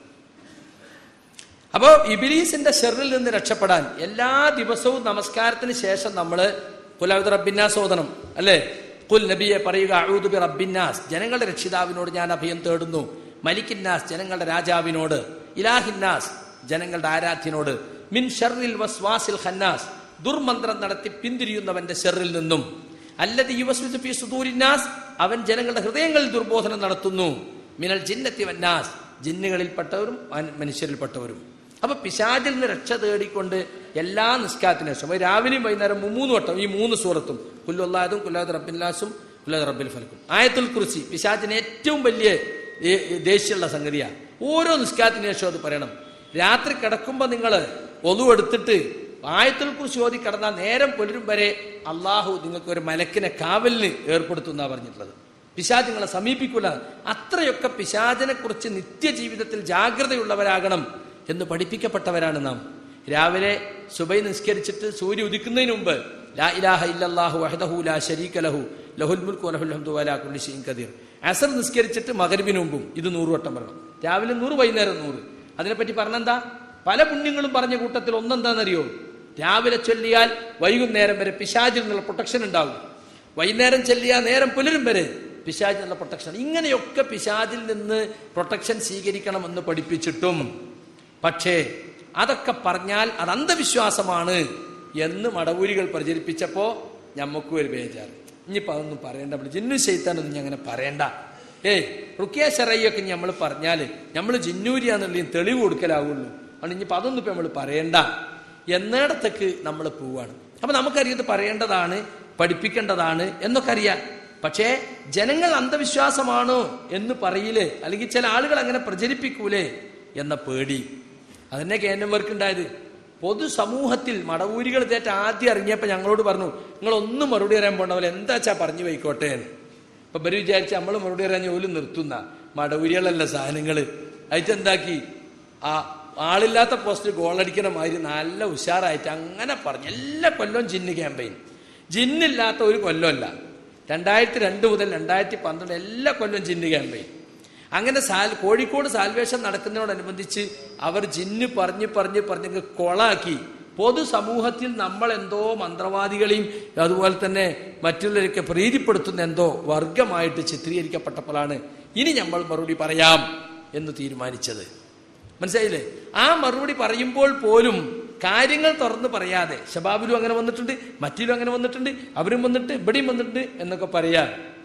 അപ്പോൾ ഇബിലീസിന്റെ ഷെറിൽ നിന്ന് രക്ഷപ്പെടാൻ എല്ലാ ദിവസവും നമസ്കാരത്തിന് ശേഷം നമ്മൾ കുലാവുദ് റബ്ബിന്നാസ് ഓതണം അല്ലേ കുൽ നബിയെ പറയുക അഴൂദ് ബി റബ്ബിന്നാസ് ജനങ്ങളുടെ രക്ഷിതാവിനോട് ഞാൻ അഭയം തേടുന്നു മലിക്കിന്നാസ് ജനങ്ങളുടെ രാജാവിനോട് ഇലാഹിന്നാസ് ജനങ്ങളുടെ ആരാധ്യനോട് മിൻ ഷർറിൽ വസ്വാസിൽ ഖന്നാസ് ദുർമന്ത്രം നടത്തി പിന്തിരിയുന്നവന്റെ ഷെറിൽ നിന്നും അല്ലത് യുവസ്വിസ് ഫി സുദൂരിന്നാസ് അവൻ ജനങ്ങളുടെ ഹൃദയങ്ങളിൽ ദുർബോധനം നടത്തുന്നു മിനൽ ജിന്നത്തി വന്നാസ് ജിന്നുകളിൽപ്പെട്ടവരും മന- മനുഷ്യരിൽപ്പെട്ടവരും അപ്പൊ പിശാചിൽ നിന്ന് രക്ഷ തേടിക്കൊണ്ട് എല്ലാ നിസ്കാരത്തിനും ശേഷം ഒരു രാവിലെയും വൈകുന്നേരം മൂന്ന് വട്ടം ഈ മൂന്ന് സൂറത്തും കുല്ലുള്ളാതും കുല്ലാദ് റബ്ബില്ലാസും കുല്ലാദ് റബ്ബിൽ ഫലക്കും ആയത്തുൽ കുറിച്ചി പിശാചിന് ഏറ്റവും വലിയ ഏ- ഏ- ദേഷ്യമുള്ള സംഗതിയാണ് ഓരോ നിസ്കാരത്തിന് ശേഷം അത് പറയണം രാത്രി കിടക്കുമ്പോൾ നിങ്ങൾ ഒതു എടുത്തിട്ട് ആയത്തുൽ കുറിച്ച് ഓതി കിടന്നാൽ നേരം പുലരും വരെ അള്ളാഹു നിങ്ങൾക്ക് ഒരു മലക്കിനെ കാവലിന് ഏർപ്പെടുത്തുന്ന പറഞ്ഞിട്ടുള്ളത് പിശാജ് നിങ്ങളെ സമീപിക്കൂല അത്രയൊക്കെ പിശാചിനെ കുറിച്ച് നിത്യജീവിതത്തിൽ ജാഗ്രതയുള്ളവരാകണം എന്ന് പഠിപ്പിക്കപ്പെട്ടവരാണ് നാം രാവിലെ സുബൈ നിസ്കരിച്ചിട്ട് സൂര്യ ഉദിക്കുന്നതിന് മുമ്പ് ലാ ഇലാഹ ഇല്ലല്ലാഹു വഹദഹു ലാ ശരീക ലഹു ലഹുൽ മുൽക്കു വലഹുൽ ഹംദു വലാ കുല്ലി ഷൈഇൻ ഖദീർ അസർ നിസ്കരിച്ചിട്ട് മഗ്രിബിന് മുമ്പും ഇത് നൂറ് വട്ടം പറയണം രാവിലെ നൂറ് വൈകുന്നേരം നൂറ് അതിനെപ്പറ്റി പറഞ്ഞെന്താ പല പുണ്യങ്ങളും പറഞ്ഞ കൂട്ടത്തിൽ ഒന്നെന്താണെന്നറിയോ രാവിലെ ചൊല്ലിയാൽ വൈകുന്നേരം വരെ പിശാചിൽ നിന്നുള്ള പ്രൊട്ടക്ഷൻ ഉണ്ടാവും വൈകുന്നേരം ചെല്ലിയാൽ നേരം പുലരും വരെ പിശാചിൽ നിന്നുള്ള പ്രൊട്ടക്ഷൻ ഇങ്ങനെയൊക്കെ പിശാചിൽ നിന്ന് പ്രൊട്ടക്ഷൻ സ്വീകരിക്കണമെന്ന് പഠിപ്പിച്ചിട്ടും പക്ഷേ അതൊക്കെ പറഞ്ഞാൽ അത് അന്ധവിശ്വാസമാണ് എന്ന് മടവൂരികൾ പ്രചരിപ്പിച്ചപ്പോ ഞമ്മക്കും ഒരു ബേജാറ് ഇനിയിപ്പോ അതൊന്നും പറയണ്ട നമ്മൾ ജിന്നു ചെയ്ത്താനൊന്നും ഞാൻ അങ്ങനെ പറയണ്ട ഏയ് റുക്കിയ ശറയ്യൊക്കെ നമ്മൾ പറഞ്ഞാല് നമ്മൾ ജിന്നൂരിയാന്നുള്ളതും തെളിവ് കൊടുക്കലാവുള്ളൂ അതുകൊണ്ട് ഇനിയിപ്പോ അതൊന്നും ഇപ്പൊ നമ്മൾ പറയണ്ട എന്നിടത്തേക്ക് നമ്മൾ പോവാണ് അപ്പൊ നമുക്കറിയാം ഇത് പറയേണ്ടതാണ് പഠിപ്പിക്കേണ്ടതാണ് എന്നൊക്കെ അറിയാം പക്ഷേ ജനങ്ങൾ അന്ധവിശ്വാസമാണോ എന്ന് പറയില്ലേ അല്ലെങ്കിൽ ചില ആളുകൾ അങ്ങനെ പ്രചരിപ്പിക്കൂലേ എന്ന പേടി അതന്നെ കേന്ദ്രവർക്ക് ഉണ്ടായത് പൊതുസമൂഹത്തിൽ മടവൂരികൾ തേറ്റ ആദ്യം ഇറങ്ങിയപ്പോൾ ഞങ്ങളോട് പറഞ്ഞു നിങ്ങൾ ഒന്നും മറുപടി പറയാൻ പോണ്ടവല്ല എന്താ വെച്ചാ പറഞ്ഞു പോയിക്കോട്ടെ എന്ന് ഇപ്പൊ ഇവര് വിചാരിച്ച് നമ്മൾ മറുപടി പറയാൻ ജോലി നിർത്തുന്ന മടവൂരികളല്ല സാധനങ്ങള് അയച്ചെന്താക്കി ആ ആളില്ലാത്ത പോസ്റ്റ് ഗോളടിക്കണ മാതിരി നല്ല ഉഷാറായിട്ട് അങ്ങനെ പറഞ്ഞു എല്ലാ കൊല്ലവും ജിന്ന് ക്യാമ്പയിൻ ജിന്നില്ലാത്ത ഒരു കൊല്ലമല്ല രണ്ടായിരത്തി രണ്ട് മുതൽ രണ്ടായിരത്തി പന്ത്രണ്ട് എല്ലാ കൊല്ലവും ജിന്ന് ക്യാമ്പയിൻ അങ്ങനെ സാൽ കോഴിക്കോട് സാൽവേഷൻ നടക്കുന്നതിനോടനുബന്ധിച്ച് അവർ ജിന്ന് പറഞ്ഞ് പറഞ്ഞ് പറഞ്ഞ് കൊളാക്കി പൊതുസമൂഹത്തിൽ നമ്മൾ എന്തോ മന്ത്രവാദികളെയും അതുപോലെ തന്നെ മറ്റുള്ളവരൊക്കെ പ്രീതിപ്പെടുത്തുന്ന എന്തോ വർഗമായിട്ട് ചിത്രീകരിക്കപ്പെട്ടപ്പോഴാണ് ഇനി നമ്മൾ മറുപടി പറയാം എന്ന് തീരുമാനിച്ചത് മനസ്സിലായില്ലേ ആ മറുപടി പറയുമ്പോൾ പോലും കാര്യങ്ങൾ തുറന്ന് പറയാതെ ഷബാബിലും അങ്ങനെ വന്നിട്ടുണ്ട് മറ്റിലും അങ്ങനെ വന്നിട്ടുണ്ട് അവരും വന്നിട്ട് ഇവിടെയും വന്നിട്ടുണ്ട് എന്നൊക്കെ പറയാം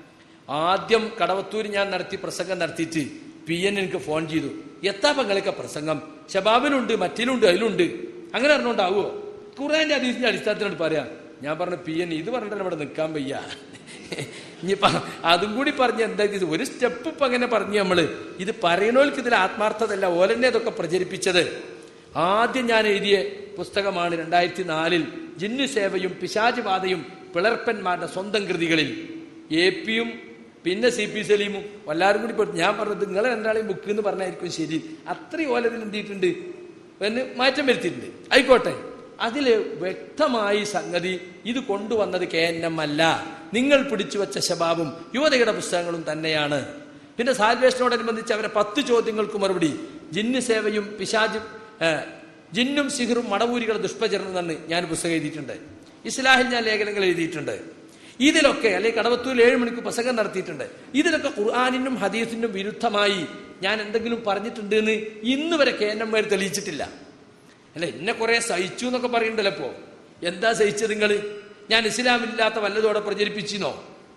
ആദ്യം കടവത്തൂർ ഞാൻ നടത്തി പ്രസംഗം നടത്തിയിട്ട് പി എൻ എനിക്ക് ഫോൺ ചെയ്തു എത്താ പങ്ങളൊക്കെ പ്രസംഗം ഷബാബിലുണ്ട് മറ്റിലുണ്ട് അതിലുണ്ട് അങ്ങനെ അറിഞ്ഞോണ്ടാവോ ഖുറാന്റെ അതീസിന്റെ അടിസ്ഥാനത്തിനോട് പറയാം ഞാൻ പറഞ്ഞു പി എൻ ഇത് പറഞ്ഞിട്ട് ഇവിടെ നിൽക്കാൻ വയ്യ ഇനിയിപ്പ അതും കൂടി പറഞ്ഞ് എന്താ ഇത് ഒരു സ്റ്റെപ്പ് ഇപ്പൊ അങ്ങനെ പറഞ്ഞു നമ്മള് ഇത് പറയണോൽക്ക് ഇതിൽ ആത്മാർത്ഥതല്ല ഓലെന്നെ ഇതൊക്കെ പ്രചരിപ്പിച്ചത് ആദ്യം ഞാൻ എഴുതിയ പുസ്തകമാണ് രണ്ടായിരത്തി നാലിൽ ജിന്നു സേവയും പിശാച് ബാധയും പിളർപ്പന്മാരുടെ സ്വന്തം കൃതികളിൽ എ പിയും പിന്നെ സി പി സലീമും എല്ലാവരും കൂടി പെട്ടു ഞാൻ പറഞ്ഞത് നിങ്ങൾ രണ്ടാളെയും ബുക്ക് എന്ന് പറഞ്ഞായിരിക്കും ശരി അത്രയും ഓലതിൽ എന്ത് ചെയ്തിട്ടുണ്ട് എന്ന് മാറ്റം വരുത്തിയിട്ടുണ്ട് ആയിക്കോട്ടെ അതില് വ്യക്തമായി സംഗതി ഇത് കൊണ്ടുവന്നത് കെ എൻ എം അല്ല നിങ്ങൾ പിടിച്ചു വെച്ച ശബാബും യുവതയുടെ പുസ്തകങ്ങളും തന്നെയാണ് പിന്നെ സാൽവേഷനോടനുബന്ധിച്ച് അവരെ പത്ത് ചോദ്യങ്ങൾക്ക് മറുപടി ജിന്ന് സേവയും പിശാജും ഏ, ജിന്നും സിഹറും മടവൂരികളുടെ ദുഷ്പ്രചരണം എന്ന് ഞാൻ പുസ്തകം എഴുതിയിട്ടുണ്ട് ഇസ്ലാഹിൽ ഞാൻ ലേഖനങ്ങൾ എഴുതിയിട്ടുണ്ട് ഇതിലൊക്കെ അല്ലെങ്കിൽ കടവത്തൂരിൽ ഏഴ് മണിക്ക് പ്രസംഗം നടത്തിയിട്ടുണ്ട് ഇതിലൊക്കെ ഖുർആാനിനും ഹദീസിനും വിരുദ്ധമായി ഞാൻ എന്തെങ്കിലും പറഞ്ഞിട്ടുണ്ട് എന്ന് ഇന്ന് വരെ കേന്ദ്രന്മാർ തെളിയിച്ചിട്ടില്ല അല്ല എന്നെ കുറെ സഹിച്ചു എന്നൊക്കെ പറയുന്നുണ്ടല്ലോ ഇപ്പോ എന്താ സഹിച്ചത് നിങ്ങൾ ഞാൻ ഇസ്ലാമില്ലാത്ത വല്ലതോടെ പ്രചരിപ്പിച്ചിനോ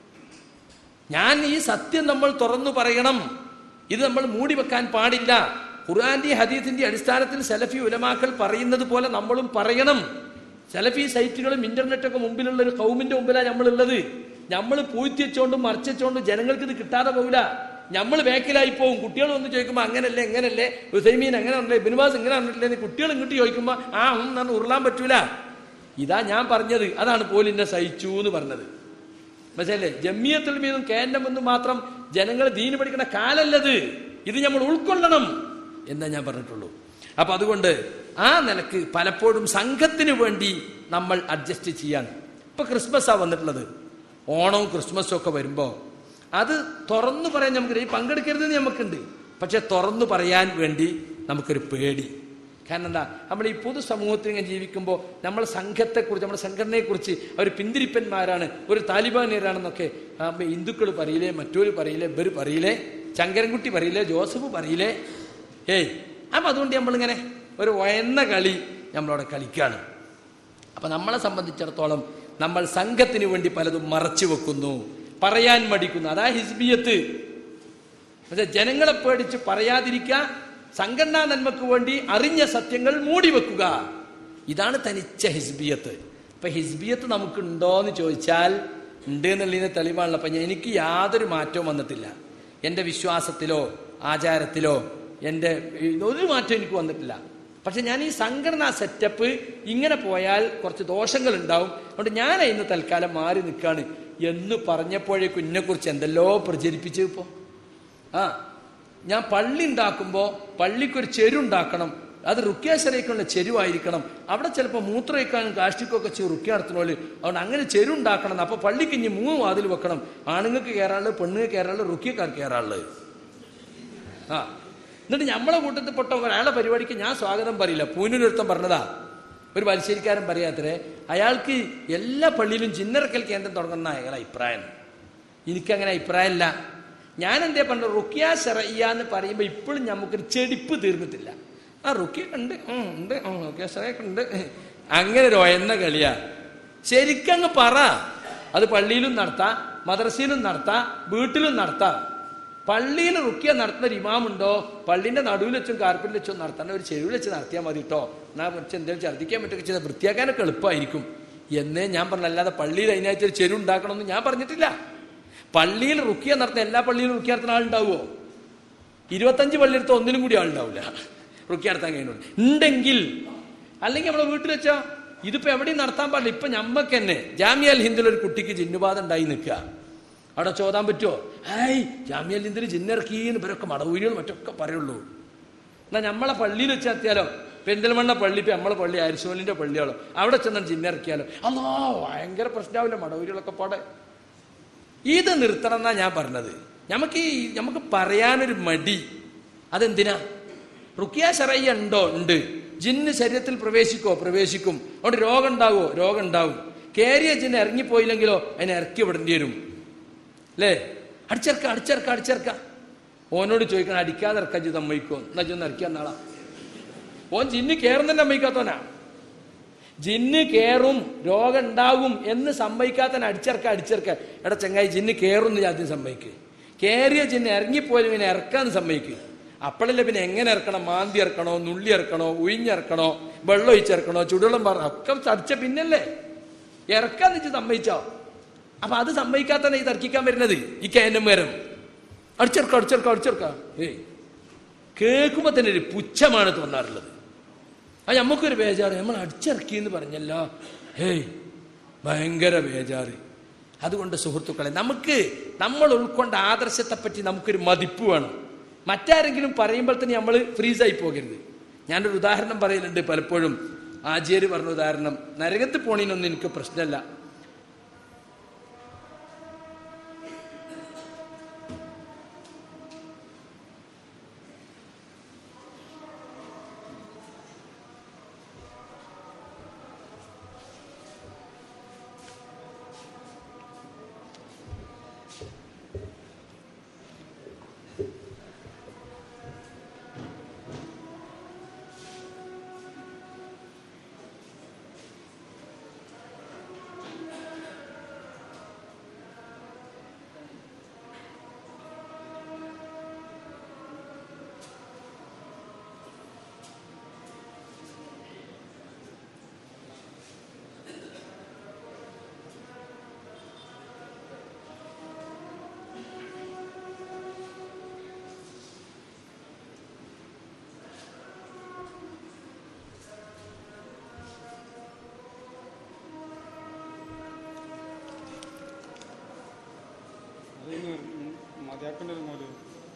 ഞാൻ ഈ സത്യം നമ്മൾ തുറന്നു പറയണം ഇത് നമ്മൾ മൂടി വെക്കാൻ പാടില്ല ഖുർആന്റെ ഹദീത്തിന്റെ അടിസ്ഥാനത്തിൽ സലഫി ഉലമാക്കൾ പറയുന്നത് പോലെ നമ്മളും പറയണം സലഫി സൈറ്റുകളും ഇന്റർനെറ്റൊക്കെ മുമ്പിലുള്ള ഒരു കൗമിന്റെ മുമ്പിലാണ് നമ്മളുള്ളത് നമ്മൾ പൂഴ്ത്തിവെച്ചോണ്ടും മറിച്ചുവെച്ചോണ്ടും ജനങ്ങൾക്ക് ഇത് കിട്ടാതെ പോകില്ല നമ്മൾ ബാക്കിലായി പോകും കുട്ടികൾ വന്ന് ചോദിക്കുമ്പോൾ അങ്ങനല്ലേ എങ്ങനല്ലേ ഹുസൈമീൻ അങ്ങനെ ഉണ്ടല്ലേ ബിനുവാസ് ഇങ്ങനെ ഉണ്ടല്ലേ എന്ന് കുട്ടികൾ ഇങ്ങോട്ട് ചോദിക്കുമ്പോൾ ആ ഉം എന്നാണ് ഉരുളാൻ പറ്റൂല ഇതാ ഞാൻ പറഞ്ഞത് അതാണ് പോലിന്നെ സഹിച്ചു എന്ന് പറഞ്ഞത് മനസ്സിലല്ലേ ജമ്മിയത്തിൽ മീതും കേന്ദ്രമെന്നും മാത്രം ജനങ്ങൾ ദീന് പഠിക്കുന്ന കാലല്ലത് ഇത് നമ്മൾ ഉൾക്കൊള്ളണം എന്നാ ഞാൻ പറഞ്ഞിട്ടുള്ളൂ അപ്പൊ അതുകൊണ്ട് ആ നിലക്ക് പലപ്പോഴും സംഘത്തിന് വേണ്ടി നമ്മൾ അഡ്ജസ്റ്റ് ചെയ്യാൻ ഇപ്പൊ ക്രിസ്മസാ വന്നിട്ടുള്ളത് ഓണവും ക്രിസ്മസും ഒക്കെ വരുമ്പോ അത് തുറന്നു പറയാൻ നമുക്ക് ഈ പങ്കെടുക്കരുതെന്ന് നമുക്കുണ്ട് പക്ഷെ തുറന്നു പറയാൻ വേണ്ടി നമുക്കൊരു പേടി കാരണം എന്താ നമ്മൾ ഈ പൊതുസമൂഹത്തിൽ ഇങ്ങനെ ജീവിക്കുമ്പോൾ നമ്മൾ സംഘത്തെക്കുറിച്ച് നമ്മുടെ സംഘടനയെക്കുറിച്ച് അവർ പിന്തിരിപ്പന്മാരാണ് ഒരു താലിബാനിയരാണെന്നൊക്കെ ആകുമ്പോൾ ഹിന്ദുക്കൾ പറയില്ലേ മറ്റൊരു പറയില്ലേ ഇവർ പറയില്ലേ ശങ്കരൻകുട്ടി പറയില്ലേ ജോസഫ് പറയില്ലേ ഏയ് അപ്പം അതുകൊണ്ട് നമ്മളിങ്ങനെ ഒരു വയന്ന കളി നമ്മളവിടെ കളിക്കുകയാണ് അപ്പം നമ്മളെ സംബന്ധിച്ചിടത്തോളം നമ്മൾ സംഘത്തിന് വേണ്ടി പലതും മറച്ചു വെക്കുന്നു പറയാൻ മടിക്കുന്നു അതാ ഹിസ്ബിയത്ത് പക്ഷെ ജനങ്ങളെ പേടിച്ച് പറയാതിരിക്കുക സംഘടനാ നന്മക്ക് വേണ്ടി അറിഞ്ഞ സത്യങ്ങൾ മൂടി വെക്കുക ഇതാണ് തനിച്ച ഹിസ്ബിയത്ത് ഇപ്പൊ ഹിസ്ബിയത്ത് നമുക്കുണ്ടോ എന്ന് ചോദിച്ചാൽ ഉണ്ട് എന്നുള്ളതിന് തെളിവാണല്ലോ അപ്പൊ എനിക്ക് യാതൊരു മാറ്റവും വന്നിട്ടില്ല എൻ്റെ വിശ്വാസത്തിലോ ആചാരത്തിലോ എൻ്റെ ഒരു മാറ്റവും എനിക്ക് വന്നിട്ടില്ല പക്ഷെ ഞാൻ ഈ സംഘടനാ സെറ്റപ്പ് ഇങ്ങനെ പോയാൽ കുറച്ച് ദോഷങ്ങൾ ഉണ്ടാവും അതുകൊണ്ട് ഞാൻ ഇന്ന് തൽക്കാലം മാറി നിൽക്കാണ് എന്ന് പറഞ്ഞപ്പോഴേക്കും എന്നെക്കുറിച്ച് എന്തെല്ലോ പ്രചരിപ്പിച്ചു ഇപ്പോൾ ആ ഞാൻ പള്ളി ഉണ്ടാക്കുമ്പോൾ പള്ളിക്കൊരു ചെരുണ്ടാക്കണം അത് റുക്യാശരയ്ക്കുള്ള ചെരുവായിരിക്കണം അവിടെ ചിലപ്പോൾ മൂത്രയിക്കാനും കാഷ്ടിക്കൊക്കെ ചെയ്ത് റുക്യ നടത്തുന്നോള് അതുകൊണ്ട് അങ്ങനെ ചെരുണ്ടാക്കണം അപ്പൊ പള്ളിക്ക് ഇനി മൂന്ന് വാതിൽ വെക്കണം ആണുങ്ങൾക്ക് കയറാനുള്ളത് പെണ്ണുങ്ങൾക്ക് കയറാനുള്ളത് റുക്യക്കാർക്ക് കയറാനുള്ളത് ആ എന്നിട്ട് നമ്മളെ കൂട്ടത്തിൽ പെട്ട ഒരാളെ പരിപാടിക്ക് ഞാൻ സ്വാഗതം പറയില്ല പൂനൂരൊരുത്തം പറഞ്ഞതാ ഒരു മത്സരിക്കാരൻ പറയാത്തരെ അയാൾക്ക് എല്ലാ പള്ളിയിലും ചിന്നറക്കൽ കേന്ദ്രം തുടങ്ങുന്ന അയാളെ അഭിപ്രായം എനിക്കങ്ങനെ അഭിപ്രായമില്ല ഞാൻ എന്തേ പറഞ്ഞ റുക്കിയ ഷറയ്യ എന്ന് പറയുമ്പോൾ ഇപ്പോഴും നമുക്കൊരു ചെടിപ്പ് തീർന്നിട്ടില്ല ആ റുക്കിയ ഉണ്ട് ഉം, ഉണ്ട് ഉം, റുക്കിയ ഷറയൊക്കെ ഉണ്ട് അങ്ങനെ ഒരു ഒയന്ന കളിയാ ശരിക്കങ്ങ് പറ അത് പള്ളിയിലും നടത്താം മദ്രസയിലും നടത്താം വീട്ടിലും നടത്താം പള്ളിയിൽ റുക്കിയ നടത്തുന്ന ഒരു ഇമാമുണ്ടോ പള്ളിന്റെ നടുവിൽ വെച്ചും കാർപ്പറ്റിൽ വെച്ചും നടത്താൻ ഒരു ചെരുവിൽ വെച്ച് നടത്തിയാൽ മതി കേട്ടോ എന്നാ കുറച്ച് എന്തെങ്കിലും ഛർദ്ദിക്കാൻ പറ്റൊക്കെ ചെയ്താൽ വൃത്തിയാക്കാനൊക്കെ എളുപ്പമായിരിക്കും എന്നേ ഞാൻ പറഞ്ഞു അല്ലാതെ പള്ളിയിൽ അതിനകത്ത് ഒരു ചെരുവ് ഉണ്ടാക്കണമെന്ന് ഞാൻ പറഞ്ഞിട്ടില്ല പള്ളിയിൽ റുക്കിയ നടത്തുന്ന എല്ലാ പള്ളിയിലും റുക്കിയ നടത്തുന്ന ആളുണ്ടാവുമോ ഇരുപത്തഞ്ച് പള്ളിയെടുത്ത് ഒന്നിലും കൂടി ആളുണ്ടാവില്ല റുക്കിയ നടത്താൻ കഴിയുന്നുണ്ട് ഉണ്ടെങ്കിൽ അല്ലെങ്കിൽ നമ്മളെ വീട്ടിൽ വെച്ചാ ഇതിപ്പോ എവിടെയും നടത്താൻ പാടില്ല ഇപ്പൊ ഞമ്മക്ക് തന്നെ ജാമ്യാൽ ഹിന്ദിൽ ഒരു കുട്ടിക്ക് ജിന്നുബാധ ഉണ്ടായി നിൽക്കുക അവിടെ ചോദാൻ പറ്റുമോ ഹായ് ജാമ്യാൽ ഹിന്ദിൽ ജിന്നിറക്കിന്ന് ഇവരൊക്കെ മടവൂരികൾ മറ്റൊക്കെ പറയുള്ളൂ എന്നാ നമ്മളെ പള്ളിയിൽ വെച്ച് എത്തിയാലോ പെരിന്തൽമണ്ണ പള്ളി ഇപ്പൊ നമ്മളെ പള്ളി അരിശോലിന്റെ പള്ളിയാളോ അവിടെ ചെന്നാൽ ജിന്നിറക്കിയാലോ അല്ലോ ഭയങ്കര പ്രശ്നമാവില്ല മടവൂരികളൊക്കെ പാടെ ഇത് നിർത്തണം എന്നാ ഞാൻ പറഞ്ഞത് നമുക്ക് ഈ നമുക്ക് പറയാനൊരു മടി അതെന്തിനാ റുക്കിയ ശറയ്യ ഉണ്ടോ ഉണ്ട് ജിന്ന് ശരീരത്തിൽ പ്രവേശിക്കോ പ്രവേശിക്കും അതുകൊണ്ട് രോഗം ഉണ്ടാവോ രോഗം ഉണ്ടാവും കേറിയ ജിന്ന് ഇറങ്ങിപ്പോയില്ലെങ്കിലോ അതിനെ ഇറക്കി വിടേണ്ടി വരും അല്ലേ അടിച്ചിറക്ക അടിച്ചിറക്ക അടിച്ചിറക്ക ഓനോട് ചോദിക്കണം അടിക്കാതെ ഇറക്കാൻ ചെയ്ത് അമ്മയ്ക്കോ എന്നാ ചെന്ന് ഇറക്കിയ നാളാ ഓൻ ജിന്ന് കയറുന്നതിന്റെ അമ്മയ്ക്കാത്തോനാ ജിന്ന് കേറും രോഗം ഉണ്ടാകും എന്ന് സമ്മതിക്കാത്തന്നെ അടിച്ചിറക്ക അടിച്ചിറക്ക എടാ ചങ്ങായി ജിന്ന് കേറും എന്ന് ആദ്യം സമ്മതിക്ക് കേറിയ ജിന്ന് ഇറങ്ങിപ്പോലും പിന്നെ ഇറക്കാന്ന് സമ്മതിക്ക് അപ്പോഴല്ലേ പിന്നെ എങ്ങനെ ഇറക്കണം മാന്തി ഇറക്കണോ നുള്ളി ഇറക്കണോ ഉയിഞ്ഞിറക്കണോ വെള്ളം ഒഴിച്ചിറക്കണോ ചുടുവെള്ളം പറ ഒക്കെ ചടിച്ച പിന്നല്ലേ ഇറക്കാന്ന് വെച്ച് സമ്മതിച്ചോ അപ്പൊ അത് സമ്മതിക്കാത്തന്നെ ഈ തർക്കിക്കാൻ വരുന്നത് ഈ കേനം വരം അടിച്ചിറക്ക അടിച്ചിറക്ക അടിച്ചിറക്ക ഏയ് കേൾക്കുമ്പോ തന്നെ ഒരു പുച്ഛമാണ് തോന്നാറുള്ളത് അത് നമുക്കൊരു ബേജാറ് നമ്മൾ അടിച്ചിറക്കി എന്ന് പറഞ്ഞല്ലോ ഹേയ് ഭയങ്കര ബേജാറ് അതുകൊണ്ട് സുഹൃത്തുക്കളെ നമുക്ക് നമ്മൾ ഉൾക്കൊണ്ട ആദർശത്തെപ്പറ്റി നമുക്കൊരു മതിപ്പ് വേണം മറ്റാരെങ്കിലും പറയുമ്പോൾ തന്നെ നമ്മൾ ഫ്രീസായി പോകരുത് ഞാനൊരു ഉദാഹരണം പറയലുണ്ട് പലപ്പോഴും ആചാര്യ പറഞ്ഞ ഉദാഹരണം നരകത്ത് പോണീനൊന്നും എനിക്ക് പ്രശ്നമല്ല
അതിന് മതിയാക്കേണ്ട ഒരു മോല്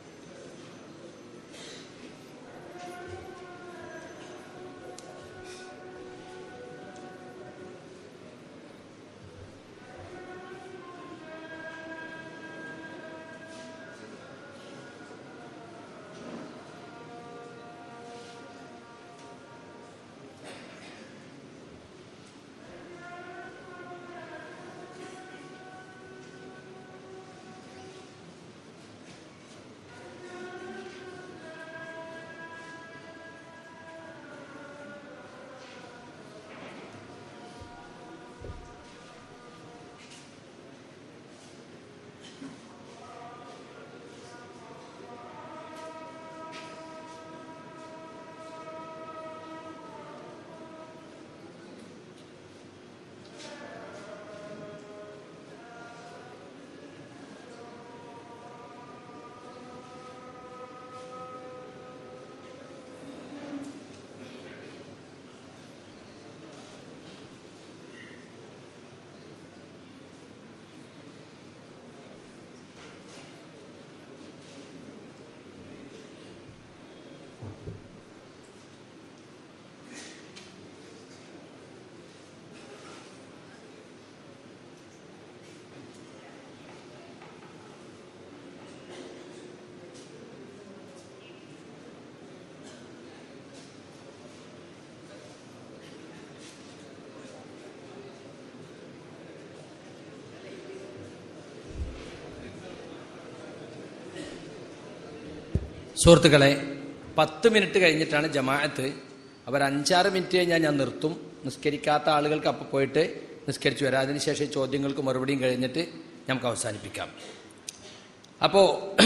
സുഹൃത്തുക്കളെ പത്ത് മിനിറ്റ് കഴിഞ്ഞിട്ടാണ് ജമാഅത്ത് അവർ അഞ്ചാറ് മിനിറ്റ് കഴിഞ്ഞാൽ ഞാൻ നിർത്തും നിസ്കരിക്കാത്ത ആളുകൾക്ക് അപ്പോൾ പോയിട്ട് നിസ്കരിച്ചു വരാം അതിനുശേഷം ഈ ചോദ്യങ്ങൾക്ക് മറുപടിയും കഴിഞ്ഞിട്ട് നമുക്ക് അവസാനിപ്പിക്കാം അപ്പോൾ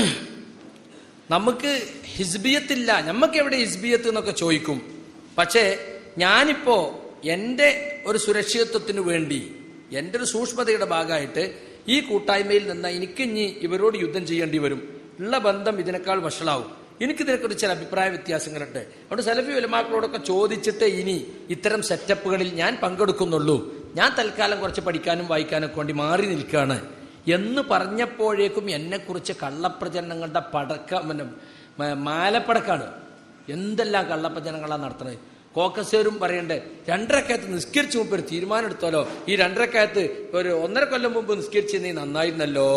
നമുക്ക് ഹിസ്ബിയത്തില്ല നമുക്ക് എവിടെ ഹിസ്ബിയത്ത് എന്നൊക്കെ ചോദിക്കും പക്ഷേ ഞാനിപ്പോ എൻ്റെ ഒരു സുരക്ഷിതത്വത്തിന് വേണ്ടി എൻ്റെ ഒരു സൂക്ഷ്മതയുടെ ഭാഗമായിട്ട് ഈ കൂട്ടായ്മയിൽ നിന്ന് എനിക്ക് ഇനി ഇവരോട് യുദ്ധം ചെയ്യേണ്ടി വരും ഉള്ള ബന്ധം ഇതിനേക്കാൾ വഷളാവും എനിക്ക് ഇതിനെക്കുറിച്ച് ചില അഭിപ്രായ വ്യത്യാസങ്ങളുണ്ട് അതുകൊണ്ട് സലഫി ഉലമാക്കളോടൊക്കെ ചോദിച്ചിട്ട് ഇനി ഇത്തരം സെറ്റപ്പുകളിൽ ഞാൻ പങ്കെടുക്കുന്നുള്ളൂ ഞാൻ തൽക്കാലം കുറച്ച് പഠിക്കാനും വായിക്കാനൊക്കെ വേണ്ടി മാറി നിൽക്കുകയാണ് എന്ന് പറഞ്ഞപ്പോഴേക്കും എന്നെക്കുറിച്ച് കള്ളപ്രചരണങ്ങളുടെ പടക്ക പിന്നെ മ- മാലപ്പടക്കാണ് എന്തെല്ലാം കള്ളപ്രചരണങ്ങളാണ് നടത്തുന്നത് കോക്കസേരും പറയണ്ടേ രണ്ടരക്കകത്ത് നിസ്കരിച്ചു മുമ്പ് ഒരു തീരുമാനം എടുത്തോലോ ഈ രണ്ടരക്കകത്ത് ഒരു ഒന്നര കൊല്ലം മുമ്പ് നിസ്കരിച്ചിരുന്നീ നന്നായിരുന്നല്ലോ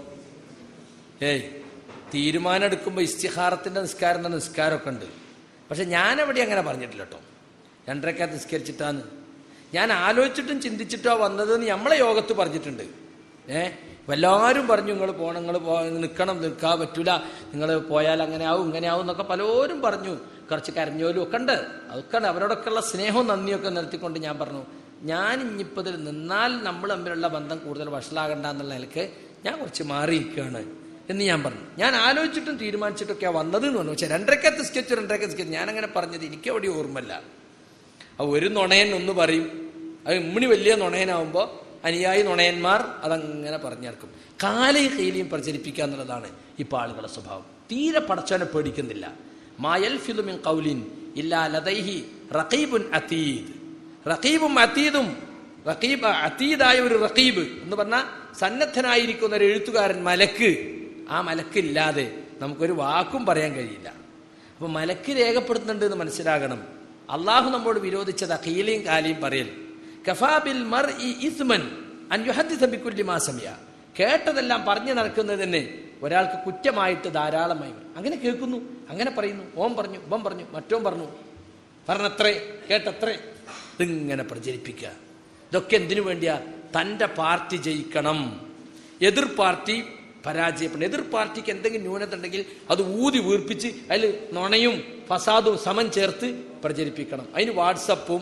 ഏയ് തീരുമാനം എടുക്കുമ്പോൾ ഇസ്തിഹാറത്തിന്റെ നിസ്കാരം എന്ന നിസ്കാരമൊക്കെ ഉണ്ട് പക്ഷെ ഞാനവിടെ അങ്ങനെ പറഞ്ഞിട്ടില്ല കേട്ടോ രണ്ടരക്കകത്ത് നിസ്കരിച്ചിട്ടാന്ന് ഞാൻ ആലോചിച്ചിട്ടും ചിന്തിച്ചിട്ടോ വന്നതെന്ന് നമ്മളെ യോഗത്ത് പറഞ്ഞിട്ടുണ്ട് ഏ അപ്പൊ എല്ലാവരും പറഞ്ഞു നിങ്ങൾ പോകണം നിങ്ങൾ പോ നിൽക്കണം നിൽക്കാൻ പറ്റൂല നിങ്ങൾ പോയാൽ അങ്ങനെ ആവും ഇങ്ങനെ ആവും എന്നൊക്കെ പലരും പറഞ്ഞു കുറച്ച് കരഞ്ഞോലും ഒക്കെ ഉണ്ട് അതൊക്കെ ഉണ്ട് അവരോടൊക്കെയുള്ള സ്നേഹവും നന്ദിയൊക്കെ നിർത്തിക്കൊണ്ട് ഞാൻ പറഞ്ഞു ഞാൻ ഇനിയിപ്പോൾ ഇതിൽ നിന്നാൽ നമ്മൾ തമ്മിലുള്ള ബന്ധം കൂടുതൽ വഷളാകണ്ട എന്നുള്ള നിലക്ക് ഞാൻ കുറച്ച് മാറിയിരിക്കുകയാണ് എന്ന് ഞാൻ പറഞ്ഞു ഞാൻ ആലോചിച്ചിട്ടും തീരുമാനിച്ചിട്ടൊക്കെയാണ് വന്നത് എന്ന് പറഞ്ഞു പക്ഷേ രണ്ടരക്കത്ത് സ്കെച്ച് രണ്ടരക്കത്ത് സ്കെച്ച് ഞാൻ അങ്ങനെ പറഞ്ഞത് എനിക്ക് അവിടെ ഓർമ്മല്ല ആ ഒരു നുണയൻ ഒന്ന് പറയും അത് ഇമ്മിണി വലിയ നുണയനാവുമ്പോൾ അനുയായി നുണയന്മാർ അതങ്ങനെ പറഞ്ഞേർക്കും കാലയും കയ്യിലെയും പ്രചരിപ്പിക്കുക എന്നുള്ളതാണ് ഇപ്പോൾ ആളുകളുടെ സ്വഭാവം തീരെ പടച്ചവനെ പേടിക്കുന്നില്ല മായൽ ഫിലുമിൻ കൗലിൻ ഇല്ലാ ലതൈഹി റഖീബുൻ അതീദ് റഖീബും അതീദും റഖീബ് അതീദായ ഒരു റഖീബ് എന്ന് പറഞ്ഞാൽ സന്നദ്ധനായിരിക്കുന്ന ഒരു എഴുത്തുകാരൻ മലക്ക് ആ മലക്കില്ലാതെ നമുക്കൊരു വാക്കും പറയാൻ കഴിയില്ല അപ്പൊ മലക്ക് രേഖപ്പെടുത്തുന്നുണ്ട് എന്ന് മനസ്സിലാകണം അള്ളാഹു നമ്മോട് വിരോധിച്ചത് അഖീലയും കാലിയും പറയൽ കഫാബിൽ മർ ഇ ഇസ്മൻ അൻയുഹദ്ദിസബിക്കുല്ലി മാസമിയ കേട്ടതെല്ലാം പറഞ്ഞു നടക്കുന്നത് തന്നെ ഒരാൾക്ക് കുറ്റമായിട്ട് ധാരാളമായി വരും അങ്ങനെ കേൾക്കുന്നു അങ്ങനെ പറയുന്നു ഓം പറഞ്ഞു ഇവൻ പറഞ്ഞു മറ്റോൻ പറഞ്ഞു പറഞ്ഞത്രേ കേട്ടത്രേ ഇതിങ്ങനെ പ്രചരിപ്പിക്കുക ഇതൊക്കെ എന്തിനു വേണ്ടിയാ തൻ്റെ പാർട്ടി ജയിക്കണം എതിർ പാർട്ടി പരാജയപ്പെടണം എതിർ പാർട്ടിക്ക് എന്തെങ്കിലും ന്യൂനത ഉണ്ടെങ്കിൽ അത് ഊതി വീർപ്പിച്ച് അതിൽ നുണയും ഫസാദും സമം ചേർത്ത് പ്രചരിപ്പിക്കണം അതിന് വാട്സപ്പും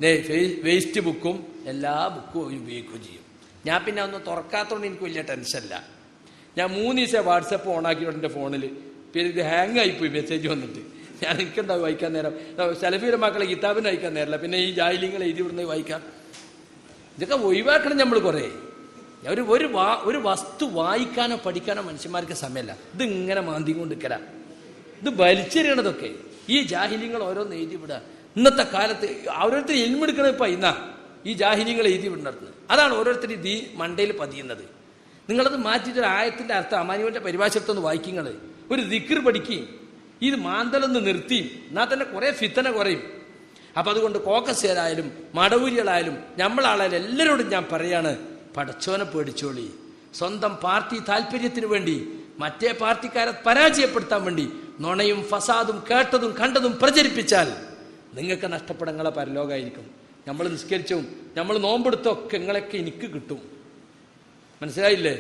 വേസ്റ്റ് ബുക്കും എല്ലാ ബുക്കും ഉപയോഗിക്കുകയും ചെയ്യും ഞാൻ പിന്നെ ഒന്നും തുറക്കാത്തതുകൊണ്ട് എനിക്ക് വലിയ ടെൻഷനില്ല ഞാൻ മൂന്ന് ദിവസം വാട്സപ്പ് ഓണാക്കിയിട്ട് എൻ്റെ ഫോണിൽ പിന്നെ ഇത് ഹാങ് ആയിപ്പോയി മെസ്സേജ് വന്നിട്ട് ഞാൻ എനിക്കുണ്ടാവും വായിക്കാൻ നേരം സെലഫിയുടെ മക്കളെ കിതാബിന് വായിക്കാൻ നേരമില്ല പിന്നെ ഈ ജാഹിലിങ്ങൾ എഴുതി വിടുന്നത് വായിക്കാം ഇതൊക്കെ ഒഴിവാക്കണം നമ്മൾ കുറേ ഒരു ഒരു വാ ഒരു വസ്തു വായിക്കാനോ പഠിക്കാനോ മനുഷ്യന്മാർക്ക് സമയമല്ല ഇത് ഇങ്ങനെ മാന്തി കൊണ്ട് നിൽക്കല ഇത് വലിച്ചെറിയണതൊക്കെ ഈ ജാഹില്യങ്ങൾ ഓരോന്ന് എഴുതി വിടുക ഇന്നത്തെ കാലത്ത് ഓരോരുത്തർ എൽമെടുക്കണ ഇപ്പൊ ഇന്നാ ഈ ജാഹില്യങ്ങൾ എഴുതി വിടുന്നത് അതാണ് ഓരോരുത്തർ ഈ മണ്ടയിൽ പതിയുന്നത് നിങ്ങളത് മാറ്റിയിട്ട് ഒരു ആയത്തിന്റെ അർത്ഥം അമാനുവിന്റെ പരിഭാഷത്തൊന്ന് വായിക്കുങ്ങൾ ഒരു ദിക്കർ പഠിക്കുകയും ഇത് മാന്തലൊന്ന് നിർത്തിയും എന്നാൽ തന്നെ കുറെ ഫിത്തന കുറയും അപ്പൊ അതുകൊണ്ട് കോക്കസേരായാലും മടവൂരികളായാലും നമ്മളാളായാലും എല്ലാവരോടും ഞാൻ പറയാണ് പടച്ചോനെ പേടിച്ചോളി സ്വന്തം പാർട്ടി താല്പര്യത്തിന് വേണ്ടി മറ്റേ പാർട്ടിക്കാരെ പരാജയപ്പെടുത്താൻ വേണ്ടി നുണയും ഫസാദും കേട്ടതും കണ്ടതും പ്രചരിപ്പിച്ചാൽ നിങ്ങൾക്ക് നഷ്ടപ്പെടങ്ങളെ പരലോകമായിരിക്കും നമ്മൾ നിസ്കരിച്ചും നമ്മൾ നോമ്പെടുത്തൊക്കെ നിങ്ങളൊക്കെ എനിക്ക് കിട്ടും മനസ്സിലായില്ലേ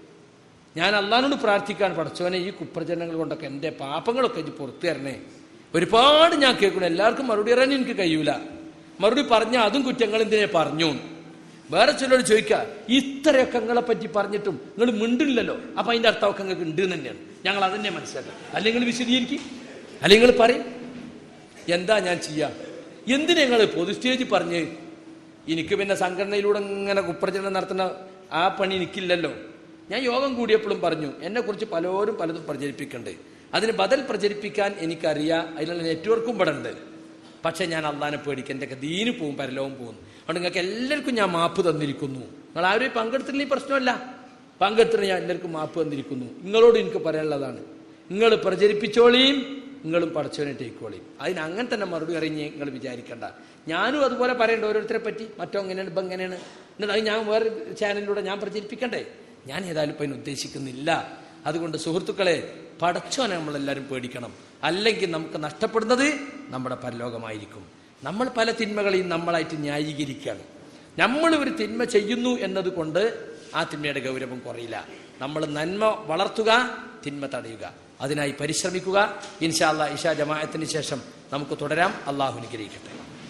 ഞാൻ അള്ളഹാനോട് പ്രാർത്ഥിക്കാൻ പഠിച്ചവനെ ഈ കുപ്രചരണങ്ങൾ കൊണ്ടൊക്കെ എൻ്റെ പാപങ്ങളൊക്കെ ഇത് പുറത്തു തരണേ ഒരുപാട് ഞാൻ കേൾക്കണം എല്ലാവർക്കും മറുപടി പറയാൻ എനിക്ക് കഴിയൂല മറുപടി പറഞ്ഞാൽ അതും കുറ്റങ്ങൾ എന്തിനെ പറഞ്ഞു വേറെ ചിലരോട് ചോദിക്കുക ഇത്രയൊക്കെ നിങ്ങളെ പറ്റി പറഞ്ഞിട്ടും നിങ്ങൾ മിണ്ടില്ലല്ലോ അപ്പൊ അതിന്റെ അർത്ഥമൊക്കെ നിങ്ങൾക്ക് ഉണ്ട് എന്ന് തന്നെയാണ് ഞങ്ങൾ അതന്നെ മനസ്സിലാക്കുക അല്ലെങ്കിൽ നിങ്ങൾ വിശദീകരിക്കും അല്ലെങ്കിൽ നിങ്ങൾ പറയും എന്താ ഞാൻ ചെയ്യാ എന്തിനാ നിങ്ങൾ പൊതു സ്റ്റേജ് പറഞ്ഞ് എനിക്ക് പിന്നെ സംഘടനയിലൂടെ ഇങ്ങനെ കുപ്രചരണം നടത്തുന്ന ആ പണി എനിക്കില്ലല്ലോ ഞാൻ യോഗം കൂടിയപ്പോഴും പറഞ്ഞു എന്നെ കുറിച്ച് പലരും പലതും പ്രചരിപ്പിക്കുന്നുണ്ട് അതിന് ബദൽ പ്രചരിപ്പിക്കാൻ എനിക്കറിയാം അതിനുള്ള നെറ്റ്വർക്കും ഇവിടെ ഉണ്ട് പക്ഷെ ഞാൻ അള്ളാനെ പേടിക്കും എൻ്റെ ദീന് പോവും പരലോകം പോകും അതുകൊണ്ട് നിങ്ങൾക്ക് എല്ലാവർക്കും ഞാൻ മാപ്പ് തന്നിരിക്കുന്നു നിങ്ങൾ ആരും പങ്കെടുത്തില്ലെങ്കിൽ പ്രശ്നമല്ല പങ്കെടുത്തിട്ട് ഞാൻ എല്ലാവർക്കും മാപ്പ് തന്നിരിക്കുന്നു നിങ്ങളോട് എനിക്ക് പറയാനുള്ളതാണ് നിങ്ങൾ പ്രചരിപ്പിച്ചോളിയും നിങ്ങളും പടച്ചവനെ ടേക്കോളിയും അതിന് അങ്ങനെ തന്നെ മറുപടി അറിഞ്ഞ് നിങ്ങൾ വിചാരിക്കണ്ട ഞാനും അതുപോലെ പറയേണ്ട ഓരോരുത്തരെ പറ്റി മറ്റോ എങ്ങനെയാണ് ഇപ്പം എങ്ങനെയാണ് എന്നിട്ട് അത് ഞാൻ വേറെ ചാനലിലൂടെ ഞാൻ പ്രചരിപ്പിക്കണ്ടേ ഞാൻ ഏതായാലും ഇപ്പം അതിന് ഉദ്ദേശിക്കുന്നില്ല അതുകൊണ്ട് സുഹൃത്തുക്കളെ പടച്ചോനെ നമ്മളെല്ലാവരും പേടിക്കണം അല്ലെങ്കിൽ നമുക്ക് നഷ്ടപ്പെടുന്നത് നമ്മുടെ പരലോകമായിരിക്കും നമ്മൾ പല തിന്മകളെയും നമ്മളായിട്ട് ന്യായീകരിക്കുകയാണ് നമ്മൾ ഒരു തിന്മ ചെയ്യുന്നു എന്നതുകൊണ്ട് ആ തിന്മയുടെ ഗൗരവം കുറയില്ല നമ്മൾ നന്മ വളർത്തുക തിന്മ തടയുക അതിനായി പരിശ്രമിക്കുക ഇൻഷാല്ല ഇഷാ ജമാഅത്തിന് ശേഷം നമുക്ക് തുടരാം അള്ളാഹു അനുഗ്രഹിക്കട്ടെ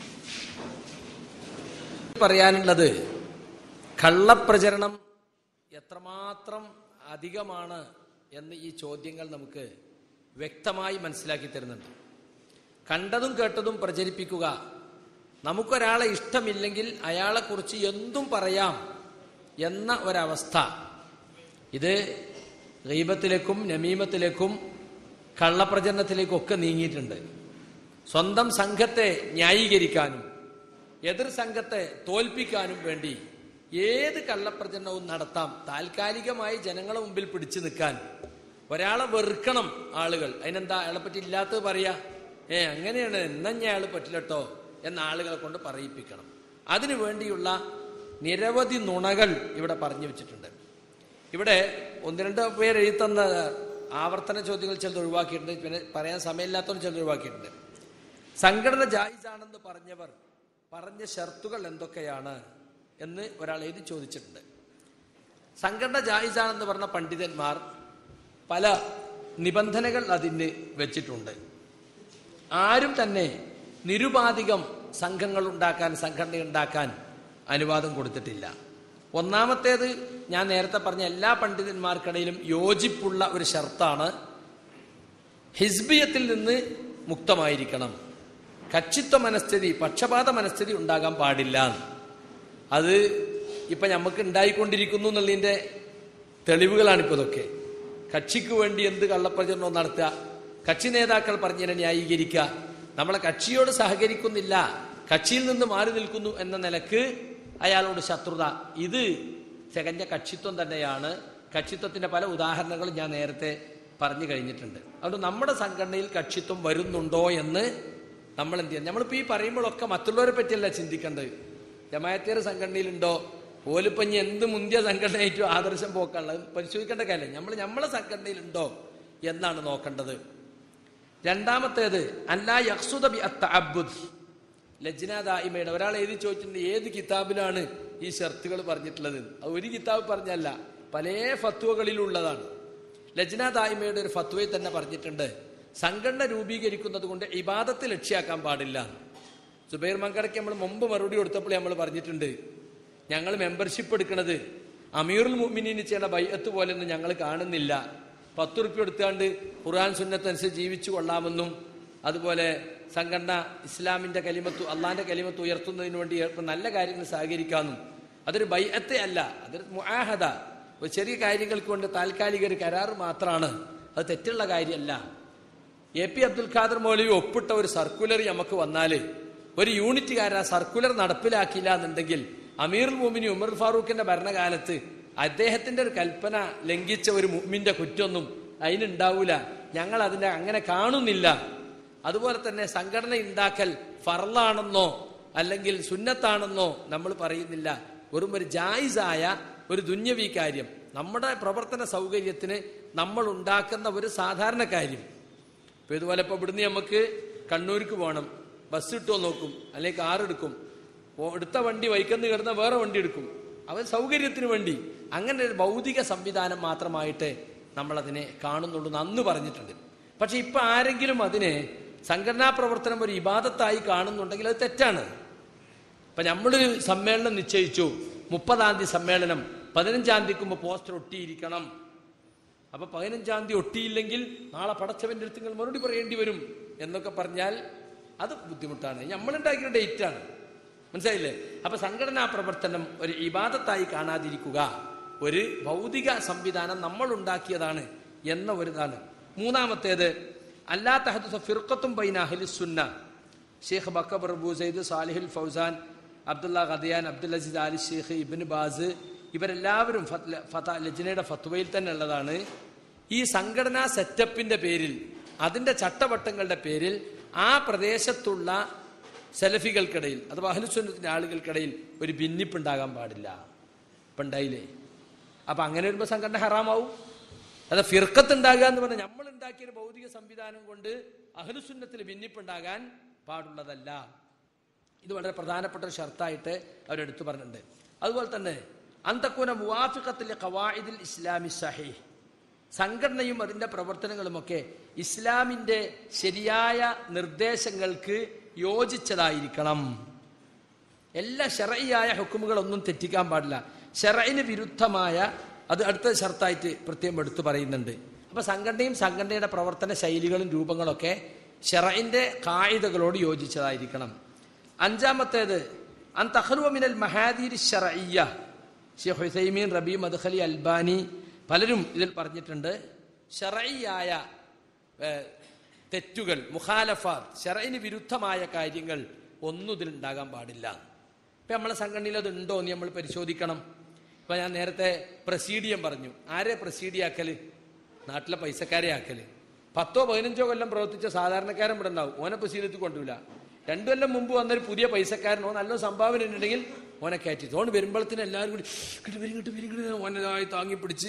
പറയാനുള്ളത് കള്ളപ്രചരണം എത്രമാത്രം അധികമാണ് എന്ന് ഈ ചോദ്യങ്ങൾ നമുക്ക് വ്യക്തമായി മനസ്സിലാക്കി തരുന്നുണ്ട് കണ്ടതും കേട്ടതും പ്രചരിപ്പിക്കുക നമുക്കൊരാളെ ഇഷ്ടമില്ലെങ്കിൽ അയാളെക്കുറിച്ച് എന്തും പറയാം എന്ന ഒരവസ്ഥ ഇത് ഗീബത്തിലേക്കും നമീമത്തിലേക്കും കള്ളപ്രചരണത്തിലേക്കും ഒക്കെ നീങ്ങിയിട്ടുണ്ട് സ്വന്തം സംഘത്തെ ന്യായീകരിക്കാനും എതിർ സംഘത്തെ തോൽപ്പിക്കാനും വേണ്ടി ഏത് കള്ളപ്രചരണവും നടത്താം താൽക്കാലികമായി ജനങ്ങളെ മുമ്പിൽ പിടിച്ചു നിൽക്കാൻ ഒരാളെ വെറുക്കണം ആളുകൾ അതിനെന്താ അയാളെ പറ്റി ഇല്ലാത്തത് പറയാ ഏ അങ്ങനെയാണ് എന്നാ ഞാൻ അയാൾ പറ്റില്ലട്ടോ എന്ന ആളുകളെ കൊണ്ട് പറയിപ്പിക്കണം അതിനു വേണ്ടിയുള്ള നിരവധി നുണകൾ ഇവിടെ പറഞ്ഞു വെച്ചിട്ടുണ്ട് ഇവിടെ ഒന്ന് രണ്ട് പേര് എഴുതി തന്ന ആവർത്തന ചോദ്യങ്ങൾ ചിലത് ഒഴിവാക്കിയിട്ടുണ്ട് പിന്നെ പറയാൻ സമയമില്ലാത്തവർ ചിലത് ഒഴിവാക്കിയിട്ടുണ്ട് സംഘടന ജായിസാണെന്ന് പറഞ്ഞവർ പറഞ്ഞ ഷർത്തുകൾ എന്തൊക്കെയാണ് എന്ന് ഒരാൾ എഴുതി ചോദിച്ചിട്ടുണ്ട് സംഘടന ജായിസാണെന്ന് പറഞ്ഞ പണ്ഡിതന്മാർ പല നിബന്ധനകൾ അതിന് വെച്ചിട്ടുണ്ട് ആരും തന്നെ നിരുപാധികം സംഘങ്ങൾ ഉണ്ടാക്കാൻ സംഘടന ഉണ്ടാക്കാൻ അനുവാദം കൊടുത്തിട്ടില്ല ഒന്നാമത്തേത് ഞാൻ നേരത്തെ പറഞ്ഞ എല്ലാ പണ്ഡിതന്മാർക്കിടയിലും യോജിപ്പുള്ള ഒരു ഷർത്താണ് ഹിസ്ബിയത്തിൽ നിന്ന് മുക്തമായിരിക്കണം കക്ഷിത്വ മനസ്ഥിതി പക്ഷപാത മനസ്ഥിതി ഉണ്ടാകാൻ പാടില്ല അത് ഇപ്പൊ നമുക്ക് ഉണ്ടായിക്കൊണ്ടിരിക്കുന്നു എന്നുള്ളതിന്റെ തെളിവുകളാണ് ഇപ്പൊ ഇതൊക്കെ കക്ഷിക്ക് വേണ്ടി എന്ത് കള്ളപ്രചരണവും നടത്തുക കക്ഷി നേതാക്കൾ പറഞ്ഞതിനെ ന്യായീകരിക്കുക നമ്മളെ കക്ഷിയോട് സഹകരിക്കുന്നില്ല കക്ഷിയിൽ നിന്ന് മാറി നിൽക്കുന്നു എന്ന നിലക്ക് അയാളോട് ശത്രുത ഇത് തികഞ്ഞ കക്ഷിത്വം തന്നെയാണ് കക്ഷിത്വത്തിന്റെ പല ഉദാഹരണങ്ങളും ഞാൻ നേരത്തെ പറഞ്ഞു കഴിഞ്ഞിട്ടുണ്ട് അതുകൊണ്ട് നമ്മുടെ സംഘടനയിൽ കക്ഷിത്വം വരുന്നുണ്ടോ എന്ന് നമ്മൾ എന്ത് ചെയ്യാം നമ്മളിപ്പോൾ ഈ പറയുമ്പോഴൊക്കെ മറ്റുള്ളവരെ പറ്റിയല്ല ചിന്തിക്കേണ്ടത് ജമായത്തേർ സംഘടനയിലുണ്ടോ ഓലിപ്പഞ്ഞ് എന്ത് മുന്തിയ സംഘടനയായിട്ടും ആദർശം പോക്കാനുള്ളത് പരിശോധിക്കേണ്ട കാര്യം നമ്മൾ നമ്മളെ സംഘടനയിലുണ്ടോ എന്നാണ് നോക്കേണ്ടത് രണ്ടാമത്തേത് അല്ലാ യക്സുദ ബി അത്തഅബ്ബുദ് ലജ്ന ദായിമയുടെ ഒരാൾ എഴുതി ചോദിച്ചിട്ടുണ്ട് ഏത് കിതാബിലാണ് ഈ ഷർത്തുകൾ പറഞ്ഞിട്ടുള്ളത് അത് ഒരു കിതാബ് പറഞ്ഞല്ല പല ഫത്വകളിലുള്ളതാണ് ലജ്ന ദായിമയുടെ ഒരു ഫത്വയിൽ തന്നെ പറഞ്ഞിട്ടുണ്ട് സംഘടന രൂപീകരിക്കുന്നത് കൊണ്ട് ഇബാദത്ത് ലക്ഷ്യാക്കാൻ പാടില്ല സുബൈർ മങ്കടയ്ക്ക് നമ്മൾ മുമ്പ് മറുപടി കൊടുത്തപ്പോൾ നമ്മൾ പറഞ്ഞിട്ടുണ്ട് ഞങ്ങൾ മെമ്പർഷിപ്പ് എടുക്കുന്നത് അമീറുൽ മുഅ്മിനീന് ചെയ്യേണ്ട ബൈഅത്ത് പോലെയൊന്നും ഞങ്ങൾ കാണുന്നില്ല പത്ത് റുപ്യ എടുത്താണ്ട് ഖുർആൻ സുന്നത്തനുസരിച്ച് ജീവിച്ചു കൊള്ളാമെന്നും അതുപോലെ സംഘടന ഇസ്ലാമിന്റെ കലിമത്ത് അള്ളാന്റെ കലിമത്ത് ഉയർത്തുന്നതിന് വേണ്ടി ഏർപ്പ- നല്ല കാര്യങ്ങൾ സഹകരിക്കാമെന്നും അതൊരു ബൈഅത്തെ അല്ല അതൊരു മുആഹദ ഒരു ചെറിയ കാര്യങ്ങൾക്ക് കൊണ്ട് താൽക്കാലിക ഒരു കരാർ മാത്രമാണ് അത് തെറ്റുള്ള കാര്യമല്ല എ പി അബ്ദുൽ ഖാദർ മൗലവി ഒപ്പിട്ട ഒരു സർക്കുലർ നമുക്ക് വന്നാല് ഒരു യൂണിറ്റുകാരൻ ആ സർക്കുലർ നടപ്പിലാക്കിയില്ല എന്നുണ്ടെങ്കിൽ അമീറുൽ മുമിനി ഉമർ ഫാറൂഖിന്റെ ഭരണകാലത്ത് അദ്ദേഹത്തിന്റെ ഒരു കൽപ്പന ലംഘിച്ച ഒരു മുമ്മിന്റെ കുറ്റൊന്നും അതിനുണ്ടാവൂല ഞങ്ങൾ അതിന്റെ അങ്ങനെ കാണുന്നില്ല അതുപോലെ തന്നെ സംഘടന ഉണ്ടാക്കൽ ഫർലാണെന്നോ അല്ലെങ്കിൽ സുന്നത്താണെന്നോ നമ്മൾ പറയുന്നില്ല വെറും ഒരു ജായിസായ ഒരു ദുന്യവി കാര്യം നമ്മുടെ പ്രവർത്തന സൗകര്യത്തിന് നമ്മൾ ഉണ്ടാക്കുന്ന ഒരു സാധാരണ കാര്യം ഇപ്പൊ ഇതുപോലെ ഇപ്പൊ ഇവിടുന്ന് നമുക്ക് കണ്ണൂർക്ക് പോകണം ബസ് ഇട്ടോ നോക്കും അല്ലെങ്കിൽ കാർ എടുക്കും ഓ- എടുത്ത വണ്ടി വൈക്കന്ന് കിടന്ന വേറെ വണ്ടി എടുക്കും അവൻ സൗകര്യത്തിന് വേണ്ടി അങ്ങനെ ഒരു ഭൗതിക സംവിധാനം മാത്രമായിട്ട് നമ്മൾ അതിനെ കാണുന്നുള്ളൂ എന്ന് അന്ന് പറഞ്ഞിട്ടുണ്ട് പക്ഷെ ഇപ്പൊ ആരെങ്കിലും അതിനെ സംഘടനാ പ്രവർത്തനം ഒരു ഇബാദത്തായി കാണുന്നുണ്ടെങ്കിൽ അത് തെറ്റാണ് ഇപ്പൊ നമ്മളൊരു സമ്മേളനം നിശ്ചയിച്ചു മുപ്പതാം തീയതി സമ്മേളനം പതിനഞ്ചാം തീയതിക്കുമ്പോ പോസ്റ്റർ ഒട്ടിയിരിക്കണം അപ്പൊ പതിനഞ്ചാം തീയതി ഒട്ടിയില്ലെങ്കിൽ നാളെ പടച്ചവന്റെ അടുത്ത് നിങ്ങൾ മറുപടി പറയേണ്ടി വരും എന്നൊക്കെ പറഞ്ഞാൽ അത് ബുദ്ധിമുട്ടാണ് നമ്മളുണ്ടാക്കിയ ഡേറ്റ് ആണ് മനസ്സിലായില്ലേ അപ്പൊ സംഘടനാ പ്രവർത്തനം ഒരു ഇബാദത്തായി കാണാതിരിക്കുക ഒരു ഭൗതിക സംവിധാനം നമ്മൾ ഉണ്ടാക്കിയതാണ് എന്ന ഒരു ഇതാണ് മൂന്നാമത്തേത് അല്ലാത്ത ഹദുസ ഫിർക്കത്തും ബൈന അഹ്ലിസുന്ന ഷെയ്ഖ് ബക്കബർ ബൂസൈദ് സാലിഹുൽ ഫൗസാൻ അബ്ദുള്ള ഖദിയാൻ Abdul Aziz Ali Sheikh Ibn Baz ഇവരെല്ലാവരും ഫത്ല- ഫത ലജ്നയുടെ ഫത്വയിൽ തന്നെ ഉള്ളതാണ് ഈ സംഘടനാ സെറ്റപ്പിന്റെ പേരിൽ അതിന്റെ ചട്ടവട്ടങ്ങളുടെ പേരിൽ ആ പ്രദേശത്തുള്ള സെലഫികൾക്കിടയിൽ അഥവാ അഹ്ലുസുന്നത്തിന്റെ ആളുകൾക്കിടയിൽ ഒരു ഭിന്നിപ്പുണ്ടാകാൻ പാടില്ല ഇപ്പൊ ഉണ്ടായില്ലേ അപ്പൊ അങ്ങനെ വരുമ്പോ സംഘടന ഹറാമാവും അത് ഫിർക്കത്ത് ഉണ്ടാകുക എന്ന് പറഞ്ഞാൽ നമ്മൾ ഉണ്ടാക്കിയ ഒരു ഭൗതിക സംവിധാനം കൊണ്ട് അഹ്ലുസുന്നത്തിൽ ഭിന്നിപ്പുണ്ടാകാൻ പാടുള്ളതല്ല ഇത് വളരെ പ്രധാനപ്പെട്ട ഒരു ഷർത്തായിട്ട് അവരെടുത്തു പറഞ്ഞിട്ടുണ്ട് അതുപോലെ തന്നെ അന്തക്കൂന മുവാഫിഖത്തിലെ ഖവായിദിൽ ഇസ്ലാമി സഹീഹ് സംഘടനയും അതിന്റെ പ്രവർത്തനങ്ങളുമൊക്കെ ഇസ്ലാമിന്റെ ശരിയായ നിർദ്ദേശങ്ങൾക്ക് യോജിച്ചതായിരിക്കണം എല്ലാ ഷെറയായ ഹുക്കുമുകളൊന്നും തെറ്റിക്കാൻ പാടില്ല ഷെറയിന് വിരുദ്ധമായ അത് അടുത്ത ഷർത്തായിട്ട് പ്രത്യേകം എടുത്തു പറയുന്നുണ്ട് അപ്പൊ സംഘടനയും സംഘടനയുടെ പ്രവർത്തന ശൈലികളും രൂപങ്ങളൊക്കെ ഷെറയിന്റെ കായികകളോട് യോജിച്ചതായിരിക്കണം അഞ്ചാമത്തേത് അൻ തഹ്റുമിനൽ മഹാദീർ ഷറയ്യ ഷെയ്ഖ് ഹുസൈമീൻ റബി മദ്ഖലി അൽബാനി പലരും ഇതിൽ പറഞ്ഞിട്ടുണ്ട് ഷറയ്യായ ഏഹ്, തെറ്റുകൾ മുഖാലഫാത്ത് ഷറയിന് വിരുദ്ധമായ കാര്യങ്ങൾ ഒന്നും ഇതിൽ ഉണ്ടാകാൻ പാടില്ല ഇപ്പൊ നമ്മളെ സംഘടനയിൽ അത് ഉണ്ടോ എന്ന് നമ്മൾ പരിശോധിക്കണം ഇപ്പൊ ഞാൻ നേരത്തെ പ്രസീഡിയം പറഞ്ഞു ആരെ പ്രസീഡിയാക്കല് നാട്ടിലെ പൈസക്കാരെ ആക്കല് പത്തോ പതിനഞ്ചോ കൊല്ലം പ്രവർത്തിച്ച സാധാരണക്കാരൻ ഇവിടെ ഉണ്ടാവും ഓനെ പ്രസീഡിയത്തിൽ കൊണ്ടുവില്ല രണ്ടു കൊല്ലം മുമ്പ് വന്നൊരു പുതിയ പൈസക്കാരനോ നല്ല സംഭാവന ഉണ്ടെങ്കിൽ ഓനെ കയറ്റി ഓൺ വരുമ്പോഴത്തേനും എല്ലാവരും കൂടി ഇങ്ങോട്ട് വരും ഇങ്ങോട്ട് വരും ഇങ്ങോട്ട് ഓനതായി താങ്ങി പിടിച്ച്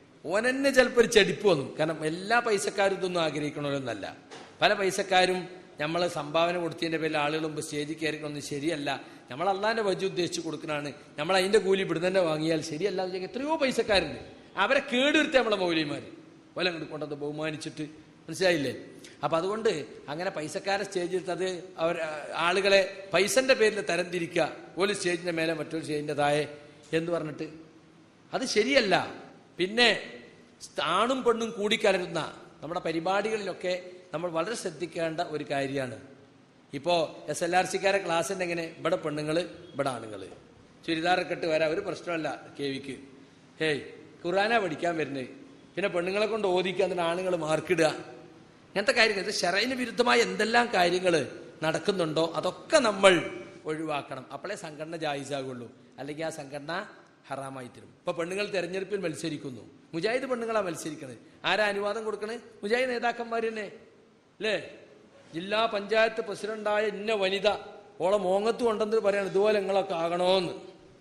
ഓനെന്നെ ചിലപ്പോൾ ഒരു ചെടിപ്പ് വന്നു കാരണം എല്ലാ പൈസക്കാരും ഇതൊന്നും ആഗ്രഹിക്കണമെന്നല്ല പല പൈസക്കാരും നമ്മൾ സംഭാവന കൊടുത്തതിന്റെ പേരിൽ ആളുകൾ മുമ്പ് സ്റ്റേജിൽ കയറിക്കൊന്നും ശരിയല്ല നമ്മൾ അള്ളാന്റെ വജു ഉദ്ദേശിച്ച് കൊടുക്കണാണ് നമ്മൾ അതിന്റെ കൂലി ഇവിടുന്ന് തന്നെ വാങ്ങിയാൽ ശരിയല്ല എന്ന് വിചാരിക്കും. എത്രയോ പൈസക്കാരുണ്ട് അവരെ കേടുവരുത്തി നമ്മളെ മൗലിമാര് ഓല അങ്ങോട്ട് കൊണ്ടത് ബഹുമാനിച്ചിട്ട് മനസ്സിലായില്ലേ അപ്പൊ അതുകൊണ്ട് അങ്ങനെ പൈസക്കാരെ സ്റ്റേജിൽ അത് അവർ ആളുകളെ പൈസന്റെ പേരിൽ തരംതിരിക്കുക ഒരു സ്റ്റേജിന്റെ മേലെ മറ്റൊരു സ്റ്റേജിന്റെ താഴെ എന്ന് പറഞ്ഞിട്ട് അത് ശരിയല്ല പിന്നെ ആണും പെണ്ണും കൂടിക്കലരുന്ന നമ്മുടെ പരിപാടികളിലൊക്കെ നമ്മൾ വളരെ ശ്രദ്ധിക്കേണ്ട ഒരു കാര്യമാണ് ഇപ്പോൾ എസ് എൽ ആർ സിക്കാരെ ക്ലാസ്സിൻ്റെ എങ്ങനെ ഇവിടെ പെണ്ണുങ്ങൾ ഇവിടെ ആണുങ്ങൾ ചുരിദാറൊക്കെ ഇട്ട് വരാം ഒരു പ്രശ്നമല്ല കെ വിക്ക് ഹേയ് ഖുറാന പഠിക്കാൻ വരുന്നത് പിന്നെ പെണ്ണുങ്ങളെ കൊണ്ട് ഓദിക്കുക എന്നിട്ട് ആണുങ്ങൾ മാർക്കിടുക ഇങ്ങനത്തെ കാര്യങ്ങൾ ഇത് ഷെറൈന് വിരുദ്ധമായ എന്തെല്ലാം കാര്യങ്ങൾ നടക്കുന്നുണ്ടോ അതൊക്കെ നമ്മൾ ഒഴിവാക്കണം അപ്പോഴേ സംഘടന ജായിസാകുള്ളൂ അല്ലെങ്കിൽ ആ സംഘടന ഹറാമായി തരും ഇപ്പൊ പെണ്ണുങ്ങൾ തെരഞ്ഞെടുപ്പിൽ മത്സരിക്കുന്നു മുജാഹിദ് പെണ്ണുങ്ങളാ മത്സരിക്കണത് ആരാ അനുവാദം കൊടുക്കണേ മുജാഹിദ് നേതാക്കന്മാർ തന്നെ അല്ലേ ജില്ലാ പഞ്ചായത്ത് പ്രസിഡന്റായ ഇന്ന വനിത ഓളെ മോങ്ങത്ത് കൊണ്ടെന്ന് പറയാണ് ഇതുപോലെ നിങ്ങളൊക്കെ ആകണോന്ന്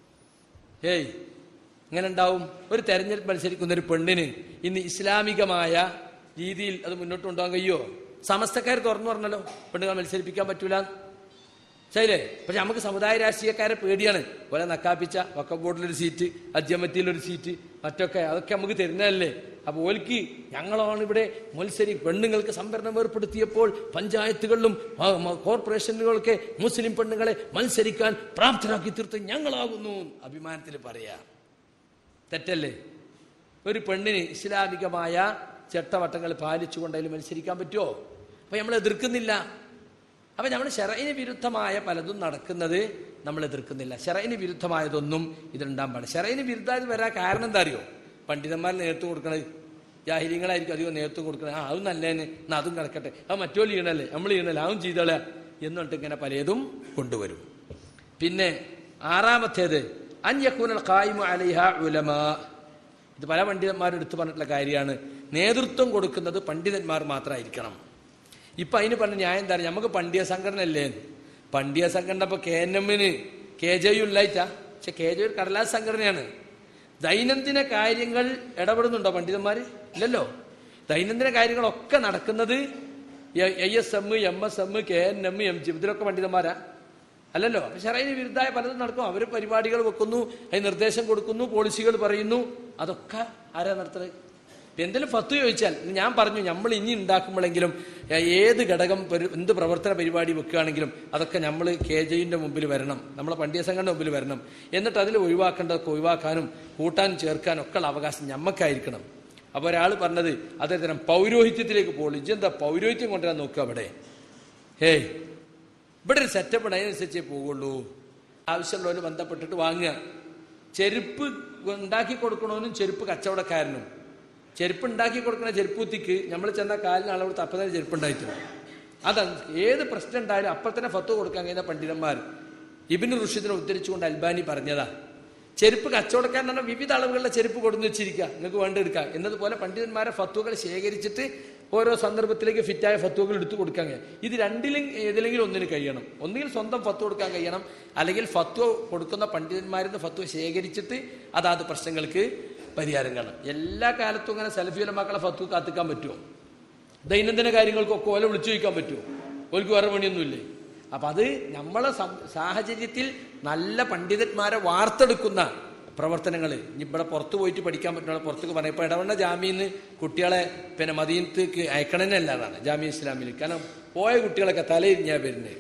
ഏയ് ഇങ്ങനെ ഉണ്ടാവും ഒരു തെരഞ്ഞെടുപ്പ് മത്സരിക്കുന്ന ഒരു പെണ്ണിന് ഇന്ന് ഇസ്ലാമികമായ രീതിയിൽ അത് മുന്നോട്ട് കൊണ്ടുപോകാൻ കഴിയുമോ സമസ്തക്കാർ തുറന്നു പറഞ്ഞല്ലോ പെണ്ണുങ്ങൾ മത്സരിപ്പിക്കാൻ പറ്റൂല ശരിയല്ലേ പക്ഷെ നമുക്ക് സമുദായ രാഷ്ട്രീയക്കാരെ പേടിയാണ് പോലെ നക്കാപ്പിച്ച വക്ക ബോർഡിലൊരു സീറ്റ് അജ്യമത്തിയിലൊരു സീറ്റ് മറ്റൊക്കെ അതൊക്കെ നമുക്ക് തരുന്നതല്ലേ അപ്പൊ ഓൽക്ക് ഞങ്ങളാണ് ഇവിടെ മത്സരി പെണ്ണുങ്ങൾക്ക് സംവരണം ഏർപ്പെടുത്തിയപ്പോൾ പഞ്ചായത്തുകളിലും ആ, മ- കോർപ്പറേഷനുകളൊക്കെ മുസ്ലിം പെണ്ണുങ്ങളെ മത്സരിക്കാൻ പ്രാപ്തരാക്കി തീർത്ത് ഞങ്ങളാകുന്നു അഭിമാനത്തിൽ പറയാ തെറ്റല്ലേ ഒരു പെണ്ണിന് ഇസ്ലാമികമായ ചട്ടവട്ടങ്ങൾ പാലിച്ചുകൊണ്ട് അതിൽ മത്സരിക്കാൻ പറ്റുമോ അപ്പൊ നമ്മൾ എതിർക്കുന്നില്ല അപ്പൊ നമ്മൾ ഷെറൈന് വിരുദ്ധമായ പലതും നടക്കുന്നത് നമ്മൾ എതിർക്കുന്നില്ല ഷെറൈന് വിരുദ്ധമായതൊന്നും ഇതിലുണ്ടാൻ പാടില്ല ഷെറൈന് വിരുദ്ധമായത് വരാൻ കാരണം എന്താ അറിയോ പണ്ഡിതന്മാർ നേതൃത്വം കൊടുക്കണത് ജാഹിര്യങ്ങളായിരിക്കും അധികം നേതൃത്വം കൊടുക്കണത് ആ അതും നല്ലതിന് എന്നാ അതും കിടക്കട്ടെ അത് മറ്റോ ചെയ്യണല്ലേ നമ്മൾ ചെയ്യണല്ലേ അതും ചെയ്തോളെ എന്നിട്ട് ഇങ്ങനെ പലതും കൊണ്ടുവരും പിന്നെ ആറാമത്തേത് അന്യക്കൂനൽ ഖായിമു അലൈഹ ഉലമാ ഇത് പല പണ്ഡിതന്മാരും എടുത്തു പറഞ്ഞിട്ടുള്ള കാര്യമാണ് നേതൃത്വം കൊടുക്കുന്നത് പണ്ഡിതന്മാർ മാത്രമായിരിക്കണം ഇപ്പൊ അതിന് പറഞ്ഞ ന്യായം എന്താണ് നമുക്ക് പണ്ഡിയ സംഘടന അല്ലേ പണ്ഡിയ സംഘടന ഇപ്പൊ കെ എൻ എമ്മിന് കെ ജെ യു ഇല്ലായിട്ടാ പക്ഷെ കെ ജെ യു ഒരു കടലാസ് സംഘടനയാണ് ദൈനംദിന കാര്യങ്ങൾ ഇടപെടുന്നുണ്ടോ പണ്ഡിതന്മാര് ഇല്ലല്ലോ ദൈനംദിന കാര്യങ്ങളൊക്കെ നടക്കുന്നത് I S M M S M K N M M G ഇതിലൊക്കെ പണ്ഡിതന്മാരാ അല്ലല്ലോ അപ്പൊ ഷറൈന് വിരുദ്ധമായ പലതും നടക്കും അവർ പരിപാടികൾ വെക്കുന്നു അതിന് നിർദ്ദേശം കൊടുക്കുന്നു പോളിസികൾ പറയുന്നു അതൊക്കെ ആരാ നടത്തുന്നത് ഇപ്പൊ എന്തെങ്കിലും ഫത്ത് ചോദിച്ചാൽ ഇത് ഞാൻ പറഞ്ഞു നമ്മൾ ഇനി ഉണ്ടാക്കുമ്പോഴെങ്കിലും ഏ, ഏത് ഘടകം പരി- എന്ത് പ്രവർത്തന പരിപാടി വെക്കുകയാണെങ്കിലും അതൊക്കെ നമ്മൾ കെ ജെയിന്റെ മുമ്പിൽ വരണം നമ്മളെ പണ്ഡിയ സംഘടന മുമ്പിൽ വരണം എന്നിട്ട് അതിൽ ഒഴിവാക്കേണ്ടതൊക്കെ ഒഴിവാക്കാനും കൂട്ടാനും ചേർക്കാനും ഒക്കെ ഉള്ള അവകാശം ഞമ്മക്കായിരിക്കണം അപ്പൊ ഒരാൾ പറഞ്ഞത് അതേ തരം പൗരോഹിത്യത്തിലേക്ക് പോകുള്ളൂ ഇജെന്താ പൗരോഹിത്യം കൊണ്ടുവരാൻ നോക്കുക അവിടെ ഹേയ് ഇവിടെ ഒരു സെറ്റപ്പ് ഉണ്ട് അതിനനുസരിച്ചേ പോവുള്ളൂ ആവശ്യമുള്ളവര് ബന്ധപ്പെട്ടിട്ട് വാങ്ങുക ചെരുപ്പ് ഉണ്ടാക്കി കൊടുക്കണവനും ചെരുപ്പ് കച്ചവടക്കാരനും ചെരുപ്പ് ഉണ്ടാക്കി കൊടുക്കുന്ന ചെരുപ്പൂത്തിക്ക് നമ്മൾ ചെന്ന കാലിന് അളവ് അപ്പം തന്നെ ചെരുപ്പ് ഉണ്ടായിട്ടുണ്ട് അതാണ് ഏത് പ്രശ്നം ഉണ്ടായാലും അപ്പം തന്നെ ഫത്ത് കൊടുക്കാൻ കഴിയുന്ന പണ്ഡിതന്മാർ ഇബിന് റുഷിദിനെ ഉദ്ധരിച്ചുകൊണ്ട് അൽബാനി പറഞ്ഞതാ ചെരുപ്പ് കച്ചവടക്കാരൻ പറഞ്ഞാൽ വിവിധ അളവുകളിലെ ചെരുപ്പ് കൊടുന്നു വെച്ചിരിക്കുക നിങ്ങൾക്ക് വേണ്ടെടുക്കുക എന്നതുപോലെ പണ്ഡിതന്മാരെ ഫത്തുകൾ ശേഖരിച്ചിട്ട് ഓരോ സന്ദർഭത്തിലേക്ക് ഫിറ്റായ ഫത്തുകൾ എടുത്തു കൊടുക്കാൻ കഴിയും ഇത് രണ്ടിലും ഏതിലെങ്കിലും ഒന്നിന് കഴിയണം ഒന്നുകിൽ സ്വന്തം ഫത്വ കൊടുക്കാൻ കഴിയണം അല്ലെങ്കിൽ ഫത്വ കൊടുക്കുന്ന പണ്ഡിതന്മാരിൽ നിന്ന് ഫത്വ ശേഖരിച്ചിട്ട് അതാത് പ്രശ്നങ്ങൾക്ക് പരിഹാരം കാണണം എല്ലാ കാലത്തും ഇങ്ങനെ സെൽഫിയിലെ മക്കളെ ഫത്വ കാത്തിക്കാൻ പറ്റുമോ ദൈനംദിന കാര്യങ്ങൾക്കൊക്കെ ഓല വിളിച്ചു ചോദിക്കാൻ പറ്റുമോ ഓൽക്ക് വേറെ പണിയൊന്നുമില്ലേ അപ്പൊ അത് നമ്മളെ സം- സാഹചര്യത്തിൽ നല്ല പണ്ഡിതന്മാരെ വാർത്തെടുക്കുന്ന പ്രവർത്തനങ്ങൾ ഇനി ഇവിടെ പുറത്ത് പോയിട്ട് പഠിക്കാൻ പറ്റുന്ന പുറത്തേക്ക് പറയാം ഇപ്പൊ ഇടവണ്ണ ജാമ്യന്ന് കുട്ടികളെ പിന്നെ മദീനത്തേക്ക് അയക്കണമെന്നെ അല്ലാതാണ് ജാമ്യ ഇസ്ലാമിൽ കാരണം പോയ കുട്ടികളൊക്കെ തലയിരിഞ്ഞാ വരുന്നത്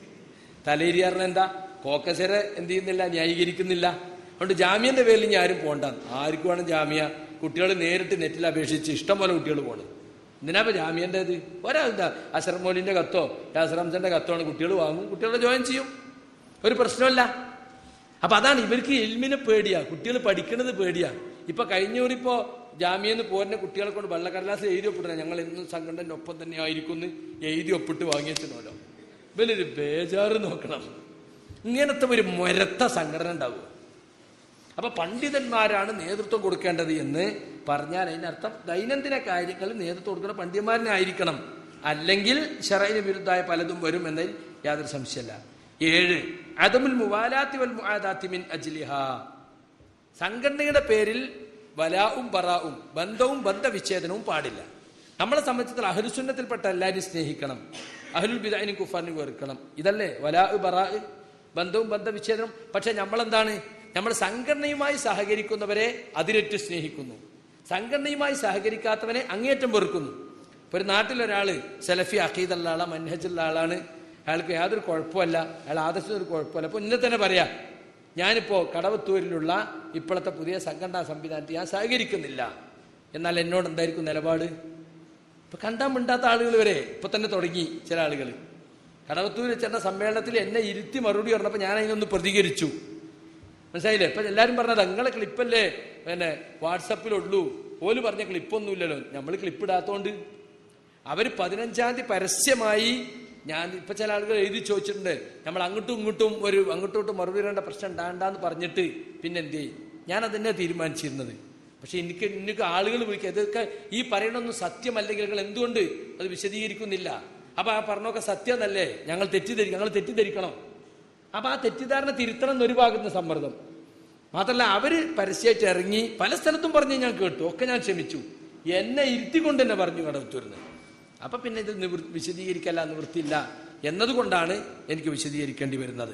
തലയിരി പറഞ്ഞ എന്താ കോക്കസരെ എന്ത് ചെയ്യുന്നില്ല ന്യായീകരിക്കുന്നില്ല അതുകൊണ്ട് ജാമ്യന്റെ പേരിൽ ഇനി ആരും പോണ്ട ആർക്കും വേണം ജാമ്യ കുട്ടികൾ നേരിട്ട് നെറ്റിൽ അപേക്ഷിച്ച് ഇഷ്ടം പോലെ കുട്ടികൾ പോണ് എന്തിനാ ഇപ്പൊ ജാമ്യന്റെ ഇത് ഒരാളുണ്ടാ അസറം മോലിന്റെ കത്തോ യാസറംസന്റെ കത്തോ ആണ് കുട്ടികൾ വാങ്ങും കുട്ടികളെ ജോയിൻ ചെയ്യും ഒരു പ്രശ്നമല്ല അപ്പൊ അതാണ് ഇവർക്ക് എൽമിനെ പേടിയാ കുട്ടികൾ പഠിക്കുന്നത് പേടിയാ ഇപ്പൊ കഴിഞ്ഞൂറിപ്പോ ജാമ്യെന്ന് പോരുന്ന കുട്ടികളെ കൊണ്ട് വെള്ളക്കടലാസ് എഴുതി ഒപ്പിടുന്ന ഞങ്ങൾ എന്നും സംഘടനയുടെ ഒപ്പം തന്നെ ആയിരിക്കും എന്ന് എഴുതി ഒപ്പിട്ട് വാങ്ങി വെച്ചിട്ടുണ്ടല്ലോ ഇവലൊരു ബേജാറ് നോക്കണം ഇങ്ങനത്തെ ഒരു മൊരത്ത സംഘടന ഉണ്ടാവും അപ്പൊ പണ്ഡിതന്മാരാണ് നേതൃത്വം കൊടുക്കേണ്ടത് എന്ന് പറഞ്ഞാൽ അതിനർത്ഥം ദൈനംദിന കാര്യങ്ങളിൽ നേതൃത്വം കൊടുക്കുന്ന പണ്ഡിതന്മാരനെ ആയിരിക്കണം അല്ലെങ്കിൽ ഷറൈന് വിരുദ്ധമായ പലതും വരും എന്നതിൽ യാതൊരു സംശയമല്ല ഏഴ് അദമുൽ മുവാലാത്തി വൽ മുആദാത്തി മിൻ അജ്ലിഹ സംഘടനയുടെ പേരിൽ വലാവും ബറാവും ബന്ധവും ബന്ധവിച്ഛേദനവും പാടില്ല നമ്മളെ സംബന്ധിച്ചിടത്തോളം അഹരുസുന്നത്തിൽപ്പെട്ട എല്ലാവരും സ്നേഹിക്കണം അഹ്ലുൽ ബിദാനും കുഫാനും വെറുക്കണം ഇതല്ലേ വലാ ബറാ ബന്ധവും ബന്ധവിച്ഛേദനം പക്ഷെ നമ്മളെന്താണ് നമ്മൾ സംഘടനയുമായി സഹകരിക്കുന്നവരെ അതിരറ്റ് സ്നേഹിക്കുന്നു സംഘടനയുമായി സഹകരിക്കാത്തവനെ അങ്ങേറ്റം വെറുക്കുന്നു ഇപ്പൊ ഒരു നാട്ടിലൊരാള് സെലഫി അഖീദുള്ള ആളാ മൻഹജുള്ള ആളാണ് അയാൾക്ക് യാതൊരു കുഴപ്പമല്ല അയാൾ ആദർശത്തിന് ഒരു കുഴപ്പമില്ല അപ്പൊ ഇന്നെ തന്നെ പറയാം ഞാനിപ്പോ കടവത്തൂരിലുള്ള ഇപ്പോഴത്തെ പുതിയ സംഘടനാ സംവിധാനത്തിൽ ഞാൻ സഹകരിക്കുന്നില്ല എന്നാൽ എന്നോട് എന്തായിരിക്കും നിലപാട് ഇപ്പൊ കണ്ടാൻ മിണ്ടാത്ത ആളുകൾ വരെ ഇപ്പൊ തന്നെ തുടങ്ങി ചില ആളുകൾ കടവത്തൂർ ചേട്ട സമ്മേളനത്തിൽ എന്നെ ഇരുത്തി മറുപടി പറഞ്ഞപ്പോൾ ഞാൻ അതിനൊന്ന് പ്രതികരിച്ചു മനസ്സിലായില്ലേ ഇപ്പൊ എല്ലാരും പറഞ്ഞത് നിങ്ങളെ ക്ലിപ്പല്ലേ പിന്നെ വാട്സപ്പിലുള്ളൂ ഓല് പറഞ്ഞ ക്ലിപ്പൊന്നുമില്ലല്ലോ നമ്മൾ ക്ലിപ്പ് ഇടാത്തോണ്ട് അവര് പതിനഞ്ചാം തീയതി പരസ്യമായി ഞാൻ ഇപ്പൊ ചില ആളുകൾ എഴുതി ചോദിച്ചിട്ടുണ്ട് നമ്മൾ അങ്ങോട്ടും ഇങ്ങോട്ടും ഒരു അങ്ങോട്ടും ഇങ്ങോട്ടും മറുപടി പറയേണ്ട പ്രശ്നം ഉണ്ടാണ്ടെന്ന് പറഞ്ഞിട്ട് പിന്നെ എന്ത് ചെയ്യും ഞാൻ അതന്നെ തീരുമാനിച്ചിരുന്നത് പക്ഷെ എനിക്ക് എനിക്ക് ആളുകൾ വിളിക്കുക ഇതൊക്കെ ഈ പറയണൊന്നും സത്യമല്ലെങ്കിൽ നിങ്ങൾ എന്തുകൊണ്ട് അത് വിശദീകരിക്കുന്നില്ല അപ്പൊ ആ പറഞ്ഞൊക്കെ സത്യമല്ലേ ഞങ്ങൾ തെറ്റിദ്ധരി ഞങ്ങൾ തെറ്റിദ്ധരിക്കണം അപ്പൊ ആ തെറ്റിദ്ധാരണ തിരുത്തണം എന്നൊരു ഭാഗത്ത് സമ്മർദ്ദം മാത്രല്ല അവര് പരസ്യമായിട്ട് ഇറങ്ങി പല സ്ഥലത്തും പറഞ്ഞ് ഞാൻ കേട്ടു ഒക്കെ ഞാൻ ക്ഷമിച്ചു എന്നെ ഇരുത്തിക്കൊണ്ട് തന്നെ പറഞ്ഞു കടവത്തൂരിന്ന് അപ്പൊ പിന്നെ ഇത് നിവൃ വിശദീകരിക്കല്ല നിവൃത്തിയില്ല എന്നതുകൊണ്ടാണ് എനിക്ക് വിശദീകരിക്കേണ്ടി വരുന്നത്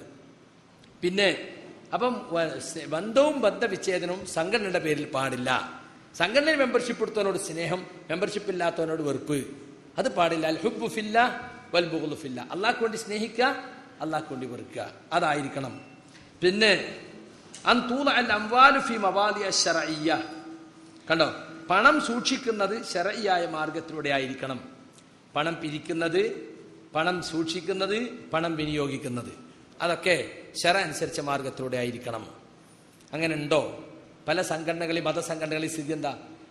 പിന്നെ അപ്പം വ- സ് ബന്ധവും ബന്ധവിച്ഛേദനവും സംഘടനയുടെ പേരിൽ പാടില്ല സംഘടനയിൽ മെമ്പർഷിപ്പ് എടുത്തവനോട് സ്നേഹം മെമ്പർഷിപ്പ് ഇല്ലാത്തവനോട് വെറുപ്പ് അത് പാടില്ല അൽ ഹുബ്ബു ഫില്ല വൽ ബുഗ്ളു ഫില്ല അള്ളാഹ്ക്ക് വേണ്ടി സ്നേഹിക്കുക അള്ളാഹ്ക്ക് വേണ്ടി വെറുക്കുക അതായിരിക്കണം പിന്നെ അൻ തൂല അൽ അംവാലു ഫി മവാലിയ ശറയ്യ കണ്ടോ പണം സൂക്ഷിക്കുന്നത് ശരയ്യായ മാർഗത്തിലൂടെ ആയിരിക്കണം പണം പിരിക്കുന്നത് പണം സൂക്ഷിക്കുന്നത് പണം വിനിയോഗിക്കുന്നത് അതൊക്കെ ശര അനുസരിച്ച മാർഗത്തിലൂടെ ആയിരിക്കണം അങ്ങനെ ഉണ്ടോ പല സംഘടനകളിൽ മതസംഘടനകളിൽ സ്ഥിതി എന്താ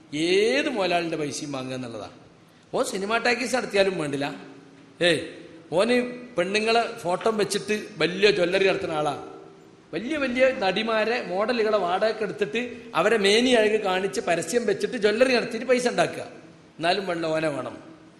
ഏത് മുതലാളിന്റെ പൈസയും വാങ്ങുക എന്നുള്ളതാ ഓ സിനിമാ ടാക്കീസ് നടത്തിയാലും വേണ്ടില്ല ഏയ് ഓന് പെണ്ണുങ്ങളെ ഫോട്ടോ വെച്ചിട്ട് വലിയ ജ്വല്ലറി നടത്തുന്ന ആളാ വലിയ വലിയ നടിമാരെ മോഡലുകളെ വാടകയ്ക്ക് എടുത്തിട്ട് അവരെ മേനി അഴക് കാണിച്ച് പരസ്യം വെച്ചിട്ട് ജ്വല്ലറി നടത്തിയിട്ട് പൈസ ഉണ്ടാക്കുക എന്നാലും വെള്ളം ഓന വേണം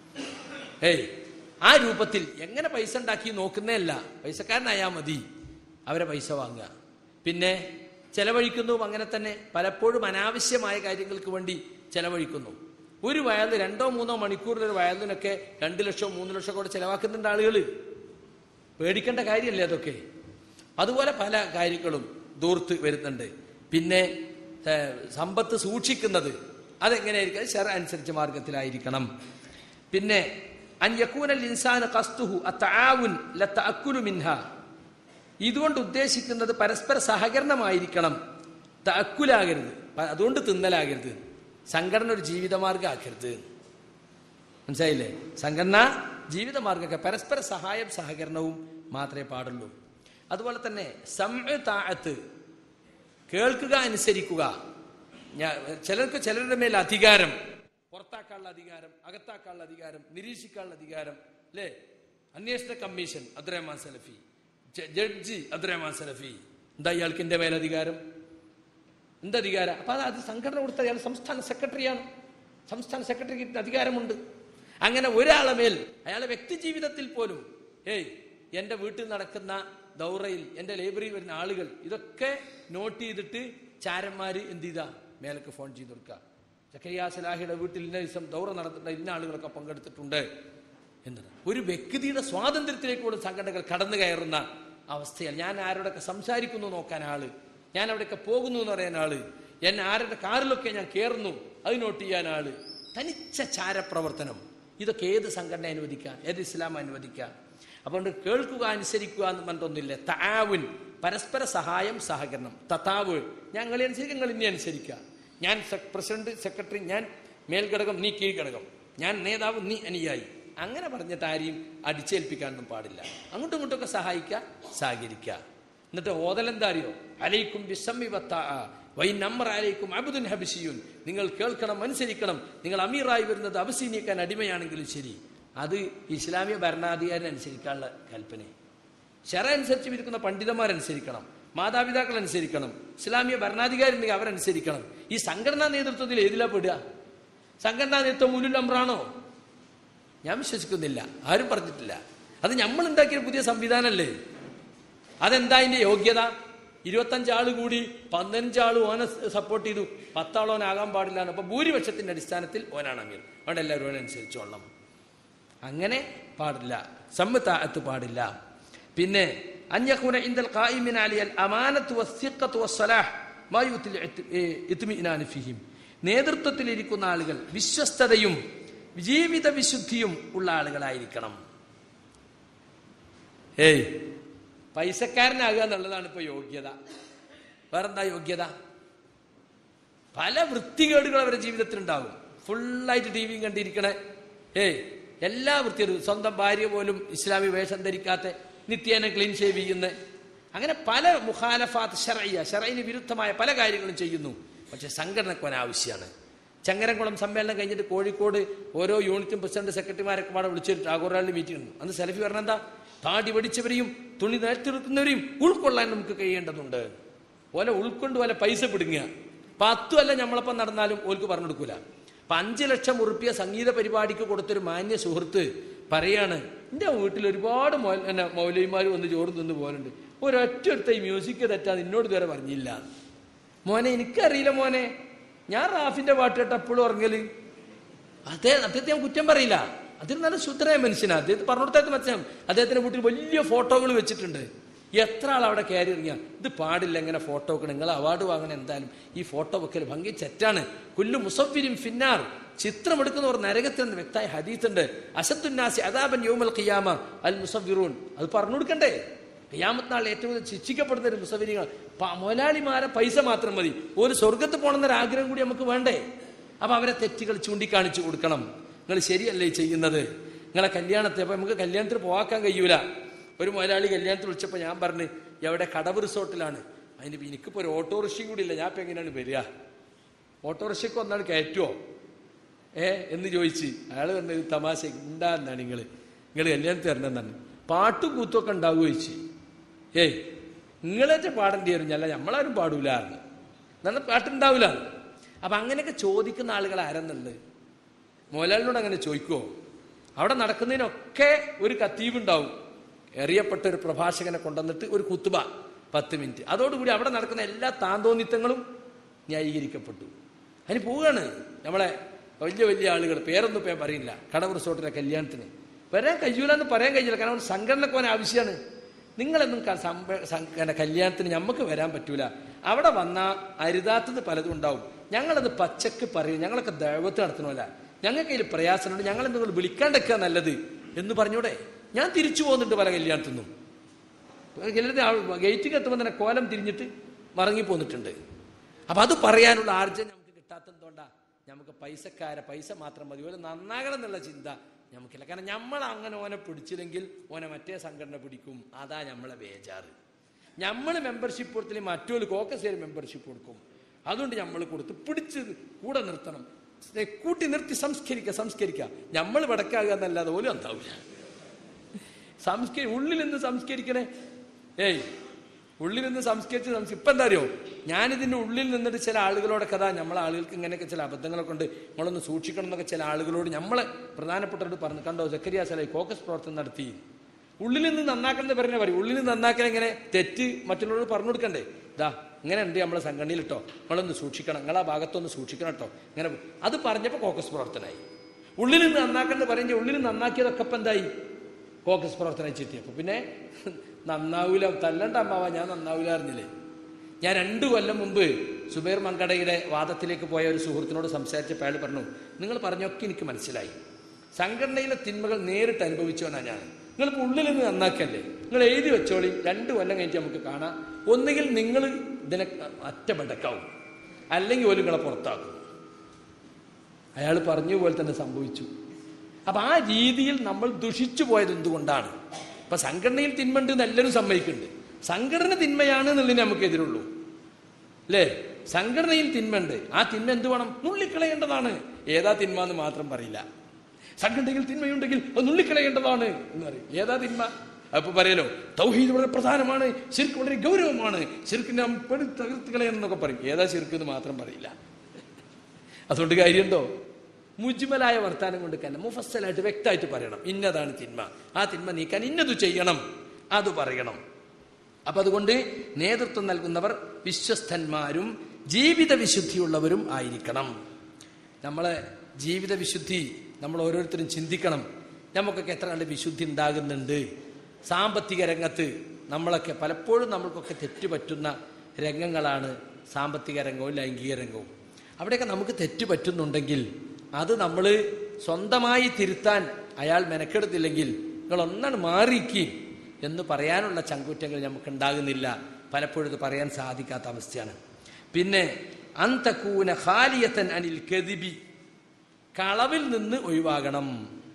ഏയ് ആ രൂപത്തിൽ എങ്ങനെ പൈസ ഉണ്ടാക്കി നോക്കുന്നതല്ല പൈസക്കാരനായാൽ മതി അവരെ പൈസ വാങ്ങുക പിന്നെ ചെലവഴിക്കുന്നതും അങ്ങനെ തന്നെ പലപ്പോഴും അനാവശ്യമായ കാര്യങ്ങൾക്ക് വേണ്ടി ചെലവഴിക്കുന്നു ഒരു വയലിന് രണ്ടോ മൂന്നോ മണിക്കൂറിലൊരു വയലിനൊക്കെ രണ്ട് ലക്ഷമോ മൂന്ന് ലക്ഷമോ കൂടെ ചെലവാക്കുന്നുണ്ട് ആളുകൾ പേടിക്കേണ്ട കാര്യമല്ലേ അതൊക്കെ അതുപോലെ പല കാര്യങ്ങളും ദൂർത്ത് വരുന്നുണ്ട് പിന്നെ ഏഹ്, സമ്പത്ത് സൂക്ഷിക്കുന്നത് അതെങ്ങനെയായിരിക്കും ശര അനുസരിച്ച് മാർഗത്തിലായിരിക്കണം പിന്നെ അൻ യക്കൂനൽ ഇൻസാന കസ്തുഹു അത്തആവുൻ ലതഅക്കുലു മിൻഹ ഇതുകൊണ്ട് ഉദ്ദേശിക്കുന്നത് പരസ്പര സഹകരണമായിരിക്കണം തഅക്കുലാകരുത് പ- അതുകൊണ്ട് തിന്നലാകരുത് സംഘടന ഒരു ജീവിതമാർഗം ആക്കരുത് മനസ്സിലായില്ലേ സംഘടന ജീവിതമാർഗമൊക്കെ പരസ്പര സഹായം സഹകരണവും മാത്രമേ പാടുള്ളൂ അതുപോലെ തന്നെ സംഅ താഅത്ത് കേൾക്കുക അനുസരിക്കുക ഞാ- ചിലർക്ക് ചിലരുടെ മേൽ അധികാരം പുറത്താക്കാനുള്ള അധികാരം അകത്താക്കാനുള്ള അധികാരം നിരീക്ഷിക്കാനുള്ള അധികാരം അല്ലേ അന്വേഷണ കമ്മീഷൻ അബ്ദുറഹ്മാൻ സലഫി ജ- ജഡ്ജി അബ്ദുറഹ്മാൻ സലഫി എന്താ ഇയാൾക്ക് എന്റെ മേലധികാരം എന്താ അധികാരം അപ്പൊ അത് അത് സംഘടന കൊടുത്ത അയാൾ സംസ്ഥാന സെക്രട്ടറിയാണ് സംസ്ഥാന സെക്രട്ടറിക്ക് അധികാരമുണ്ട് അങ്ങനെ ഒരാളെ മേൽ അയാളെ വ്യക്തി ജീവിതത്തിൽ പോലും ഏയ് എന്റെ വീട്ടിൽ നടക്കുന്ന ദൗറയിൽ എന്റെ ലൈബ്രറിയിൽ വരുന്ന ആളുകൾ ഇതൊക്കെ നോട്ട് ചെയ്തിട്ട് ചാരന്മാര് എന്ത് ചെയ്താ മേലക്ക് ഫോൺ ചെയ്ത് കൊടുക്കുക ചക്കരിയ സലാഹിയുടെ വീട്ടിൽ ഇന്ന ദിവസം ദൗറ നടത്തുന്ന ഇന്ന ആളുകളൊക്കെ പങ്കെടുത്തിട്ടുണ്ട് എന്നത് ഒരു വ്യക്തിയുടെ സ്വാതന്ത്ര്യത്തിലേക്ക് കൂടെ സംഘടനകൾ കടന്നു കയറുന്ന അവസ്ഥയാണ് ഞാൻ ആരോടൊക്കെ സംസാരിക്കുന്നു നോക്കാൻ ആള് ഞാൻ അവിടെയൊക്കെ പോകുന്നു എന്ന് പറയാൻ ആള് എന്നെ ആരുടെ കാറിലൊക്കെ ഞാൻ കയറുന്നു അത് നോട്ട് ചെയ്യാൻ ആള് തനിച്ച ചാരപ്രവർത്തനം ഇതൊക്കെ ഏത് സംഘടന അനുവദിക്കാം ഏത് ഇസ്ലാം അനുവദിക്കാം അതുകൊണ്ട് കേൾക്കുക അനുസരിക്കുക എന്ന് പറഞ്ഞൊന്നുമില്ല താവുൻ പരസ്പര സഹായം സഹകരണം തത്താവ് ഞങ്ങളെ അനുസരിക്കുക നിങ്ങൾ ഇനി അനുസരിക്കുക ഞാൻ സെ- പ്രസിഡന്റ് സെക്രട്ടറി ഞാൻ മേൽഘടകം നീ കീഴ്ഘടകം ഞാൻ നേതാവ് നീ അനുയായി അങ്ങനെ പറഞ്ഞിട്ട് ആരെയും അടിച്ചേൽപ്പിക്കാനൊന്നും പാടില്ല അങ്ങോട്ടും ഇങ്ങോട്ടൊക്കെ സഹായിക്കുക സഹകരിക്കുക എന്നിട്ട് ഓതലെന്താ അറിയോ അലൈക്കും ബിസമ്മിവത്ത വൈ നമ്മർ അലൈക്കും അബുദുൻ ഹബിസിയുൻ നിങ്ങൾ കേൾക്കണം അനുസരിക്കണം നിങ്ങൾ അമീറായി വരുന്നത് അബസീനിയക്കാൻ അടിമയാണെങ്കിലും ശരി അത് ഇസ്ലാമിക ഭരണാധികാരി അനുസരിക്കാനുള്ള കൽപ്പന ശര അനുസരിച്ച് ഇരിക്കുന്ന പണ്ഡിതന്മാരനുസരിക്കണം മാതാപിതാക്കൾ അനുസരിക്കണം ഇസ്ലാമിക ഭരണാധികാരി ഉണ്ടെങ്കിൽ അവരനുസരിക്കണം ഈ സംഘടനാ നേതൃത്വത്തിൽ ഏതിലാ പെടുക സംഘടനാ നേതൃത്വം മുലുൽ അമ്രാണോ ഞാൻ വിശ്വസിക്കുന്നില്ല ആരും പറഞ്ഞിട്ടില്ല അത് നമ്മൾ ഉണ്ടാക്കിയ പുതിയ സംവിധാനമല്ലേ അതെന്താ അതിന്റെ യോഗ്യത ഇരുപത്തഞ്ചാള് കൂടി പതിനഞ്ചാള് ഓനെ സപ്പോർട്ട് ചെയ്തു പത്താൾ ഓനാകാൻ പാടില്ല അപ്പൊ ഭൂരിപക്ഷത്തിന്റെ അടിസ്ഥാനത്തിൽ ഓനാണ് അമീർ അതുകൊണ്ട് എല്ലാവരും ഓനനുസരിച്ചോളണം അങ്ങനെ പാടില്ല സമ്മത്താഅത്ത് പാടില്ല പിന്നെ അഞ്ഞഖൂന ഇന്ദൽ ഖായിമിൻ അലിയൽ അമാനത്ത് വസ്സിഖത്ത് വസ്സലാഹ് മാ യുത്തിൽ ഇത്മിനാൻ ഫിഹിം നേതൃത്വത്തിലിരിക്കുന്ന ആളുകൾ വിശ്വസ്തതയും ജീവിത വിശുദ്ധിയും ഉള്ള ആളുകളായിരിക്കണം ഏയ് പൈസക്കാരനാകുക എന്നുള്ളതാണ് ഇപ്പൊ യോഗ്യത വേറെന്താ യോഗ്യത പല വൃത്തികേടുകൾ അവരുടെ ജീവിതത്തിൽ ഉണ്ടാകും ഫുള്ളായിട്ട് ടി വിയും കണ്ടിരിക്കണേ ഏയ് എല്ലാ വൃത്തികളും സ്വന്തം ഭാര്യ പോലും ഇസ്ലാമി വേഷം ധരിക്കാത്ത നിത്യേന ക്ലീൻ ഷേവ് ചെയ്യുന്ന അങ്ങനെ പല മുഖാലഫാത്ത് ഷറയ്യ ഷറയിന് വിരുദ്ധമായ പല കാര്യങ്ങളും ചെയ്യുന്നു പക്ഷെ സംഘടനക്കൊന ആവശ്യമാണ് ചങ്ങരംകുളം സമ്മേളനം കഴിഞ്ഞിട്ട് കോഴിക്കോട് ഓരോ യൂണിറ്റും പ്രസിഡന്റ് സെക്രട്ടറിമാരൊക്കെ പാടെ വിളിച്ചിട്ട് ആഗോറാളിൽ മീറ്റിംഗ് ഉണ്ട് അന്ന് സെൽഫി പറഞ്ഞ എന്താ താടി പഠിച്ചവരെയും തുണി നേർത്തിരുക്കുന്നവരെയും ഉൾക്കൊള്ളാൻ നമുക്ക് കഴിയേണ്ടതുണ്ട് ഓലെ ഉൾക്കൊണ്ട് പോലെ പൈസ പിടുങ്ങുക പത്തും അല്ല നമ്മളപ്പം നടന്നാലും ഓൽക്ക് പറഞ്ഞു കൊടുക്കൂല അപ്പൊ അഞ്ചു ലക്ഷം ഉറുപ്പിയ സംഗീത പരിപാടിക്ക് കൊടുത്തൊരു മാന്യ സുഹൃത്ത് പറയാണ് എൻ്റെ വീട്ടിൽ ഒരുപാട് മൗ എന്നെ മൗലവിമാർ വന്ന് ചോറ് തിന്ന് പോലുണ്ട് ഒരൊറ്റ എടുത്ത ഈ മ്യൂസിക് തെറ്റാന്ന് എന്നോട് ഇതുവരെ പറഞ്ഞില്ല മോനെ എനിക്കറിയില്ല മോനെ ഞാൻ റാഫിന്റെ പാട്ട് കേട്ട എപ്പോഴും ഉറങ്ങല് അതേ അദ്ദേഹത്തെ ഞാൻ കുറ്റം പറയില്ല അതിന് നല്ല ശുദ്ധനായ മനുഷ്യനാണ് അദ്ദേഹത്തെ പറഞ്ഞു കൊടുത്താൽ മനസ്സിലാവും അദ്ദേഹത്തിന്റെ വീട്ടിൽ വലിയ ഫോട്ടോകൾ വെച്ചിട്ടുണ്ട് എത്ര ആൾ അവിടെ കയറി ഇറങ്ങിയ ഇത് പാടില്ല എങ്ങനെ ഫോട്ടോ വെക്കണം നിങ്ങൾ അവാർഡ് വാങ്ങണം എന്തായാലും ഈ ഫോട്ടോ വെക്കൽ ഭംഗി തെറ്റാണ് കുല്ലു മുസഫിരും ഫിന്നാർ ചിത്രമെടുക്കുന്നവർ നരകത്തിൽ വ്യക്തമായ ഹദീത്തുണ്ട് അസത്തുന്നാസി അദാബൻ യോമൽ ഖിയാമ അൽ മുസഫിറൂൻ അത് പറഞ്ഞു കൊടുക്കണ്ടേ ഖിയാമത്ത് നാൾ ഏറ്റവും കൂടുതൽ ശിക്ഷിക്കപ്പെടുന്ന ഒരു മുസഫിരികൾ മുതലാളിമാരെ പൈസ മാത്രം മതി ഒരു സ്വർഗത്ത് പോകണമെന്നൊരു ആഗ്രഹം കൂടി നമുക്ക് വേണ്ടേ അപ്പൊ അവരെ തെറ്റുകൾ ചൂണ്ടിക്കാണിച്ചു കൊടുക്കണം നിങ്ങൾ ശരിയല്ലേ ഈ ചെയ്യുന്നത് നിങ്ങളെ കല്യാണത്തെ അപ്പൊ നമുക്ക് കല്യാണത്തിന് പോകാൻ കഴിയൂല ഒരു മുതലാളി കല്യാണത്തിൽ വിളിച്ചപ്പോൾ ഞാൻ പറഞ്ഞു എവിടെ കടവ് റിസോർട്ടിലാണ് അതിന് ഇപ്പൊ എനിക്കിപ്പോ ഒരു ഓട്ടോറിക്ഷയും കൂടി ഇല്ല ഞാൻ ഇപ്പൊ എങ്ങനെയാണ് വരിക ഓട്ടോറിക്ഷയ്ക്ക് വന്നാൽ കയറ്റുമോ ഏ എന്ന് ചോദിച്ച് അയാൾ പറഞ്ഞത് തമാശ ഉണ്ടാന്നാണ് നിങ്ങൾ നിങ്ങൾ കല്യാണത്തിൽ തരണമെന്നാണ് പാട്ടും കൂത്തൊക്കെ ഉണ്ടാവുക ചോദിച്ചു ഏയ് നിങ്ങളേറ്റ പാടേണ്ടി വരും അല്ല നമ്മളാരും പാടൂല എന്നാൽ പാട്ടുണ്ടാവില്ല അപ്പൊ അങ്ങനെയൊക്കെ ചോദിക്കുന്ന ആളുകൾ ആരെന്നുള്ളത് മോലാലിനോട് അങ്ങനെ ചോദിക്കുമോ അവിടെ നടക്കുന്നതിനൊക്കെ ഒരു കത്തീവ് ഉണ്ടാവും എറിയപ്പെട്ട ഒരു പ്രഭാഷകനെ കൊണ്ടുവന്നിട്ട് ഒരു കുത്തുബ പത്ത് മിനിറ്റ് അതോടുകൂടി അവിടെ നടക്കുന്ന എല്ലാ താന്തോന്നിത്തങ്ങളും ന്യായീകരിക്കപ്പെട്ടു അതിന് പോവുകയാണ് നമ്മളെ വലിയ വലിയ ആളുകൾ പേരൊന്നും ഇപ്പം ഞാൻ പറയില്ല കടവ് റിസോർട്ടിലെ കല്യാണത്തിന് വരാൻ കഴിയൂല എന്ന് പറയാൻ കഴിയില്ല കാരണം ഒരു സംഘടനക്ക് പോകാൻ ആവശ്യമാണ് നിങ്ങളൊന്നും ക- സംഭ- സം- പിന്നെ കല്യാണത്തിന് നമുക്ക് വരാൻ പറ്റൂല അവിടെ വന്നാൽ അരുതാത്തത് പലതും ഉണ്ടാവും ഞങ്ങളത് പച്ചക്ക് പറയും ഞങ്ങളൊക്കെ ദൈവത്ത് നടത്തണമല്ല ഞങ്ങൾക്ക് ഇതിൽ പ്രയാസമുണ്ട് ഞങ്ങൾ നിങ്ങൾ വിളിക്കാണ്ടൊക്കെ നല്ലത് എന്ന് പറഞ്ഞൂടെ ഞാൻ തിരിച്ചു പോകുന്നുണ്ട് പല കല്യാണത്തിനും ഗേറ്റിൽ എത്തുമ്പോൾ തന്നെ കോലം തിരിഞ്ഞിട്ട് മറങ്ങി പോന്നിട്ടുണ്ട് അപ്പൊ അത് പറയാനുള്ള ആർജം നമുക്ക് കിട്ടാത്തതുകൊണ്ടാ നമുക്ക് പൈസക്കാരെ പൈസ മാത്രം മതി ഓല് നന്നാകണം എന്നുള്ള ചിന്ത നമുക്കില്ല കാരണം നമ്മൾ അങ്ങനെ ഓനെ പിടിച്ചില്ലെങ്കിൽ ഓനെ മറ്റേ സംഘടന പിടിക്കും അതാ നമ്മളെ ബേജാറ് നമ്മൾ മെമ്പർഷിപ്പ് കൊടുത്തില്ല മറ്റൊരു കോക്കസേരി മെമ്പർഷിപ്പ് കൊടുക്കും അതുകൊണ്ട് നമ്മൾ കൊടുത്ത് പിടിച്ച് കൂടെ നിർത്തണം ഏ, കൂട്ടി നിർത്തി സംസ്കരിക്കുക സംസ്കരിക്കുക നമ്മൾ വടക്കാകുക എന്നല്ലാതെ പോലും എന്താവില്ല സംസ്കരി ഉള്ളിൽ നിന്ന് സംസ്കരിക്കണേ ഏയ് ഉള്ളിൽ നിന്ന് സംസ്കരിച്ച് സംസ്ക ഇപ്പം എന്താ അറിയോ ഞാനിതിൻ്റെ ഉള്ളിൽ നിന്നിട്ട് ചില ആളുകളോടൊക്കെ അതാ നമ്മളെ ആളുകൾക്ക് ഇങ്ങനെയൊക്കെ ചില അബദ്ധങ്ങളൊക്കെ ഉണ്ട് നമ്മളൊന്ന് സൂക്ഷിക്കണം എന്നൊക്കെ ചില ആളുകളോട് നമ്മളെ പ്രധാനപ്പെട്ടവരോട് പറഞ്ഞു കണ്ടോ ജക്കരിയ സലായി കോക്കസ് പ്രവർത്തനം നടത്തി ഉള്ളിൽ നിന്ന് നന്നാക്കണം എന്ന് പറഞ്ഞാൽ പറയും ഉള്ളിൽ നിന്ന് നന്നാക്കാൻ എങ്ങനെ തെറ്റ് മറ്റുള്ളവരോട് പറഞ്ഞു കൊടുക്കണ്ടേ ഇതാ ഇങ്ങനെ ഉണ്ട് നമ്മളെ സംഘടനയിൽ കേട്ടോ നിങ്ങളൊന്ന് സൂക്ഷിക്കണം നിങ്ങളാ ഭാഗത്തൊന്ന് സൂക്ഷിക്കണം കേട്ടോ ഇങ്ങനെ അത് പറഞ്ഞപ്പോൾ കോക്കസ് പ്രവർത്തനമായി ഉള്ളിൽ നിന്ന് നന്നാക്കണം എന്ന് പറയുമ്പോൾ ഉള്ളിൽ നന്നാക്കിയതൊക്കെ ഇപ്പം എന്തായി കോക്കസ് പ്രവർത്തനം ചെത്തിയപ്പോൾ പിന്നെ നന്നാവൂല തല്ലണ്ട അമ്മാവ ഞാൻ നന്നാവൂല അറിഞ്ഞില്ലേ ഞാൻ രണ്ടു കൊല്ലം മുമ്പ് സുബൈർ മങ്കടയുടെ വാദത്തിലേക്ക് പോയ ഒരു സുഹൃത്തിനോട് സംസാരിച്ചപ്പോൾ അയാൾ പറഞ്ഞു നിങ്ങൾ പറഞ്ഞൊക്കെ എനിക്ക് മനസ്സിലായി സംഘടനയിലെ തിന്മകൾ നേരിട്ട് അനുഭവിച്ചവനാണ് ഞാൻ നിങ്ങളിപ്പോൾ ഉള്ളിൽ നിന്ന് നന്നാക്കല്ലേ നിങ്ങൾ എഴുതി വെച്ചോളി രണ്ട് കൊല്ലം കഴിഞ്ഞിട്ട് നമുക്ക് കാണാം ഒന്നുകിൽ നിങ്ങൾ ഇതിനെ അറ്റബടക്കാവും അല്ലെങ്കിൽ ഒരു നിങ്ങളെ പുറത്താക്കും അയാൾ പറഞ്ഞ പോലെ തന്നെ സംഭവിച്ചു അപ്പൊ ആ രീതിയിൽ നമ്മൾ ദുഷിച്ചു പോയത് എന്തുകൊണ്ടാണ് ഇപ്പൊ സംഘടനയിൽ തിന്മണ്ട് എന്ന് എല്ലാവരും സമ്മതിക്കുന്നുണ്ട് സംഘടന തിന്മയാണ് എന്നുള്ളതിന് നമുക്കെതിരുള്ളൂ അല്ലേ സംഘടനയിൽ തിന്മയുണ്ട് ആ തിന്മ എന്ത് വേണം നുള്ളിക്കളയേണ്ടതാണ് ഏതാ തിന്മ എന്ന് മാത്രം പറയില്ല സംഘടനയിൽ തിന്മയുണ്ടെങ്കിൽ അത് നുള്ളിക്കളയേണ്ടതാണ് എന്ന് പറയും ഏതാ തിന്മ അപ്പൊ പറയലോ തൗഹീദ് വളരെ പ്രധാനമാണ് ശിർക്ക് വളരെ ഗൗരവമാണ് ശിർക്കിനെ നാം പെടു തകർത്ത് കളയണമെന്നൊക്കെ പറയും ഏതാ ശിർക്ക് എന്ന് മാത്രം പറയില്ല അതുകൊണ്ട് കാര്യമുണ്ടോ മുജ്മലായ വർത്താനം കൊണ്ട് തന്നെ മുഫസ്സലായിട്ട് വ്യക്തമായിട്ട് പറയണം ഇന്നതാണ് തിന്മ ആ തിന്മ നീക്കാൻ ഇന്നത് ചെയ്യണം അത് പറയണം അപ്പൊ അതുകൊണ്ട് നേതൃത്വം നൽകുന്നവർ വിശ്വസ്തന്മാരും ജീവിത വിശുദ്ധിയുള്ളവരും ആയിരിക്കണം നമ്മളെ ജീവിത വിശുദ്ധി നമ്മൾ ഓരോരുത്തരും ചിന്തിക്കണം നമുക്കൊക്കെ എത്ര കണ്ട് വിശുദ്ധി ഉണ്ടാകുന്നുണ്ട് സാമ്പത്തിക രംഗത്ത് നമ്മളൊക്കെ പലപ്പോഴും നമ്മൾക്കൊക്കെ തെറ്റ് പറ്റുന്ന രംഗങ്ങളാണ് സാമ്പത്തിക രംഗവും ലൈംഗിക രംഗവും അവിടെയൊക്കെ നമുക്ക് തെറ്റ് പറ്റുന്നുണ്ടെങ്കിൽ അത് നമ്മൾ സ്വന്തമായി തിരുത്താൻ അയാൾ മെനക്കെടുത്തില്ലെങ്കിൽ നിങ്ങൾ ഒന്നാണ് മാറിക്കി എന്ന് പറയാനുള്ള ചങ്കുറ്റങ്ങൾ നമുക്ക് ഉണ്ടാകുന്നില്ല പലപ്പോഴും ഇത് പറയാൻ സാധിക്കാത്ത അവസ്ഥയാണ് പിന്നെ അന്തക്കൂന ഖാലിയത്തൻ അനിൽ കെതിബി കളവിൽ നിന്ന് ഒഴിവാകണം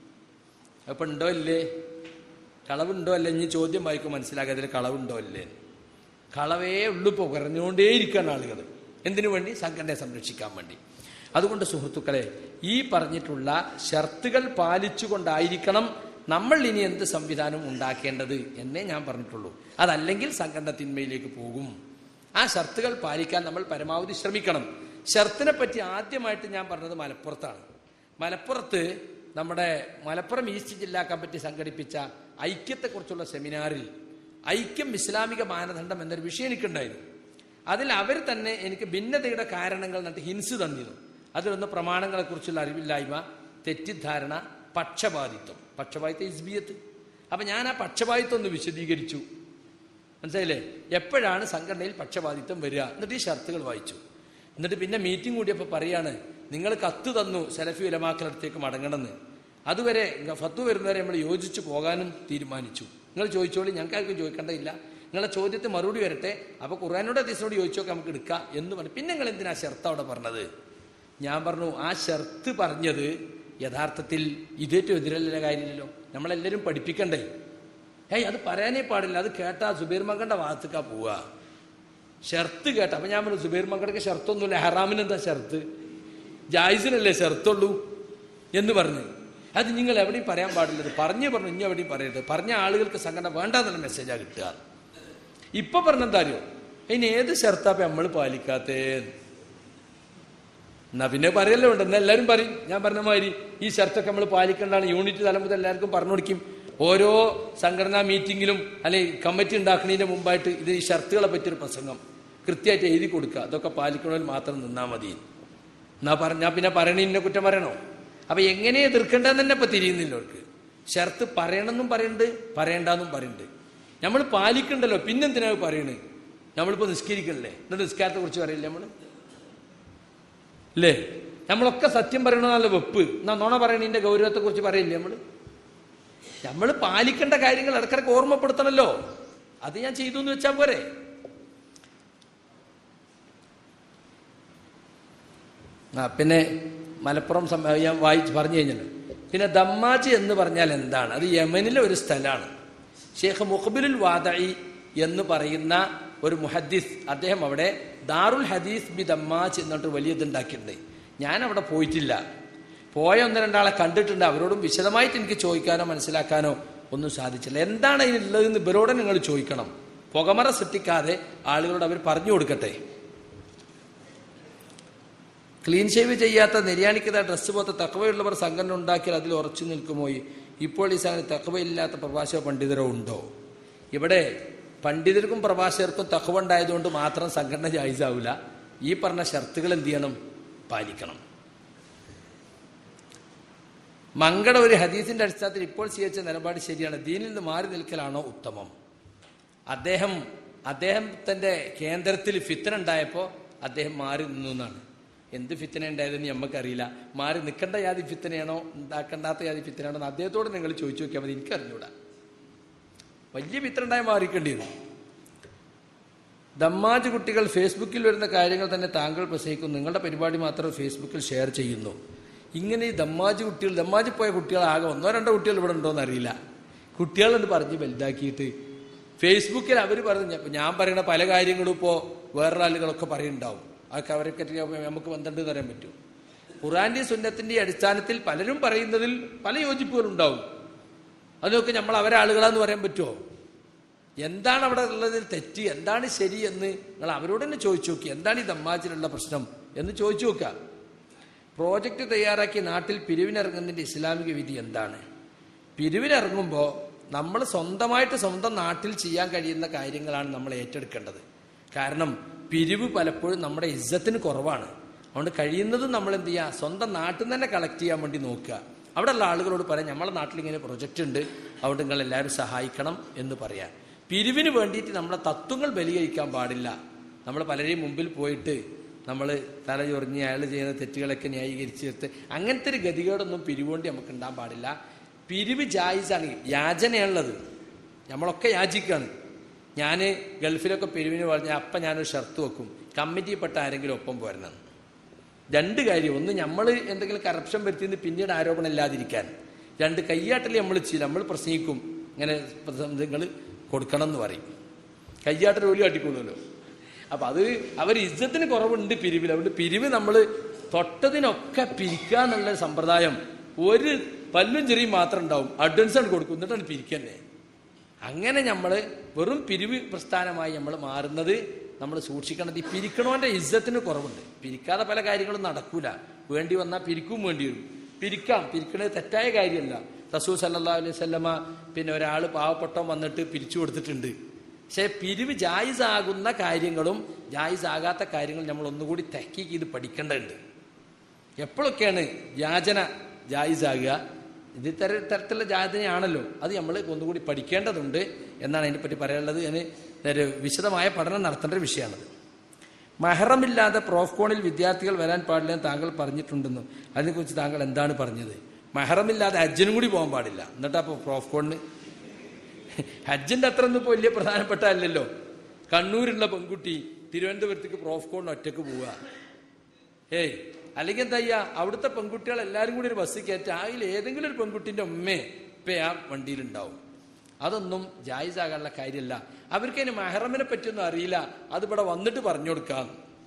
അപ്പൊ ഉണ്ടോ ഇല്ലേ കളവുണ്ടോ അല്ലേ ഇനി ചോദ്യം വായിക്കും മനസ്സിലാക്കുക അതിൽ കളവുണ്ടോ അല്ലേ കളവേ ഉള്ളു ഇപ്പോൾ കുറഞ്ഞുകൊണ്ടേയിരിക്കുകയാണ് ആളുകൾ എന്തിനു വേണ്ടി സംഘടനയെ സംരക്ഷിക്കാൻ വേണ്ടി അതുകൊണ്ട് സുഹൃത്തുക്കളെ ഈ പറഞ്ഞിട്ടുള്ള ഷർത്തുകൾ പാലിച്ചുകൊണ്ടായിരിക്കണം നമ്മൾ ഇനി എന്ത് സംവിധാനം ഉണ്ടാക്കേണ്ടത് എന്നേ ഞാൻ പറഞ്ഞിട്ടുള്ളൂ അതല്ലെങ്കിൽ സംഘടന തിന്മയിലേക്ക് പോകും ആ ഷർത്തുകൾ പാലിക്കാൻ നമ്മൾ പരമാവധി ശ്രമിക്കണം ഷർത്തിനെ പറ്റി ആദ്യമായിട്ട് ഞാൻ പറഞ്ഞത് മലപ്പുറത്താണ് മലപ്പുറത്ത് നമ്മുടെ മലപ്പുറം ഈസ്റ്റ് ജില്ലാ കമ്മിറ്റി സംഘടിപ്പിച്ച ഐക്യത്തെക്കുറിച്ചുള്ള സെമിനാറിൽ ഐക്യം ഇസ്ലാമിക മാനദണ്ഡം എന്നൊരു വിഷയം എനിക്കുണ്ടായിരുന്നു അതിൽ അവർ തന്നെ എനിക്ക് ഭിന്നതയുടെ കാരണങ്ങൾ എന്നിട്ട് ഹിൻസ് തന്നിരുന്നു അതിലൊന്ന് പ്രമാണങ്ങളെക്കുറിച്ചുള്ള അറിവില്ലായ്മ തെറ്റിദ്ധാരണ പക്ഷപാതിത്വം പക്ഷപാതിത്വം ഇസ്ബിയത്ത് അപ്പൊ ഞാൻ ആ പക്ഷപാതിത്വം ഒന്ന് വിശദീകരിച്ചു മനസ്സിലായില്ലേ എപ്പോഴാണ് സംഘടനയിൽ പക്ഷപാതിത്വം വരിക എന്നിട്ട് ഈ ഷർത്തുകൾ വായിച്ചു എന്നിട്ട് പിന്നെ മീറ്റിംഗ് കൂടിയപ്പോൾ പറയാണ് നിങ്ങൾ കത്ത് തന്നു സെലഫി ഉലമാക്കളടുത്തേക്ക് മടങ്ങണമെന്ന് അതുവരെ ഇങ്ങ ഫത്തു വരുന്നവരെ നമ്മൾ യോജിച്ചു പോകാനും തീരുമാനിച്ചു നിങ്ങൾ ചോദിച്ചോളി ഞങ്ങൾക്ക് ആർക്കും ചോദിക്കേണ്ടതില്ല നിങ്ങളുടെ ചോദ്യത്തിന് മറുപടി വരട്ടെ അപ്പോൾ ഖുർആാനോട് അതീസിനോട് ചോദിച്ചോക്കെ നമുക്ക് എടുക്കാം എന്ന് പറഞ്ഞു പിന്നെ നിങ്ങൾ എന്തിനാ ഷർത്ത് അവിടെ പറഞ്ഞത് ഞാൻ പറഞ്ഞു ആ ഷർത്ത് പറഞ്ഞത് യഥാർത്ഥത്തിൽ ഇതേറ്റവും എതിരല്ല കാര്യമില്ലല്ലോ നമ്മളെല്ലാവരും പഠിപ്പിക്കണ്ടേ ഏയ് അത് പറയാനേ പാടില്ല അത് കേട്ടാ സുബീർ മങ്കന്റെ ഭാഗത്തേക്കാ പോവുക ഷർത്ത് കേട്ട അപ്പൊ ഞാൻ പറഞ്ഞു സുബീർ മങ്കടക്ക് ഷർത്തൊന്നുമില്ല ഹറാമിന് എന്താ ഷർത്ത് ജായിസിനല്ലേ ഷർത്തുള്ളൂ എന്ന് പറഞ്ഞു അത് നിങ്ങൾ എവിടെയും പറയാൻ പാടില്ലത് പറഞ്ഞു പറഞ്ഞു ഇനി എവിടെയും പറയരുത് പറഞ്ഞ ആളുകൾക്ക് സംഘടന വേണ്ടാന്നുള്ള മെസ്സേജാ കിട്ടുക ഇപ്പൊ പറഞ്ഞെന്താ അറിയോ ഇനി ഏത് ഷർത്താപ്പ നമ്മൾ പാലിക്കാത്തേ എന്നാ പിന്നെ പറയല്ലോ ഉണ്ട് എന്നാ എല്ലാവരും പറയും ഞാൻ പറഞ്ഞ മാതിരി ഈ ഷർട്ടൊക്കെ നമ്മൾ പാലിക്കേണ്ടതാണ് യൂണിറ്റ് തലം മുതൽ എല്ലാവർക്കും പറഞ്ഞു കൊടുക്കും ഓരോ സംഘടനാ മീറ്റിങ്ങിലും അല്ലെങ്കിൽ കമ്മിറ്റി ഉണ്ടാക്കുന്നതിന് മുമ്പായിട്ട് ഇത് ഈ ഷർട്ടുകളെ പറ്റിയൊരു പ്രസംഗം കൃത്യമായിട്ട് എഴുതി കൊടുക്കുക അതൊക്കെ പാലിക്കണമെങ്കിൽ മാത്രം നിന്നാൽ മതി എന്നാ പറഞ്ഞാ പിന്നെ പറയണ ഇന്ന കുറ്റം പറയണോ അപ്പൊ എങ്ങനെ എതിർക്കേണ്ടതെന്ന് തന്നെ ഇപ്പൊ തിരിയുന്നില്ല അവർക്ക് ഷർത്ത് പറയണമെന്നും പറയുന്നുണ്ട് പറയണ്ടെന്നും പറയുന്നുണ്ട് നമ്മൾ പാലിക്കണ്ടല്ലോ പിന്നെന്തിനാ പറയണേ നമ്മളിപ്പോ നിസ്കരിക്കണല്ലേ എന്നിട്ട് നിസ്കാരത്തെ കുറിച്ച് പറയില്ലേ നമ്മള് അല്ലേ നമ്മളൊക്കെ സത്യം പറയണമെന്നല്ല വെപ്പ് എന്നാ നോണ പറയണതിന്റെ ഗൗരവത്തെ കുറിച്ച് പറയില്ലേ നമ്മള് നമ്മൾ പാലിക്കേണ്ട കാര്യങ്ങൾ ഇടക്കിടക്ക് ഓർമ്മപ്പെടുത്തണമല്ലോ അത് ഞാൻ ചെയ്തു എന്ന് വെച്ചാൽ പോരെ ആ പിന്നെ മലപ്പുറം സം- ഞാൻ വായിച്ച് പറഞ്ഞു കഴിഞ്ഞല്ലോ പിന്നെ ദമ്മാജ് എന്ന് പറഞ്ഞാൽ എന്താണ് അത് യമനിലെ ഒരു സ്ഥലമാണ് ഷേഖ് മുഖബിലുൽ വാദയി എന്ന് പറയുന്ന ഒരു മുഹദ്ദിസ് അദ്ദേഹം അവിടെ ദാറുൽ ഹദീസ് ബി ദമ്മാജ് എന്നിട്ട് വലിയത് ഉണ്ടാക്കിയിട്ടുണ്ട് ഞാൻ അവിടെ പോയിട്ടില്ല പോയ ഒന്ന് രണ്ടാളെ കണ്ടിട്ടുണ്ട് അവരോടും വിശദമായിട്ട് എനിക്ക് ചോദിക്കാനോ മനസ്സിലാക്കാനോ ഒന്നും സാധിച്ചില്ല എന്താണ് അതിനുള്ളതെന്ന് ഇവരോട് നിങ്ങൾ ചോദിക്കണം പുകമറ സൃഷ്ടിക്കാതെ ആളുകളോട് അവർ പറഞ്ഞു കൊടുക്കട്ടെ ക്ലീൻ ഷേവ് ചെയ്യാത്ത നിര്യാണിക്കുന്ന ഡ്രസ്സ് പോലത്തെ തക്കവയുള്ളവർ സംഘടന ഉണ്ടാക്കിയാൽ അതിൽ ഉറച്ചു നിൽക്കുമോ ഇപ്പോൾ ഈ സംഘടന തക്കവയില്ലാത്ത പ്രഭാഷക പണ്ഡിതരോ ഉണ്ടോ ഇവിടെ പണ്ഡിതർക്കും പ്രഭാഷകർക്കും തക്കവ ഉണ്ടായതുകൊണ്ട് മാത്രം സംഘടന ജായിസാവില്ല ഈ പറഞ്ഞ ഷർത്തുകൾ എന്ത് ചെയ്യണം പാലിക്കണം മങ്കട ഒരു ഹദീസിന്റെ അടിസ്ഥാനത്തിൽ ഇപ്പോൾ സ്വീകരിച്ച നിലപാട് ശരിയാണ് ദീനിൽ നിന്ന് മാറി നിൽക്കലാണോ ഉത്തമം അദ്ദേഹം അദ്ദേഹത്തിന്റെ കേന്ദ്രത്തിൽ ഫിത്തന ഉണ്ടായപ്പോൾ അദ്ദേഹം മാറി നിന്നു എന്നാണ് എന്ത് ഫിത്തന ഉണ്ടായതെന്ന് നമുക്കറിയില്ല മാറി നിൽക്കേണ്ട യാതി ഫിത്തനയാണോ ഉണ്ടാക്കേണ്ടാത്ത യാതി ഫിത്തനയാണോ എന്ന് അദ്ദേഹത്തോട് നിങ്ങൾ ചോദിച്ചു നോക്കിയാൽ മതി എനിക്കറിഞ്ഞൂടാ വലിയ ഫിത്തന ഉണ്ടായ മാറിക്കേണ്ടി വരും ദമ്മാജ് കുട്ടികൾ ഫേസ്ബുക്കിൽ വരുന്ന കാര്യങ്ങൾ തന്നെ താങ്കൾ പ്രസംഗിക്കുന്നു നിങ്ങളുടെ പരിപാടി മാത്രം ഫേസ്ബുക്കിൽ ഷെയർ ചെയ്യുന്നു ഇങ്ങനെ ഈ ദമ്മാജ് കുട്ടികൾ ദമ്മാജ് പോയ കുട്ടികൾ ആകെ ഒന്നോ രണ്ടോ കുട്ടികൾ ഇവിടെ ഉണ്ടോ എന്നറിയില്ല കുട്ടികളെന്ന് പറഞ്ഞ് വലുതാക്കിയിട്ട് ഫേസ്ബുക്കിൽ അവർ പറഞ്ഞു ഇപ്പൊ ഞാൻ പറയുന്ന പല കാര്യങ്ങളും ഇപ്പോൾ വേറെ ആളുകളൊക്കെ പറയുന്നുണ്ടാവും അതൊക്കെ അവരൊക്കെ നമുക്ക് ബന്ധമുണ്ട് എന്ന് പറയാൻ പറ്റും ഖുറാന്റെ സുന്നത്തിന്റെ അടിസ്ഥാനത്തിൽ പലരും പറയുന്നതിൽ പല യോജിപ്പുകളുണ്ടാവും അതൊക്കെ നമ്മൾ അവരെ ആളുകളാന്ന് പറയാൻ പറ്റുമോ എന്താണ് അവിടെ ഉള്ളതിൽ തെറ്റ് എന്താണ് ശരി എന്ന് നിങ്ങൾ അവരോട് തന്നെ ചോദിച്ചു നോക്കി എന്താണ് ഈ ദമ്മാജിലുള്ള പ്രശ്നം എന്ന് ചോദിച്ചു നോക്കുക പ്രോജക്റ്റ് തയ്യാറാക്കി നാട്ടിൽ പിരിവിനിറങ്ങുന്നതിന്റെ ഇസ്ലാമിക വിധി എന്താണ് പിരിവിനിറങ്ങുമ്പോൾ നമ്മൾ സ്വന്തമായിട്ട് സ്വന്തം നാട്ടിൽ ചെയ്യാൻ കഴിയുന്ന കാര്യങ്ങളാണ് നമ്മൾ ഏറ്റെടുക്കേണ്ടത് കാരണം പിരിവ് പലപ്പോഴും നമ്മുടെ ഇജ്ജത്തിന് കുറവാണ് അതുകൊണ്ട് കഴിയുന്നതും നമ്മൾ എന്ത് ചെയ്യുക സ്വന്തം നാട്ടിൽ നിന്ന് തന്നെ കളക്ട് ചെയ്യാൻ വേണ്ടി നോക്കുക അവിടെയുള്ള ആളുകളോട് പറയാം നമ്മളെ നാട്ടിൽ ഇങ്ങനെ പ്രൊജക്റ്റ് ഉണ്ട് അതുകൊണ്ട് നിങ്ങൾ എല്ലാവരും സഹായിക്കണം എന്ന് പറയാം പിരിവിന് വേണ്ടിയിട്ട് നമ്മളെ തത്വങ്ങൾ ബലികഴിക്കാൻ പാടില്ല നമ്മൾ പലരെയും മുമ്പിൽ പോയിട്ട് നമ്മൾ തല ചൊറിഞ്ഞ് അയാൾ ചെയ്യുന്ന തെറ്റുകളൊക്കെ ന്യായീകരിച്ച് ചേർത്ത് അങ്ങനത്തെ ഒരു ഗതികേടൊന്നും പിരിവുകൊണ്ട് നമുക്ക് ഉണ്ടാകാൻ പാടില്ല പിരിവ് ജായിസാണ് യാചനയുള്ളത് നമ്മളൊക്കെ യാചിക്കാണ് ഞാൻ ഗൾഫിലൊക്കെ പിരിവിന് പറഞ്ഞാൽ അപ്പം ഞാനൊരു ഷർത്ത് വെക്കും കമ്മിറ്റിയിൽപ്പെട്ട ആരെങ്കിലും ഒപ്പം പോരണം രണ്ട് കാര്യം ഒന്ന് നമ്മൾ എന്തെങ്കിലും കറപ്ഷൻ വരുത്തിയെന്ന് പിന്നീട് ആരോപണം ഇല്ലാതിരിക്കാൻ രണ്ട് കയ്യാട്ടൽ നമ്മൾ ചെയ്യില്ല നമ്മൾ പ്രസംഗിക്കും ഇങ്ങനെ നിങ്ങൾ കൊടുക്കണം എന്ന് പറയും കയ്യാട്ടൽ ജോലി കാട്ടിക്കൊള്ളുമല്ലോ അപ്പം അത് അവർ ഇജ്ജത്തിന് കുറവുണ്ട് പിരിവിൽ അതുകൊണ്ട് പിരിവ് നമ്മൾ തൊട്ടതിനൊക്കെ പിരിക്കുക എന്നുള്ള സമ്പ്രദായം ഒരു പല്ലും ചെറിയും മാത്രം ഉണ്ടാവും അഡ്വാൻസ് ആണ് കൊടുക്കും എന്നിട്ടാണ് പിരിക്കന്നെ അങ്ങനെ നമ്മൾ വെറും പിരിവ് പ്രസ്ഥാനമായി നമ്മൾ മാറുന്നത് നമ്മൾ സൂക്ഷിക്കണം ഈ പിരിക്കണോന്റെ ഇജ്ജത്തിന് കുറവുണ്ട് പിരിക്കാതെ പല കാര്യങ്ങളും നടക്കൂല വേണ്ടി വന്നാൽ പിരിക്കും വേണ്ടി വരും പിരിക്കാം പിരിക്കണത് തെറ്റായ കാര്യമല്ല റസൂ സല്ലാ അലൈഹി സ്വല്ലമ പിന്നെ ഒരാൾ പാവപ്പെട്ടവൻ വന്നിട്ട് പിരിച്ചു കൊടുത്തിട്ടുണ്ട് പക്ഷേ പിരിവ് ജായിസാകുന്ന കാര്യങ്ങളും ജായിസാകാത്ത കാര്യങ്ങളും നമ്മൾ ഒന്നുകൂടി തെക്കിക്ക് ഇത് പഠിക്കേണ്ടതുണ്ട് എപ്പോഴൊക്കെയാണ് യാചന ജായിസാകുക ഇത് തര തരത്തിലുള്ള യാചനയാണല്ലോ അത് നമ്മൾ ഒന്നുകൂടി പഠിക്കേണ്ടതുണ്ട് എന്നാണ് അതിനെപ്പറ്റി പറയാനുള്ളത് അതിന് ഒരു വിശദമായ പഠനം നടത്തേണ്ട ഒരു വിഷയമാണത് മഹറമില്ലാതെ പ്രോഫ്കോണിൽ വിദ്യാർത്ഥികൾ വരാൻ പാടില്ല എന്ന് താങ്കൾ പറഞ്ഞിട്ടുണ്ടെന്നും അതിനെക്കുറിച്ച് താങ്കൾ എന്താണ് പറഞ്ഞത് മഹറമില്ലാതെ ഹജ്ജിനും കൂടി പോകാൻ പാടില്ല എന്നിട്ടാ അപ്പോൾ പ്രോഫ്കോണിന് ഹജ്ജിന്റെ അത്ര ഒന്നും ഇപ്പോൾ വലിയ പ്രധാനപ്പെട്ട അല്ലല്ലോ കണ്ണൂരുള്ള പെൺകുട്ടി തിരുവനന്തപുരത്തേക്ക് പ്രോഫ്കോണിന് ഒറ്റക്ക് പോവുക ഏയ് അല്ലെങ്കിൽ എന്താ ചെയ്യാ അവിടുത്തെ പെൺകുട്ടികൾ എല്ലാവരും കൂടി ഒരു ബസ് കയറ്റി അതിൽ ഏതെങ്കിലും ഒരു പെൺകുട്ടിന്റെ ഉമ്മേ ഇപ്പൊ ആ വണ്ടിയിലുണ്ടാവും അതൊന്നും ജായിസാകാനുള്ള കാര്യമല്ല അവർക്ക് അതിന് മെഹറമിനെ പറ്റിയൊന്നും അറിയില്ല അത് ഇവിടെ വന്നിട്ട് പറഞ്ഞു കൊടുക്കാം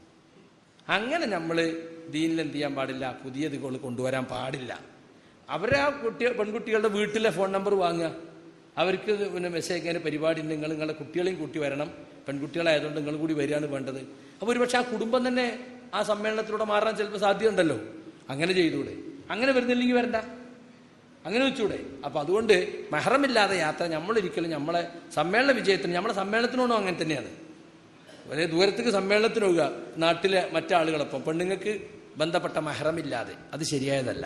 അങ്ങനെ നമ്മൾ ദീനിൽ എന്ത് ചെയ്യാൻ പാടില്ല പുതിയതുകൾ കൊണ്ടുവരാൻ പാടില്ല അവരെ ആ കുട്ടി പെൺകുട്ടികളുടെ വീട്ടിലെ ഫോൺ നമ്പർ വാങ്ങുക അവർക്ക് പിന്നെ മെസ്സേജ് അയക്കാൻ പരിപാടി ഉണ്ട് നിങ്ങൾ നിങ്ങളുടെ കുട്ടികളെയും കൂട്ടി വരണം പെൺകുട്ടികളായതുകൊണ്ട് നിങ്ങൾ കൂടി വരികയാണ് വേണ്ടത് അപ്പോൾ ഒരുപക്ഷെ ആ കുടുംബം തന്നെ ആ സമ്മേളനത്തിലൂടെ മാറാൻ ചിലപ്പോൾ സാധ്യതയുണ്ടല്ലോ അങ്ങനെ ചെയ്തൂടെ അങ്ങനെ വരുന്നില്ലെങ്കിൽ വരണ്ട അങ്ങനെ വെച്ചൂടെ അപ്പൊ അതുകൊണ്ട് മെഹറമില്ലാതെ യാത്ര നമ്മളൊരിക്കലും നമ്മളെ സമ്മേളന വിജയത്തിന് നമ്മളെ സമ്മേളനത്തിനോടും അങ്ങനെ തന്നെയാണ് വലിയ ദൂരത്തേക്ക് സമ്മേളനത്തിന് പോവുക നാട്ടിലെ മറ്റാളുകളൊപ്പം പെണ്ണുങ്ങൾക്ക് ബന്ധപ്പെട്ട മെഹറമില്ലാതെ അത് ശരിയായതല്ല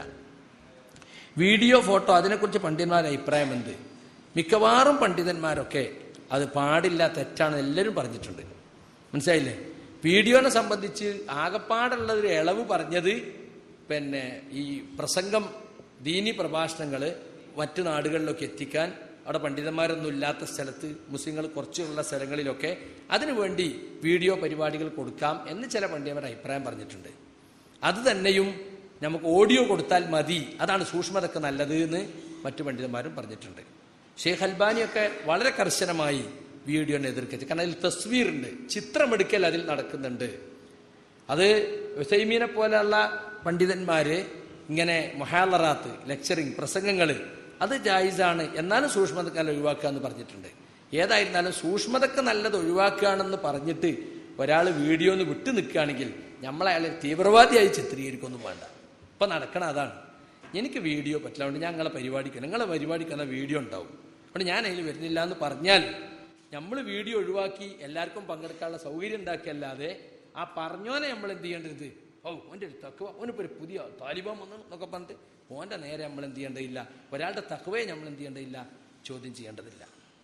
വീഡിയോ ഫോട്ടോ അതിനെക്കുറിച്ച് പണ്ഡിതന്മാരുടെ അഭിപ്രായം എന്ത് മിക്കവാറും പണ്ഡിതന്മാരൊക്കെ അത് പാടില്ല തെറ്റാണ് എല്ലാവരും പറഞ്ഞിട്ടുണ്ട് മനസ്സിലായില്ലേ വീഡിയോനെ സംബന്ധിച്ച് ആകപ്പാടുള്ള ഒരു ഇളവ് പറഞ്ഞത് പിന്നെ ഈ പ്രസംഗം ദീനി പ്രഭാഷണങ്ങൾ മറ്റു നാടുകളിലൊക്കെ എത്തിക്കാൻ അവിടെ പണ്ഡിതന്മാരൊന്നും ഇല്ലാത്ത സ്ഥലത്ത് മുസ്ലിങ്ങൾ കുറച്ചുള്ള സ്ഥലങ്ങളിലൊക്കെ അതിനുവേണ്ടി വീഡിയോ പരിപാടികൾ കൊടുക്കാം എന്ന് ചില പണ്ഡിതന്മാരുടെ അഭിപ്രായം പറഞ്ഞിട്ടുണ്ട് അത് തന്നെയും നമുക്ക് ഓഡിയോ കൊടുത്താൽ മതി അതാണ് സൂക്ഷ്മതക്ക് നല്ലത് എന്ന് മറ്റു പണ്ഡിതന്മാരും പറഞ്ഞിട്ടുണ്ട് ഷെയ്ഖ് അൽബാനിയൊക്കെ വളരെ കർശനമായി വീഡിയോനെ എതിർക്കച്ച് കാരണം അതിൽ തസ്വീറുണ്ട് ചിത്രമെടുക്കൽ അതിൽ നടക്കുന്നുണ്ട് അത് ഹുസൈമീനെ പോലെയുള്ള പണ്ഡിതന്മാര് ഇങ്ങനെ മൊഹാലറാത്ത് ലെക്ചറിങ് പ്രസംഗങ്ങൾ അത് ജായിസാണ് എന്നാലും സൂക്ഷ്മതക്കാൽ ഒഴിവാക്കുക എന്ന് പറഞ്ഞിട്ടുണ്ട് ഏതായിരുന്നാലും സൂക്ഷ്മതക്ക് നല്ലത് ഒഴിവാക്കുകയാണെന്ന് പറഞ്ഞിട്ട് ഒരാൾ വീഡിയോ ഒന്ന് വിട്ടു നിൽക്കുകയാണെങ്കിൽ നമ്മൾ അയാളെ തീവ്രവാദിയായി ചിത്രീകരിക്കൊന്നും വേണ്ട ഇപ്പം നടക്കണ അതാണ് എനിക്ക് വീഡിയോ പറ്റില്ല അതുകൊണ്ട് ഞങ്ങളെ പരിപാടിക്ക് നിങ്ങളെ പരിപാടിക്ക് എന്ന വീഡിയോ ഉണ്ടാവും അതുകൊണ്ട് ഞാൻ അതിൽ വരുന്നില്ല എന്ന് പറഞ്ഞാൽ നമ്മൾ വീഡിയോ ഒഴിവാക്കി എല്ലാവർക്കും പങ്കെടുക്കാനുള്ള സൗകര്യം ഉണ്ടാക്കിയല്ലാതെ ആ പറഞ്ഞോനെ നമ്മൾ എന്ത് ചെയ്യേണ്ടത് ഓ ഓൻ്റെ ഒരു തക്കുവ ഓനിപ്പോൾ ഒരു പുതിയ താലിബാൻ വന്നു എന്നൊക്കെ പറഞ്ഞിട്ട് ഓൻ്റെ നേരെ നമ്മൾ എന്ത് ചെയ്യേണ്ടതില്ല ഒരാളുടെ തക്കുവയെ നമ്മൾ എന്ത് ചെയ്യേണ്ടതില്ല ചോദ്യം ചെയ്യേണ്ടതില്ല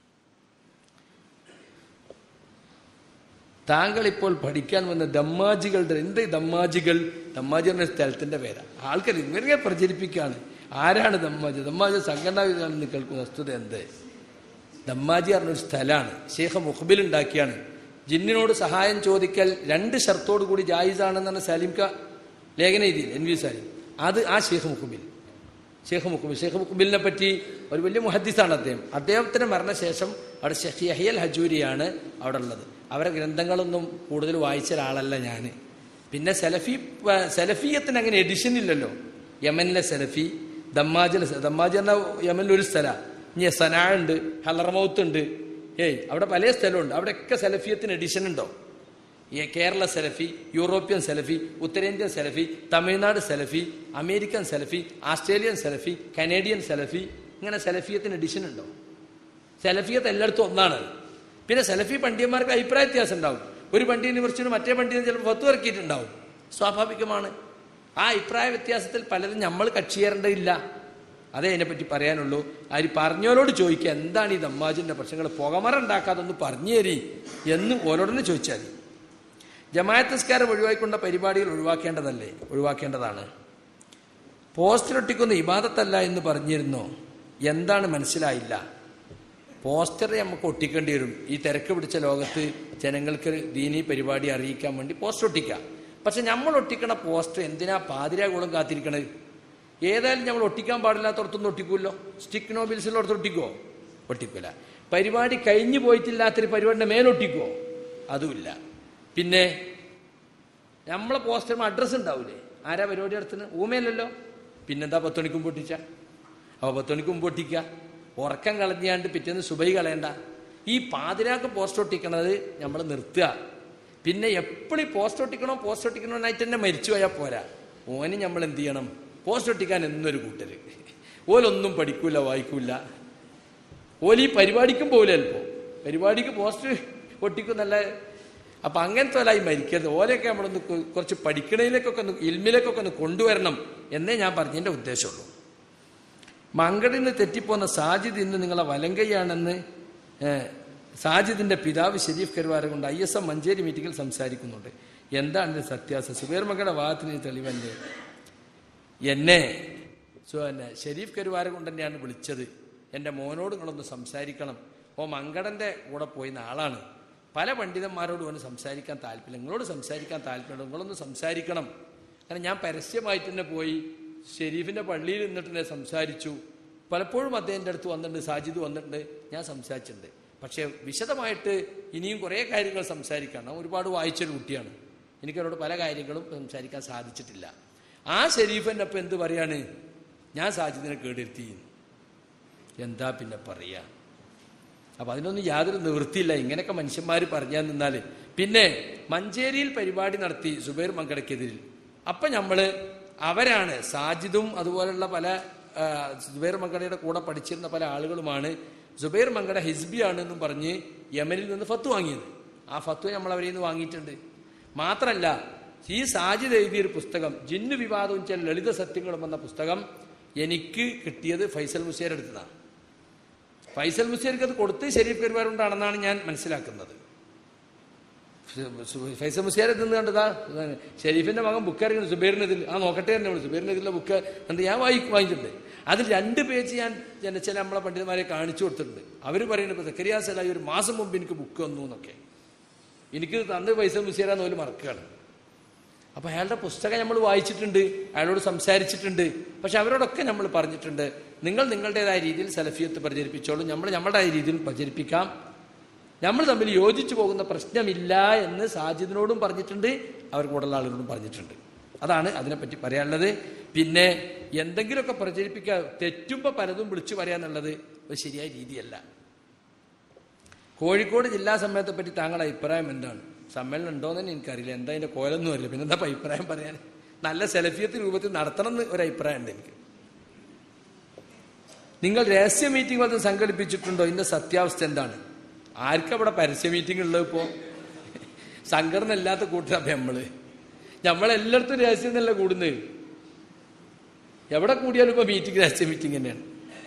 താങ്കൾ ഇപ്പോൾ പഠിക്കാൻ വന്ന ദമ്മാജികളുടെ എന്ത് ദമ്മാജികൾ ദമ്മാജി എന്ന സ്ഥലത്തിന്റെ പേരാ ആൾക്കാർ ഇങ്ങനെ പ്രചരിപ്പിക്കുകയാണ് ആരാണ് ദമ്മാജി ദമ്മാജി സംഘടനാവിധാണെന്ന് കേൾക്കുന്ന വസ്തുത എന്ത് ദമ്മാജി പറഞ്ഞൊരു സ്ഥലമാണ് ഷേഖ് മുഖബിൽ ഉണ്ടാക്കിയാണ് ജിന്നിനോട് സഹായം ചോദിക്കൽ രണ്ട് ഷർത്തോടു കൂടി ജായിസാണെന്നാണ് സലീംക ലേഖന രീതിയിൽ എൻ വി സലീം അത് ആ ഷേഖ് മുഖബിൽ ഷേഖ് മുഖബിൽ ഷേഖ് മുഖബിലിനെ പറ്റി ഒരു വലിയ മുഹദ്ദിസാണ് അദ്ദേഹം അദ്ദേഹത്തിന് മരണശേഷം അവിടെ ഷെഖ് യഹിയൽ ഹജൂരിയാണ് അവിടെ ഉള്ളത് അവരെ ഗ്രന്ഥങ്ങളൊന്നും കൂടുതൽ വായിച്ച ഒരാളല്ല ഞാൻ പിന്നെ സെലഫി സെലഫിയത്തിന് അങ്ങനെ എഡിഷൻ ഇല്ലല്ലോ യമനിലെ സെലഫി ദമ്മാജിലെ ദമ്മാജി എന്ന യമനിൽ ഒരു സ്ഥല ഇനി സനാ ഉണ്ട് ഹലർമൗത്ത് ഉണ്ട് ഏയ് അവിടെ പല സ്ഥലമുണ്ട് അവിടെയൊക്കെ സെലഫിയത്തിന് എഡിഷൻ ഉണ്ടോ ഈ കേരള സെലഫി യൂറോപ്യൻ സെലഫി ഉത്തരേന്ത്യൻ സെലഫി തമിഴ്നാട് സെലഫി അമേരിക്കൻ സെലഫി ആസ്ട്രേലിയൻ സെലഫി കനേഡിയൻ സെലഫി ഇങ്ങനെ സെലഫിയത്തിന് എഡിഷൻ ഉണ്ടോ സെലഫിയത്ത് എല്ലായിടത്തും ഒന്നാണ് പിന്നെ സെലഫി പണ്ഡിതന്മാർക്ക് അഭിപ്രായ വ്യത്യാസം ഉണ്ടാവും ഒരു പണ്ഡിതനെ കുറിച്ച് മറ്റേ പണ്ഡിതൻ ചിലപ്പോൾ ഫത്ത് ഇറക്കിയിട്ടുണ്ടാവും സ്വാഭാവികമാണ് ആ അഭിപ്രായ വ്യത്യാസത്തിൽ പലരും നമ്മൾ കക്ഷി ചേരേണ്ടതില്ല അതേ അതിനെപ്പറ്റി പറയാനുള്ളൂ ആര് പറഞ്ഞവരോട് ചോദിക്കുക എന്താണ് ഈ ദമ്മാജിന്റെ പ്രശ്നങ്ങൾ പുകമറ ഉണ്ടാക്കാതെ ഒന്ന് പറഞ്ഞു തരി എന്ന് ഓരോടനെ ചോദിച്ചാൽ മതി ജമാഅത്ത് നിസ്കാരം ഒഴിവാക്കിക്കൊണ്ട പരിപാടികൾ ഒഴിവാക്കേണ്ടതല്ലേ ഒഴിവാക്കേണ്ടതാണ് പോസ്റ്റർ ഒട്ടിക്കുന്ന ഇബാദത്തല്ല എന്ന് പറഞ്ഞിരുന്നോ എന്താണ് മനസ്സിലായില്ല പോസ്റ്റർ നമുക്ക് ഒട്ടിക്കേണ്ടി വരും ഈ തിരക്ക് പിടിച്ച ലോകത്ത് ജനങ്ങൾക്ക് ദീനി പരിപാടി അറിയിക്കാൻ വേണ്ടി പോസ്റ്റർ ഒട്ടിക്കാം പക്ഷെ നമ്മൾ ഒട്ടിക്കണ പോസ്റ്റർ എന്തിനാ പാതിരാകുളം കാത്തിരിക്കണത് ഏതായാലും നമ്മൾ ഒട്ടിക്കാൻ പാടില്ലാത്തടത്തൊന്നും ഒട്ടിക്കൂല്ലോ സ്റ്റിക്ക് നോബിൽസിലോടത്ത് ഒട്ടിക്കോ ഒട്ടിക്കൂല പരിപാടി കഴിഞ്ഞു പോയിട്ടില്ലാത്തൊരു പരിപാടിയുടെ മേലൊട്ടിക്കോ അതുമില്ല പിന്നെ നമ്മളെ പോസ്റ്ററിന് അഡ്രസ്സ് ഉണ്ടാവൂലേ ആരാ പരിപാടി നടത്തുന്നത് ഊമയല്ലല്ലോ പിന്നെന്താ പത്ത് മണിക്കും പൊട്ടിച്ച അപ്പോൾ പത്ത് മണിക്കും പൊട്ടിക്കുക ഉറക്കം കളഞ്ഞാണ്ട് പിറ്റേന്ന് സുബൈ കളയണ്ട ഈ പാതിരാക്ക് പോസ്റ്റ് ഒട്ടിക്കണത് നമ്മൾ നിർത്തുക പിന്നെ എപ്പോഴും പോസ്റ്റ് ഒട്ടിക്കണോ പോസ്റ്റ് ഒട്ടിക്കണമെന്നായിട്ട് തന്നെ മരിച്ചു പോയാൽ പോരാ ഓന് നമ്മൾ എന്ത് ചെയ്യണം പോസ്റ്റ് ഒട്ടിക്കാൻ എന്നൊരു കൂട്ടര് ഓലൊന്നും പഠിക്കൂല വായിക്കൂല ഓല് ഈ പരിപാടിക്കും പോകില്ല ചിലപ്പോൾ പരിപാടിക്ക് പോസ്റ്റ് ഒട്ടിക്കും നല്ല അപ്പൊ അങ്ങനത്തെ ഒരായി മരിക്കരുത് ഓലെയൊക്കെ നമ്മളൊന്ന് കു- കുറച്ച് പഠിക്കണയിലേക്കൊക്കെ ഒന്ന് ഇൽമിലേക്കൊക്കെ ഒന്ന് കൊണ്ടുവരണം എന്നേ ഞാൻ പറഞ്ഞതിന്റെ ഉദ്ദേശമുള്ളൂ മങ്കടിൽ നിന്ന് തെറ്റിപ്പോന്ന സാജിദ് ഇന്ന് നിങ്ങളെ വലങ്കയാണെന്ന് ഏഹ്, സാജിദിന്റെ പിതാവ് ഷെരീഫ് കരുവാര കൊണ്ട് ഐ എസ് എം മഞ്ചേരി മീറ്റിംഗിൽ സംസാരിക്കുന്നുണ്ട് എന്താണ് ഇതിന്റെ സത്യാസ സുബേർ മകളുടെ വാദത്തിന് തെളിവല്ലേ എന്നെ സോ എന്നെ ഷെരീഫ് കരുവാര കൊണ്ട് തന്നെയാണ് വിളിച്ചത് എൻ്റെ മോനോട് നിങ്ങളൊന്ന് സംസാരിക്കണം ഓ മങ്കടൻ്റെ കൂടെ പോയി ആളാണ് പല പണ്ഡിതന്മാരോടും അവന് സംസാരിക്കാൻ താല്പര്യം നിങ്ങളോട് സംസാരിക്കാൻ താല്പര്യമുണ്ട് നിങ്ങളൊന്ന് സംസാരിക്കണം കാരണം ഞാൻ പരസ്യമായിട്ട് തന്നെ പോയി ഷെരീഫിൻ്റെ പള്ളിയിൽ നിന്നിട്ട് തന്നെ സംസാരിച്ചു പലപ്പോഴും അദ്ദേഹത്തിൻ്റെ അടുത്ത് വന്നിട്ടുണ്ട് സാജിദ് വന്നിട്ടുണ്ട് ഞാൻ സംസാരിച്ചിട്ടുണ്ട് പക്ഷേ വിശദമായിട്ട് ഇനിയും കുറേ കാര്യങ്ങൾ സംസാരിക്കണം ഞാൻ ഒരുപാട് വായിച്ചൊരു കുട്ടിയാണ് എനിക്കവരോട് പല കാര്യങ്ങളും സംസാരിക്കാൻ സാധിച്ചിട്ടില്ല ആ ഷെരീഫിൻ്റെ ഒപ്പം എന്ത് പറയാണ് ഞാൻ സാജിദിനെ കേടിരുത്തി എന്താ പിന്നെ പറയാ അപ്പൊ അതിനൊന്നും യാതൊരു നിവൃത്തിയില്ല ഇങ്ങനെയൊക്കെ മനുഷ്യന്മാർ പറഞ്ഞാൽ നിന്നാൽ പിന്നെ മഞ്ചേരിയിൽ പരിപാടി നടത്തി സുബൈർ മങ്കടക്കെതിരിൽ അപ്പൊ നമ്മള് അവരാണ് സാജിദും അതുപോലുള്ള പല ആ, സുബൈർ മങ്കടയുടെ കൂടെ പഠിച്ചിരുന്ന പല ആളുകളുമാണ് സുബൈർ മങ്കട ഹിസ്ബിയാണെന്നും പറഞ്ഞ് യമനിൽ നിന്ന് ഫത്ത് വാങ്ങിയത് ആ ഫത്ത് നമ്മൾ അവരിൽ നിന്ന് വാങ്ങിയിട്ടുണ്ട് മാത്രല്ല ഈ സാജിദ് എഴുതിയൊരു പുസ്തകം ജിന്നു വിവാദവും ചില ലളിത സത്യങ്ങളും എന്ന പുസ്തകം എനിക്ക് കിട്ടിയത് ഫൈസൽ മുസേർ എടുത്തതാണ് ഫൈസൽ മുസേർക്ക് അത് കൊടുത്ത് ഷെരീഫ് പെരുമാറുണ്ടാണെന്നാണ് ഞാൻ മനസ്സിലാക്കുന്നത് ഫൈസൽ മുസേർ നിന്ന് കണ്ടതാ ഷെരീഫിന്റെ മകൻ ബുക്ക് ഇറങ്ങി സുബൈറിനെതിൽ ആ നോക്കട്ടെ തന്നെ വിളിച്ചു സുബൈറിനെതിലെ ബുക്ക് എന്ത് ഞാൻ വായിക്കും വാങ്ങിച്ചിട്ടുണ്ട് അതിൽ രണ്ട് പേജ് ഞാൻ ജന- ചില നമ്മളെ പണ്ഡിതന്മാരെ കാണിച്ചു കൊടുത്തിട്ടുണ്ട് അവർ പറയുന്നത് ഇപ്പൊ സക്കരിയ സലായി ഒരു മാസം മുമ്പ് എനിക്ക് ബുക്ക് വന്നു എന്നൊക്കെ എനിക്ക് തന്ന് പൈസ മുസേരാന്ന് പോലും മറക്കുകയാണ് അപ്പൊ അയാളുടെ പുസ്തകം നമ്മൾ വായിച്ചിട്ടുണ്ട് അയാളോട് സംസാരിച്ചിട്ടുണ്ട് പക്ഷെ അവരോടൊക്കെ നമ്മൾ പറഞ്ഞിട്ടുണ്ട് നിങ്ങൾ നിങ്ങളുടേതായ രീതിയിൽ സലഫിയത്ത് പ്രചരിപ്പിച്ചോളൂ നമ്മൾ നമ്മളുടെ രീതിയിൽ പ്രചരിപ്പിക്കാം നമ്മൾ തമ്മിൽ യോജിച്ചു പോകുന്ന പ്രശ്നമില്ല എന്ന് സാജിദിനോടും പറഞ്ഞിട്ടുണ്ട് അവർ കൂടുതൽ ആളുകളോടും പറഞ്ഞിട്ടുണ്ട് അതാണ് അതിനെപ്പറ്റി പറയാനുള്ളത് പിന്നെ എന്തെങ്കിലുമൊക്കെ പ്രചരിപ്പിക്കുക തെറ്റുമ്പോൾ പലതും വിളിച്ചു പറയാന്നുള്ളത് ഒരു ശരിയായ രീതിയല്ല കോഴിക്കോട് ജില്ലാ സമ്മേളനത്തെ പറ്റി താങ്കളുടെ അഭിപ്രായം എന്താണ് സമ്മേളനം ഉണ്ടോന്ന് തന്നെ എനിക്കറിയില്ല എന്താ അതിന്റെ കോലൊന്നും അറിയില്ല പിന്നെ എന്താ അഭിപ്രായം പറയാൻ നല്ല സെലഫിയത്ത് രൂപത്തിൽ നടത്തണം എന്ന് ഒരു അഭിപ്രായം ഉണ്ട് എനിക്ക് നിങ്ങൾ രഹസ്യ മീറ്റിംഗ് വന്ന് സംഘടിപ്പിച്ചിട്ടുണ്ടോ ഇതിന്റെ സത്യാവസ്ഥ എന്താണ് ആർക്കവിടെ പരസ്യ മീറ്റിംഗ് ഉള്ളത് ഇപ്പോ സംഘടന ഇല്ലാത്ത കൂട്ടരപ്പ നമ്മള് നമ്മളെല്ലായിടത്തും രഹസ്യം എന്നല്ല കൂടുന്നത് എവിടെ കൂടിയാലും ഇപ്പൊ മീറ്റിംഗ് രഹസ്യ മീറ്റിംഗ് തന്നെയാണ്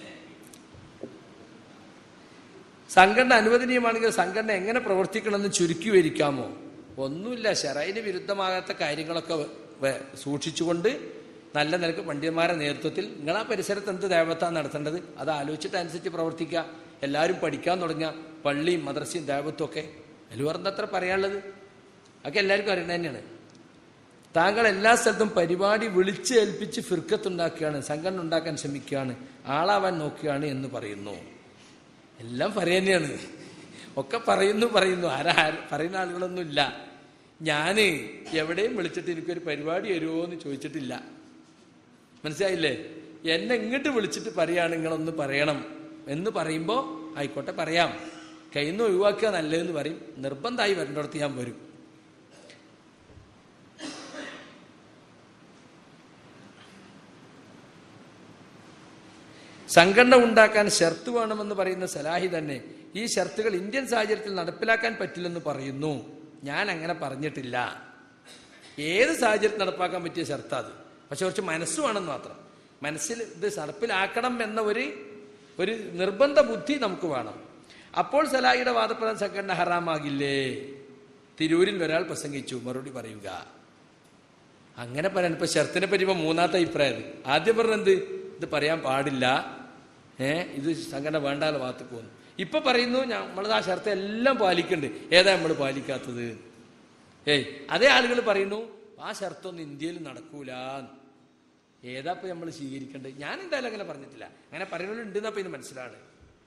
സംഘടന അനുവദനീയമാണെങ്കിൽ സംഘടന എങ്ങനെ പ്രവർത്തിക്കണമെന്ന് ചുരുക്കി വരിക്കാമോ ഒന്നുമില്ല ഷെറൈന് വിരുദ്ധമാകാത്ത കാര്യങ്ങളൊക്കെ വ- വ- സൂക്ഷിച്ചുകൊണ്ട് നല്ല നിലക്ക് പണ്ഡിതന്മാരുടെ നേതൃത്വത്തിൽ നിങ്ങൾ ആ പരിസരത്ത് എന്ത് ദേവത്താണ് നടത്തേണ്ടത് അത് ആലോചിച്ചിട്ട് അനുസരിച്ച് പ്രവർത്തിക്കുക എല്ലാവരും പഠിക്കാൻ തുടങ്ങുക പള്ളിയും മദ്രസയും ദേവത്വം ഒക്കെ അതിൽ പറഞ്ഞത്ര പറയാനുള്ളത് അതൊക്കെ എല്ലാവർക്കും അറിയണത് തന്നെയാണ് താങ്കൾ എല്ലാ സ്ഥലത്തും പരിപാടി വിളിച്ച് ഏൽപ്പിച്ച് ഫിർക്കത്തുണ്ടാക്കുകയാണ് സംഘടന ഉണ്ടാക്കാൻ ശ്രമിക്കുകയാണ് ആളാവാൻ നോക്കുകയാണ് എന്ന് പറയുന്നു എല്ലാം പറയുന്നതാണ് ഒക്കെ പറയുന്നു പറയുന്നു ആരാ ആര് പറയുന്ന ആളുകളൊന്നും ഇല്ല ഞാന് എവിടെയും വിളിച്ചിട്ട് എനിക്കൊരു പരിപാടി വരുമോ എന്ന് ചോദിച്ചിട്ടില്ല മനസ്സിലായില്ലേ എന്നെ ഇങ്ങോട്ട് വിളിച്ചിട്ട് പറയാണ് നിങ്ങളൊന്ന് പറയണം എന്ന് പറയുമ്പോൾ ആയിക്കോട്ടെ പറയാം കയ്യിൽ നിന്ന് ഒഴിവാക്കുക നല്ലതെന്ന് പറയും നിർബന്ധമായി വരേണ്ടടത്ത് ഞാൻ വരും സംഘടന ഉണ്ടാക്കാൻ ഷർത്ത് വേണമെന്ന് പറയുന്ന സലാഹി തന്നെ ഈ ഷർത്തുകൾ ഇന്ത്യൻ സാഹചര്യത്തിൽ നടപ്പിലാക്കാൻ പറ്റില്ലെന്ന് പറയുന്നു ഞാൻ അങ്ങനെ പറഞ്ഞിട്ടില്ല ഏത് സാഹചര്യത്തിൽ നടപ്പാക്കാൻ പറ്റിയ ഷർത്താ അത് പക്ഷെ കുറച്ച് മനസ്സ് വേണമെന്ന് മാത്രം മനസ്സിൽ ഇത് നടപ്പിലാക്കണം എന്ന ഒരു ഒരു നിർബന്ധ ബുദ്ധി നമുക്ക് വേണം അപ്പോൾ സലാഹിയുടെ വാദപ്രധാന സംഘടന ഹറാമാകില്ലേ തിരൂരിൽ ഒരാൾ പ്രസംഗിച്ചു മറുപടി പറയുക അങ്ങനെ പറയാൻ ഇപ്പൊ ഷർത്തിനെ പറ്റി ഇപ്പൊ മൂന്നാമത്തെ അഭിപ്രായം ആദ്യം പറഞ്ഞത് ഇത് പറയാൻ പാടില്ല ഏ ഇത് സംഘടന വേണ്ടാലോ ഭാഗത്ത് പോകുന്നു ഇപ്പൊ പറയുന്നു നമ്മളത് ആ ഷർത്ത് എല്ലാം പാലിക്കുന്നുണ്ട് ഏതാ നമ്മൾ പാലിക്കാത്തത് ഏയ് അതേ ആളുകൾ പറയുന്നു ആ ഷർത്തൊന്നും ഇന്ത്യയിൽ നടക്കൂല ഏതാ ഇപ്പൊ നമ്മൾ സ്വീകരിക്കേണ്ടത് ഞാൻ എന്തായാലും അങ്ങനെ പറഞ്ഞിട്ടില്ല അങ്ങനെ പറയുന്നവരുണ്ടെന്നാ ഇപ്പൊ ഇത് മനസ്സിലാണ്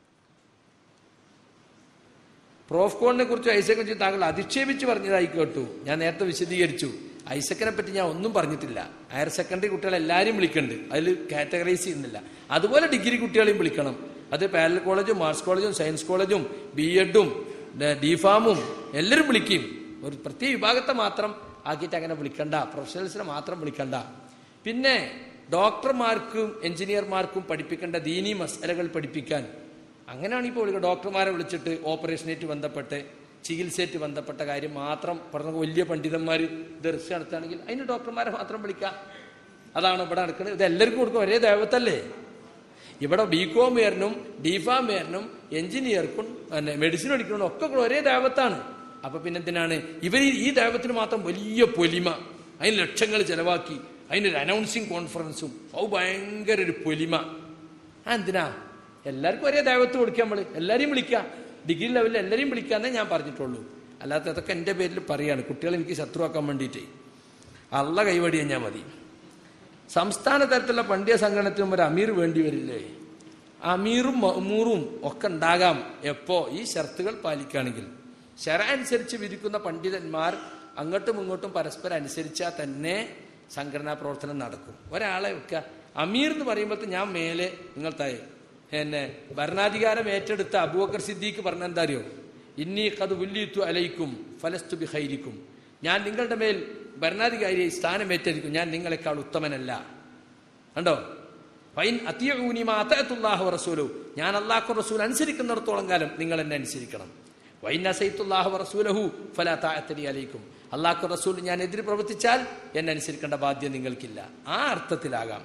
പ്രോഫ്കോണിനെ കുറിച്ച് ഐസക്കിനെ കുറിച്ച് താങ്കൾ അധിക്ഷേപിച്ച് പറഞ്ഞതായി കേട്ടു ഞാൻ നേരത്തെ വിശദീകരിച്ചു ഐസക്കിനെ പറ്റി ഞാൻ ഒന്നും പറഞ്ഞിട്ടില്ല ഹയർ സെക്കൻഡറി കുട്ടികളെ എല്ലാവരും വിളിക്കുന്നുണ്ട് അതിൽ കാറ്റഗറൈസ് ചെയ്യുന്നില്ല അതുപോലെ ഡിഗ്രി കുട്ടികളെയും വിളിക്കണം അത് പാരൽ കോളേജും ആർട്സ് കോളേജും സയൻസ് കോളേജും ബി എഡും ഡിഫാമും എല്ലാവരും വിളിക്കും ഒരു പ്രത്യേക വിഭാഗത്തെ മാത്രം ആക്കിയിട്ട് അങ്ങനെ വിളിക്കണ്ട പ്രൊഫഷണൽസിനെ മാത്രം വിളിക്കണ്ട പിന്നെ ഡോക്ടർമാർക്കും എഞ്ചിനീയർമാർക്കും പഠിപ്പിക്കേണ്ട ദീനി മസാലകൾ പഠിപ്പിക്കാൻ അങ്ങനെയാണ് ഇപ്പോൾ വിളിക്കുക ഡോക്ടർമാരെ വിളിച്ചിട്ട് ഓപ്പറേഷനായിട്ട് ബന്ധപ്പെട്ട് ചികിത്സയായിട്ട് ബന്ധപ്പെട്ട കാര്യം മാത്രം പറഞ്ഞ വലിയ പണ്ഡിതന്മാർ ദർശനം നടത്തുകയാണെങ്കിൽ അതിന് ഡോക്ടർമാരെ മാത്രം വിളിക്കാം അതാണ് ഇവിടെ നടക്കുന്നത് ഇത് എല്ലാവർക്കും കൊടുക്കും ഒരേ ദൈവത്തല്ലേ ഇവിടെ ബി കോം വേരനും ഡിഫാം വേരനും എഞ്ചിനീയർക്കും പിന്നെ മെഡിസിൻ പഠിക്കണം ഒക്കെ കൂടെ ഒരേ ദൈവത്താണ് അപ്പൊ പിന്നെ എന്തിനാണ് ഇവർ ഈ ദൈവത്തിന് മാത്രം വലിയ പൊലിമ അതിന് ലക്ഷങ്ങൾ ചെലവാക്കി അതിനൊരു അനൗൺസിങ് കോൺഫറൻസും അത് ഭയങ്കര ഒരു പൊലിമ ആ എന്തിനാ എല്ലാവർക്കും ഒരേ ദൈവത്ത് കൊടുക്കുക നമ്മൾ എല്ലാവരെയും വിളിക്കുക ഡിഗ്രി ലെവലിൽ എല്ലാവരെയും വിളിക്കാന്നേ ഞാൻ പറഞ്ഞിട്ടുള്ളൂ അല്ലാത്ത അതൊക്കെ എൻ്റെ പേരിൽ പറയാണ് കുട്ടികളെ എനിക്ക് ശത്രുവാക്കാൻ വേണ്ടിയിട്ടേ അള്ള കൈവടി ഞാൻ മതി സംസ്ഥാന തലത്തിലുള്ള പണ്ഡിയ സംഘടനത്തിനും ഒരു അമീർ വേണ്ടി വരില്ലേ അമീറും മഅ്മൂറും ഒക്കെ ഉണ്ടാകാം എപ്പോ ഈ ഷർത്തുകൾ പാലിക്കുകയാണെങ്കിൽ ശര അനുസരിച്ച് വിരിക്കുന്ന പണ്ഡിതന്മാർ അങ്ങോട്ടും ഇങ്ങോട്ടും പരസ്പരം അനുസരിച്ചാൽ തന്നെ സംഘടനാ പ്രവർത്തനം നടക്കും ഒരാളെ വെക്കുക അമീർ എന്ന് പറയുമ്പോൾ ഞാൻ മേലെ നിങ്ങൾ താഴെ എന്നെ ഭരണാധികാരം ഏറ്റെടുത്ത അബൂബക്കർ സിദ്ദീഖ് പറഞ്ഞ എന്താ അറിയോ ഇന്നി കത് ഉല്ലിത്തു അലയിക്കും ഫലസ്തു ബിഹൈരിക്കും ഞാൻ നിങ്ങളുടെ മേൽ ഭരണാധികാരിയെ സ്ഥാനം ഏറ്റെടുക്കും ഞാൻ നിങ്ങളെക്കാൾ ഉത്തമനല്ല കണ്ടോ ഫൈൻ അത്തിയൂനിമാഅത്തുല്ലാഹു റസൂലു ഞാൻ അള്ളാഹു റസൂൽ അനുസരിക്കുന്നിടത്തോളം കാലം നിങ്ങൾ എന്നെ അനുസരിക്കണം വൈൻ അസൈത്തുല്ലാഹു റസൂലഹു ഫലാ താഅത്തലി അലൈക്കും അള്ളാഹു റസൂൽ ഞാൻ എതിര് പ്രവർത്തിച്ചാൽ എന്നെ അനുസരിക്കേണ്ട ബാധ്യത നിങ്ങൾക്കില്ല ആ അർത്ഥത്തിലാകാം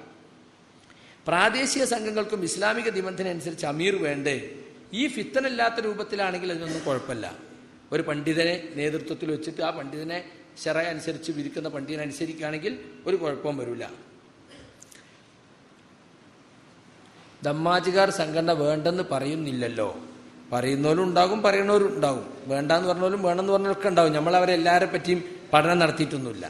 പ്രാദേശിക സംഘങ്ങൾക്കും ഇസ്ലാമിക നിബന്ധന അനുസരിച്ച് അമീർ വേണ്ടേ ഈ ഫിത്തനല്ലാത്ത രൂപത്തിലാണെങ്കിൽ അതിനൊന്നും കുഴപ്പമില്ല ഒരു പണ്ഡിതനെ നേതൃത്വത്തിൽ വെച്ചിട്ട് ആ പണ്ഡിതനെ ശറ അനുസരിച്ച് വിരിക്കുന്ന പണ്ഡിതനെ അനുസരിക്കുകയാണെങ്കിൽ ഒരു കുഴപ്പവും വരില്ല ദമ്മാജികാർ സംഘടന വേണ്ടെന്ന് പറയുന്നില്ലല്ലോ പറയുന്നവരും ഉണ്ടാകും പറയുന്നവരും ഉണ്ടാകും വേണ്ടാന്ന് പറഞ്ഞവരും വേണമെന്ന് പറഞ്ഞവരൊക്കെ ഉണ്ടാകും നമ്മൾ അവരെ എല്ലാവരെ പറ്റിയും പഠനം നടത്തിയിട്ടൊന്നുമില്ല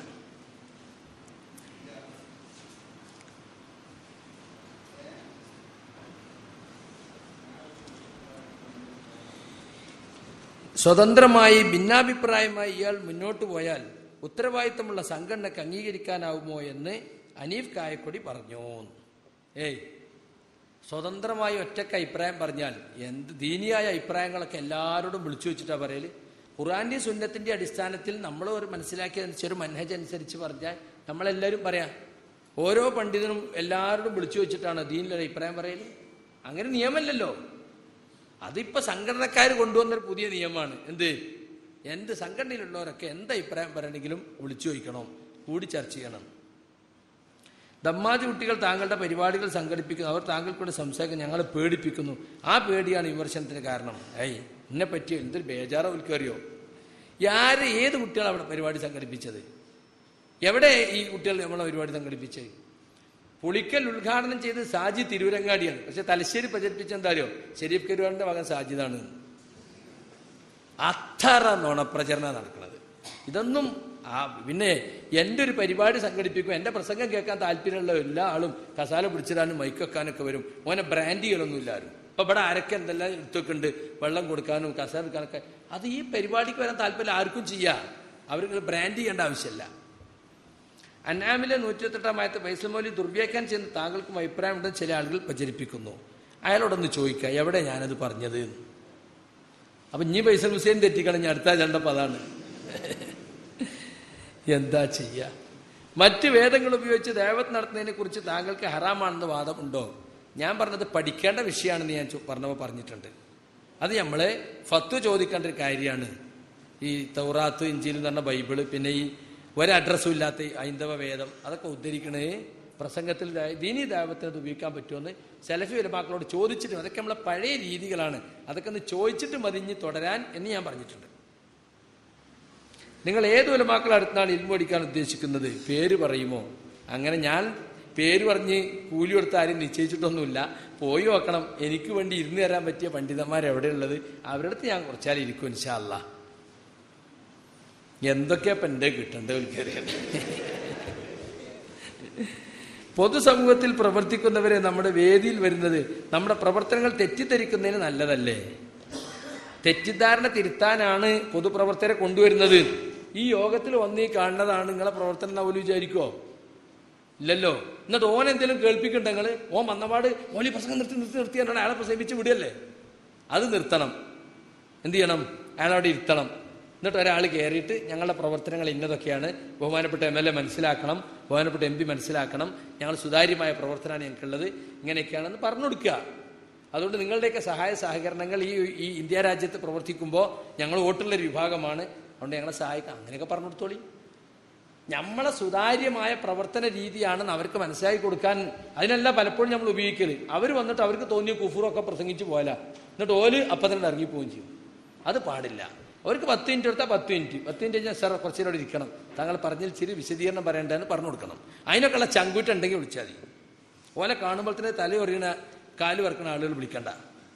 സ്വതന്ത്രമായി ഭിന്നാഭിപ്രായമായി ഇയാൾ മുന്നോട്ട് പോയാൽ ഉത്തരവാദിത്തമുള്ള സംഘടനക്ക് അംഗീകരിക്കാനാവുമോ എന്ന് അനീഫ് കായക്കൊടി പറഞ്ഞു ഏയ് സ്വതന്ത്രമായി ഒറ്റക്ക് അഭിപ്രായം പറഞ്ഞാൽ എന്ത് ദീനിയായ അഭിപ്രായങ്ങളൊക്കെ എല്ലാവരോടും വിളിച്ചു വെച്ചിട്ടാ പറയല് ഖുറാന്റെ സുന്നത്തിന്റെ അടിസ്ഥാനത്തിൽ നമ്മൾ ഒരു മനസ്സിലാക്കിയതനുസരിച്ച് ഒരു മനഹജ് അനുസരിച്ച് പറഞ്ഞാൽ നമ്മളെല്ലാവരും പറയാം ഓരോ പണ്ഡിതനും എല്ലാവരോടും വിളിച്ചു വെച്ചിട്ടാണ് ദീനിലൊരു അഭിപ്രായം പറയല് അങ്ങനെ നിയമമല്ലല്ലോ അതിപ്പോ സംഘടനക്കാർ കൊണ്ടുവന്നൊരു പുതിയ നിയമമാണ് എന്ത് എന്ത് സംഘടനയിലുള്ളവരൊക്കെ എന്ത് അഭിപ്രായം പറയണമെങ്കിലും വിളിച്ചു ചോദിക്കണം കൂടി ചർച്ച ചെയ്യണം ദമ്മാജി കുട്ടികൾ താങ്കളുടെ പരിപാടികൾ സംഘടിപ്പിക്കുന്നു അവർ താങ്കൾക്കൂടെ സംസാരിക്കുന്നു ഞങ്ങളെ പേടിപ്പിക്കുന്നു ആ പേടിയാണ് വിമർശനത്തിന് കാരണം ഏയ് എന്നെ പറ്റി എന്തൊരു ബേജാറ ഉൽക്കറിയോ ആര് ഏത് കുട്ടികളാണ് അവിടെ പരിപാടി സംഘടിപ്പിച്ചത് എവിടെ ഈ കുട്ടികൾ നമ്മളെ പരിപാടി സംഘടിപ്പിച്ചത് പുളിക്കൽ ഉദ്ഘാടനം ചെയ്ത് സാജി തിരൂരങ്ങാടിയാണ് പക്ഷെ തലശ്ശേരി പ്രചരിപ്പിച്ച എന്താ അറിയോ ഷെരീഫ് കരുവാളിന്റെ മകൻ സാജിദാണ് അത്ര നുണപ്രചരണം നടക്കുന്നത് ഇതൊന്നും ആ പിന്നെ എൻ്റെ ഒരു പരിപാടി സംഘടിപ്പിക്കും എൻ്റെ പ്രസംഗം കേൾക്കാൻ താല്പര്യമുള്ള എല്ലാ ആളും കസാല പിടിച്ചിടാനും മൈക്ക് വെക്കാനൊക്കെ വരും മോനെ ബ്രാൻഡികളൊന്നും ഇല്ലാരും ഇപ്പൊ ഇവിടെ ആരൊക്കെ എന്തെല്ലാം എടുത്തൊക്കെ ഉണ്ട് വെള്ളം കൊടുക്കാനും കസാല എടുക്കാനൊക്കെ അത് ഈ പരിപാടിക്ക് വരാൻ താല്പര്യം ആർക്കും ചെയ്യാം അവർക്ക് ബ്രാൻഡ് ചെയ്യേണ്ട ആവശ്യമില്ല അന്നാമിലെ നൂറ്റിയെട്ടെട്ടാമയത്തെ ഫൈസൽ മൗലി ദുർവ്യാഖ്യാനം ചെയ്യുന്ന താങ്കൾക്കും അഭിപ്രായമുണ്ടെന്ന് ചില ആളുകൾ പ്രചരിപ്പിക്കുന്നു അയാളോടൊന്ന് ചോദിക്കുക എവിടെ ഞാനത് പറഞ്ഞത് എന്ന്. അപ്പൊ ഇനി ഫൈസൽ ഹുസൈൻ തെറ്റിക്കളഞ്ഞ അടുത്ത ചണ്ടപ്പം അതാണ് എന്താ ചെയ്യുക മറ്റ് വേദങ്ങൾ ഉപയോഗിച്ച് ദേവത്ത് നടത്തുന്നതിനെ കുറിച്ച് താങ്കൾക്ക് ഹറാമാണെന്ന് വാദമുണ്ടോ ഞാൻ പറഞ്ഞത് പഠിക്കേണ്ട വിഷയമാണെന്ന് ഞാൻ ചോ- പറഞ്ഞപ്പോൾ പറഞ്ഞിട്ടുണ്ട് അത് നമ്മളെ ഫത്വ ചോദിക്കേണ്ട ഒരു കാര്യമാണ് ഈ തൗറാത്ത് ഇഞ്ചിയിൽ എന്ന് പറഞ്ഞ ബൈബിള് പിന്നെ ഈ ഒരു അഡ്രസ്സും ഇല്ലാത്ത ഈ ഹൈന്ദവ വേദം അതൊക്കെ ഉദ്ധരിക്കണേ പ്രസംഗത്തിൽ ദാ- ദീനീ ദാപത്തിന് അത് ഉപയോഗിക്കാൻ പറ്റുമെന്ന് സെലഫി ഉലമാക്കളോട് ചോദിച്ചിട്ട് അതൊക്കെ നമ്മളെ പഴയ രീതികളാണ് അതൊക്കെ ഒന്ന് ചോദിച്ചിട്ട് മതിഞ്ഞ് തുടരാൻ എന്ന് ഞാൻ പറഞ്ഞിട്ടുണ്ട് നിങ്ങൾ ഏത് ഉലമാക്കൾ അടുത്താണ് ഇൽമു പഠിക്കാൻ ഉദ്ദേശിക്കുന്നത് പേര് പറയുമോ അങ്ങനെ ഞാൻ പേര് പറഞ്ഞ് കൂലി കൊടുത്ത ആരും നിശ്ചയിച്ചിട്ടൊന്നുമില്ല പോയി നോക്കണം എനിക്ക് വേണ്ടി ഇരുന്ന് തരാൻ പറ്റിയ പണ്ഡിതന്മാർ എവിടെയുള്ളത് അവരുടെ അടുത്ത് ഞാൻ കുറച്ചാൽ ഇരിക്കും ഇൻഷാല്ല എന്തൊക്കെയാ ഇപ്പം എൻ്റെ കിട്ടേണ്ടത് എനിക്കറിയാം പൊതുസമൂഹത്തിൽ പ്രവർത്തിക്കുന്നവരെ നമ്മുടെ വേദിയിൽ വരുന്നത് നമ്മുടെ പ്രവർത്തനങ്ങൾ തെറ്റിദ്ധരിക്കുന്നതിന് നല്ലതല്ലേ തെറ്റിദ്ധാരണ തിരുത്താനാണ് പൊതുപ്രവർത്തകരെ കൊണ്ടുവരുന്നത് ഈ യോഗത്തിൽ വന്നീ കാണുന്നതാണ് നിങ്ങളെ പ്രവർത്തനം എന്ന് അവര് വിചാരിക്കുമോ ഇല്ലല്ലോ എന്നിട്ട് ഓൻ എന്തെങ്കിലും കേൾപ്പിക്കണ്ട നിങ്ങൾ ഓൻ വന്നപാട് ഓലി പ്രസംഗം നിർത്തി നിർത്തി നിർത്തി എന്നാണ് അയാളെ പ്രസവിച്ച് വിടുകയല്ലേ അത് നിർത്തണം എന്ത് ചെയ്യണം അയാളവിടെ ഇരുത്തണം എന്നിട്ട് ഒരാൾ കയറിയിട്ട് ഞങ്ങളുടെ പ്രവർത്തനങ്ങൾ ഇന്നതൊക്കെയാണ് ബഹുമാനപ്പെട്ട എം എൽ എ മനസ്സിലാക്കണം ബഹുമാനപ്പെട്ട എം പി മനസ്സിലാക്കണം ഞങ്ങൾ സുതാര്യമായ പ്രവർത്തനമാണ് ഞങ്ങൾക്കുള്ളത് ഇങ്ങനെയൊക്കെയാണെന്ന് പറഞ്ഞു കൊടുക്കുക അതുകൊണ്ട് നിങ്ങളുടെയൊക്കെ സഹായ സഹകരണങ്ങൾ ഈ ഈ ഇന്ത്യ രാജ്യത്ത് പ്രവർത്തിക്കുമ്പോൾ ഞങ്ങൾ വോട്ടുള്ളൊരു വിഭാഗമാണ് അതുകൊണ്ട് ഞങ്ങളെ സഹായിക്കാം അങ്ങനെയൊക്കെ പറഞ്ഞു കൊടുത്തോളി നമ്മളെ സുതാര്യമായ പ്രവർത്തന രീതിയാണെന്ന് അവർക്ക് മനസ്സിലാക്കി കൊടുക്കാൻ അതിനല്ല പലപ്പോഴും നമ്മൾ ഉപയോഗിക്കല് അവർ വന്നിട്ട് അവർക്ക് തോന്നിയ കുഫുറൊക്കെ പ്രസംഗിച്ച് പോയാല എന്നിട്ട് ഓല് അപ്പം തന്നെ ഇറങ്ങിപ്പോവുകയും ചെയ്യും അത് പാടില്ല അവർക്ക് പത്ത് മിനിറ്റ് എടുത്താൽ പത്ത് മിനിറ്റ് പത്ത് മിനിറ്റ് കഴിഞ്ഞാൽ സാർ കുറച്ച് നേരം ഇരിക്കണം താങ്കൾ പറഞ്ഞതിൽ ചിരി വിശദീകരണം പറയേണ്ടതെന്ന് പറഞ്ഞു കൊടുക്കണം അതിനൊക്കെയുള്ള ചങ്കൂറ്റുണ്ടെങ്കിൽ വിളിച്ചാൽ മതി ഓലെ കാണുമ്പോൾ തന്നെ തല എറിയണ കാല് വറക്കണ ആളുകൾ വിളിക്കണ്ട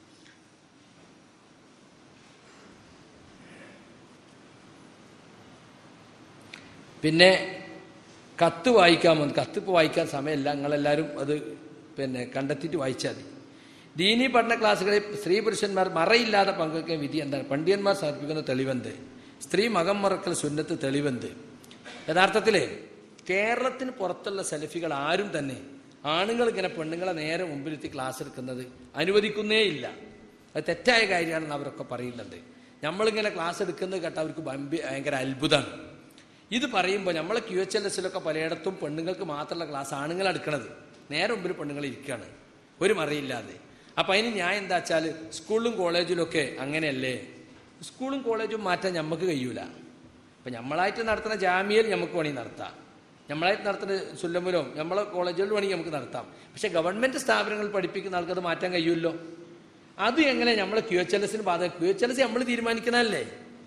പിന്നെ കത്ത് വായിക്കാൻ വന്നു കത്ത് ഇപ്പോൾ വായിക്കാൻ സമയമില്ല നിങ്ങളെല്ലാവരും അത് പിന്നെ കണ്ടെത്തിയിട്ട് വായിച്ചാൽ മതി ദീനി പഠന ക്ലാസ്സുകളിൽ സ്ത്രീ പുരുഷന്മാർ മറയില്ലാതെ പങ്കെടുക്കുന്ന വിധി എന്താണ് പണ്ഡിതന്മാർ സമർപ്പിക്കുന്ന തെളിവെന്ത് സ്ത്രീ മകം മറക്കൽ സുന്നത്ത് തെളിവെന്ത് യഥാർത്ഥത്തിൽ കേരളത്തിന് പുറത്തുള്ള സെൽഫികൾ ആരും തന്നെ ആണുങ്ങൾ ഇങ്ങനെ പെണ്ണുങ്ങളെ നേരെ മുമ്പിലെത്തി ക്ലാസ് എടുക്കുന്നത് അനുവദിക്കുന്നേ ഇല്ല അത് തെറ്റായ കാര്യമാണെന്ന് അവരൊക്കെ പറയുന്നുണ്ട് നമ്മളിങ്ങനെ ക്ലാസ് എടുക്കുന്നത് കേട്ട അവർക്ക് ഭംബി- ഭയങ്കര അത്ഭുതമാണ് ഇത് പറയുമ്പോൾ നമ്മളെ ക്യു എച്ച് എൽ എസിലൊക്കെ പലയിടത്തും പെണ്ണുങ്ങൾക്ക് മാത്രമുള്ള ക്ലാസ് ആണുങ്ങൾ എടുക്കണത് നേരെ മുമ്പിൽ പെണ്ണുങ്ങൾ ഇരിക്കുകയാണ് ഒരു മറിയില്ലാതെ അപ്പം അതിന് ഞാൻ എന്താ വെച്ചാൽ സ്കൂളിലും കോളേജിലും ഒക്കെ അങ്ങനെയല്ലേ സ്കൂളും കോളേജും മാറ്റാൻ നമുക്ക് കഴിയൂല അപ്പം നമ്മളായിട്ട് നടത്തുന്ന ജാമ്യയിൽ നമുക്ക് വേണമെങ്കിൽ നടത്താം നമ്മളായിട്ട് നടത്തുന്ന സുല്ലമ്പലവും നമ്മളെ കോളേജുകളിൽ വേണമെങ്കിൽ നമുക്ക് നടത്താം പക്ഷെ ഗവൺമെൻറ് സ്ഥാപനങ്ങളിൽ പഠിപ്പിക്കുന്ന ആൾക്കത് മാറ്റാൻ കഴിയുമല്ലോ അത് എങ്ങനെ നമ്മളെ ക്യു എച്ച് എൽ എസിന് ബാധക ക്യു എച്ച് എൽ എസ് നമ്മൾ തീരുമാനിക്കണമല്ലേ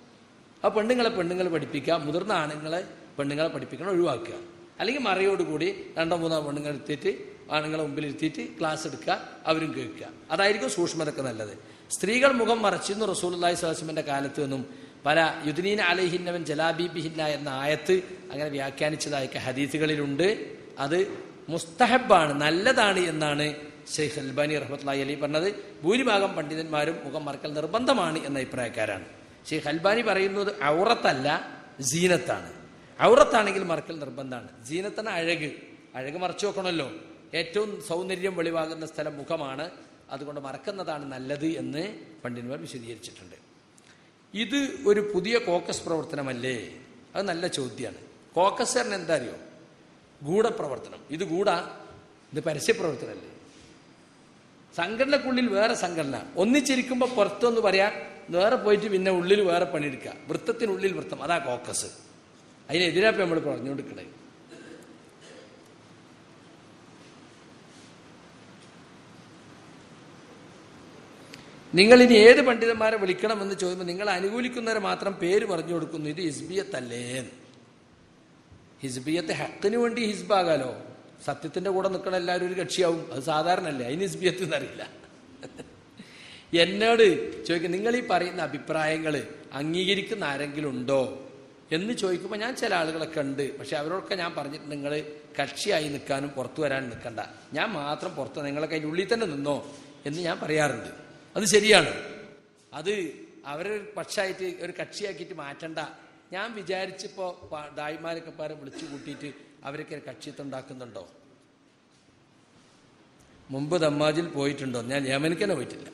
ആ പെണ്ണുങ്ങളെ പെണ്ണുങ്ങൾ പഠിപ്പിക്കുക മുതിർന്ന ആണുങ്ങളെ പെണ്ണുങ്ങളെ പഠിപ്പിക്കണം ഒഴിവാക്കുക അല്ലെങ്കിൽ മറയോടുകൂടി രണ്ടോ മൂന്നോ പെണ്ണുങ്ങൾ എടുത്തിട്ട് ആണുങ്ങളെ മുമ്പിൽ ഇരുത്തിയിട്ട് ക്ലാസ് എടുക്കുക അവരും കേൾക്കുക അതായിരിക്കും സൂക്ഷ്മതക്ക് നല്ലത് സ്ത്രീകൾ മുഖം മറച്ചിരുന്നു റസൂലി സ്വലാസ്മിന്റെ കാലത്ത് നിന്നും പല യുദ്നീന അലഹിന്നവൻ ജലാബീബിഹിന്ന എന്ന ആയത്ത് അങ്ങനെ വ്യാഖ്യാനിച്ചതായൊക്കെ ഹദീസുകളിലുണ്ട് അത് മുസ്തഹബാണ് നല്ലതാണ് എന്നാണ് ഷെയ്ഖ് അൽബാനി റഹ്മത്തുള്ളി അലി പറഞ്ഞത് ഭൂരിഭാഗം പണ്ഡിതന്മാരും മുഖം മറക്കൽ നിർബന്ധമാണ് എന്ന അഭിപ്രായക്കാരാണ് ഷെയ്ഖ് അൽബാനി പറയുന്നത് ഔറത്തല്ല സീനത്താണ് ഔറത്താണെങ്കിൽ മറക്കൽ നിർബന്ധമാണ് സീനത്താണ് അഴക് അഴക് മറച്ചു വെക്കണമല്ലോ ഏറ്റവും സൗന്ദര്യം വെളിവാകുന്ന സ്ഥലം മുഖമാണ് അതുകൊണ്ട് മറക്കുന്നതാണ് നല്ലത് എന്ന് പണ്ഡിതന്മാർ വിശദീകരിച്ചിട്ടുണ്ട് ഇത് ഒരു പുതിയ കോക്കസ് പ്രവർത്തനമല്ലേ അത് നല്ല ചോദ്യമാണ് കോക്കസ് പറഞ്ഞാൽ എന്താ അറിയോ ഗൂഢപ്രവർത്തനം ഇത് ഗൂഢ ഇത് പരസ്യപ്രവർത്തനമല്ലേ സംഘടനക്കുള്ളിൽ വേറെ സംഘടന ഒന്നിച്ചിരിക്കുമ്പോൾ പുറത്തൊന്ന് പറയാം വേറെ പോയിട്ട് പിന്നെ ഉള്ളിൽ വേറെ പണിയെടുക്കുക വൃത്തത്തിനുള്ളിൽ വൃത്തം അതാ കോക്കസ് അതിനെതിരാപ്പം നമ്മൾ പറഞ്ഞുകൊടുക്കണേ നിങ്ങൾ ഇനി ഏത് പണ്ഡിതന്മാരെ വിളിക്കണമെന്ന് ചോദിക്കുമ്പോൾ നിങ്ങൾ അനുകൂലിക്കുന്നവരെ മാത്രം പേര് പറഞ്ഞു കൊടുക്കുന്നു ഇത് ഹിസ്ബിയത്തല്ലേ ഹിസ്ബിയത്ത് ഹക്കിന് വേണ്ടി ഹിസ്ബാകാലോ സത്യത്തിന്റെ കൂടെ നിൽക്കണ എല്ലാവരും ഒരു കക്ഷിയാവും അത് സാധാരണയല്ലേ അതിന് ഹിസ്ബിയത്ത് എന്നറിയില്ല എന്നോട് ചോദിക്കും നിങ്ങൾ ഈ പറയുന്ന അഭിപ്രായങ്ങൾ അംഗീകരിക്കുന്ന ആരെങ്കിലും ഉണ്ടോ എന്ന് ചോദിക്കുമ്പോൾ ഞാൻ ചില ആളുകളൊക്കെ ഉണ്ട് പക്ഷെ അവരോടൊക്കെ ഞാൻ പറഞ്ഞിട്ടുണ്ട് നിങ്ങൾ കക്ഷിയായി നിൽക്കാനും പുറത്തു വരാനും നിൽക്കണ്ട ഞാൻ മാത്രം പുറത്ത് നിങ്ങളൊക്കെ അതിൻ്റെ ഉള്ളിൽ തന്നെ നിന്നോ എന്ന് ഞാൻ പറയാറുണ്ട് അത് ശരിയാണ് അത് അവരൊരു പക്ഷമായിട്ട് ഒരു കക്ഷിയാക്കിയിട്ട് മാറ്റണ്ട ഞാൻ വിചാരിച്ചിപ്പോൾ ദായിമാരൊക്കെ പാരെ വിളിച്ചു കൂട്ടിയിട്ട് അവരൊക്കെ ഒരു കക്ഷിത്വം ഉണ്ടാക്കുന്നുണ്ടോ മുമ്പ് ദമ്മാജിൽ പോയിട്ടുണ്ടോ ഞാൻ യമനിക്ക് തന്നെ പോയിട്ടില്ല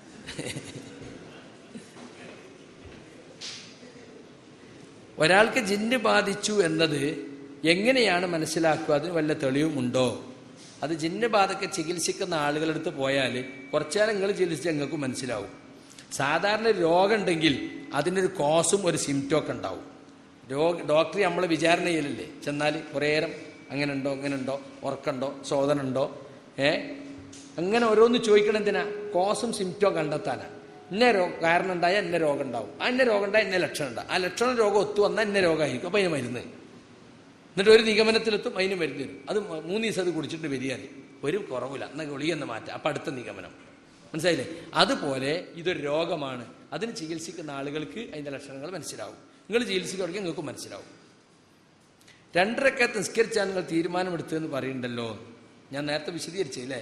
ഒരാൾക്ക് ജിന്ന് ബാധിച്ചു എന്നത് എങ്ങനെയാണ് മനസ്സിലാക്കുക അതിന് വല്ല തെളിവുമുണ്ടോ അത് ജിന്ന് ബാധക്ക് ചികിത്സിക്കുന്ന ആളുകളടുത്ത് പോയാൽ കുറച്ചുകാലം നിങ്ങൾ ചികിത്സിച്ച് നിങ്ങൾക്ക് മനസ്സിലാവും സാധാരണ ഒരു രോഗം ഉണ്ടെങ്കിൽ അതിനൊരു കോസും ഒരു സിംറ്റവും ഒക്കെ ഉണ്ടാവും രോഗ ഡോക്ടർ നമ്മളെ വിചാരണ ചെയ്യലല്ലേ ചെന്നാൽ കുറേ നേരം അങ്ങനെ ഉണ്ടോ അങ്ങനെ ഉണ്ടോ ഉറക്കമുണ്ടോ ശോധനുണ്ടോ ഏ അങ്ങനെ ഓരോന്ന് ചോദിക്കണം എന്തിനാ കോസും സിംറ്റവും കണ്ടെത്താനാ ഇന്ന രോഗം കാരണം ഉണ്ടായാൽ ഇന്ന രോഗം ഉണ്ടാവും ആ ഇന്ന രോഗം ഉണ്ടായാൽ ഇന്ന ലക്ഷണം ഉണ്ടാവും ആ ലക്ഷണം രോഗം ഒത്തു വന്നാൽ ഇന്ന രോഗമായിരിക്കും അപ്പം അതിന് മരുന്ന് എന്നിട്ട് ഒരു നിഗമനത്തിലെത്തും അതിന് മരുന്ന് തരും അത് മ- മൂന്ന് ദിവസം അത് കുടിച്ചിട്ട് വരികയാണ് ഒരു കുറവില്ല എന്നാൽ ഗുളികെന്ന് മാറ്റാം അപ്പം അടുത്ത നിഗമനം മനസ്സിലായില്ലേ അതുപോലെ ഇതൊരു രോഗമാണ് അതിന് ചികിത്സിക്കുന്ന ആളുകൾക്ക് അതിൻ്റെ ലക്ഷണങ്ങൾ മനസ്സിലാവും നിങ്ങൾ ചികിത്സിക്കുകയാണെങ്കിൽ നിങ്ങൾക്ക് മനസ്സിലാവും രണ്ടരക്കത്ത് നിസ്കരിച്ചാൽ നിങ്ങൾ തീരുമാനമെടുത്തതെന്ന് പറയുന്നുണ്ടല്ലോ ഞാൻ നേരത്തെ വിശദീകരിച്ചില്ലേ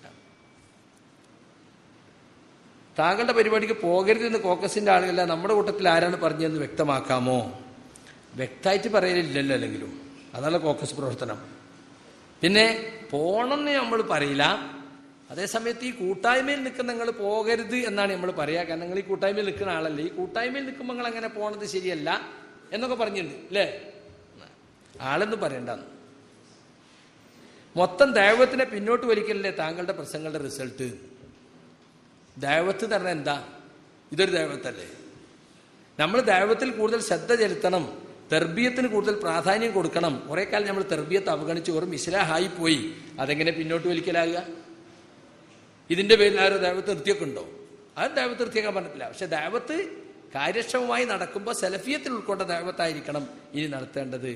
താങ്കളുടെ പരിപാടിക്ക് പോകരുതെന്ന് കോക്കസിന്റെ ആളുകളല്ല നമ്മുടെ കൂട്ടത്തിൽ ആരാണ് പറഞ്ഞതെന്ന് വ്യക്തമാക്കാമോ വ്യക്തമായിട്ട് പറയലില്ലല്ലോ അല്ലെങ്കിലും അതല്ല കോക്കസ് പ്രവർത്തനം പിന്നെ പോണമെന്ന് നമ്മൾ പറയില്ല അതേസമയത്ത് ഈ കൂട്ടായ്മയിൽ നിൽക്കുന്ന നിങ്ങൾ പോകരുത് എന്നാണ് നമ്മൾ പറയുക കാരണം നിങ്ങൾ ഈ കൂട്ടായ്മയിൽ നിൽക്കുന്ന ആളല്ലേ ഈ കൂട്ടായ്മയിൽ നിൽക്കുമ്പോൾ നിങ്ങൾ അങ്ങനെ പോണത് ശരിയല്ല എന്നൊക്കെ പറഞ്ഞിട്ടുണ്ട് അല്ലേ ആളെന്ന് പറയണ്ടെന്ന് മൊത്തം ദൈവത്തിനെ പിന്നോട്ട് വലിക്കലല്ലേ താങ്കളുടെ പ്രസംഗങ്ങളുടെ റിസൾട്ട് ദൈവത്ത് എന്ന് പറഞ്ഞാൽ എന്താ ഇതൊരു ദൈവത്തല്ലേ നമ്മൾ ദൈവത്തിൽ കൂടുതൽ ശ്രദ്ധ ചെലുത്തണം തെർബീയത്തിന് കൂടുതൽ പ്രാധാന്യം കൊടുക്കണം കുറെ കാലം നമ്മൾ തെർബീയത്ത് അവഗണിച്ച് വെറും ഇസ്ലാഹായി പോയി അതെങ്ങനെ പിന്നോട്ട് വലിക്കലാകുക ഇതിന്റെ പേരിൽ ആരും ദൈവത്ത് നിർത്തിയൊക്കെ ഉണ്ടോ അത് ദൈവത്ത് നിർത്തിയേക്കാൻ പറഞ്ഞിട്ടില്ല പക്ഷെ ദൈവത്ത് കാര്യക്ഷമമായി നടക്കുമ്പോൾ സെലഫിയത്തിൽ ഉൾക്കൊണ്ട ദൈവത്തായിരിക്കണം ഇനി നടത്തേണ്ടത്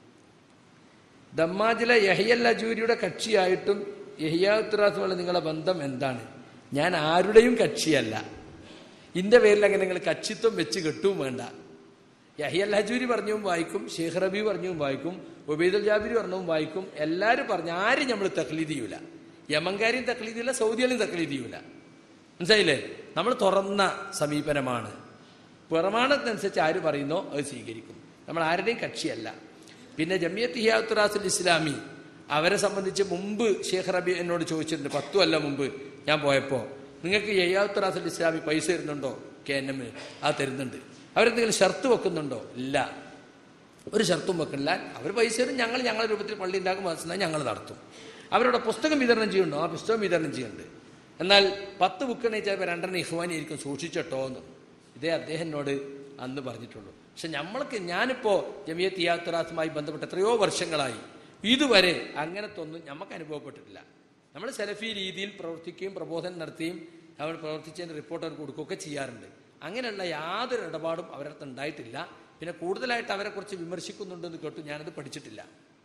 ദമ്മാജിലെ യഹിയൽ അജൂരിയുടെ കക്ഷിയായിട്ടും യഹിയാത്തുറാസുമുള്ള നിങ്ങളുടെ ബന്ധം എന്താണ് ഞാൻ ആരുടെയും കക്ഷിയല്ല ഇന്റെ പേരിൽ അങ്ങനെ നിങ്ങൾ കക്ഷിത്വം വെച്ച് കെട്ടും വേണ്ട യഹിയൽ ഹജൂരി പറഞ്ഞവും വായിക്കും ഷെയ്ഖ് റബി പറഞ്ഞവും വായിക്കും ഒബൈദുൽ ജാബിരി പറഞ്ഞവും വായിക്കും എല്ലാവരും പറഞ്ഞു ആരും നമ്മൾ തക്ലീദ് ചെയ്യൂല യമൻകാരെയും തക്ലീദ് ചെയ്യില്ല സൗദികളെയും തക്ലീദ് ചെയ്യൂല മനസ്സിലായില്ലേ നമ്മൾ തുറന്ന സമീപനമാണ് പ്രമാണത്തിനനുസരിച്ച് ആര് പറയുന്നോ അത് സ്വീകരിക്കും നമ്മൾ ആരുടെയും കക്ഷിയല്ല പിന്നെ ജമിയത്ത് ഹിയാത്തുറാസുൽ ഇസ്ലാമി അവരെ സംബന്ധിച്ച് മുമ്പ് ഷേഖ് റബി എന്നോട് ചോദിച്ചിട്ടുണ്ട് പത്തു കൊല്ല മുമ്പ് ഞാൻ പോയപ്പോൾ നിങ്ങൾക്ക് ഹിയാത്തുറാസുൽ ഇസ്ലാമി പൈസ തരുന്നുണ്ടോ കെ എൻ എമ്മിന് അത് തരുന്നുണ്ട് അവരെന്തെങ്കിലും ഷർത്ത് വെക്കുന്നുണ്ടോ ഇല്ല ഒരു ഷർത്തും വെക്കണില്ല അവർ പൈസ തരും ഞങ്ങൾ ഞങ്ങളുടെ രൂപത്തിൽ പള്ളി ഉണ്ടാക്കും മനസ്സിലായി ഞങ്ങൾ നടത്തും അവരുടെ പുസ്തകം വിതരണം ചെയ്യുന്നുണ്ടോ ആ പുസ്തകം വിതരണം ചെയ്യുന്നുണ്ട് എന്നാൽ പത്ത് ബുക്ക് ചിലപ്പോൾ രണ്ടെണ്ണം ഇഹ്വാനിയായിരിക്കും സൂക്ഷിച്ചിട്ടോ എന്ന് ഇതേ അദ്ദേഹം എന്നോട് അന്ന് പറഞ്ഞിട്ടുള്ളൂ പക്ഷെ നമ്മൾക്ക് ഞാനിപ്പോൾ ജമിയത്ത് യാത്രാസുമായി ബന്ധപ്പെട്ട് എത്രയോ വർഷങ്ങളായി ഇതുവരെ അങ്ങനത്തെ ഒന്നും നമുക്ക് അനുഭവപ്പെട്ടിട്ടില്ല നമ്മൾ സെലഫി രീതിയിൽ പ്രവർത്തിക്കുകയും പ്രബോധനം നടത്തുകയും അവർ പ്രവർത്തിച്ചതിന് റിപ്പോർട്ട് അവർ കൊടുക്കുകയൊക്കെ ചെയ്യാറുണ്ട് അങ്ങനെയുള്ള യാതൊരു ഇടപാടും അവരടുത്ത് ഉണ്ടായിട്ടില്ല പിന്നെ കൂടുതലായിട്ട് അവരെക്കുറിച്ച് വിമർശിക്കുന്നുണ്ടെന്ന് കേട്ടു ഞാനത് പഠിച്ചിട്ടില്ല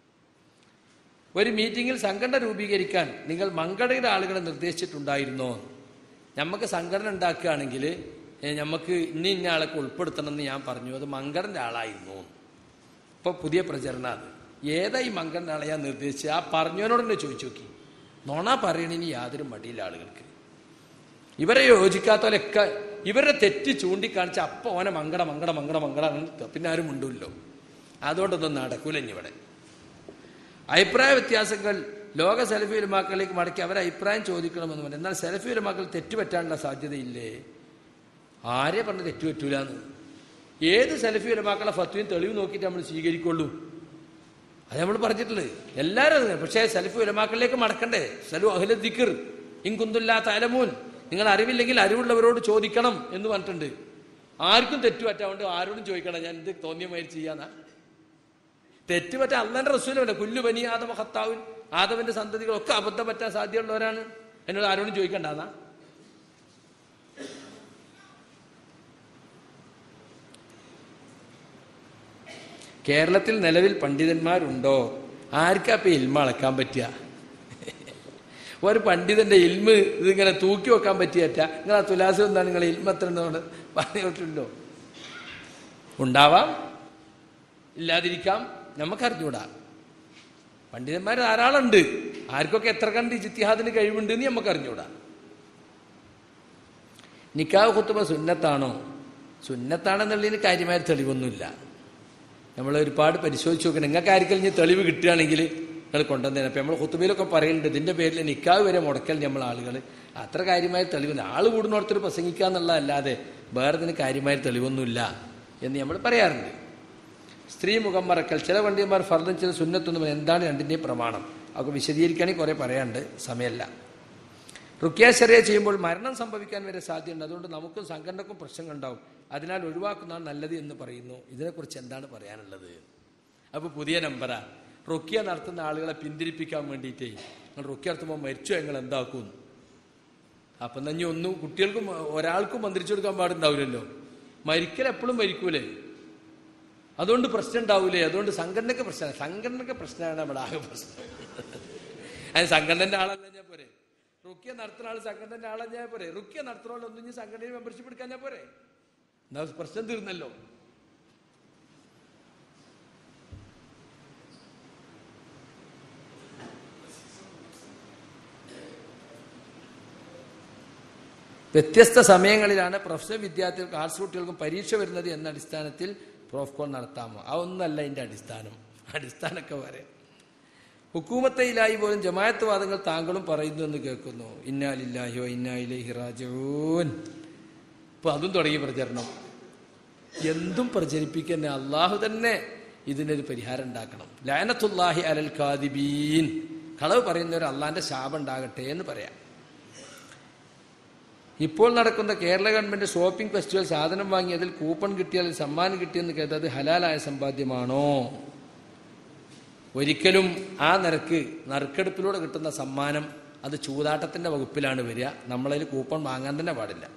ഒരു മീറ്റിംഗിൽ സംഘടന രൂപീകരിക്കാൻ നിങ്ങൾ മങ്കടയുടെ ആളുകളെ നിർദ്ദേശിച്ചിട്ടുണ്ടായിരുന്നോ നമുക്ക് സംഘടന ഉണ്ടാക്കുകയാണെങ്കിൽ ഏ, നമുക്ക് ഇന്ന ഇന്ന ആളൊക്കെ ഉൾപ്പെടുത്തണം എന്ന് ഞാൻ പറഞ്ഞു അത് മങ്കടന്റെ ആളായിരുന്നു ഇപ്പൊ പുതിയ പ്രചരണം അത് ഏതാ ഈ മങ്കടന്റെ ആളെ ഞാൻ നിർദ്ദേശിച്ചത് ആ പറഞ്ഞവനോട് തന്നെ ചോദിച്ചു നോക്കി നോണ പറയണിനി യാതൊരു മടിയില്ല ആളുകൾക്ക് ഇവരെ യോജിക്കാത്തവരൊക്കെ ഇവരുടെ തെറ്റ് ചൂണ്ടിക്കാണിച്ച അപ്പൊ ഓനെ മങ്കട മങ്കട മങ്കട മങ്കട എന്ന് പിന്നെ ആരും ഉണ്ടല്ലോ അതുകൊണ്ടൊന്നും നടക്കൂല ഇനി ഇവിടെ അഭിപ്രായ വ്യത്യാസങ്ങൾ ലോക സെൽഫി ഉലമാക്കളിലേക്ക് മടക്കി അവരെ അഭിപ്രായം ചോദിക്കണമെന്ന് പറഞ്ഞു എന്നാൽ സെൽഫി ഉലമാക്കൾ തെറ്റുപറ്റാനുള്ള സാധ്യതയില്ലേ ആരെ പറഞ്ഞ് തെറ്റുപറ്റൂലെന്ന് ഏത് സെൽഫി ഉലമാക്കളെ ഫത്വയും തെളിവ് നോക്കിയിട്ട് നമ്മൾ സ്വീകരിക്കുള്ളൂ അത് നമ്മൾ പറഞ്ഞിട്ടുള്ളത് എല്ലാവരും അത് പക്ഷേ സെൽഫി ഉലമാക്കളിലേക്ക് മടക്കണ്ടേ സലു അഹ്ല ദിക്കർ ഇൻകുന്തുല്ലാ തലമൂൻ നിങ്ങൾ അറിവില്ലെങ്കിൽ അറിവുള്ളവരോട് ചോദിക്കണം എന്ന് പറഞ്ഞിട്ടുണ്ട് ആർക്കും തെറ്റുപറ്റാണ്ട് ആരോടും ചോദിക്കണം ഞാൻ ഇത് തോന്നിയമാതിരി ചെയ്യാന്നാ തെറ്റുപറ്റ അള്ളാന്റെ റസൂലല്ല കുല്ലു ബനി ആദമ ഹത്താവിൻ ആദവന്റെ സന്തതികളൊക്കെ അബദ്ധം പറ്റാൻ സാധ്യതയുള്ളവരാണ് എന്നോട് ആരോടും ചോദിക്കണ്ടെന്നാ കേരളത്തിൽ നിലവിൽ പണ്ഡിതന്മാരുണ്ടോ ആർക്കാ ഇപ്പൊ ഇൽമ അളക്കാൻ പറ്റുക ഒരു പണ്ഡിതന്റെ ഇൽമ് ഇതിങ്ങനെ തൂക്കി വെക്കാൻ പറ്റിയറ്റ നിങ്ങൾ ആ തുലാസം എന്താണ് നിങ്ങൾ ഇൽമ എത്ര ഉണ്ടെന്ന് പറഞ്ഞിട്ടുണ്ടോ ഉണ്ടാവാം ഇല്ലാതിരിക്കാം നമുക്കറിഞ്ഞൂടാ പണ്ഡിതന്മാർ ധാരാളമുണ്ട് ആർക്കൊക്കെ എത്ര കണ്ട് ജിത്തിഹാദിന് കഴിവുണ്ട് എന്ന് നമുക്ക് അറിഞ്ഞൂടാ നിക്കാവ് കുത്തുബ സുന്നത്താണോ സുന്നത്താണെന്നുള്ളതിന് കാര്യമായ തെളിവൊന്നുമില്ല നമ്മൾ ഒരുപാട് പരിശോധിച്ച് നോക്കണം നിങ്ങൾക്ക് ആർക്കെങ്കിലും ഇനി തെളിവ് കിട്ടുകയാണെങ്കിൽ നിങ്ങൾ കൊണ്ടുവന്നേനെ അപ്പം നമ്മൾ കുത്തുബയിലൊക്കെ പറയുന്നുണ്ട് ഇതിൻ്റെ പേരിൽ നിക്കാവ് വരെ മുടക്കൽ നമ്മൾ ആളുകൾ അത്ര കാര്യമായ തെളിവ് ആൾ കൂടുന്നിടത്തൊരു പ്രസംഗിക്കുക എന്നുള്ളതല്ലാതെ വേറെ ഇതിന് കാര്യമായ തെളിവൊന്നുമില്ല എന്ന് നമ്മൾ പറയാറുണ്ട് സ്ത്രീ മുഖം മറക്കൽ ചില പണ്ഡിതന്മാർ ഫർദം ചില സുന്നത്തൊന്നും എന്താണ് രണ്ടിൻ്റെയും പ്രമാണം അതൊക്കെ വിശദീകരിക്കുകയാണെങ്കിൽ കുറേ പറയാണ്ട് സമയമല്ല റുക്യാശറിയ ചെയ്യുമ്പോൾ മരണം സംഭവിക്കാൻ വരെ സാധ്യതയുണ്ട് അതുകൊണ്ട് നമുക്കും സംഘടനക്കും പ്രശ്നങ്ങൾ ഉണ്ടാവും അതിനാൽ ഒഴിവാക്കുന്നതാണ് നല്ലത് എന്ന് പറയുന്നു ഇതിനെക്കുറിച്ച് എന്താണ് പറയാനുള്ളത് അപ്പോൾ പുതിയ നമ്പറാ റുക്കിയ നടത്തുന്ന ആളുകളെ പിന്തിരിപ്പിക്കാൻ വേണ്ടിയിട്ടേ നിങ്ങൾ റുക്കിയ നടത്തുമ്പോൾ മരിച്ചു ഞങ്ങൾ എന്താക്കും അപ്പം തന്നെ ഇനി ഒന്നും കുട്ടികൾക്കും ഒരാൾക്കും മന്ത്രിച്ചു കൊടുക്കാൻ പാടുണ്ടാവില്ലല്ലോ മരിക്കൽ എപ്പോഴും മരിക്കൂലേ അതുകൊണ്ട് പ്രശ്നം ഉണ്ടാവൂലേ അതുകൊണ്ട് സംഘടനക്ക് പ്രശ്നമാണ് സംഘടനക്ക് പ്രശ്നമാണ് നമ്മുടെ ആകെ പ്രശ്നം അത് സംഘടനന്റെ ആളല്ല ഞാൻ പോരെ റുക്കിയ നടത്തുന്ന ആൾ സംഘടനന്റെ ആളല്ല ഞാൻ പോരെ റുക്കിയ നടത്തുന്ന ആളൊന്നും ഇനി സംഘടനയിൽ മെമ്പർഷിപ്പ് എടുക്കാൻ ഞാൻ പോരെ എന്നാ പ്രശ്നം തീർന്നല്ലോ വ്യത്യസ്ത സമയങ്ങളിലാണ് പ്രൊഫഷണൽ വിദ്യാർത്ഥികൾക്കും ആർട്സ് കുട്ടികൾക്കും പരീക്ഷ വരുന്നത് എന്ന അടിസ്ഥാനത്തിൽ പ്രോഫ്കോൺ നടത്താമോ അതൊന്നല്ല അതിന്റെ അടിസ്ഥാനം അടിസ്ഥാനമൊക്കെ പറയാം ഹുക്കൂമത്തയിലായി പോലും ജമായത്ത് വാദങ്ങൾ താങ്കളും പറയുന്നു എന്ന് കേൾക്കുന്നു ഇന്നാലില്ലാഹിയോ ഇന്നായിലെ ഹിറാജൂൻ ഇപ്പൊ അതും തുടങ്ങി പ്രചരണം എന്തും പ്രചരിപ്പിക്കുന്ന അള്ളാഹു തന്നെ ഇതിനൊരു പരിഹാരം ഉണ്ടാക്കണം ലാനത്തുല്ലാഹി അലൽ കാദിബീൻ കളവ് പറയുന്നവർ അള്ളാന്റെ ശാപം ഉണ്ടാകട്ടെ എന്ന് പറയാം ഇപ്പോൾ നടക്കുന്ന കേരള ഗവൺമെന്റ് ഷോപ്പിംഗ് ഫെസ്റ്റിവൽ സാധനം വാങ്ങിയതിൽ കൂപ്പൺ കിട്ടിയാൽ സമ്മാനം കിട്ടിയെന്ന് കേട്ടത് ഹലാലായ സമ്പാദ്യമാണോ ഒരിക്കലും ആ നിരക്ക് നറുക്കെടുപ്പിലൂടെ കിട്ടുന്ന സമ്മാനം അത് ചൂതാട്ടത്തിന്റെ വകുപ്പിലാണ് വരിക നമ്മളതിൽ കൂപ്പൺ വാങ്ങാൻ തന്നെ പാടില്ല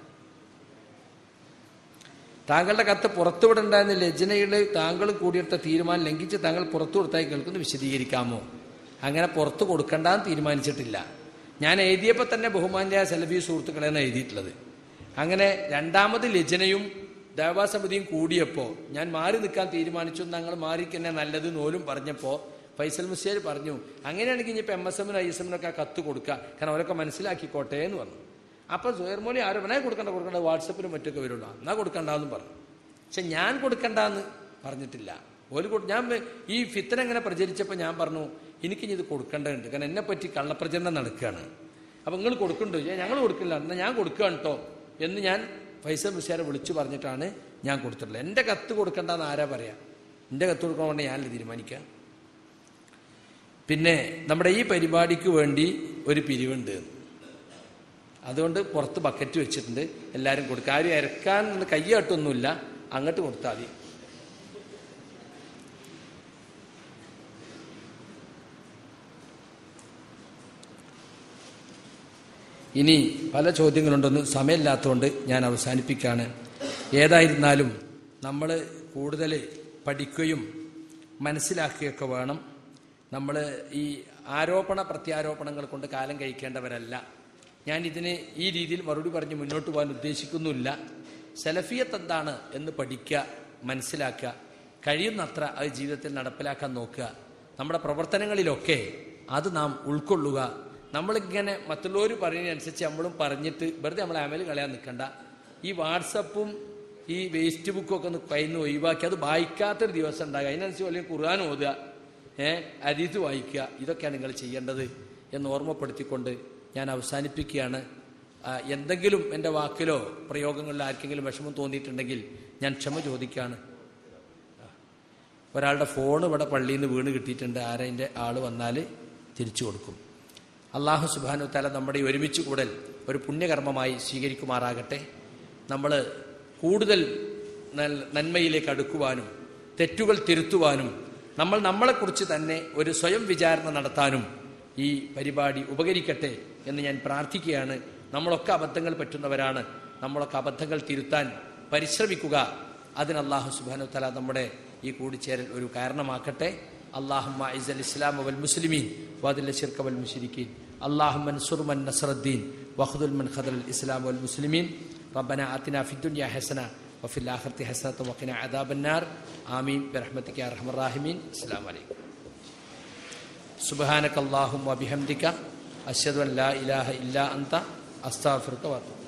താങ്കളുടെ കത്ത് പുറത്തുവിടേണ്ടെന്ന ലജ്നയിൽ താങ്കൾ കൂടിയെടുത്ത തീരുമാനം ലംഘിച്ച് താങ്കൾ പുറത്തു കൊടുത്തായി കേൾക്കുന്നു വിശദീകരിക്കാമോ അങ്ങനെ പുറത്തു കൊടുക്കണ്ടെന്ന് തീരുമാനിച്ചിട്ടില്ല ഞാൻ എഴുതിയപ്പോൾ തന്നെ ബഹുമാന്യ സെലഫി സുഹൃത്തുക്കളെയാണ് എഴുതിയിട്ടുള്ളത് അങ്ങനെ രണ്ടാമത് ലജ്നയും ദേവാസമിതിയും കൂടിയപ്പോൾ ഞാൻ മാറി നിൽക്കാൻ തീരുമാനിച്ചു ഞങ്ങൾ മാറിക്കന്നെ നല്ലത് നോലും പറഞ്ഞപ്പോൾ ഫൈസൽ മുസ്ലിയാർ പറഞ്ഞു അങ്ങനെയാണെങ്കിൽ ഇനിയിപ്പോൾ എം എസ് എമ്മിനും ഐ എസ് എമ്മിനൊക്കെ കത്ത് കൊടുക്കുക കാരണം അവരൊക്കെ മനസ്സിലാക്കിക്കോട്ടെ എന്ന് പറഞ്ഞു അപ്പോൾ സുഹേർ മോലി ആരും വേണേ കൊടുക്കണ്ട കൊടുക്കണ്ട വാട്സപ്പിലും മറ്റൊക്കെ വരുള്ളൂ എന്നാ കൊടുക്കണ്ടെന്നും പറഞ്ഞു പക്ഷെ ഞാൻ കൊടുക്കണ്ടെന്ന് പറഞ്ഞിട്ടില്ല ഒരു കൊടു ഞാൻ ഈ ഫിത്തന എങ്ങനെ പ്രചരിച്ചപ്പോൾ ഞാൻ പറഞ്ഞു എനിക്കിനി ഇത് കൊടുക്കേണ്ടതുണ്ട് കാരണം എന്നെ പറ്റി കള്ളപ്രചരണം നടക്കുകയാണ് അപ്പം നിങ്ങൾ കൊടുക്കണ്ടോ ഞങ്ങൾ കൊടുക്കില്ല എന്നാൽ ഞാൻ കൊടുക്കുകയാണ് കേട്ടോ എന്ന് ഞാൻ ഫൈസൽ മുസ്ലിയാരെ വിളിച്ചു പറഞ്ഞിട്ടാണ് ഞാൻ കൊടുത്തിട്ടുള്ളത് എൻ്റെ കത്ത് കൊടുക്കണ്ടെന്ന് ആരാ പറയാ എൻ്റെ കത്ത് കൊടുക്കണമെന്ന് ഞാനല്ലേ തീരുമാനിക്കാം പിന്നെ നമ്മുടെ ഈ പരിപാടിക്ക് വേണ്ടി ഒരു പിരിവുണ്ട് അതുകൊണ്ട് പുറത്ത് ബക്കറ്റ് വെച്ചിട്ടുണ്ട് എല്ലാവരും കൊടുക്കുക ആരും ഇറക്കാൻ കയ്യാട്ടൊന്നുമില്ല അങ്ങോട്ട് കൊടുത്താൽ മതി ഇനി പല ചോദ്യങ്ങളുണ്ടെന്ന് സമയമില്ലാത്തതുകൊണ്ട് ഞാൻ അവസാനിപ്പിക്കുകയാണ് ഏതായിരുന്നാലും നമ്മൾ കൂടുതൽ പഠിക്കുകയും മനസ്സിലാക്കുകയൊക്കെ വേണം നമ്മൾ ഈ ആരോപണ പ്രത്യാരോപണങ്ങൾ കൊണ്ട് കാലം കഴിക്കേണ്ടവരല്ല ഞാൻ ഇതിന് ഈ രീതിയിൽ മറുപടി പറഞ്ഞ് മുന്നോട്ട് പോകാൻ ഉദ്ദേശിക്കുന്നില്ല സെലഫിയത്ത് എന്താണ് എന്ന് പഠിക്കുക മനസ്സിലാക്കുക കഴിയുന്നത്ര അത് ജീവിതത്തിൽ നടപ്പിലാക്കാൻ നോക്കുക നമ്മുടെ പ്രവർത്തനങ്ങളിലൊക്കെ അത് നാം ഉൾക്കൊള്ളുക നമ്മളിങ്ങനെ മറ്റുള്ളവർ പറയുന്നതനുസരിച്ച് നമ്മളും പറഞ്ഞിട്ട് വെറുതെ നമ്മൾ അമൽ കളയാൻ നിൽക്കണ്ട ഈ വാട്സപ്പും ഈ വേസ്റ്റ് ബുക്കും ഒക്കെ ഒന്ന് കയ്യിൽ നിന്ന് ഒഴിവാക്കി അത് വായിക്കാത്തൊരു ദിവസം ഉണ്ടാകുക അതിനനുസരിച്ച് അല്ലെങ്കിൽ ഖുർആൻ ഓതുക ഏഹ് അരീത് വായിക്കുക ഇതൊക്കെയാണ് നിങ്ങൾ ചെയ്യേണ്ടത് എന്ന് ഓർമ്മപ്പെടുത്തിക്കൊണ്ട് ഞാൻ അവസാനിപ്പിക്കുകയാണ് ആ, എന്തെങ്കിലും എൻ്റെ വാക്കിലോ പ്രയോഗങ്ങളിലോ ആർക്കെങ്കിലും വിഷമം തോന്നിയിട്ടുണ്ടെങ്കിൽ ഞാൻ ക്ഷമ ചോദിക്കുകയാണ് ഒരാളുടെ ഫോൺ ഇവിടെ പള്ളിയിൽ നിന്ന് വീണ് കിട്ടിയിട്ടുണ്ട് ആരതിൻ്റെ ആള് വന്നാൽ തിരിച്ചു കൊടുക്കും അള്ളാഹു സുബാനു തല നമ്മുടെ ഈ ഒരുമിച്ച് കൂടൽ ഒരു പുണ്യകർമ്മമായി സ്വീകരിക്കുമാറാകട്ടെ നമ്മൾ കൂടുതൽ നൽ- നന്മയിലേക്ക് അടുക്കുവാനും തെറ്റുകൾ തിരുത്തുവാനും നമ്മൾ നമ്മളെക്കുറിച്ച് തന്നെ ഒരു സ്വയം വിചാരണ നടത്താനും ഈ പരിപാടി ഉപകരിക്കട്ടെ എന്ന് ഞാൻ പ്രാർത്ഥിക്കുകയാണ് നമ്മളൊക്കെ അബദ്ധങ്ങൾ പറ്റുന്നവരാണ് നമ്മളൊക്കെ അബദ്ധങ്ങൾ തിരുത്താൻ പരിശ്രമിക്കുക അതിന് അള്ളാഹു സുബാനു തല നമ്മുടെ ഈ കൂടിച്ചേരൽ ഒരു കാരണമാക്കട്ടെ اللهم اعز الاسلام والمسلمين واذل الشرك والمشركين اللهم انصر من نصر الدين واخذل من خذل الاسلام والمسلمين ربنا اتنا في الدنيا حسنه وفي الاخره حسنه وقنا عذاب النار امين برحمتك يا ارحم الراحمين السلام عليكم سبحانك اللهم وبحمدك اشهد ان لا اله الا انت استغفرك واتوب